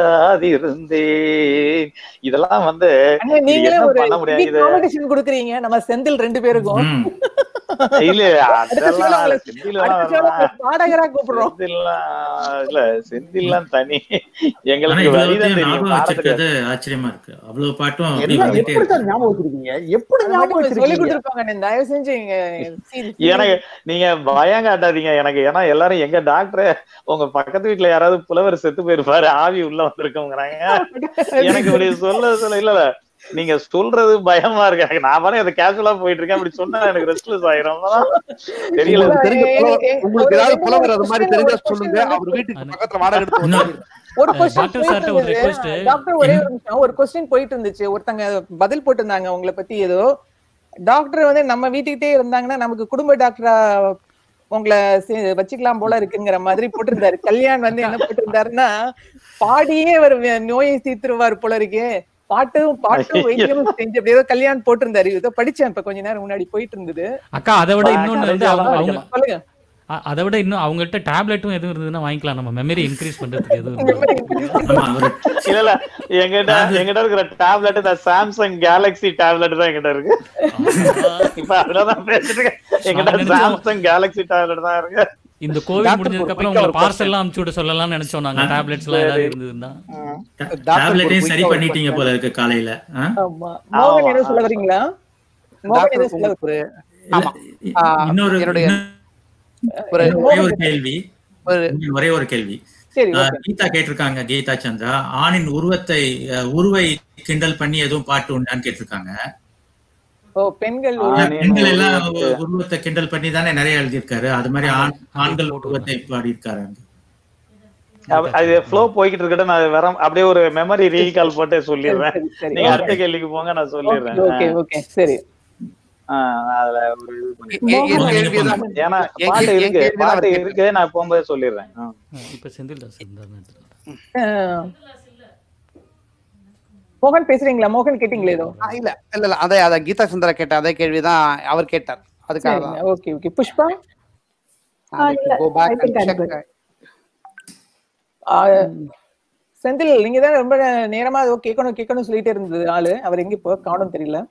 விடாதிருந்தேன் இதெல்லாம் வந்து அண்ணா, நீங்களே என்ன ஒரு பண்ண முடியாது? இது- காம்படிஷன் கொடுக்குறீங்க நம்ம செந்தில் ரெண்டு பேருக்கும் ம். இல்ல அடுத்த show ல அதெல்லாம் உங்களை- செந்தில்லாம் அடுத்த show ல வரலாம். உங்களை பாடகரா கூப்பிடுறோம் செந்தில்லாம் இல்ல செந்தில்லாம் தனி ஆனா எங்களுக்கு இவ்வளவு வரிதான் தெரியும் ஞாபகம் பாட தெரியாது. வச்சிருக்கிறது ஆச்சரியமா இருக்கு அவ்வளவு பாட்டும் அப்படி எல்லாம் வந்துட்டே எப்படி சார் இருக்கு ஞாபகம் வச்சிருக்கீங்க எப்படி அது ஞாபகம் மட்டும் சொல்லி வச்சிருக்கீங்க கொடுத்துருப்பாங்க தயவு செஞ்சு இங்க see- எனக்கு நீங்க பயம் காட்டாதீங்க எனக்கு ஏன்னா எல்லாரும் எங்க டாக்டர் உங்க பக்கத்து வீட்டுல யாராவது புலவர் செத்து போயிருப்பாரு ஆவி உள்ள வந்திருக்கோங்கிறாங்க எனக்கு இப்படி சொல்ல சொல்ல இல்ல இல்ல நீங்க சொல்றது பயமா இருக்கு எனக்கு நான் பாரு அதை கேஷுவலா போயிட்டு இருக்கேன் அப்படி சொன்னா எனக்கு ரெஸ்ட்லெஸ் ஆயிரும் தெரியல உங்களுக்கு தெரிஞ்ச ஏ- புலவர் ஏ- உங்களுக்கு ஒரு ஏதாவது ரெண்டு புலவர் மூணு அது மாதிரி question தெரிஞ்சா ஒரு question சொல்லுங்க வந்து அவர் வீட்டுக்கு அது- பக்கத்துல வாடகை எடுத்து இன்னும் வந்து ஒரு கொஸ்டின் டாக்டர் போயிட்டு சார்ட்ட ஒரு இருந்தது request. டாக்டர் ஒரே ஒரு நிமிஷம் ஒரு கொஸ்டின் போயிட்டு இருந்துச்சு ஒருத்தங்க பதில் போட்டிருந்தாங்க உங்களை பத்தி ஏதோ டாக்டர் வந்து நம்ம வீட்டுக்கிட்டே இருந்தாங்கன்னா நமக்கு குடும்ப டாக்டரா உங்களை சே- வச்சுக்கலாம் போல இருக்குங்கிற மாதிரி போட்டிருந்தாரு கல்யாண் வந்து என்ன போட்டிருந்தாருன்னா பாடியே அவர் வே- நோயை தீர்த்துருவார் போல இருக்கே பாட்டும் பாட்டும் வைத்தியமும் செஞ்சு அப்படி ஏதோ கல்யாண் போட்டிருந்தாரு ஏதோ படிச்சேன் இப்ப கொஞ்ச நேரம் முன்னாடி போயிட்டு இருந்தது அக்கா அதை விட ஆ, இன்னொன்னு வந்து கடைசியா அவங்க தான் அவங்க வைக்கலாம். சொல்லுங்க அ- அதை விட இன்னும் அவங்கள்ட்ட டேப்லெட்டும் எதுவும் இருந்ததுன்னா வாங்கிக்கலாம் நம்ம மெமரி இன்க்ரீஸ் பண்றதுக்கு எதுவும் இருந்தா. ஆமா அவரு இல்ல இல்ல எங்கிட்ட எங்கிட்ட இருக்கிற டேப்லெட் இந்த சாம்சங் கேலக்ஸி டேப்லெட் தான் எங்கிட்ட இருக்கு இப்ப அதுலதான் பேசிட்டு இருக்கேன் எங்கிட்ட நான் நினைச்சேன் சாம்சங் கேலக்ஸி டேப்லெட் தான் இருக்கு இந்த கோவிட் டாக்டர் முடிஞ்சதுக்கு ஒரு அப்புறம் quick உங்களை ஒரு பார்சல் எல்லாம் அனுப்பிச்சு விட சொல்லலாம்னு நினைச்சோம் நாங்க டேப்லெட்ஸ் எல்லாம் ஏதாவது இருந்ததுன்னா டாக்டர் டேப்லெட்டையும் ஒரு சரி quick பண்ணிட்டீங்க போல இருக்கு காலையில ஆ? ஆமா மோகன் ஏதோ சொல்ல வரீங்களா மோகன் ஏதோ டாக்டர் சொல்ல உங்களுக்கு ஒரு இல்ல, ஆமா. இ- ஆ, இன்னொரு என்னுடைய இன்னொரு- ஒரு ஒரே ஒரு கேள்வி ஒரு ஒரே ஒரு கேள்வி சரி ஆ, ஓகே கீதா கேட்டிருக்காங்க கீதா சந்திரா ஆணின் உருவத்தை அ, உருவை கிண்டல் பண்ணி எதுவும் பாட்டு உண்டான்னு கேட்டிருக்காங்க ஓ பெண்கள் ஆ, ஒரு- நீ- பெண்கள் எல்லாம் உருவத்தை- உருவத்தை கிண்டல் பண்ணி தானே நிறைய எழுதியிருக்காரு அது மாதிரி ஆண் ஆண்கள் போட்டு உருவத்தை பாடியிருக்காரு அப்ப- அது ஃப்ளோ போய்கிட்டு இருக்கட்டும் நான் வர அப்படியே ஒரு மெமரி ரீகால் போட்டு சொல்லிடுறேன் சரி, சரி, நீங்க okay. அடுத்த கேள்விக்கு போங்க நான் ஓகே சொல்லிடுறேன் ஓகே ஓகே சரி ஆ, அதுல ஒரு இது பண்ணி- எ- எ- என் கேள்விதான் ஏன்னா என் பாட்டு கேள்வி- என் இருக்கு கேள்விதான் பாட்டு அவர் இருக்கு நான் போகும்போது சொல்லிடுறேன் ஆ. இப்ப செந்தில் தாஸ் இருந்தாருன்னு எடுத்துட்டு வரேன். அஹ், மோகன் பேசுறீங்களா மோகன் கேட்டீங்களா ஏதோ ஆ, இல்ல இல்ல இல்ல அதே அத கீதா சுந்தர கேட்ட அதே கேள்விதான் அவர் கேட்டார் அதுக்காக சரி தான் ஓகே ஓகே புஷ்பா ஆ, இல்ல. go back I think and I'm check. good. ஆஹ், செந்தில் நீங்க தான் ரொம்ப நேரமா ஏதோ கேட்கணும் கேட்கணும் சொல்லிட்டே இருந்தது ஆளு அவர் எங்க இப்போ காணும் தெரியல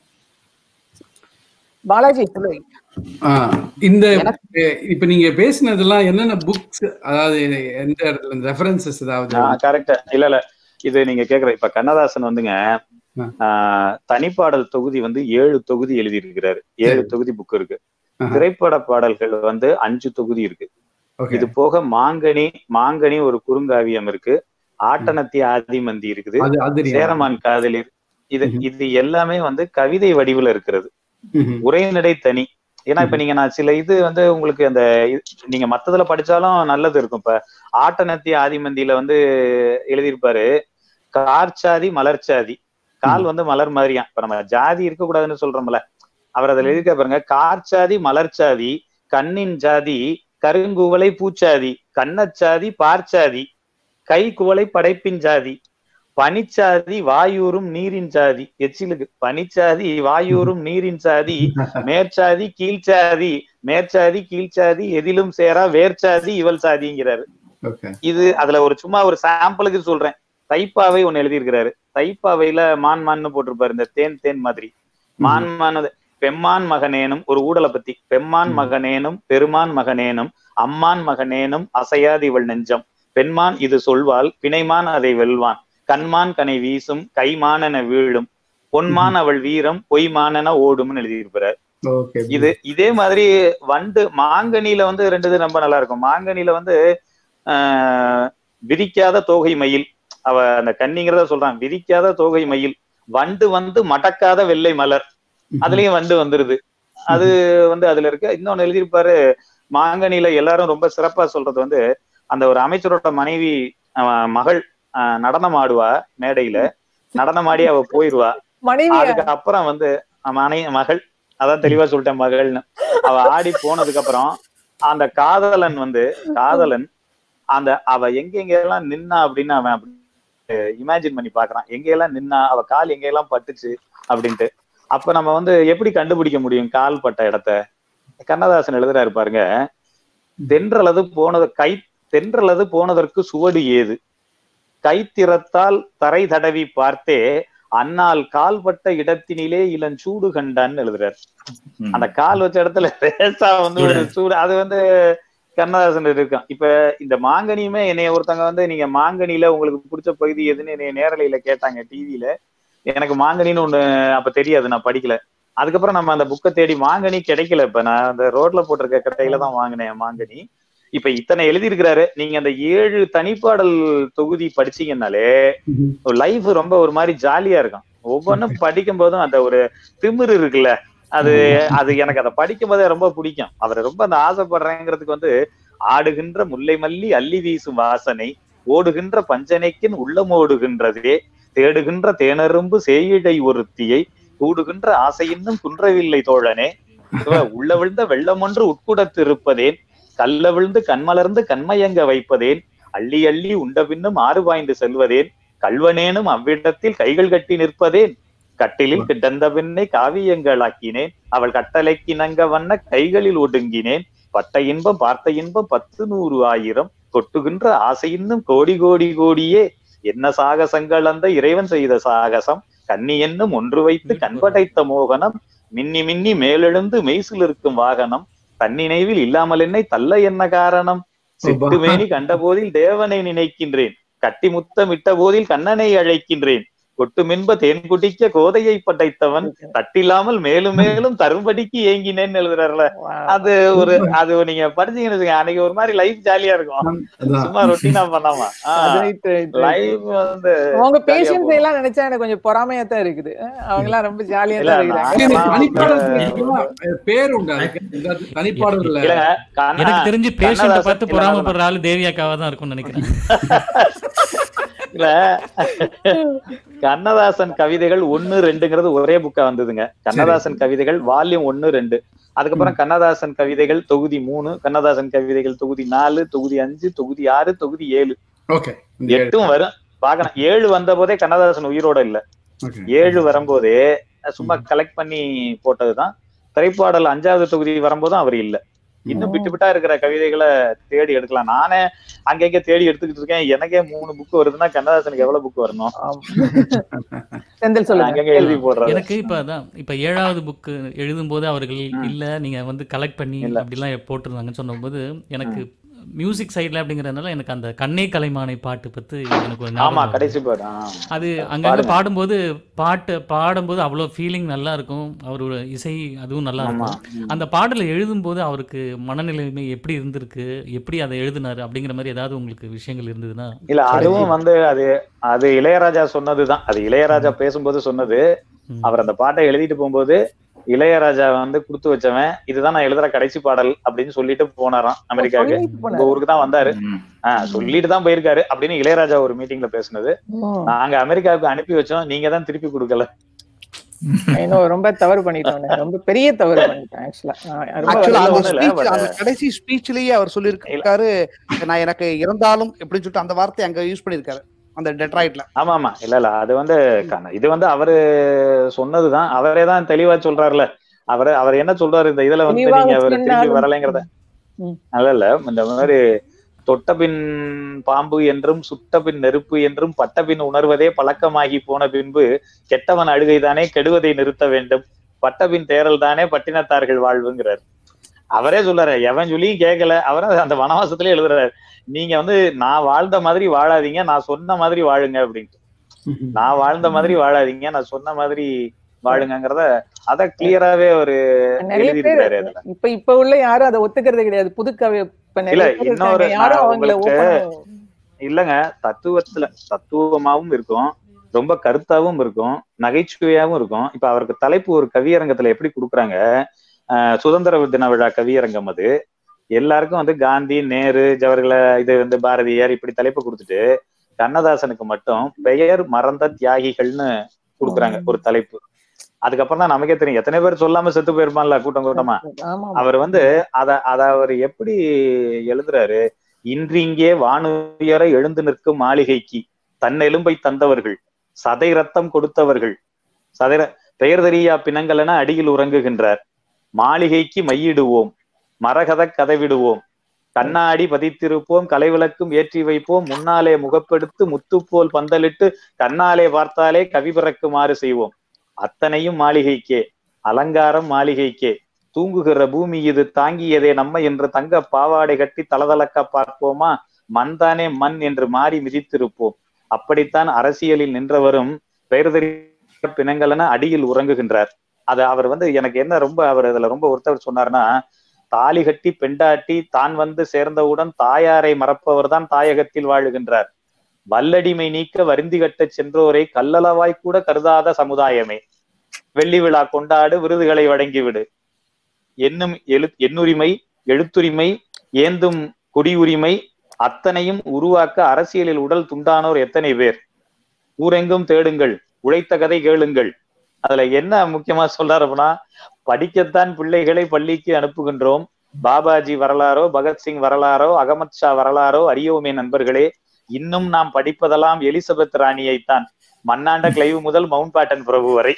பாலாஜி ஆ, இந்த அஹ், இப்ப நீங்க பேசினதெல்லாம் என்னென்ன புக்ஸ் அதாவது எந்த இடத்துல ரெஃபரன்சஸ் ஏதாவது கரெக்ட் இல்ல இல்ல இது நீங்க கேக்குற இப்ப கண்ணதாசன் வந்துங்க ஆ. ஆஹ், தனிப்பாடல் தொகுதி வந்து ஏழு தொகுதி எழுதி இருக்கிறாரு ஏழு சரி. தொகுதி புக் இருக்கு ஆஹா. திரைப்பட பாடல்கள் வந்து அஞ்சு தொகுதி இருக்கு ஓகே இது போக மாங்கனி மாங்கனி ஒரு குறுங்காவியம் இருக்கு ஆட்டனத்தி ஆதிமந்தி இருக்குது அது அது தெரியும். சேரமான் காதலிர் இது ம்ஹும். இது எல்லாமே வந்து கவிதை வடிவுல இருக்கிறது ம்ஹும். உரைநடை தனி ஏன்னா இப்ப நீங்க நான் சில இது வந்து உங்களுக்கு அந்த இது- நீங்க மத்ததுல படிச்சாலும் நல்லது இருக்கும் இப்ப ஆட்டனத்தி ஆதிமந்தியில வந்து எழுதியிருப்பாரு கார்ச்சாதி மலர்ச்சாதி கால் வந்து மலர் மாதிரியா இப்ப நம்ம ஜாதி இருக்க கூடாதுன்னு சொல்றோம்ல அவர் அதுல எழுதிக்க பாருங்க கார்ச்சாதி மலர்ச்சாதி கண்ணின் ஜாதி கருங்குவளை பூச்சாதி கண்ணச்சாதி பார்ச்சாதி கை குவளை படைப்பின் ஜாதி பனிச்சாதி வாயூரும் நீரின் சாதி எச்சிலுக்கு பனிச்சாதி வாயூரும் நீரின் சாதி மேற்சாதி கீழ்ச்சாதி மேற்சாதி கீழ்ச்சாதி எதிலும் சேரா வேர்ச்சாதி இவள் சாதிங்கிறாரு ஓகே இது அதுல ஒரு சும்மா ஒரு சாம்பிளுக்கு சொல்றேன் தைப்பாவை ஒண்ணு எழுதியிருக்கிறாரு தைப்பாவையில மான் மான்னு போட்டிருப்பாரு இந்த தேன் தேன் மாதிரி மான் மான் பெம்மான் மகனேனும் ஒரு ஊடலை பத்தி பெம்மான் ம். மகனேனும் பெருமான் மகனேனும் அம்மான் மகனேனும் அசையாது இவள் நெஞ்சம் பெண்மான் இது சொல்வாள் பிணைமான் அதை வெல்வான் கண்மான் கனை வீசும் கைமானென வீழும் பொன்மான் அவள் வீரம் பொய்மானென ஓடும்னு எழுதியிருப்பாரு ஓகே இது இதே மாதிரி வண்டு மாங்கனியில வந்து ரெண்டு இது ரொம்ப நல்லா இருக்கும் மாங்கனியில வந்து ஆஹ் விரிக்காத தோகை மயில் அவ அந்த கன்னிங்கிறத சொல்றான் விரிக்காத தோகை மயில் வண்டு வந்து மடக்காத வெள்ளை மலர் அதுலயும் வண்டு வந்துருது அது வந்து அதுல இருக்கு இன்னொன்னு எழுதியிருப்பாரு மாங்கனியில எல்லாரும் ரொம்ப சிறப்பா சொல்றது வந்து அந்த ஒரு அமைச்சரோட மனைவி அவன் மகள் ஆஹ் நடனம் ஆடுவா மேடையில நடனமாடி அவ போயிருவா மனைவி அதுக்கு அப்புறம் வந்து மனை மகள் அதான் தெளிவா சொல்லிட்டேன் மகள்னு அவ ஆடி போனதுக்கு அப்புறம் அந்த காதலன் வந்து காதலன் அந்த அவ எங்க எங்க எல்லாம் நின்னா அப்படின்னு அவன் இமேஜின் பண்ணி பாக்குறான் எங்க எல்லாம் நின்னா அவ கால் எங்க எல்லாம் பட்டுச்சு அப்படின்ட்டு அப்ப நம்ம வந்து எப்படி கண்டுபிடிக்க முடியும் கால் பட்ட இடத்த கண்ணதாசன் எழுதுறாரு பாருங்க தென்றலது போனது கை தென்றலது போனதற்கு சுவடு ஏது கைத்திறத்தால் தரை தடவி பார்த்தே அன்னால் கால்பட்ட இடத்தினிலே இளஞ்சூடு கண்டான்னு எழுதுறாரு ம். அந்த கால் வச்ச இடத்துல லேசா வந்து ஒரு சூடு அது வந்து கண்ணதாசன் இருக்கான் இப்ப இந்த மாங்கனியுமே என்னைய ஒருத்தவங்க வந்து நீங்க மாங்கனியில உங்களுக்கு பிடிச்ச பகுதி எதுன்னு என்னைய நேரலையில கேட்டாங்க டிவியில எனக்கு மாங்கனின்னு ஒண்ணு அப்ப தெரியாது நான் படிக்கல அதுக்கப்புறம் நம்ம அந்த புக்கை தேடி மாங்கனி கிடைக்கல இப்ப நான் அந்த ரோட்ல போட்டிருக்க கடையில தான் வாங்கினேன் மாங்கனி இப்ப இத்தனை எழுதியிருக்கிறாரு நீங்க அந்த ஏழு தனிப்பாடல் தொகுதி படிச்சீங்கன்னாலே லைஃப் ரொம்ப ஒரு மாதிரி ஜாலியா இருக்கும் ஒவ்வொன்றும் படிக்கும் போதும் அந்த ஒரு திமிரு இருக்குல்ல அது அது எனக்கு அதை படிக்கும் போதே ரொம்ப பிடிக்கும் அவரை ரொம்ப அந்த ஆசைப்படுறேங்கிறதுக்கு வந்து ஆடுகின்ற முல்லை மல்லி அள்ளி வீசும் வாசனை ஓடுகின்ற பஞ்சனைக்கின் உள்ளமோடுகின்றதே தேடுகின்ற தேனரும்பு சேயிடை ஒருத்தியை கூடுகின்ற ஆசை இன்னும் குன்றவில்லை தோழனே இவ உள்ள விழுந்த வெள்ளம் ஒன்று உட்குடத்திருப்பதேன் கல்ல விழுந்து கண்மலர்ந்து கண்மயங்க வைப்பதேன் அள்ளி அள்ளி உண்ட பின்னும் ஆறு பாய்ந்து செல்வதேன் கல்வனேனும் அவ்விடத்தில் கைகள் கட்டி நிற்பதேன் கட்டிலில் கிடந்த பின்னை காவியங்களாக்கினேன் அவள் கட்டளைக்கிணங்க வண்ண கைகளில் ஒடுங்கினேன் பட்ட இன்பம் பார்த்த இன்பம் பத்து நூறு ஆயிரம் கொட்டுகின்ற ஆசை இன்னும் கோடி கோடி கோடியே என்ன சாகசங்கள் அந்த இறைவன் செய்த சாகசம் கன்னி என்னும் ஒன்று வைத்து கண்படைத்த மோகனம் மின்னி மின்னி மேலெழுந்து மெய்சில் இருக்கும் வாகனம் தன்னினைவில் இல்லாமல் என்னை தள்ள என்ன காரணம் சிட்டுமேனி கண்ட போதில் தேவனை நினைக்கின்றேன் கட்டி முத்தமிட்ட போதில் கண்ணனை அழைக்கின்றேன் கொட்டுமின்ப தேன் குடிக்க கோதையை படைத்தவன் தட்டில்லாமல் மேலும் மேலும் தரும்படிக்கு ஏங்கினேன்னு எழுதுறாருல அது ஒரு அது நீங்க படிச்சீங்கன்னு வச்சுக்கோங்க, அன்னைக்கு ஒரு மாதிரி லைஃப் ஜாலியா இருக்கும் அதான். சும்மா ரொட்டீனா பண்ணாமா Right, right, right. லைஃப் வந்து உங்க ஜாலியா பேஷன்ஸ் போகும். எல்லாம் நினைச்சா எனக்கு கொஞ்சம் பொறாமையா தான் இருக்குது அவங்க எல்லாம் ரொம்ப ஜாலியா இல்ல, தான் நான் இருக்கிறாங்க நான் தனிப்பாடல் வந்து- தெரியுமா? பேர் உண்டு அதுக்கு. இந்த தனிப்பாடல்ல இல்ல கண்ணா எனக்கு தெரிஞ்சு பேஷண்ட கண்ணதாசன் பார்த்து இல்ல, பொறாமப்படுற ஆளு தேவி அக்காவா தான் இருக்கும்னு நினைக்கிறேன் இல்ல கண்ணதாசன் கவிதைகள் ஒண்ணு ரெண்டுங்கிறது ஒரே புக்கா வந்ததுங்க கண்ணதாசன் கவிதைகள் வால்யூம் ஒண்ணு ரெண்டு அதுக்கப்புறம் கண்ணதாசன் கவிதைகள் தொகுதி மூணு கண்ணதாசன் கவிதைகள் தொகுதி நாலு தொகுதி அஞ்சு தொகுதி ஆறு தொகுதி ஏழு ஓகே எட்டும் வரும் பாக்கணும் ஏழு வந்த போதே கண்ணதாசன் உயிரோட இல்ல ஓகே ஏழு வரும்போதே சும்மா கலெக்ட் பண்ணி போட்டதுதான் திரைப்பாடல் அஞ்சாவது தொகுதி வரும்போதும் அவர் இல்ல இன்னும் விட்டு விட்டா இருக்கிற கவிதைகளை தேடி எடுக்கலாம் நானே அங்கங்க தேடி எடுத்துக்கிட்டு இருக்கேன் எனக்கே மூணு புக் வருதுன்னா கண்ணதாசனுக்கு எவ்வளவு புக் வரணும் செந்தில் சொல்லுங்க அங்கங்க எழுதி போடுறது எனக்கு இப்ப அதான் இப்ப ஏழாவது புக்கு எழுதும்போது அவர்கள் இல்ல நீங்க வந்து கலெக்ட் பண்ணி இல்ல. அப்படிலாம் போட்டிருந்தாங்கன்னு சொன்னபோது எனக்கு மியூசிக் சைடில் அப்படிங்கிறதுனால எனக்கு அந்த கண்ணே கலைமானை பாட்டு பற்றி எனக்கு ஒரு ஆமா ஞாபகம் வருது. கடைசி பாடு ஆ. அது அங்கங்க பாடுங்க. பாடும்போது பாட்டு பாடும்போது அவ்வளோ ஃபீலிங் நல்லா இருக்கும் அவரோட இசை அதுவும் நல்லா ஆமா இருக்கும் அந்த பாடலை எழுதும்போது அவருக்கு மனநிலைமை எப்படி இருந்திருக்கு எப்படி அதை எழுதினாரு அப்படிங்கிற மாதிரி ஏதாவது உங்களுக்கு விஷயங்கள் இருந்ததுன்னா இல்ல அதுவும் வந்து அது அது இளையராஜா சொன்னதுதான் அது இளையராஜா பேசும்போது சொன்னது ம். அவர் அந்த பாட்டை எழுதிட்டு போகும்போது இளையராஜா வந்து கொடுத்து வச்சவன் இதுதான் நான் எழுதுற கடைசி பாடல் அப்படின்னு சொல்லிட்டு போனாராம் அமெரிக்காவுக்கு சொல்லிட்டு உங்க போனாரு. ஊருக்கு தான் வந்தாரு ம். ஆஹ் சொல்லிட்டு தான் போயிருக்காரு அப்படின்னு இளையராஜா ஒரு மீட்டிங்ல பேசுனது ம். நாங்க அமெரிக்காவுக்கு அனுப்பி வச்சோம் நீங்க தான் திருப்பி கொடுக்கல இன்னும் ரொம்ப தவறு பண்ணிட்டோம் ரொம்ப பெரிய தவறு பண்ணிட்டேன் ஆக்சுவலா ரொம்ப ஆக்சுவலா அந்த ஒண்ணும் இல்ல, ஸ்பீச் but- அந்த கடைசி ஸ்பீச்லயே அவர் சொல்லியிருக்காரு நான் எனக்கு இறந்தாலும் எப்படின்னு சொல்லிட்டு அந்த வார்த்தை அங்க யூஸ் பண்ணிருக்காரு அந்த டெட்ராய்ட்ல ஆமா ஆமா இல்ல இல்ல அது வந்து கண்ண- இது வந்து அவரு சொன்னதுதான் அவரே தான் தெளிவா சொல்றாருல அவரு அவர் என்ன சொல்றாரு இந்த இதுல வந்து தெளிவா நீங்க அவர் திரும்பி சொன்னாலும் வரலைங்கிறத ம். அல்ல இல்ல இந்த மாதிரி தொட்ட பின் பாம்பு என்றும் சுட்ட பின் நெருப்பு என்றும் பட்ட பின் உணர்வதே பழக்கமாகி போன பின்பு கெட்டவன் அழுகைதானே கெடுவதை நிறுத்த வேண்டும் பட்ட பின் தேரல் தானே பட்டினத்தார்கள் வாழ்வுங்கிறார் அவரே சொல்றாரு எவன் சொல்லியும் கேட்கல அவரும் அந்த வனவாசத்திலே எழுதுறாரு நீங்க வந்து நான் வாழ்ந்த மாதிரி வாழாதீங்க நான் சொன்ன மாதிரி வாழுங்க அப்படின்ட்டு நான் வாழ்ந்த மாதிரி வாழாதீங்க நான் சொன்ன மாதிரி வாழுங்கங்கிறத அத கிளியராவே ஒரு நிறைய பேர் எழுதியிருக்காரு அதுல இப்ப இப்ப உள்ள யாரும் அதை ஒத்துக்கிறது கிடையாது புதுக்கவி இப்ப இல்ல, நிறைய பேர் இன்னொரு இருக்காங்க. யாரும் நான் அவங்கள உங்களுக்கு- open- இல்லங்க தத்துவத்துல தத்துவமாவும் இருக்கும் ரொம்ப கருத்தாவும் இருக்கும் நகைச்சுவையாவும் இருக்கும் இப்ப அவருக்கு தலைப்பு ஒரு கவியரங்கத்துல எப்படி கொடுக்குறாங்க ஆஹ் சுதந்திர தின விழா கவியரங்கம் அது எல்லாருக்கும் வந்து காந்தி நேரு ஜவஹர்ல இது வந்து பாரதியார் இப்படி தலைப்பு கொடுத்துட்டு கண்ணதாசனுக்கு மட்டும் பெயர் மறந்த தியாகிகள்னு கொடுக்குறாங்க ஒரு தலைப்பு அதுக்கப்புறம் தான் நமக்கே தெரியும் எத்தனை பேர் சொல்லாம செத்து போயிருப்பான்ல கூட்டம் கூட்டமா ஆமா அவர் வந்து அத அத அவர் எப்படி எழுதுறாரு இன்றிங்கே வானுயர எழுந்து நிற்கும் மாளிகைக்கு தன்னெலும்பை தந்தவர்கள் சதை ரத்தம் கொடுத்தவர்கள் சதை ர- பெயர் தெரியா பிணங்கள் என அடியில் உறங்குகின்றார் மாளிகைக்கு மையிடுவோம் மரகத கதவிடுவோம் கண்ணாடி பதித்திருப்போம் கலைவிளக்கும் ஏற்றி வைப்போம் முன்னாலே முகப்பெடுத்து முத்துப்போல் பந்தலிட்டு கண்ணாலே பார்த்தாலே கவி பிறக்குமாறு செய்வோம் அத்தனையும் மாளிகைக்கே அலங்காரம் மாளிகைக்கே தூங்குகிற பூமி இது தாங்கியதே நம்ம என்று தங்க பாவாடை கட்டி தளதளக்க பார்ப்போமா மண் தானே மண் என்று மாறி மிதித்திருப்போம் அப்படித்தான் அரசியலில் நின்றவரும் பெயர் தெரிய பிணங்களென அடியில் உறங்குகின்றார் அது அவர் வந்து எனக்கு என்ன ரொம்ப அவர் இதுல ரொம்ப ஒருத்தவர் சொன்னார்னா தாலி கட்டி பெண்டாட்டி தான் வந்து சேர்ந்தவுடன் தாயாரை மறப்பவர் தான் தாயகத்தில் வாழுகின்றார் வல்லடிமை நீக்க வருந்தி கட்டச் சென்றோரை கல்லளவாய் கூட கருதாத சமுதாயமே வெள்ளி விழா கொண்டாடு விருதுகளை வழங்கிவிடு என்னும் எழு எண்ணுரிமை எழுத்துரிமை ஏந்தும் குடியுரிமை அத்தனையும் உருவாக்க அரசியலில் உடல் துண்டானோர் எத்தனை பேர் ஊரெங்கும் தேடுங்கள் உழைத்த கதை கேளுங்கள் அதுல என்ன முக்கியமா சொல்றாரு அப்படின்னா படிக்கத்தான் பிள்ளைகளை பள்ளிக்கு அனுப்புகின்றோம் பாபாஜி வரலாறோ பகத்சிங் வரலாறோ அகமத் ஷா வரலாறோ அறியோமே நண்பர்களே இன்னும் நாம் படிப்பதெல்லாம் எலிசபெத் ராணியைத்தான் மண்ணாண்ட கிளைவு முதல் மவுண்ட் பேட்டன் பிரபு வரை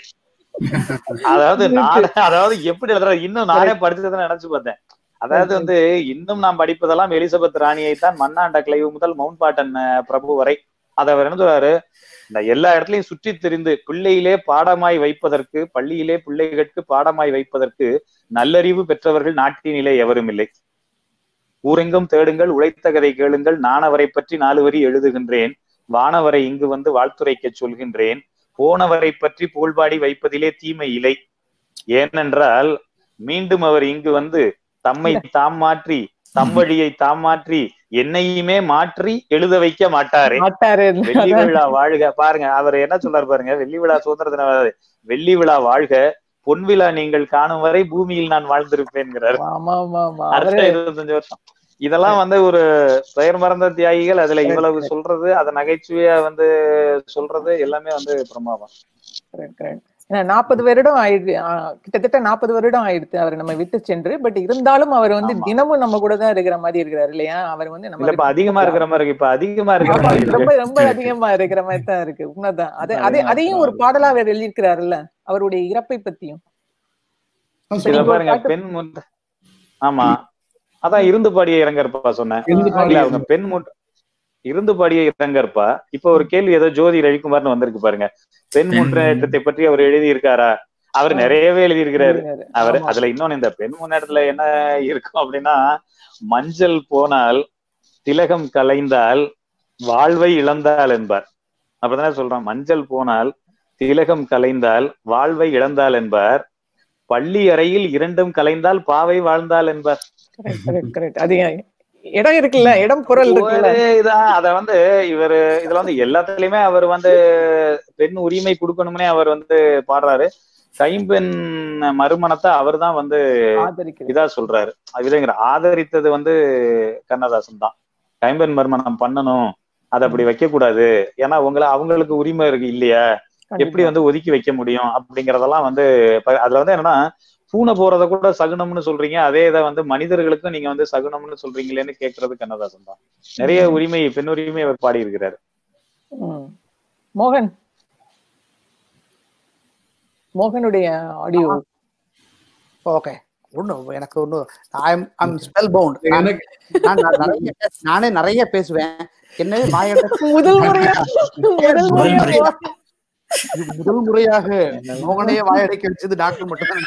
அதாவது நானே அதாவது எப்படி எழுதுறது இன்னும் நானே படிச்சதை நினைச்சு பார்த்தேன் அதாவது வந்து இன்னும் நாம் படிப்பதெல்லாம் எலிசபெத் ராணியைத்தான் மண்ணாண்ட கிளைவு முதல் மவுண்ட் பேட்டன் அஹ், பிரபு வரை அதை அவர் என்ன சொல்றாரு இந்த எல்லா இடத்துலயும் சுற்றி திரிந்து பிள்ளையிலே பாடமாய் வைப்பதற்கு பள்ளியிலே பிள்ளைகளுக்கு பாடமாய் வைப்பதற்கு நல்லறிவு பெற்றவர்கள் நாட்டினிலே எவரும் இல்லை ஊரெங்கும் தேடுங்கள் உழைத்த கதை கேளுங்கள் நானவரை பற்றி நாலு வரி எழுதுகின்றேன் வானவரை இங்கு வந்து வாழ்த்துரைக்க சொல்கின்றேன் போனவரை பற்றி புகழ்பாடி வைப்பதிலே தீமை இல்லை ஏனென்றால் மீண்டும் அவர் இங்கு வந்து தம்மை தாம் மாற்றி தம் வழியை தாம் மாற்றி என்னையுமே மாற்றி எழுத வைக்க மாட்டாரே மாட்டாரு வெள்ளி விழா வாழ்க பாருங்க அவர் என்ன சொல்றாரு பாருங்க வெள்ளி விழா சுதந்திர தின விழா. வெள்ளி விழா வாழ்க பொன் விழா நீங்கள் காணும் வரை பூமியில் நான் வாழ்ந்திருப்பேன்கிறார் ஆமா ஆமா ஆமா அடுத்த அவரு இருபத்தஞ்சு வருஷம் இதெல்லாம் வந்து ஒரு பெயர் மறந்த தியாகிகள் அதுல இவ்வளவு சொல்றது அத நகைச்சுவையா வந்து சொல்றது எல்லாமே வந்து பிரமாதம் correct, correct. ஏன்னா நாற்பது வருடம் ஆயிடுது ஆ, கிட்டத்தட்ட நாற்பது வருடம் ஆயிடுது அவர் நம்ம விட்டு சென்று பட் இருந்தாலும் அவர் வந்து ஆமா. தினமும் நம்ம கூட தான் இருக்கிற மாதிரி இருக்கிறாரு இல்லையா அவர் வந்து நம்ம இல்ல இப்ப அதிகமா இருக்கிற மாதிரி இருக்கு இப்ப அதிகமா இருக்கிற ஆமா, மாதிரி இருக்கு ரொம்ப ரொம்ப அதிகமா இருக்கிற மாதிரி தான் இருக்கு உண்மைதான் அது ரொம்ப அது அதிகமா அதையும் ஒரு இருக்கிற பாடலா அவர் எழுதியிருக்கிறாருல்ல அவருடைய இறப்பை பத்தியும் இத நீங்க ஒரு பாருங்க பாட்டு- பெண் முன் ஆமா அதான் இருந்து பாடிய இறங்கற்பா சொன்னேன் இருந்து ஆ, பாடிய இல்ல அவங்க பெண் முன் இருந்து பாடிய இறங்கற்பா இப்ப ஒரு கேள்வி ஏதோ ஜோதி ரவிக்குமார்னு வந்திருக்கு பாருங்க பெண் பெண் முன்னேற்றத்தை பற்றி அவர் எழுதி இருக்காரா அவர் நிறையவே எழுதியிருக்கிறாரு எழுதினாரு. அவர் ஆமா. அதுல இன்னொன்னு இந்த பெண் முன்னேற்றத்துல என்ன இருக்கும் அப்படின்னா மஞ்சள் போனால் திலகம் கலைந்தால் வாழ்வை இழந்தாள் என்பார் அப்பதானே சொல்றோம் மஞ்சள் போனால் திலகம் கலைந்தால் வாழ்வை இழந்தாள் என்பார் பள்ளி அறையில் இரண்டும் கலைந்தால் பாவை வாழ்ந்தாள் என்பார் Correct, correct, correct. அது இடம் இருக்குல்ல இடம் குரல் இருக்குல்ல ஒரு இதான் அத வந்து இவரு இதுல வந்து எல்லாத்துலயுமே அவர் வந்து பெண் உரிமை கொடுக்கணும்னே அவர் வந்து பாடுறாரு கைம்பெண் மறுமணத்தை அவர் தான் வந்து ஆதரிக்கிறது இதா சொல்றாரு விதங்கிற ஆதரித்தது வந்து கண்ணதாசன் தான் கைம்பெண் மறுமணம் பண்ணணும் அதை அப்படி வைக்க கூடாது ஏன்னா உங்களை அவங்களுக்கு உரிமை இருக்கு இல்லையா எப்படி வந்து ஒதுக்கி வைக்க முடியும் அப்படிங்கறதெல்லாம் வந்து இப்ப அதுல வந்து என்னன்னா பூனை போறத கூட சகுனம்னு சொல்றீங்க அதே இதை வந்து மனிதர்களுக்கும் நீங்க வந்து சகுனம்னு சொல்றீங்களேன்னு கேக்குறது கண்ணதாசன் தான் நிறைய உரிமை பெண் உரிமை அவர் பாடி இருக்கிறாரு ம். மோகன் மோகனுடைய ஆடியோ ஓகே ஒண்ணு எனக்கு ஒண்ணு ஐம் ஐம் ஸ்பெல் பவுண்ட் எனக்கு நான் நான் நிறைய பேச- நானே நிறைய பேசுவேன் என்ன வாயோட முதல் முறையா முதல் முதல் முறை. முறையா இது முதல் முறையாக மோகனே வாயடைக்க வச்சது டாக்டர் மட்டும்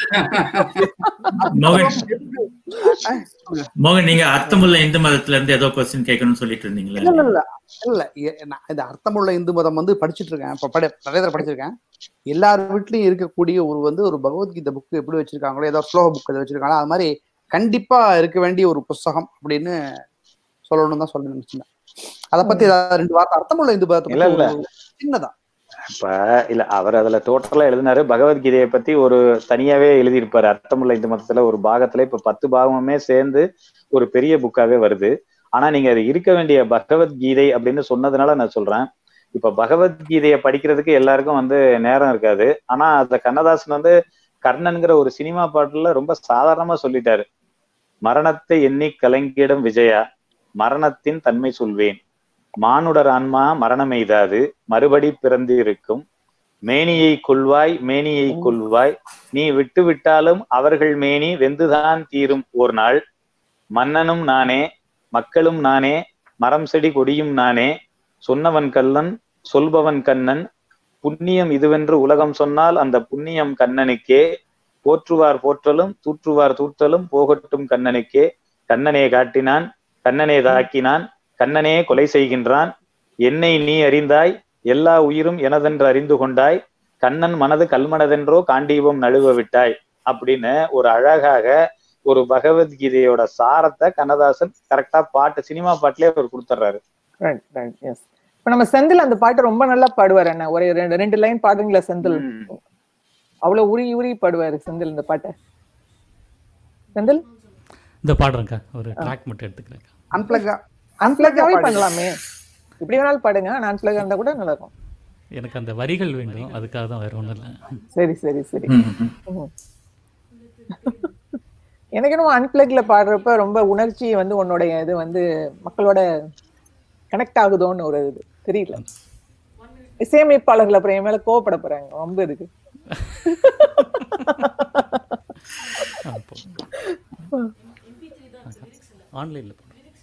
மோகன் தான் மோகன் நீங்க அர்த்தமுள்ள இந்து மதத்துல இருந்து ஏதோ கொஸ்டின் கேட்கணும்னு சொல்லிட்டு இருந்தீங்களே இல்ல இல்ல இல்ல இல்ல எ- நான் இந்த அர்த்தமுள்ள இந்து மதம் வந்து படிச்சிட்டு இருக்கேன் இப்ப படி நிறைய தடவை படிச்சிருக்கேன் எல்லார் வீட்லயும் இருக்கக்கூடிய ஒரு வந்து ஒரு பகவத்கீதை புக் எப்படி வச்சிருக்காங்களோ ஏதோ ஸ்லோக புக் எதை வச்சிருக்காங்களோ அது மாதிரி கண்டிப்பா இருக்க வேண்டிய ஒரு புஸ்தகம் அப்படின்னு சொல்லணும்னு தான் சொல்ல நினைச்சேன் அதை பத்தி ஏதாவது ரெண்டு வார்த்தை அர்த்தமுள்ள இந்து மதத்தை இல்ல, பத்தி இல்ல. ஒரு சின்னதா இப்ப இல்ல அவர் அதுல டோட்டலா எழுதினாரு பகவத்கீதையை பத்தி ஒரு தனியாவே எழுதியிருப்பாரு அர்த்தமுள்ள இந்த மதத்துல ஒரு பாகத்துல இப்ப பத்து பாகமுமே சேர்ந்து ஒரு பெரிய புக்காவே வருது ஆனா நீங்க அது இருக்க வேண்டிய பகவத்கீதை அப்படின்னு சொன்னதுனால நான் சொல்றேன் இப்ப பகவத்கீதையை படிக்கிறதுக்கு எல்லாருக்கும் வந்து நேரம் இருக்காது ஆனா அந்த கண்ணதாசன் வந்து கர்ணன்கிற ஒரு சினிமா பாட்டுல ரொம்ப சாதாரணமா சொல்லிட்டாரு மரணத்தை எண்ணி கலங்கிடும் விஜயா மரணத்தின் தன்மை சொல்வேன் மானுடர் ஆன்மா மரணம் எய்தாது மறுபடி பிறந்து இருக்கும் மேனியை கொள்வாய் மேனியை கொள்வாய் நீ விட்டு விட்டாலும் அவர்கள் மேனி வெந்துதான் தீரும் ஒரு நாள் மன்னனும் நானே மக்களும் நானே மரம் செடி கொடியும் நானே சொன்னவன் கல்லன் சொல்பவன் கண்ணன் புண்ணியம் இதுவென்று உலகம் சொன்னால் அந்த புண்ணியம் கண்ணனுக்கே போற்றுவார் போற்றலும் தூற்றுவார் தூற்றலும் போகட்டும் கண்ணனுக்கே கண்ணனே காட்டினான் கண்ணனே தாக்கினான் கண்ணனே கொலை செய்கின்றான் என்னை நீ அறிந்தாய் எல்லா உயிரும் எனதென்று அறிந்து கொண்டாய் கண்ணன் மனது கல்மனதென்றோ காண்டீபம் நழுவ விட்டாய் அப்படின்னு ஒரு அழகாக ஒரு பகவத்கீதையோட சாரத்தை கண்ணதாசன் கரெக்டா பாட்டு சினிமா பாட்டிலே அவர் கொடுத்துட்றாரு ரைட் ரைட் எஸ் இப்ப நம்ம செந்தில் அந்த பாட்டு ரொம்ப நல்லா பாடுவார் என்ன ஒரே ரெண்டு ரெண்டு லைன் பாடுறீங்களா செந்தில் ம். அவ்வளவு உரி உரி பாடுவாரு செந்தில் இந்த பாட்டை செந்தில் இந்த பாடுறேங்க்கா ஒரு ட்ராக் மட்டும் எடுத்துக்கிறேன் அன்பிளக்கா அன்பிளக்காவே பண்ணலாமே எப்படி வேணாலும் பாடுங்க ஆனா அன்பிளக்கா இருந்தா கூட நல்லா இருக்கும் எனக்கு அந்த வரிகள் வேண்டும் அதுக்காக தான் வேற ஒன்றும் இல்லை சரி சரி சரி ம், ம். ம். எனக்கு என்னமோ அன்பிளக்ல பாடுறப்ப ரொம்ப உணர்ச்சி வந்து உன்னுடைய இது வந்து மக்களோட கனெக்ட் ஆகுதோன்னு ஒரு இது தெரியல இசையமைப்பாளர்கள் அப்புறம் என் மேல கோவப்பட போறாங்க ரொம்ப இருக்கு ஆன்லைனில்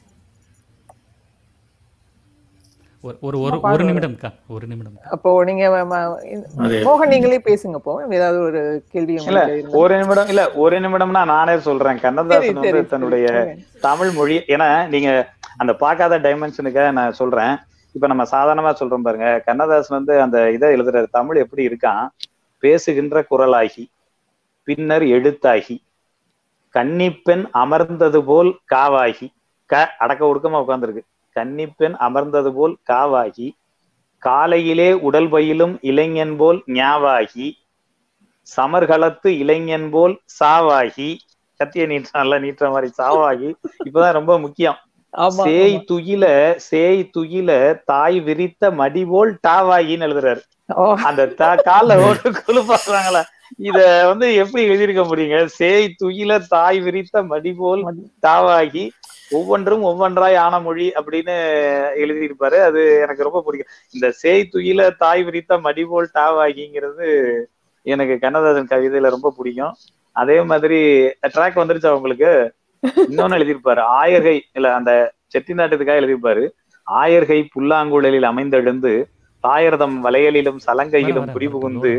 ஒரு ஒரு ஒரு ஒரு நிமிடம்க்கா ஒரு நிமிடம் அப்போ நீங்க ம- ம- அது மோகன் நீங்களே பேசுங்க இப்போ ஏதாவது ஒரு கேள்வி இல்ல உங்களுக்கு இருந்தா. ஒரு நிமிடம் இல்ல ஒரு நிமிடம்னா நானே சொல்றேன் சரி கண்ணதாசன் சரி வந்து தன்னுடைய சரி. தமிழ் மொழி ஏன்னா நீங்க அந்த பார்க்காத டைமென்ஷனுக்காக நான் சொல்றேன் இப்ப நம்ம சாதாரணமா சொல்றோம் பாருங்க கண்ணதாசன் வந்து அந்த இதை எழுதுறாரு தமிழ் எப்படி இருக்கான் பேசுகின்ற குரலாகி பின்னர் எழுத்தாகி கன்னிப்பெண் அமர்ந்தது போல் காவாகி க அடக்க ஒடுக்கமா உட்கார்ந்துருக்கு கன்னிப்பெண் அமர்ந்தது போல் காவாகி காலையிலே உடல் பயிலும் இளைஞன் போல் ஞாவாகி சமர்களத்து இளைஞன் போல் சாவாகி கத்திய நீட்ட நல்லா நீட்டுற மாதிரி சாவாகி இப்பதான் ரொம்ப முக்கியம் ஆமா சேய் ஆமா. துயில சேய் துயில தாய் விரித்த மடி போல் டாவாகின்னு எழுதுறாரு ஓ அந்த தா- கால்ல ஓட்டு குழுப்பாடுறாங்களா இத வந்து எப்படி எழுதியிருக்க முடியுங்க சேய் துயில தாய் விரித்த மடி போல் தாவாகி ஒவ்வொன்றும் ஒவ்வொன்றாய் ஆன மொழி அப்படின்னு எழுதியிருப்பாரு அது எனக்கு ரொம்ப பிடிக்கும் இந்த சேய் துயில தாய் விரித்த மடி போல் டாவாகிங்கிறது எனக்கு கண்ணதாசன் கவிதையில ரொம்ப பிடிக்கும் அதே மாதிரி ட்ராக் வந்துருச்சா உங்களுக்கு இன்னொன்னு எழுதியிருப்பாரு ஆயர்கை இல்ல அந்த செட்டிநாட்டுக்காக எழுதியிருப்பாரு ஆயர்கை புல்லாங்குழலில் அமைந்தெழுந்து தாயர்தம் வளையலிலும் சலங்கையிலும் குடிபுகுந்து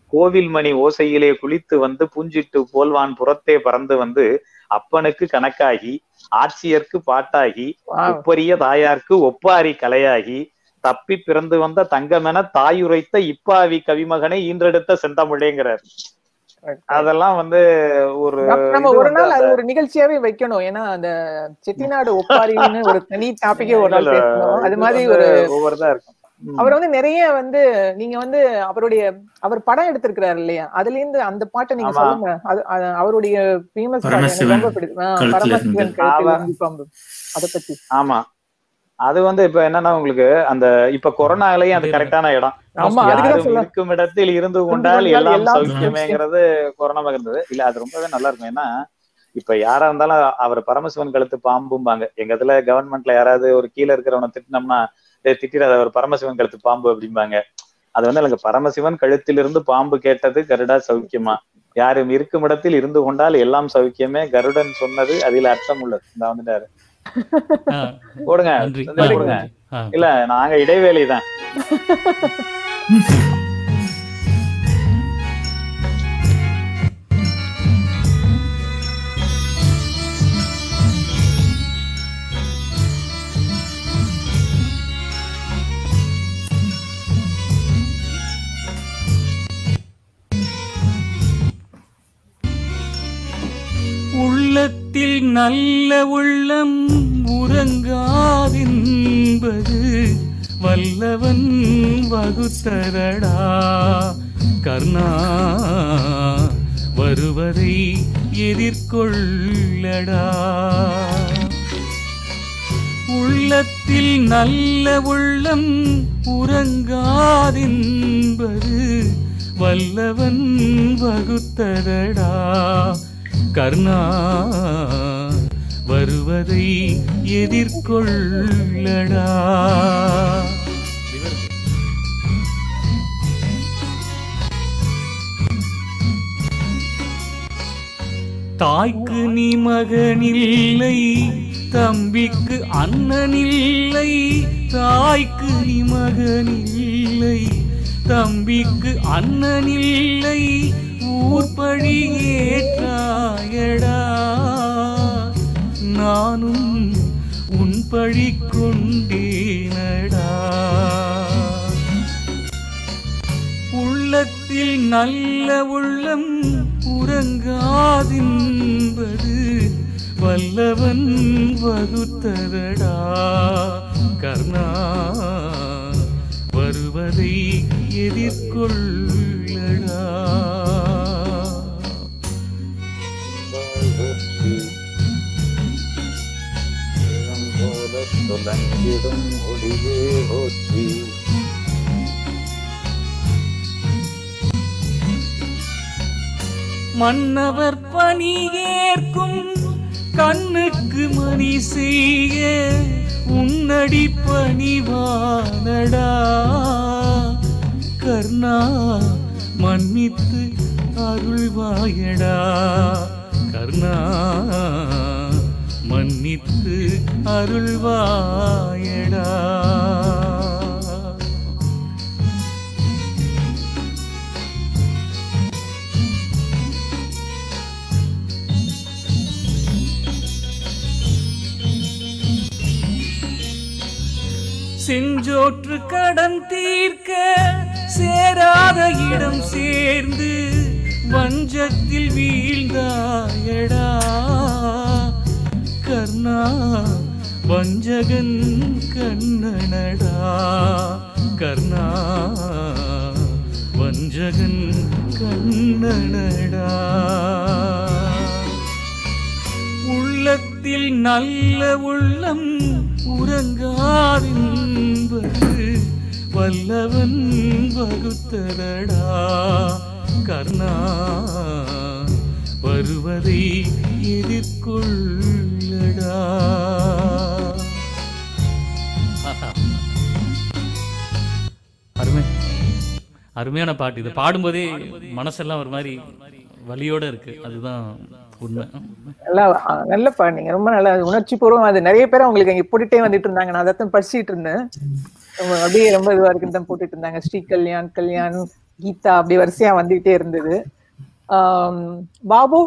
கோவில் மணி ஓசையிலே குளித்து வந்து பூஞ்சிட்டு போல்வான் புறத்தே பறந்து வந்து அப்பனுக்கு கணக்காகி ஆட்சியர்க்கு பாட்டாகி Wow. ஒப்பரிய தாயார்க்கு ஒப்பாரி கலையாகி தப்பி பிறந்து வந்த தங்கமென தாயுரைத்த இப்பாவி கவிமகனை ஈன்றெடுத்த செந்தமிழேங்கிறார் அதெல்லாம் வந்து ஒரு நம்ம- நம்ம இது ஒரு வந்து நாள் அது அந்த- ஒரு நிகழ்ச்சியாவே வைக்கணும் ஏன்னா அந்த செட்டிநாடு ஒப்பாரின்னு ஒரு தனி டாபிக்கே ஒரு நாள் இல்ல, பேசணும் அது இது மாதிரி வந்து ஒரு ஒவ்வொருதா இருக்கும் ம். அவர் வந்து நிறைய வந்து நீங்க வந்து அவருடைய அவர் படம் எடுத்திருக்கிறாரு இல்லையா அதுல இருந்து அந்த பாட்டை நீங்க ஆமா. சொல்லுங்க அது அது அவருடைய ஃபேமஸ் பாட்டு எனக்கு பரமசிவன் ரொம்ப பிடிக்கும் ஆ, கழுத்துல பரமசிவன் இருந்து. கழுத்தில் ஆமா. இருந்து பாம்பு அத பத்தி ஆமா அது வந்து இப்ப என்னன்னா உங்களுக்கு அந்த இப்ப கொரோனாலயும் அது கரெக்டான இடம் ஆமா அதுக்குதான் யாரும் சொல்ல இருக்கும் இடத்தில் இருந்து கொண்டால் கொண்டால் எல்லாம் எல்லாம் சௌக்கியமேங்கிறது கொரோனா இருந்தது இல்ல அது ரொம்பவே நல்லா இருக்கும் ஏன்னா இப்ப யாரா இருந்தாலும் அவர் பரமசிவன் கழுத்து பாம்பும்பாங்க எங்க இதுல கவர்மெண்ட்ல யாராவது ஒரு கீழே இருக்கிறவனை திட்டினோம்னா "டேய், திட்டிடாத அவர் பரமசிவன் கழுத்து பாம்பு அப்படிம்பாங்க அது வந்து எனக்கு பரமசிவன் கழுத்திலிருந்து பாம்பு கேட்டது கருடா சௌக்கியமா யாரும் இருக்கும் இடத்தில் இருந்து கொண்டால் எல்லாம் சௌக்கியமே கருடன் சொன்னது அதில் அர்த்தம் உள்ளது இந்த வந்துட்டாரு ஆ, போடுங்க நன்றி இந்த ஆ, போடுங்க ஆ. இல்ல நாங்க இடைவேளை தான் உள்ளத்தில் நல்ல உள்ளம் உறங்காதென்பது வல்லவன் வகுத்தரடா கர்ணா வருவதை எதிர்கொள்ளடா உள்ளத்தில் நல்ல உள்ளம் உறங்காதென்பது வல்லவன் வகுத்ததடா கர்ணா வருவதை எதிர்கொள்ளடா தாய்க்கு நீ மகனில்லை தம்பிக்கு அண்ணனில்லை தாய்க்கு நீ மகனில்லை தம்பிக்கு அண்ணனில்லை ஊர்பழி ஏற்றாயடா நானும் உன் பழி கொண்டேனடா உள்ளத்தில் நல்ல உள்ளம் உறங்காதின்பது வல்லவன் வகுத்ததடா கர்ணா வருவதை எதிர்கொள்ளடா துலங்கிடும் ஒளியே போற்றி மன்னவர் பணி ஏற்கும் கண்ணுக்கு மணி செய்ய உன்னடி பணிவானடா கர்ணா மன்னித்து அருள்வாயடா கர்ணா மன்னித்து அருள்வாயடா செஞ்சோற்று கடன் தீர்க்க சேராத இடம் சேர்ந்து வஞ்சத்தில் வீழ்ந்தாயடா கர்ணா வஞ்சகன் கண்ணனடா கர்ணா வஞ்சகன் கண்ணனடா உள்ளத்தில் நல்ல உள்ளம் உறங்காதின்பது வல்லவன் வகுத்தரடா கர்ணா வருவதை எதிர்கொள்ளடா ஆஹா. அருமை அருமையான பாட்டு இது பாடும்போதே மனசெல்லாம் ஒரு மாதிரி வலியோட இருக்கு அதுதான் உண்மை நல்லா அஹ், நல்ல பாடுனீங்க ரொம்ப நல்லா உணர்ச்சி பூர்வம் அது நிறைய பேர் அவங்களுக்கு இங்க போட்டுட்டே வந்துட்டு இருந்தாங்க நான் அதான் படிச்சிட்டு இருந்தேன் ரொம்ப அப்படியே ரொம்ப இதுவா இருக்குன்னு தான் போட்டுட்டு இருந்தாங்க ஸ்ரீ கல்யாண் கல்யாண் கீதா அப்படி வரிசையா வந்துகிட்டே இருந்தது ஆம், பாபு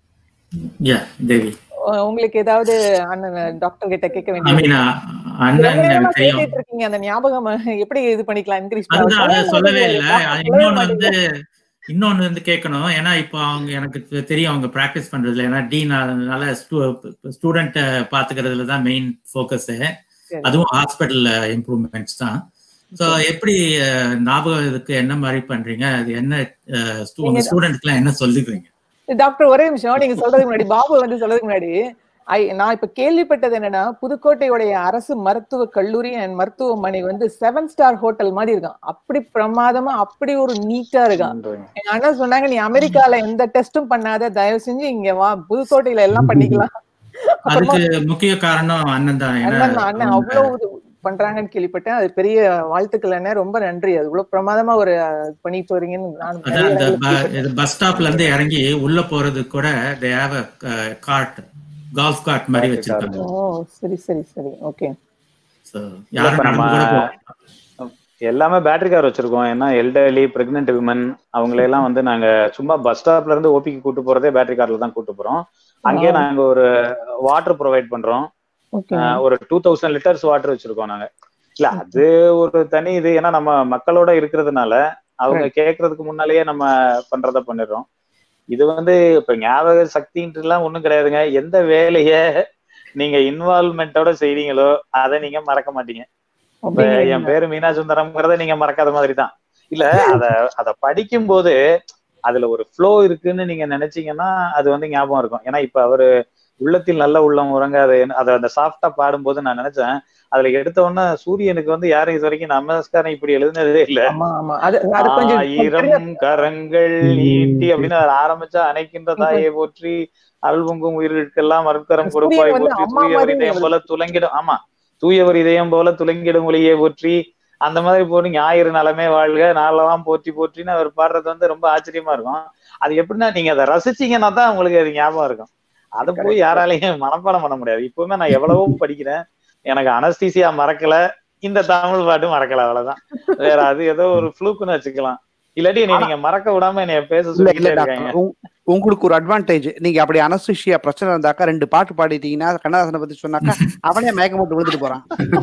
யா தேவி அஹ் உங்களுக்கு ஏதாவது அண்ணன் டாக்டர் கிட்ட கேட்க ஐ வேண்டியது மீன் அண்ணன் ரொம்ப நேரமா எனக்கு தெரியும் கேட்டுட்டு இருக்கீங்க அந்த ஞாபகம் எப்படி இது பண்ணிக்கலாம் இன்க்ரீஸ் அதுதான் அதை சொல்லவே இல்லை இன்னொன்னு வந்து பண்ணலாம் இன்னொன்னு வந்து கேட்கணும் ஏன்னா இப்போ அவங்க எனக்கு தெ- தெரியும் அவங்க ப்ராக்டிஸ் பண்றதுல ஏன்னா டீன் அதனால ஸ்டூடெண்ட் பாத்துக்கிறதுல தான் மெயின் ஃபோக்கஸ் அதுவும் ஹாஸ்பிட்டல் இம்ப்ரூவ்மெண்ட்ஸ் தான் ஸோ எப்படி அஹ், ஞாபகம் இதுக்கு என்ன மாதிரி பண்றீங்க அது என்ன அஹ், stu- உங்க நீங்க- ஸ்டூடெண்ட்க்குலாம் என்ன சொல்லிக்கிறீங்க டாக்டர் ஒரே நிமிஷம் நீங்க சொல்றதுக்கு முன்னாடி பாபு வந்து சொல்றதுக்கு முன்னாடி ஐ நான் இப்ப கேள்விப்பட்டது என்னன்னா புதுக்கோட்டையுடைய அரசு மருத்துவ கல்லூரி அண்ட் மருத்துவமனை வந்து செவன் ஸ்டார் ஹோட்டல் மாதிரி இருக்கான் அப்படி பிரமாதமா அப்படி ஒரு நீட்டா இருக்கான் நன்றிங்க. எங்க அண்ணன் சொன்னாங்க நீ அமெரிக்கால எந்த டெஸ்டும் பண்ணாத தயவு செஞ்சு இங்க வா புதுக்கோட்டையில எல்லாம் பண்ணிக்கலாம் அப்புறமா அதுக்கு முக்கிய காரணம் அண்ணன் தான் ஏன்னா அண்ணன் தான், அண்ணன் அவங்க- அவ்வளவு இது பண்றாங்கன்னு கேள்விப்பட்டேன் அது பெரிய வாழ்த்துக்கள் அண்ணன் ரொம்ப நன்றி அது இவ்வளவு பிரமாதமா ஒரு அஹ், பண்ணிட்டு வரீங்கன்னு நான் அதான் நிறைய இந்த இடத்துல கேள்விப்பட்டேன். பஸ் ஸ்டாப்ல இருந்து இறங்கி உள்ள போறது கூட they have cart golf cart மாதிரி Golf வச்சிருக்காங்க ஓ சரி சரி சரி ஓகே So, இல்ல, யாரும் இப்ப நம்ம நடந்து கூட போகலாம். எல்லாமே பேட்டரி கார் வச்சிருக்கோம் ஏன்னா எல்டர்லி பிரெக்னென்ட் விமன் அவங்களையெல்லாம் வந்து நாங்க சும்மா பஸ் ஸ்டாப்ல இருந்து ஓபிக்கு கூட்டு போறதே பேட்டரி கார்ல தான் கூட்டு போறோம் அங்கேயே Wow. நாங்க ஒரு வாட்டர் ப்ரொவைட் பண்றோம் ஓகே ஆஹ் ஒரு டூ தௌசண்ட் லிட்டர்ஸ் வாட்டர் வச்சிருக்கோம் நாங்க இல்ல அது ஒரு தனி இது ஏன்னா நம்ம மக்களோட இருக்கிறதுனால அவங்க கேட்கறதுக்கு முன்னாலேயே நம்ம பண்றத பண்ணிடுறோம் இது வந்து இப்ப ஞாபக சக்தின்ட்டு எல்லாம் ஒண்ணும் கிடையாதுங்க எந்த வேலைய நீங்க இன்வால்மெண்டோட செய்றீங்களோ அதை நீங்க மறக்க மாட்டீங்க இப்ப என் பேரு மீனா சுந்தரம்ங்கிறத நீங்க மறக்காத மாதிரி தான் இல்ல அத அத படிக்கும் போது அதுல ஒரு ஃப்ளோ இருக்குன்னு நீங்க நினைச்சீங்கன்னா அது வந்து ஞாபகம் இருக்கும் ஏன்னா இப்ப அவரு உள்ளத்தில் நல்ல உள்ளம் உறங்காது அதை அந்த சாஃப்டா பாடும்போது நான் நினைச்சேன் அதுல எடுத்த உடனே சூரியனுக்கு வந்து யாரும் இது வரைக்கும் நமஸ்காரம் இப்படி எழுதுனதே இல்ல ஆமா ஆமா அது அது கொஞ்சம் ஆயிரம் கரங்கள் நீட்டி அப்படின்னு அதை ஆரம்பிச்சா அணைக்கின்ற தாயை போற்றி அருள் பொங்கும் உயிர்களுக்கெல்லாம் மறுக்கரம் கொடுப்பாய் சூரியன் வந்து போற்றி அம்மா தூயவர் மாதிரி இதயம் போல துலங்கிடும் ஆமா தூயவர் இதயம் போல துலங்கிடும் ஒளியை போற்றி அந்த மாதிரி போட்டு ஞாயிறு நலமே வாழ்க நாளெல்லாம் போற்றி போற்றின்னு அவர் பாடுறது வந்து ரொம்ப ஆச்சரியமா இருக்கும் அது எப்படின்னா நீங்க அதை ரசிச்சீங்கன்னா தான் உங்களுக்கு அது ஞாபகம் இருக்கும் அதை போய் யாராலையும் மனப்பாடம் பண்ண முடியாது இப்பவுமே நான் எவ்வளவோ படிக்கிறேன் எனக்கு அனஸ்தீசியா மறக்கல இந்த தமிழ் பாட்டு மறக்கல அவ்வளவுதான் வேற அது ஏதோ ஒரு ஃப்ளூக்குன்னு வச்சுக்கலாம் இல்லாட்டி என்னை நீங்க மறக்க விடாம என்னைய பேச இல்ல இல்ல சொல்லிட்டே டாக்டர் இருக்காங்க உங்- உங்களுக்கு ஒரு அட்வான்டேஜ் நீங்க அப்படி அனஸ்திஷியா பிரச்சனை இருந்தாக்கா ரெண்டு பாட்டு பாடிட்டீங்கன்னா கண்ணதாசனை பத்தி சொன்னாக்கா அவனே மயக்கம் போட்டு விழுந்துட்டு போறான்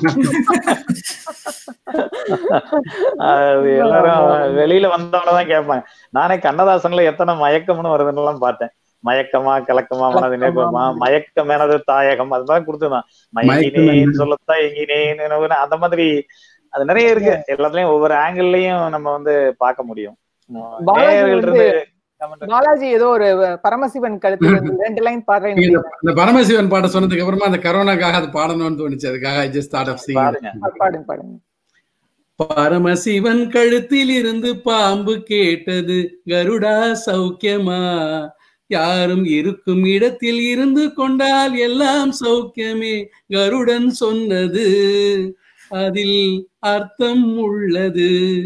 அது எல்லாரும் வெளியில வந்தவனதான் கேட்பாங்க நானே கண்ணதாசன்ல எத்தனை மயக்கம்னு வருதுன்னு எல்லாம் பார்த்தேன் மயக்கமா கலக்கமா மனது நேபமா மயக்கம் எனது தாயகம் அதுதான் கொடுத்துதான் மயங்கினேன் சொல்லத்தான் எங்கினேன் எனவுன்னு அந்த மாதிரி அது நிறைய இருக்கு எல்லாத்துலயும் ஒவ்வொரு ஆங்கிள்லயும் நம்ம வந்து பார்க்க முடியும் பாலாஜி நேயர்கள் வந்து இருந்து comment பாலாஜி ஏதோ ஒரு பரமசிவன் கழுத்துல இருந்து ரெண்டு லைன் பாடுறேன் நீங்க இந்த- இந்த பரமசிவன் பாட்ட சொன்னதுக்கு அப்புறமா அந்த கரோனாக்காக அது பாடணும்னு தோணுச்சு அதுக்காக ஐ ஜஸ்ட் ஸ்டார்ட் ஆஃப் பாருங்க பாடுங்க பாடுங்க பரமசிவன் கழுத்தில் இருந்து பாம்பு கேட்டது கருடா சௌக்கியமா யாரும் இருக்கும் இடத்தில் இருந்து கொண்டால் எல்லாம் சௌக்கியமே கருடன் சொன்னது அதில் அர்த்தம் உள்ளது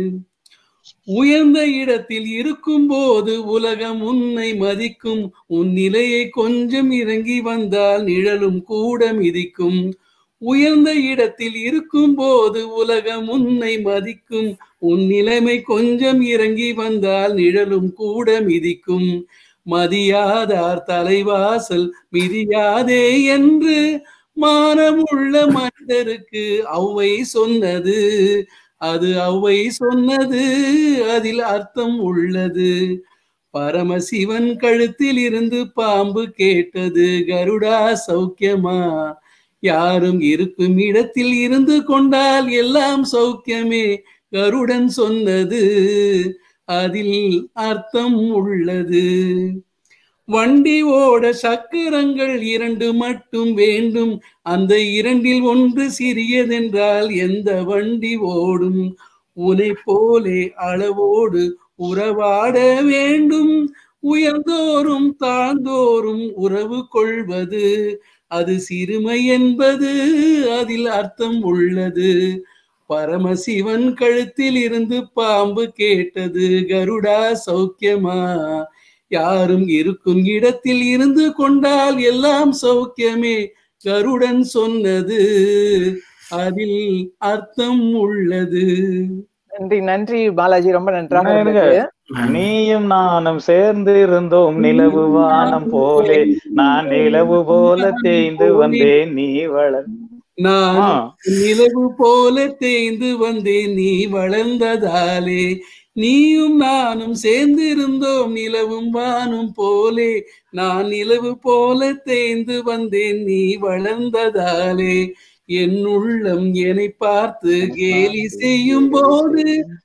உயர்ந்த இடத்தில் இருக்கும் போது உலகம் உன்னை மதிக்கும் உன் நிலையை கொஞ்சம் இறங்கி வந்தால் நிழலும் கூட மிதிக்கும் உயர்ந்த இடத்தில் இருக்கும் போது உலகம் உன்னை மதிக்கும் உன் நிலைமை கொஞ்சம் இறங்கி வந்தால் நிழலும் கூட மிதிக்கும் மதியாதார் தலைவாசல் மிதியாதே என்று மானமுள்ள மனிதருக்கு ஔவை சொன்னது அது ஔவை சொன்னது அதில் அர்த்தம் உள்ளது பரமசிவன் கழுத்தில் இருந்து பாம்பு கேட்டது கருடா சௌக்கியமா யாரும் இருக்கும் இடத்தில் இருந்து கொண்டால் எல்லாம் சௌக்கியமே கருடன் சொன்னது அதில் அர்த்தம் உள்ளது வண்டி ஓட சக்கரங்கள் இரண்டு மட்டும் வேண்டும் அந்த இரண்டில் ஒன்று சிறியதென்றால் எந்த வண்டி ஓடும் உனை போலே அளவோடு உறவாட வேண்டும் உயர்ந்தோறும் தாழ்ந்தோறும் உறவு கொள்வது அது சிறுமை என்பது அதில் அர்த்தம் உள்ளது பரமசிவன் கழுத்தில் இருந்து பாம்பு கேட்டது கருடா சௌக்கியமா யாரும் இருக்கும் இடத்தில் இருந்து கொண்டால் எல்லாம் சௌக்கியமே கருடன் சொன்னது அதில் அர்த்தம் உள்ளது நன்றி நன்றி பாலாஜி ரொம்ப நன்றாக என்ன இருந்தது நீயும் நானும் சேர்ந்து இருந்தோம் நிலவு வானம் போலே நான் நிலவு போல தேய்ந்து வந்தேன் நீ வளர் நான் ஆ, நிலவு போல தேய்ந்து வந்தேன் நீ வளர்ந்ததாலே நீயும் நானும் சேர்ந்திருந்தோம் நிலவும் வானும் போலே நான் நிலவு போல தேய்ந்து வந்தேன் நீ வளர்ந்ததாலே என் உள்ளம் என்னை பார்த்து கேலி செய்யும் போது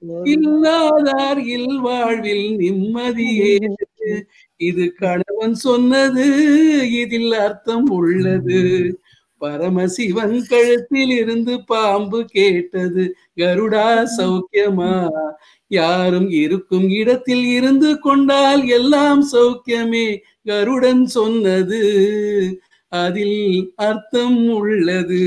இல்லாதார் இல் வாழ்வில் நிம்மதியே இது கணவன் சொன்னது இதில் அர்த்தம் உள்ளது பரமசிவன் கழுத்தில் இருந்து பாம்பு கேட்டது கருடா சௌக்கியமா யாரும் இருக்கும் இடத்தில் இருந்து கொண்டால் எல்லாம் சௌக்கியமே கருடன் சொன்னது அதில் அர்த்தம் உள்ளது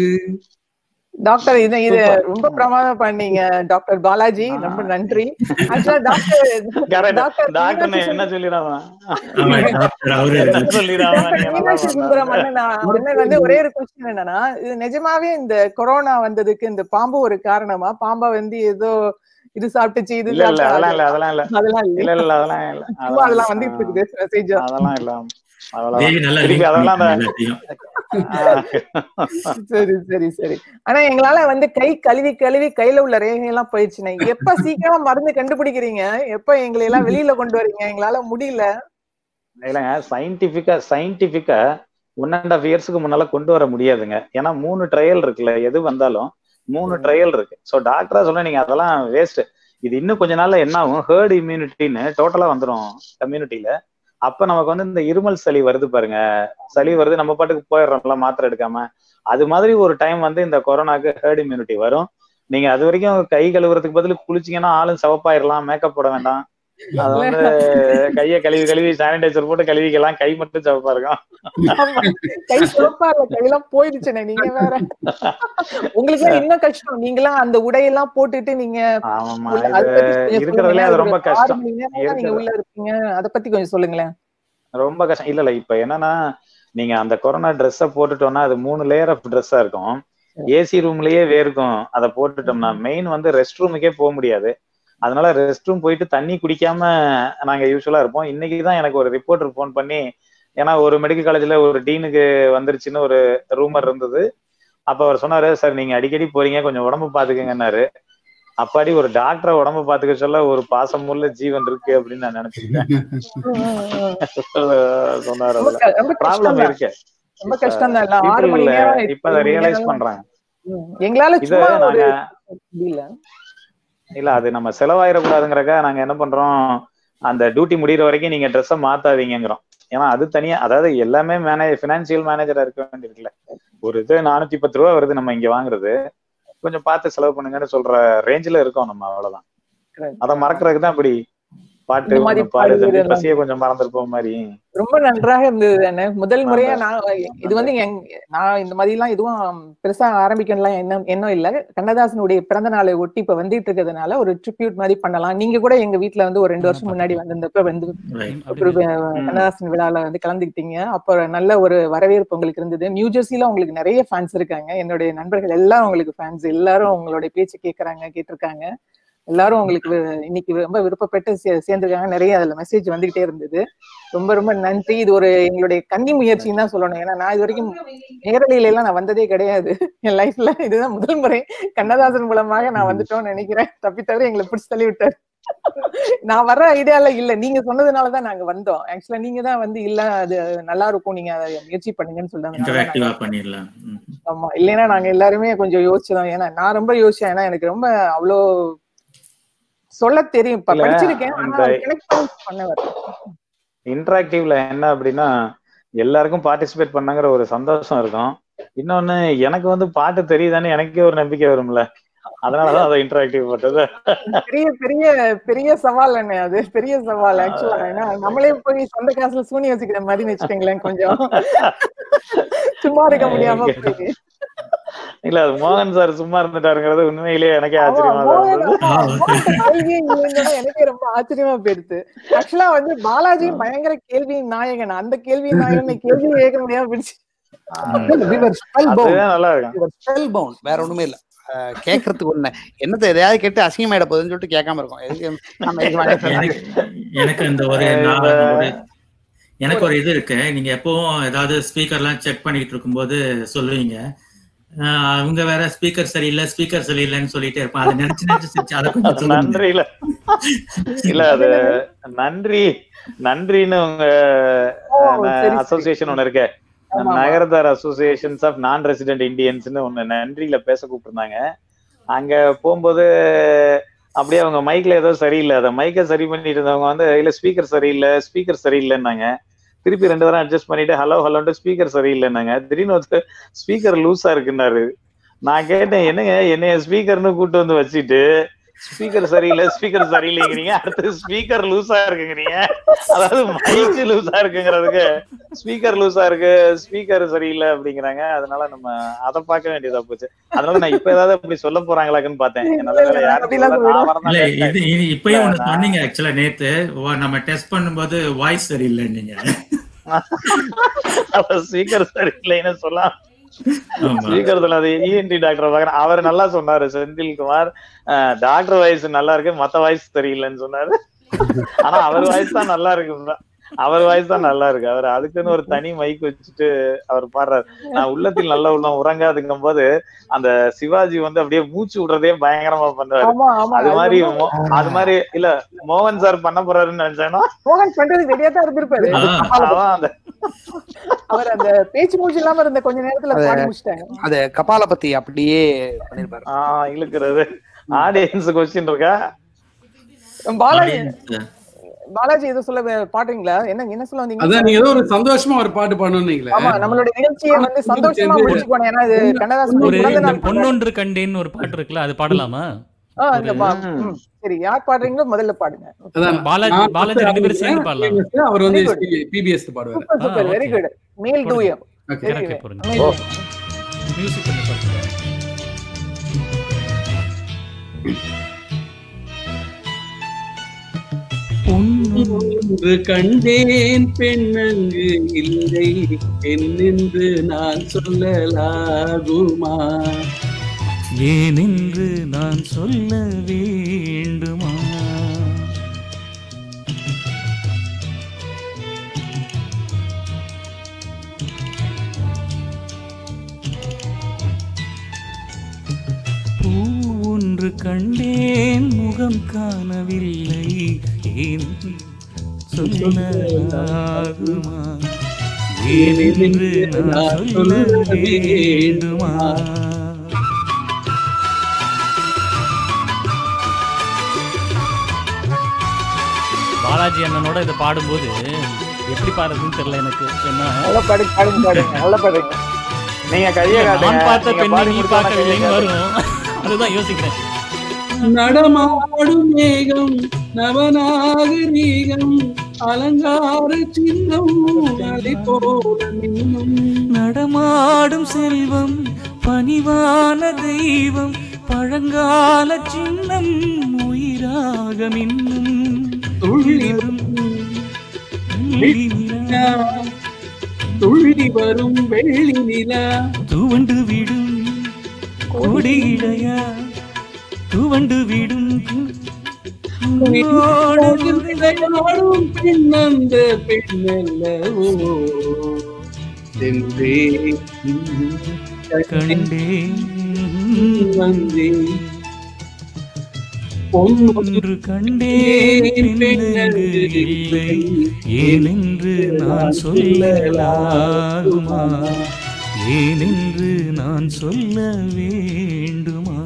டாக்டர் இது இது Super. ரொம்ப பிரமாதம் பண்ணீங்க டாக்டர் பாலாஜி ரொம்ப நன்றி ஆக்சுவலா doctor correct. Doctor doctor Meenakshi என்ன சொல்லிடாமா ஆமா டாக்டர் அவரு என்ன சொல்லிடாமா டாக்டர் நீ என்னதான் மீனாட்சி பண்ண? சுந்தரம் அண்ணன் நான் அண்ணன் வந்து ஒரே ஒரு கொஸ்டின் என்னன்னா இது நிஜமாவே இந்த கொரோனா வந்ததுக்கு இந்த பாம்பு ஒரு காரணமா பாம்பா வந்து ஏதோ இது சாப்பிட்டுச்சு இது இல்ல இல்ல அதெல்லாம் இல்ல சாப்பிட்டு அதெல்லாம் இல்ல அதெல்லாம் இல்ல இல்ல இல்ல அதெல்லாம் இல்ல சும்மா அதெல்லாம் வந்துட்டு இருக்குது மெசேஜ் அதெல்லாம் இல்ல அவ்வளவுதான் தேவி நல்லா திருப்பி link அதெல்லாம் அந்த- பண்ணிருக்காங்க எல்லாத்தையும் சரி சரி சரி ஆனா எங்களால வந்து கை கழுவி கழுவி கையில உள்ள ரேகை எல்லாம் போயிடுச்சுண்ணே எப்ப சீக்கிரமா மருந்து கண்டுபிடிக்கிறீங்க எப்ப எங்களை எல்லாம் வெளியில கொண்டு வரீங்க எங்களால முடியல இல்லைங்க சயின்டிபிக்கா சயின்டிபிக்கா ஒன் அண்ட் ஆஃப் இயர்ஸ்க்கு முன்னால கொண்டு வர முடியாதுங்க ஏன்னா மூணு ட்ரையல் இருக்குல்ல எது வந்தாலும் மூணு ட்ரையல் இருக்கு ஸோ டாக்டரா சொன்னா நீங்க அதெல்லாம் வேஸ்ட் இது இன்னும் கொஞ்ச நாள்ல என்ன ஆகும் ஹேர்ட் இம்யூனிட்டின்னு டோட்டலா வந்துடும் கம்யூனிட்டியில அப்ப நமக்கு வந்து இந்த இருமல் சளி வருது பாருங்க சளி வருது நம்ம பாட்டுக்கு போயிடுறோம்ல மாத்திரை எடுக்காம அது மாதிரி ஒரு டைம் வந்து இந்த கொரோனாக்கு ஹேர்ட் இம்யூனிட்டி வரும் நீங்க அது வரைக்கும் கை கழுவுறதுக்கு பதில் குளிச்சீங்கன்னா ஆளும் சிவப்பாயிரலாம் மேக்கப் போட வேண்டாம் அது வந்து கையை கழுவி கழுவி சானிடைசர் போட்டு கழுவிக்கலாம் கை மட்டும் சிவப்பா இருக்கும் ஆமா. கை சிவப்பா இல்ல கையெல்லாம் போயிடுச்சுண்ணே நீங்க வேற உங்களுக்கு எல்லாம் இன்னும் கஷ்டம் நீங்களாம் அந்த உடையெல்லாம் போட்டுட்டு நீங்க ஆமாமா உள்ள- அதை இது பத்தி கொஞ்சம் இருக்கிறதுலே சொல்லுங்களேன். அது ஒரு ரொம்ப ஆறு கஷ்டம் மணி நேரம் தான் நீங்க இருக்கிறது. உள்ள இருப்பீங்க அதை பத்தி கொஞ்சம் சொல்லுங்களேன் ரொம்ப கஷ்டம் இல்ல இல்ல இப்ப என்னன்னா நீங்க அந்த கொரோனா ட்ரெஸ்ஸ போட்டுட்டோம்னா அது மூணு லேயர் ஆஃப் ட்ரெஸ்ஸா இருக்கும் ஏசி ரூம்லயே வேர்க்கும் அதை போட்டுட்டோம்னா மெயின் வந்து ரெஸ்ட் ரூமுக்கே போக முடியாது அதனால ரெஸ்ட் ரூம் போயிட்டு தண்ணி குடிக்காம நாங்க யூஸ்வலா இருப்போம் இன்னைக்கு தான் எனக்கு ஒரு ரிப்போர்ட்டர் ஃபோன் பண்ணி ஏன்னா ஒரு மெடிக்கல் காலேஜ்ல ஒரு டீனுக்கு வந்துருச்சுன்னு ஒரு ரூமர் இருந்தது அப்ப அவர் சொன்னாரு சார் நீங்க அடிக்கடி போறீங்க கொஞ்சம் உடம்பு பாத்துக்கங்கன்னாரு அப்பாடி ஒரு டாக்டரை உடம்பு பாத்துக்க சொல்ல ஒரு பாசமுள்ள ஜீவன் இருக்கு அப்படின்னு நான் நினைச்சுக்கிட்டேன் சொன்னாரு ரொம்ப அதுல க- ரொம்ப ப்ராப்ளம் கஷ்டம் தான் இருக்கு ரொம்ப கஷ்டம் தான் ஆறு People மணி நேரம் இப்ப அதை எட்டு மணி ரியலைஸ் நேரம் பண்றாங்க ம். எங்களால இத சும்மா ஒரு நாங்க முடியல இல்ல அது நம்ம செலவாயிடக்கூடாதுங்கிறக்கா நாங்க என்ன பண்றோம் அந்த டியூட்டி முடியிற வரைக்கும் நீங்க ட்ரெஸ்ஸை மாத்தாதீங்கிறோம் ஏன்னா அது தனியா அதாவது எல்லாமே மேனேஜ் பினான்சியல் மேனேஜரா இருக்க வேண்டியிருக்குல்ல ஒரு இது நானூத்தி பத்து ரூபா வருது நம்ம இங்க வாங்குறது கொஞ்சம் பார்த்து செலவு பண்ணுங்கன்னு சொல்ற ரேஞ்சில இருக்கோம் நம்ம அவ்வளவுதான் Correct. அதை மறக்கிறதுக்கு தான் இப்படி பாட்டு இந்த மாதிரி ஒண்ணு பாடு பாடுவது தம்பி எல்லாம். பசிய கொஞ்சம் மறந்துருப்போம் மாதிரி ரொம்ப நன்றாக இருந்தது அண்ணே முதல் முறையா நான் இது வந்து எங்க- நான் இந்த மாதிரி எல்லாம் எதுவும் பெருசா ஆரம்பிக்கணும்லாம் எண்ணம் எண்ணம் இல்ல கண்ணதாசனுடைய பிறந்த நாளை ஒட்டி இப்ப வந்துட்டு இருக்கிறதுனால ஒரு ட்ரிபியூட் மாதிரி பண்ணலாம் நீங்க கூட எங்க வீட்ல வந்து ஒரு ரெண்டு வருஷம் முன்னாடி வந்திருந்தப்ப வந்து Right. ஒரு கண்ணதாசன் விழால வந்து கலந்துக்கிட்டீங்க அப்ப நல்ல ஒரு வரவேற்பு உங்களுக்கு இருந்தது நியூ ஜெர்சில உங்களுக்கு நிறைய ஃபேன்ஸ் இருக்காங்க என்னுடைய நண்பர்கள் எல்லாம் உங்களுக்கு ஃபேன்ஸ் எல்லாரும் உங்களுடைய பேச்சு கேட்கறாங்க கேட்டிருக்காங்க எல்லாரும் உங்களுக்கு வி- இன்னைக்கு ரொம்ப விருப்பப்பட்டு சே- சேர்ந்திருக்காங்க நிறைய அதுல மெசேஜ் வந்துகிட்டே இருந்தது ரொம்ப ரொம்ப நன்றி இது ஒரு எங்களுடைய கன்னி முயற்சின்னு தான் சொல்லணும் ஏன்னா நான் இது வரைக்கும் நேரலையில எல்லாம் நான் வந்ததே கிடையாது என் லைஃப்ல இதுதான் முதல் முறை கண்ணதாசன் மூலமாக நான் வந்துட்டோம்னு நினைக்கிறேன் தப்பி தவிர எங்களை பிடிச்சி தள்ளி விட்டாரு நான் வர்ற ஐடியால இல்ல நீங்க சொன்னதுனாலதான் நாங்க வந்தோம் ஆக்சுவலா நீங்க தான் வந்து இல்ல அது நல்லா இருக்கும் நீங்க அதை முயற்சி பண்ணுங்கன்னு சொல்றாங்க இன்டராக்டிவா பண்ணிடலாம் ம். ஆமா இல்லைன்னா நாங்க எல்லாருமே கொஞ்சம் யோசிச்சோம் ஏன்னா நான் ரொம்ப யோசிச்சேன் ஏன்னா எனக்கு ரொம்ப அவ்வளோ சொல்ல தெரியும் இப்ப இல்ல, படிச்சிருக்கேன் ஆனா இந்த- கனெக்ட் பண்ண வரல இன்டராக்டிவ்ல என்ன அப்படின்னா எல்லாருக்கும் பார்ட்டிசிபேட் பண்ணங்கிற ஒரு சந்தோஷம் இருக்கும் இன்னொன்னு எனக்கு வந்து பாட்டு தெரியுதான்னு எனக்கே ஒரு நம்பிக்கை வரும்ல அதனாலதான் அதை இன்டராக்டிவ் போட்டது பெரிய பெரிய பெரிய சவால் என்ன அது பெரிய சவால் ஆக்சுவலா ஏன்னா நம்மளே போய் சொந்த காசுல சூனி வச்சுக்கிற மாதிரி வச்சுக்கோங்களேன் கொஞ்சம் சும்மா இருக்க முடியாம போய் இல்ல அது மோகன் சார் சும்மா இருந்துட்டாருங்கிறது உண்மையிலேயே எனக்கே ஆமா, ஆச்சரியமா தான் மோகன் இருந்தது ஆமா, மோகன் கேள்வியே இல்லைன்னா எனக்கே ரொம்ப ஆச்சரியமா போயிடுது ஆக்சுவலா வந்து பாலாஜி பயங்கர கேள்வி நாயகன் அந்த கேள்வி நாயகன் கேள்வி கேட்க முடியாம போயிடுச்சு We were spellbound. அதுவே நல்லா இருக்கும் We were spellbound. வேற ஒண்ணுமே இல்ல அஹ், கேட்கறதுக்கு ஒண்ணு என்னத்தை எதையாவது கேட்டு அசிங்கமாயிட போகுதுன்னு சொல்லிட்டு கேட்காம இருக்கோம் எதுக்கு நம்ம எதுக்கு வாயை திறந்து- எனக்கு எனக்கு இந்த ஒரு நான் ஒரு எனக்கு ஒரு இது இருக்கு நீங்க எப்பவும் ஏதாவது ஸ்பீக்கர்லாம் செக் பண்ணிட்டு இருக்கும்போது சொல்லுவீங்க ஆஹ் அவங்க வேற ஸ்பீக்கர் சரியில்லை ஸ்பீக்கர் சரியில்லைன்னு சொல்லிட்டே இருப்பான் அதை நினைச்சு நினைச்சு சிரிச்சு அதை கொஞ்சம் சொல்லுங்க நன்றி இல்ல இல்ல அது நன்றி நன்றின்னு உங்க ஓ, சரி, சரி. அசோசியேஷன் ஒண்ணு இருக்கு ஆமா, ஆமா. Nagarathar associations of non resident இந்தியன்ஸ்னு ஒண்ணு நன்றியில பேச கூப்பிட்டுருந்தாங்க அங்க போகும்போது அப்படியே அவங்க மைக்ல ஏதோ சரியில்லை அதை மைக்கை சரி பண்ணிட்டு இருந்தவங்க வந்து இல்ல ஸ்பீக்கர் சரியில்லை ஸ்பீக்கர் சரியில்லைன்னாங்க திருப்பி ரெண்டு தரம் அட்ஜஸ்ட் பண்ணிட்டு ஹலோ ஹலோன்ட்டு ஸ்பீக்கர் சரியில்லைன்னாங்க திடீர்னு ஒருத்தர் ஸ்பீக்கர் லூஸா இருக்குன்னாரு நான் கேட்டேன் என்னங்க என்னைய ஸ்பீக்கர்னு கூட்டு வந்து வச்சுட்டு ஸ்பீக்கர் சரியில்லை ஸ்பீக்கர் சரியில்லைங்கிறீங்க அடுத்து ஸ்பீக்கர் லூஸா இருக்குங்கிறீங்க அதாவது மைக் லூஸா இருக்குங்கிறதுக்கு ஸ்பீக்கர் லூஸா இருக்கு ஸ்பீக்கர் சரியில்லை அப்படிங்கிறாங்க அதனால நம்ம அதை பார்க்க வேண்டியதா போச்சு அதனால நான் இப்ப ஏதாவது அப்படி சொல்ல போறாங்களாக்குன்னு பார்த்தேன் நல்ல வேலை யாரும் அப்படிலாம் சொல்லல. நான் வரதான் இல்ல late இது ஆயிடுச்சு. இது இப்பயும் ஒண்ணு நான் சொன்னீங்க ஆக்சுவலா நேத்து ஓ, நம்ம டெஸ்ட் பண்ணும்போது வாய்ஸ் சரியில்லை நீங்க ஸ்பீக்கர் சரியில்லைன்னு சொல்லலாம் ஆமா ஸ்பீக்கர் சொல்லாது இஎன்டி டாக்டர் பாக்குறேன் அவர் நல்லா சொன்னாரு செந்தில்குமார் டாக்டர் வாய்ஸ் நல்லா இருக்கு மத்த வாய்ஸ் தெரியலன்னு சொன்னாரு ஆனா அவர் வாய்ஸ் தான் நல்லா இருக்கு அவர் வாய்ஸ் தான் நல்லா இருக்கு அவர் அதுக்குன்னு ஒரு தனி மைக் வச்சுட்டு அவர் பாடுறாரு நான் உள்ளத்தில் நல்ல உள்ளம் உறங்காதுங்கும் போது அந்த சிவாஜி வந்து அப்படியே மூச்சு விடுறதே பயங்கரமா பண்ணுவாரு ஆமா ஆமா அது மாதிரி ரொம்ப- மோ- அது மாதிரி இல்ல மோகன் சார் பண்ண போறாருன்னு நினைச்சேன்னா மோகன் பண்றது ரெடியா தான் இருந்திருப்பாரு ஆ. அவன் அந்த அவர் அந்த பேச்சு மூச்சு இல்லாம இருந்த கொஞ்ச நேரத்துல அது- பாடி முடிச்சிட்டாங்க அது கபால பத்தி அப்படியே பண்ணிருப்பாரு ஆஹ் இழுக்கிறது ஆடியன்ஸ் கொஸ்டின் இருக்கா பாலாஜி Audience, பாலாஜி எதுவும் சொல்ல வே- பாடுறீங்களா என்ன என்ன சொல்ல வந்தீங்க அதான் நீங்க ஏதோ ஒரு சந்தோஷமா ஒரு பாட்டு பாடணும்னீங்களே ஆமா நம்மளுடைய நிகழ்ச்சியை வந்து சந்தோஷமா முடிச்சு போனேன் ஏன்னா இது கண்ணதாசன் ஒரு பிறந்த இந்த நாள் பொன்னொன்று கண்டேன்னு ஒரு பாட்டு இருக்குல்ல அது பாடலாமா ஆ, இந்த பா- ம், சரி யார் பாடுறீங்களோ முதல்ல பாடுங்க அதான் பாலாஜி நான் பாலாஜி ரெண்டு பேரும் சேர்ந்து பாடலாம் PBS, அவர் வந்து Very good. பிபிஎஸ் பாடுவாரு சூப்பர் சூப்பர் ஆ, very okay. Good male duet okay correct போறீங்க மேல் மியூசிக் பண்ணி பாருங்க ஒன்று கண்டேன் பெண்ணங்கு இல்லை என்னென்று நான் சொல்லலாகுமா ஏனென்று நான் சொல்ல வேண்டுமா பூ ஒன்று கண்டேன் முகம் காணவில்லை ஏன் சொல்லலாகுமா ஏனென்று நான் சொல்ல வேண்டுமா பாலாஜி அண்ணனோட இதை பாடும்போது எப்படி பாடுறதுன்னு தெரியல எனக்கு என்ன நல்லா பாடுங்க பாடுங்க பாடுங்க நல்லா பாடுங்க நீங்க கையை காட்டுங்க நான் பார்த்த நீங்க பெண்ணை பாடி நீ முடிச்சா நான் பார்க்கவில்லைன்னு கையை வரும் அதுதான் யோசிக்கிறேன் நடமாடும் மேகம் நவநாகரீகம் அலங்கார சின்னம் அதை போல மின்னும் நடமாடும் செல்வம் பணிவான தெய்வம் பழங்கால சின்னம் உயிராக மின்னும் துள்ளி வரும் வெள்ளி நிலா, துள்ளி வரும் வெள்ளி நிலா துவண்டு விடும் கொடி இடையா துவண்டு விடும் விண்ணோடு விளையாடும் பெண்ணந்த பெண்ணல்லவோ சென்றே கண்டேன் வந்தேன் பொன்னு ஒன்று கண்டேன் பெண்ணங்கு இல்லை ஏனென்று நான் சொல்லலாகுமா ஏனென்று நான் சொல்ல வேண்டுமா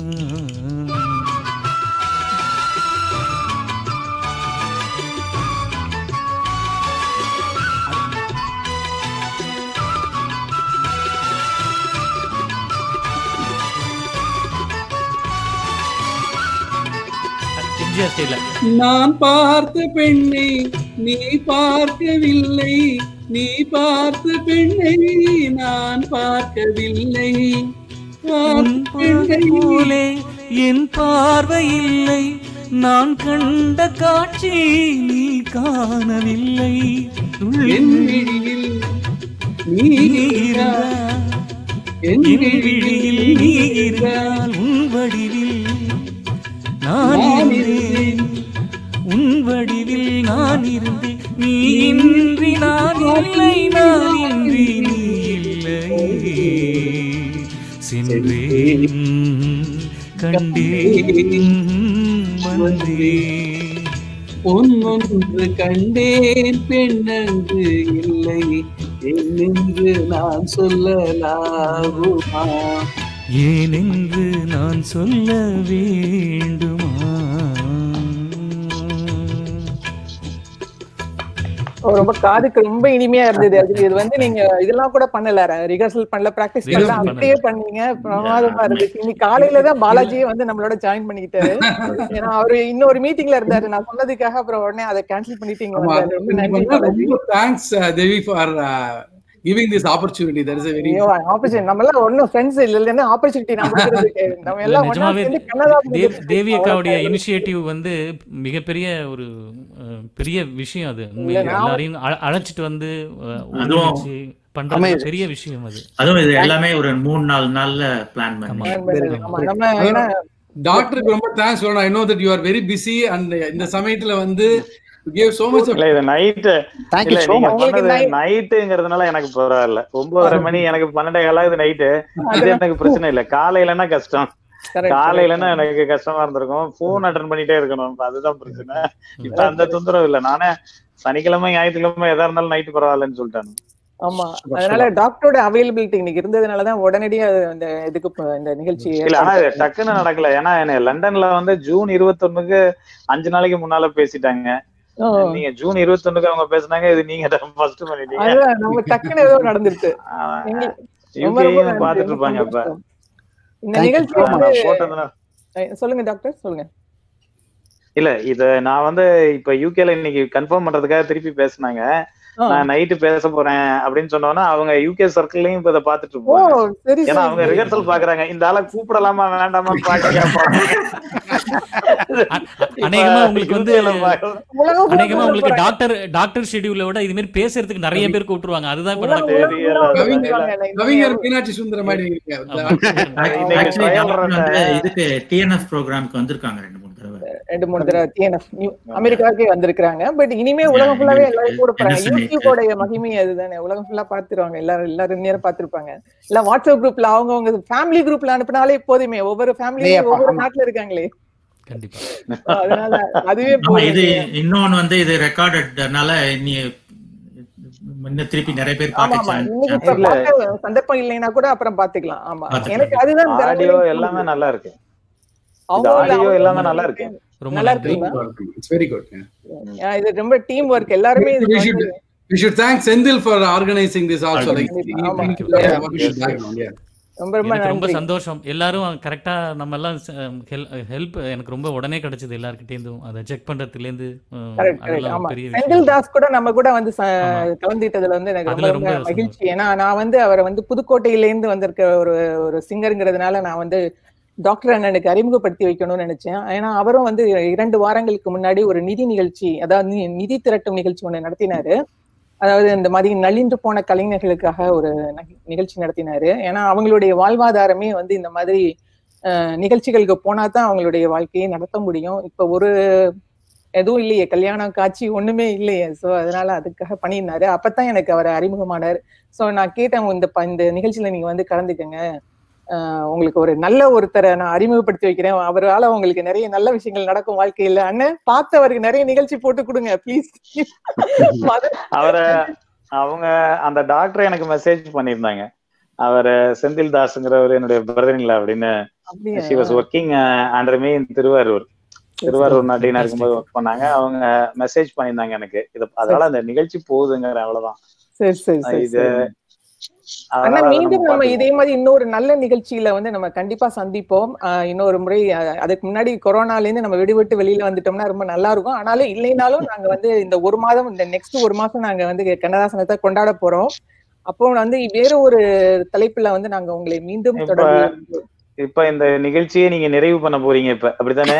எம்ஜிஆர் ஸ்டைல நான் பார்த்த பெண்ணை நீ பார்க்கவில்லை நீ பார்த்த பெண்ணை நான் பார்க்கவில்லை உன் பார்த்த பார்வை பெண்ணை போலே என் பார்வை இல்லை நான் கண்ட காட்சி நீ காணவில்லை என் விழியில் நீ நீ இருந்தா இருந்தா என் என் விழியில் நீ இருந்தால் உன் வடிவில் நான் இருந்தேன் உன் வடிவில் நான் இருந்தேன் நீ இன்றி நான் இல்லை நான் இன்றி நீ இல்லை சென்றேன் கண்டேன் வந்தேன் பொன்னொன்று கண்டேன் பெண்ணன்று இல்லை என்னென்று நான் சொல்லலாகுமா ஏனென்று நான் சொல்ல வேண்டுமா ஓ, ரொம்ப காதுக்கு ரொம்ப இனிமையா இருந்தது அது இது வந்து நீங்க இதெல்லாம் கூட பண்ணல ரிஹர்சல் பண்ணல பிராக்டிஸ் பண்ணல Rehearsal பண்ணல. அப்படியே பண்ணீங்க பிரமாதமா இருந்துச்சு இன்னைக்கு காலையில தான் பாலாஜியே வந்து நம்மளோட ஜாயின் பண்ணிக்கிட்டாரு ஏன்னா அவரு இன்னொரு மீட்டிங்ல இருந்தாரு நான் சொன்னதுக்காக அப்புறம் உடனே அதை கேன்சல் பண்ணிட்டீங்க ஆமா, வந்தாரு. ரொம்ப நன்றி ரொம்ப Balaji thanks Devi for giving this opportunity that is very ஐயோ ஆப்பர்ச்சுனிட்டி நம்ம எல்லாம் ஒன்னும் ஃப்ரெண்ட்ஸ் இல்ல இல்லன்னா ஆப்பர்ச்சுனிட்டி நம்ம கொடுக்கறதுக்கு நம்ம எல்லாம் ஒண்ணா நிஜமாவே சேர்ந்து கனடா தேவ் தேவி அக்காவுடைய இனிஷியேட்டிவ் வந்து மிகப்பெரிய ஒரு அஹ், பெரிய விஷயம் அது உண்மையிலே நான் எல்லாரையும் அழ- அழைச்சிட்டு வந்து அஹ், அதுவும் ஒருங்கிணைச்சு பண்றது Amazing. பெரிய விஷயம் அது அதுவும் இது எல்லாமே ஒரு மூணு நாலு நாள்ல பிளான் பண்ணி ஆமா, நம்ம ஏன்னா டாக்டருக்கு ரொம்ப தேங்க்ஸ் சொல்லணும் I know that you are very busy and இந்த சமயத்துல வந்து கேவ் சோ மச் இல்ல இது நைட்டு தேங்க்யூ இல்ல ஸோ நீங்க மச் உங்களுக்கு பண்ணது night- நைட்டுங்கிறதுனால எனக்கு பரவாயில்ல ஒன்பதரை மணி எனக்கு பன்னெண்டே காலாவது நைட்டு இது எனக்கு பிரச்சனை இல்ல காலையிலன்னா கஷ்டம் correct, காலையிலன்னா correct. எனக்கு கஷ்டமா இருந்திருக்கும் போன் அட்டன் பண்ணிட்டே இருக்கணும் அதுதான் பிரச்சனை இப்ப அந்த தொந்தரவு இல்ல நானே சனிக்கிழமை ஞாயிற்றுக்கிழமை எதா இருந்தாலும் நைட்டு பரவாயில்லன்னு சொல்லிட்டாங்க ஆமா அதனால டாக்டரோட அவைலபிலிட்டி இன்னைக்கு இருந்ததுனாலதான் உடனடியா இந்த இதுக்கு ப- இந்த நிகழ்ச்சி இல்ல ஆனா இது டக்குன்னு நடக்கல ஏன்னா என்ன லண்டன்ல வந்து ஜூன் இருபத்தொன்னுக்கு அஞ்சு நாளைக்கு முன்னால பேசிட்டாங்க ஓ, நீங்க ஜூன் இருபத்தொன்னுக்கு அவங்க பேசுனாங்க இது நீங்க ஃபர்ஸ்ட் பண்ணிட்டீங்க அதுதான் நம்ம டக்குன்னு ஏதோ நடந்துருச்சு எங்க- ரொம்ப ரொம்ப யூகேயும் நன்றி, பாத்துட்டு ரொம்ப இருப்பாங்க இப்ப சந்தோஷம். இந்த Thank you. நிகழ்ச்சி ஆமா வந்து நான் போட்டதுனால அஹ் சொல்லுங்க டாக்டர் சொல்லுங்க இல்ல இத நான் வந்து இப்ப யூகேல இன்னைக்கு கன்ஃபார்ம் பண்றதுக்காக திருப்பி பேசுனாங்க ஆ. நான் நைட்டு பேச போறேன் அப்படின்னு சொன்னோன்னா அவங்க யூகே சர்க்கிள்லயும் இப்ப இதை பாத்துட்டு ஓ இருப்பாங்க சரி ஏன்னா அவங்க சரி ரிஹர்சல் பாக்குறாங்க இந்த ஆளை கூப்பிடலாமா வேண்டாமா பாக்க கேட்பாங்க அ- அநேகமா உங்களுக்கு வந்து உலகம் அநேகமா full உங்களுக்கு போறாங்க. டாக்டர் டாக்டர் ஷெட்யூல விட இது மாதிரி பேசுறதுக்கு நிறைய பேர் கூப்பிட்டுருவாங்க அதுதான் இப்ப உலகம் நடக்குது full தெரியல. வந்து கவிஞர் வருவாங்க. கவிஞர் மீனாட்சி சுந்தரம் மாதிரி இருக்கீங்க. இன்னைக்கு ஆக்சுவலி trial டாக்டர் வந்து run-அ- இதுக்கு டிஎன்எஃப் ப்ரோக்ராம்க்கு வந்திருக்காங்க ரெண்டு மூணு தடவை ரெண்டு மூணு தடவை டிஎன்எஃப் அமெரிக்காவுக்கே வந்திருக்காங்க பட் இனிமே உலகம் Yeah, ஃபுல்லாவே இனிமே எல்லாரும் கூட போறாங்க NSNA. யூடியூபோடைய மகிமை அதுதானே உலகம் ஃபுல்லா பாத்துருவாங்க எல்லாரும் எல்லாரும் நேரம் பாத்துருப்பாங்க இல்ல வாட்ஸ்அப் குரூப்ல அவங்க அவங்க ஃபேமிலி குரூப்ல அனுப்புனாலே போதுமே ஒவ்வொரு ஃபேமிலியும் ஏப்பா, ஒவ்வொரு ஆமா. நாட்டுல இருக்காங்களே கண்டிப்பா அதனால அதுவே ஆமா இது போதும் இன்னொன்னு வந்து இது ரெக்கார்டட்னால நீ இன்னும் திருப்பி நிறைய பேர் ஆமா ஆமா பார்க்க இன்னைக்கு இப்ப இல்ல. பார்க்க சந்தர்ப்பம் இல்லைன்னா கூட அப்புறம் பாத்துக்கலாம் ஆமா பாத்துக்கலாம். எனக்கு அதுதான் இந்த ஆடியோ தடவை எல்லாமே நல்லா இருக்கு அவங்க ஆடியோ அவங்க எல்லாமே நல்லா இருக்கு ரொம்ப நல்லா நன்றி இருக்குங்களா இட்ஸ் வெரி குட் ஆ, இது ரொம்ப டீம் ஒர்க் எல்லாருமே இதுக்கு We should- வந்து- we should thank Senthil for organizing this also like கண்டிப்பா, he- ஆமா. he put a lot of background, yeah. ரொம்ப ரொம்ப எனக்கு ரொம்ப நன்றி சந்தோஷம் எல்லாரும் கரெக்டா நம்ம எல்லாம் ஹெல்ப் எனக்கு ரொம்ப உடனே கிடைச்சது எல்லார்கிட்டேருந்தும் அதை செக் பண்றதுலேருந்து அஹ், கரெக்ட் கரெக்ட் அதெல்லாம் ஆமா பெரிய செந்தில் விஷயம் தாஸ் கூட நம்ம கூட வந்து ச- ஆமா. கலந்துட்டதுல வந்து எனக்கு ரொம்ப அதுல ரொம்ப ரொம்ப மகிழ்ச்சி ஏன்னா நான் வந்து அவரை வந்து புதுக்கோட்டையில இருந்து வந்திருக்க ஒரு ஒரு சிங்கருங்கிறதுனால நான் வந்து டாக்டர் அண்ணனுக்கு அறிமுகப்படுத்தி வைக்கணும்னு நினைச்சேன் ஏன்னா அவரும் வந்து இரண்டு வாரங்களுக்கு முன்னாடி ஒரு நிதி நிகழ்ச்சி அதாவது நி- நிதி திரட்டும் நிகழ்ச்சி ஒண்ணு நடத்தினாரு அதாவது இந்த மாதிரி நலிந்து போன கலைஞர்களுக்காக ஒரு நகி- நிகழ்ச்சி நடத்தினாரு ஏன்னா அவங்களுடைய வாழ்வாதாரமே வந்து இந்த மாதிரி அஹ், நிகழ்ச்சிகளுக்கு போனா தான் அவங்களுடைய வாழ்க்கையை நடத்த முடியும் இப்ப ஒரு எதுவும் இல்லையே கல்யாணம் காட்சி ஒண்ணுமே இல்லையே சோ அதனால அதுக்காக பண்ணியிருந்தாரு அப்பதான் எனக்கு அவர் அறிமுகமானார் சோ நான் கேட்டேன் இந்த ப- இந்த நிகழ்ச்சியில நீங்க வந்து கலந்துக்கங்க ஆஹ் உங்களுக்கு ஒரு நல்ல ஒருத்தரை நான் அறிமுகப்படுத்தி வைக்கிறேன் அவரால உங்களுக்கு நிறைய நல்ல விஷயங்கள் நடக்கும் வாழ்க்கையில அண்ணன் பார்த்து அவருக்கு நிறைய நிகழ்ச்சி போட்டு கொடுங்க ப்ளீஸ் அவரை அவங்க அந்த டாக்டர் எனக்கு மெசேஜ் பண்ணியிருந்தாங்க அவர் செந்தில் தாஸ்ங்கிறவர் என்னுடைய பிரதரிங்களா அப்படின்னு she was working under me Thiruvarur Thiruvarur நாட்டினா இருக்கும்போது ஒர்க் பண்ணாங்க அவங்க மெசேஜ் பண்ணியிருந்தாங்க எனக்கு இது அதனால அந்த நிகழ்ச்சி போகுதுங்கிற அவ்வளவுதான் சரி சரி சரி இது சரி. ஆனா அதனால அதை மீண்டும் நம்ம பார்த்துக்குவோம். இதே மாதிரி இன்னொரு நல்ல நிகழ்ச்சியில வந்து நம்ம கண்டிப்பா சந்திப்போம் ஆஹ் இன்னொரு முறை அஹ் அதுக்கு முன்னாடி கொரோனால இருந்து நம்ம விடுபட்டு வெளியில வந்துட்டோம்னா ரொம்ப நல்லா இருக்கும் ஆனாலும் இல்லைனாலும் நாங்க வந்து இந்த ஒரு மாதம் இந்த நெக்ஸ்ட் ஒரு மாசம் நாங்க வந்து கண்ணதாசனத்தை கொண்டாட போறோம் அப்போ வந்து வேற ஒரு தலைப்புல வந்து நாங்க உங்களை மீண்டும் இப்ப தொடர்பு இப்ப இந்த நிகழ்ச்சியை நீங்க நிறைவு பண்ண போறீங்க இப்ப அப்படித்தானே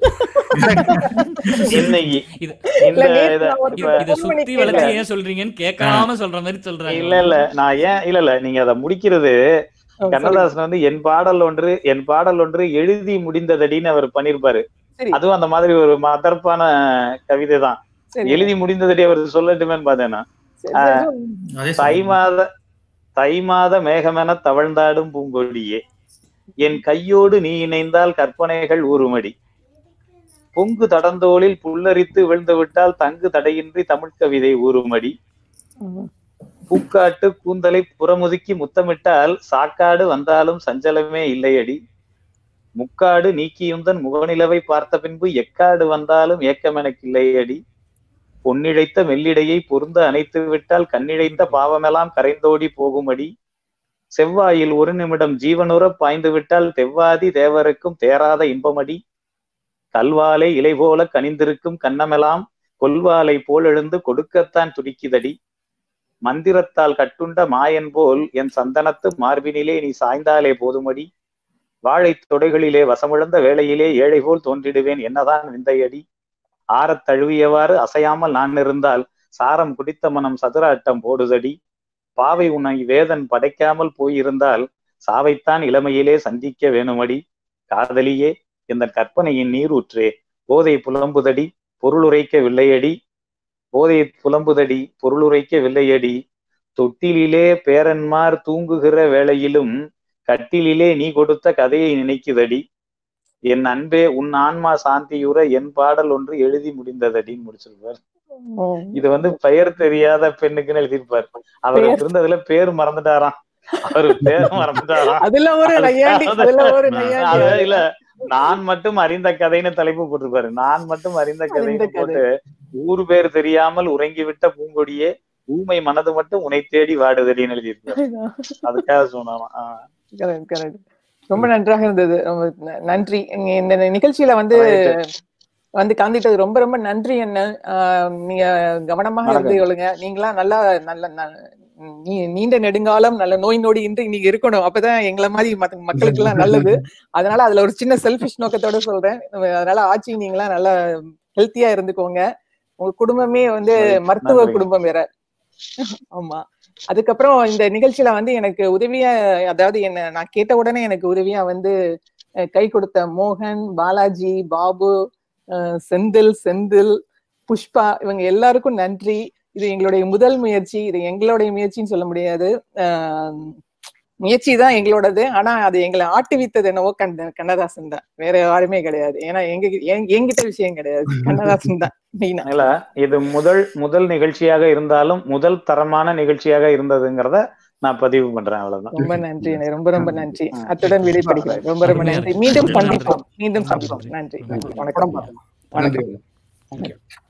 இன்னைக்கு இது இந்த இல்ல, நேத்து இத நான் ஒரு இப்ப இத phone பண்ணி சுத்தி கேட்டேன். வளைச்சு ஏன் சொல்றீங்கன்னு கேட்காம சொல்ற மாதிரி சொல்றாங்க இல்ல இல்ல நான் ஏன் இல்ல இல்ல நீங்க அதை முடிக்கிறது சொல்லுங்க. கண்ணதாசன் வந்து என் பாடல் ஒன்று என் பாடல் ஒன்று எழுதி முடிந்ததடின்னு அவர் பண்ணிருப்பாரு சரி அதுவும் அந்த மாதிரி ஒரு மதர்ப்பான கவிதை தான் சரி எழுதி முடிந்ததடி அவர் சொல்லட்டுமேன்னு பார்த்தேன் நான். சரி, சரி, சொல்லுங்க. அதே தை சொல்லுங்க. மாத தை மாத மேகமென தவழ்ந்தாடும் பூங்கொடியே என் கையோடு நீ இணைந்தால் கற்பனைகள் ஊறுமடி பொங்கு தடந்தோளில் புல்லரித்து விழுந்து விட்டால் தங்கு தடையின்றி தமிழ் கவிதை ஊறுமடி ம். பூக்காட்டு கூந்தலை புறமுதுக்கி முத்தமிட்டால் சாக்காடு வந்தாலும் சஞ்சலமே இல்லையடி முக்காடு நீக்கியுந்தன் முகநிலவை பார்த்த பின்பு எக்காடு வந்தாலும் ஏக்கம் எனக்கு இல்லையடி பொன்னிழைத்த மெல்லிடையை பொருந்த அணைத்து விட்டால் கண்ணிழைத்த பாவமெல்லாம் கரைந்தோடி போகுமடி செவ்வாயில் ஒரு நிமிடம் ஜீவனுற பாய்ந்து விட்டால் தெவ்வாதி தேவருக்கும் தேராத இன்பமடி கல்வாலை இலை போல கனிந்திருக்கும் கண்ணமெல்லாம் கொல்வாலை போல் எழுந்து கொடுக்கத்தான் துடிக்குதடி மந்திரத்தால் கட்டுண்ட மாயன் போல் என் சந்தனத்து மார்பினிலே நீ சாய்ந்தாலே போதுமடி வாழைத் தொடைகளிலே வசமிழந்த வேளையிலே ஏழை போல் தோன்றிடுவேன் என்னதான் விந்தையடி ஆறத் தழுவியவாறு அசையாமல் நான் இருந்தால் சாரம் குடித்த மனம் சதுராட்டம் போடுதடி பாவை உன்னை வேதன் படைக்காமல் போயிருந்தால் சாவைத்தான் இளமையிலே சந்திக்க வேணுமடி காதலியே இந்த கற்பனையின் நீரூற்றே போதை புலம்புதடி பொருளுரைக்கவில்லையடி போதை புலம்புதடி பொருளுரைக்கவில்லையடி தொட்டிலிலே பேரன்மார் தூங்குகிற வேளையிலும் கட்டிலிலே நீ கொடுத்த கதையை நினைக்குதடி என் அன்பே உன் ஆன்மா சாந்தியுற என் பாடல் ஒன்று எழுதி முடிந்ததடின்னு முடிச்சிருப்பார் ம். இது வந்து பெயர் தெரியாத பெண்ணுக்குன்னு எழுதியிருப்பார் அவர் பெயர் இருந்ததுல பேர் மறந்துட்டாராம் அவர் பேர் மறந்துட்டாராம் அதுல ஒரு நையாண்டி அதுல ஒரு நையாண்டி அது இல்ல நான் மட்டும் அறிந்த கதைன்னு தலைப்பு போட்டிருப்பாரு நான் மட்டும் அறிந்த அறிந்த கதைன்னு கதை. போட்டு ஊர் பேர் தெரியாமல் உறங்கிவிட்ட பூங்கொடியே ஊமை மனது மட்டும் உன்னை தேடி வாடுதடின்னு எழுதியிருப்பாரு அதுக்காக சொன்னாராம் ஆஹ் Correct, correct. ரொம்ப நன்றாக இருந்தது ரொம்ப ந- நன்றி இங்க இந்த நிகழ்ச்சியில வந்து Right. வந்து கலந்துட்டது ரொம்ப ரொம்ப நன்றி என்ன ஆஹ் நீங்க கவனமாக இருந்து வணக்கம். கொள்ளுங்க நீங்களா நல்லா நல்ல ந- நீ- நீண்ட நெடுங்காலம் நல்ல நோய் நொடி இன்றி நீங்க இருக்கணும் அப்பதான் எங்களை மாதிரி மத்த மக்களுக்கு எல்லாம் நல்லது அதனால அதுல ஒரு சின்ன செல்ஃபிஷ் நோக்கத்தோட சொல்றேன் அதனால ஆட்சி நீங்களா நல்லா ஹெல்த்தியா இருந்துக்கோங்க உங்க குடும்பமே வந்து Right. மருத்துவ நன்றி. குடும்பம் வேற ஆமா அதுக்கப்புறம் இந்த நிகழ்ச்சியில வந்து எனக்கு உதவியா அதாவது என்ன நான் கேட்ட உடனே எனக்கு உதவியா வந்து அஹ், கை கொடுத்த மோகன் பாலாஜி பாபு அஹ், செந்தில் செந்தில் புஷ்பா இவங்க எல்லாருக்கும் நன்றி இது எங்களுடைய முதல் முயற்சி இது எங்களுடைய முயற்சின்னு சொல்ல முடியாது அஹ், முயற்சி தான் எங்களோடது ஆனா அது எங்களை ஆட்டுவித்தது என்னவோ கண்ண கண்ணதாசன் தான் வேற யாருமே கிடையாது ஏன்னா எங்க என்- என்கிட்ட விஷயம் கிடையாது கண்ணதாசன் தான் மெயினா இல்ல இது முதல் முதல் நிகழ்ச்சியாக இருந்தாலும் முதல் தரமான நிகழ்ச்சியாக இருந்ததுங்கிறத நான் பதிவு பண்றேன் அவ்வளவுதான் ரொம்ப நன்றி அண்ணே. ரொம்ப ரொம்ப நன்றி அத்துடன் விடைபடுகிறேன் ரொம்ப ரொம்ப அருமையா நன்றி இருக்கு. மீண்டும் நன்றி. சந்திப்போம் மீண்டும் சந்திப்போம் நன்றி. நன்றி நன்றி. வணக்கம் நன்றி வணக்கம் Thank you.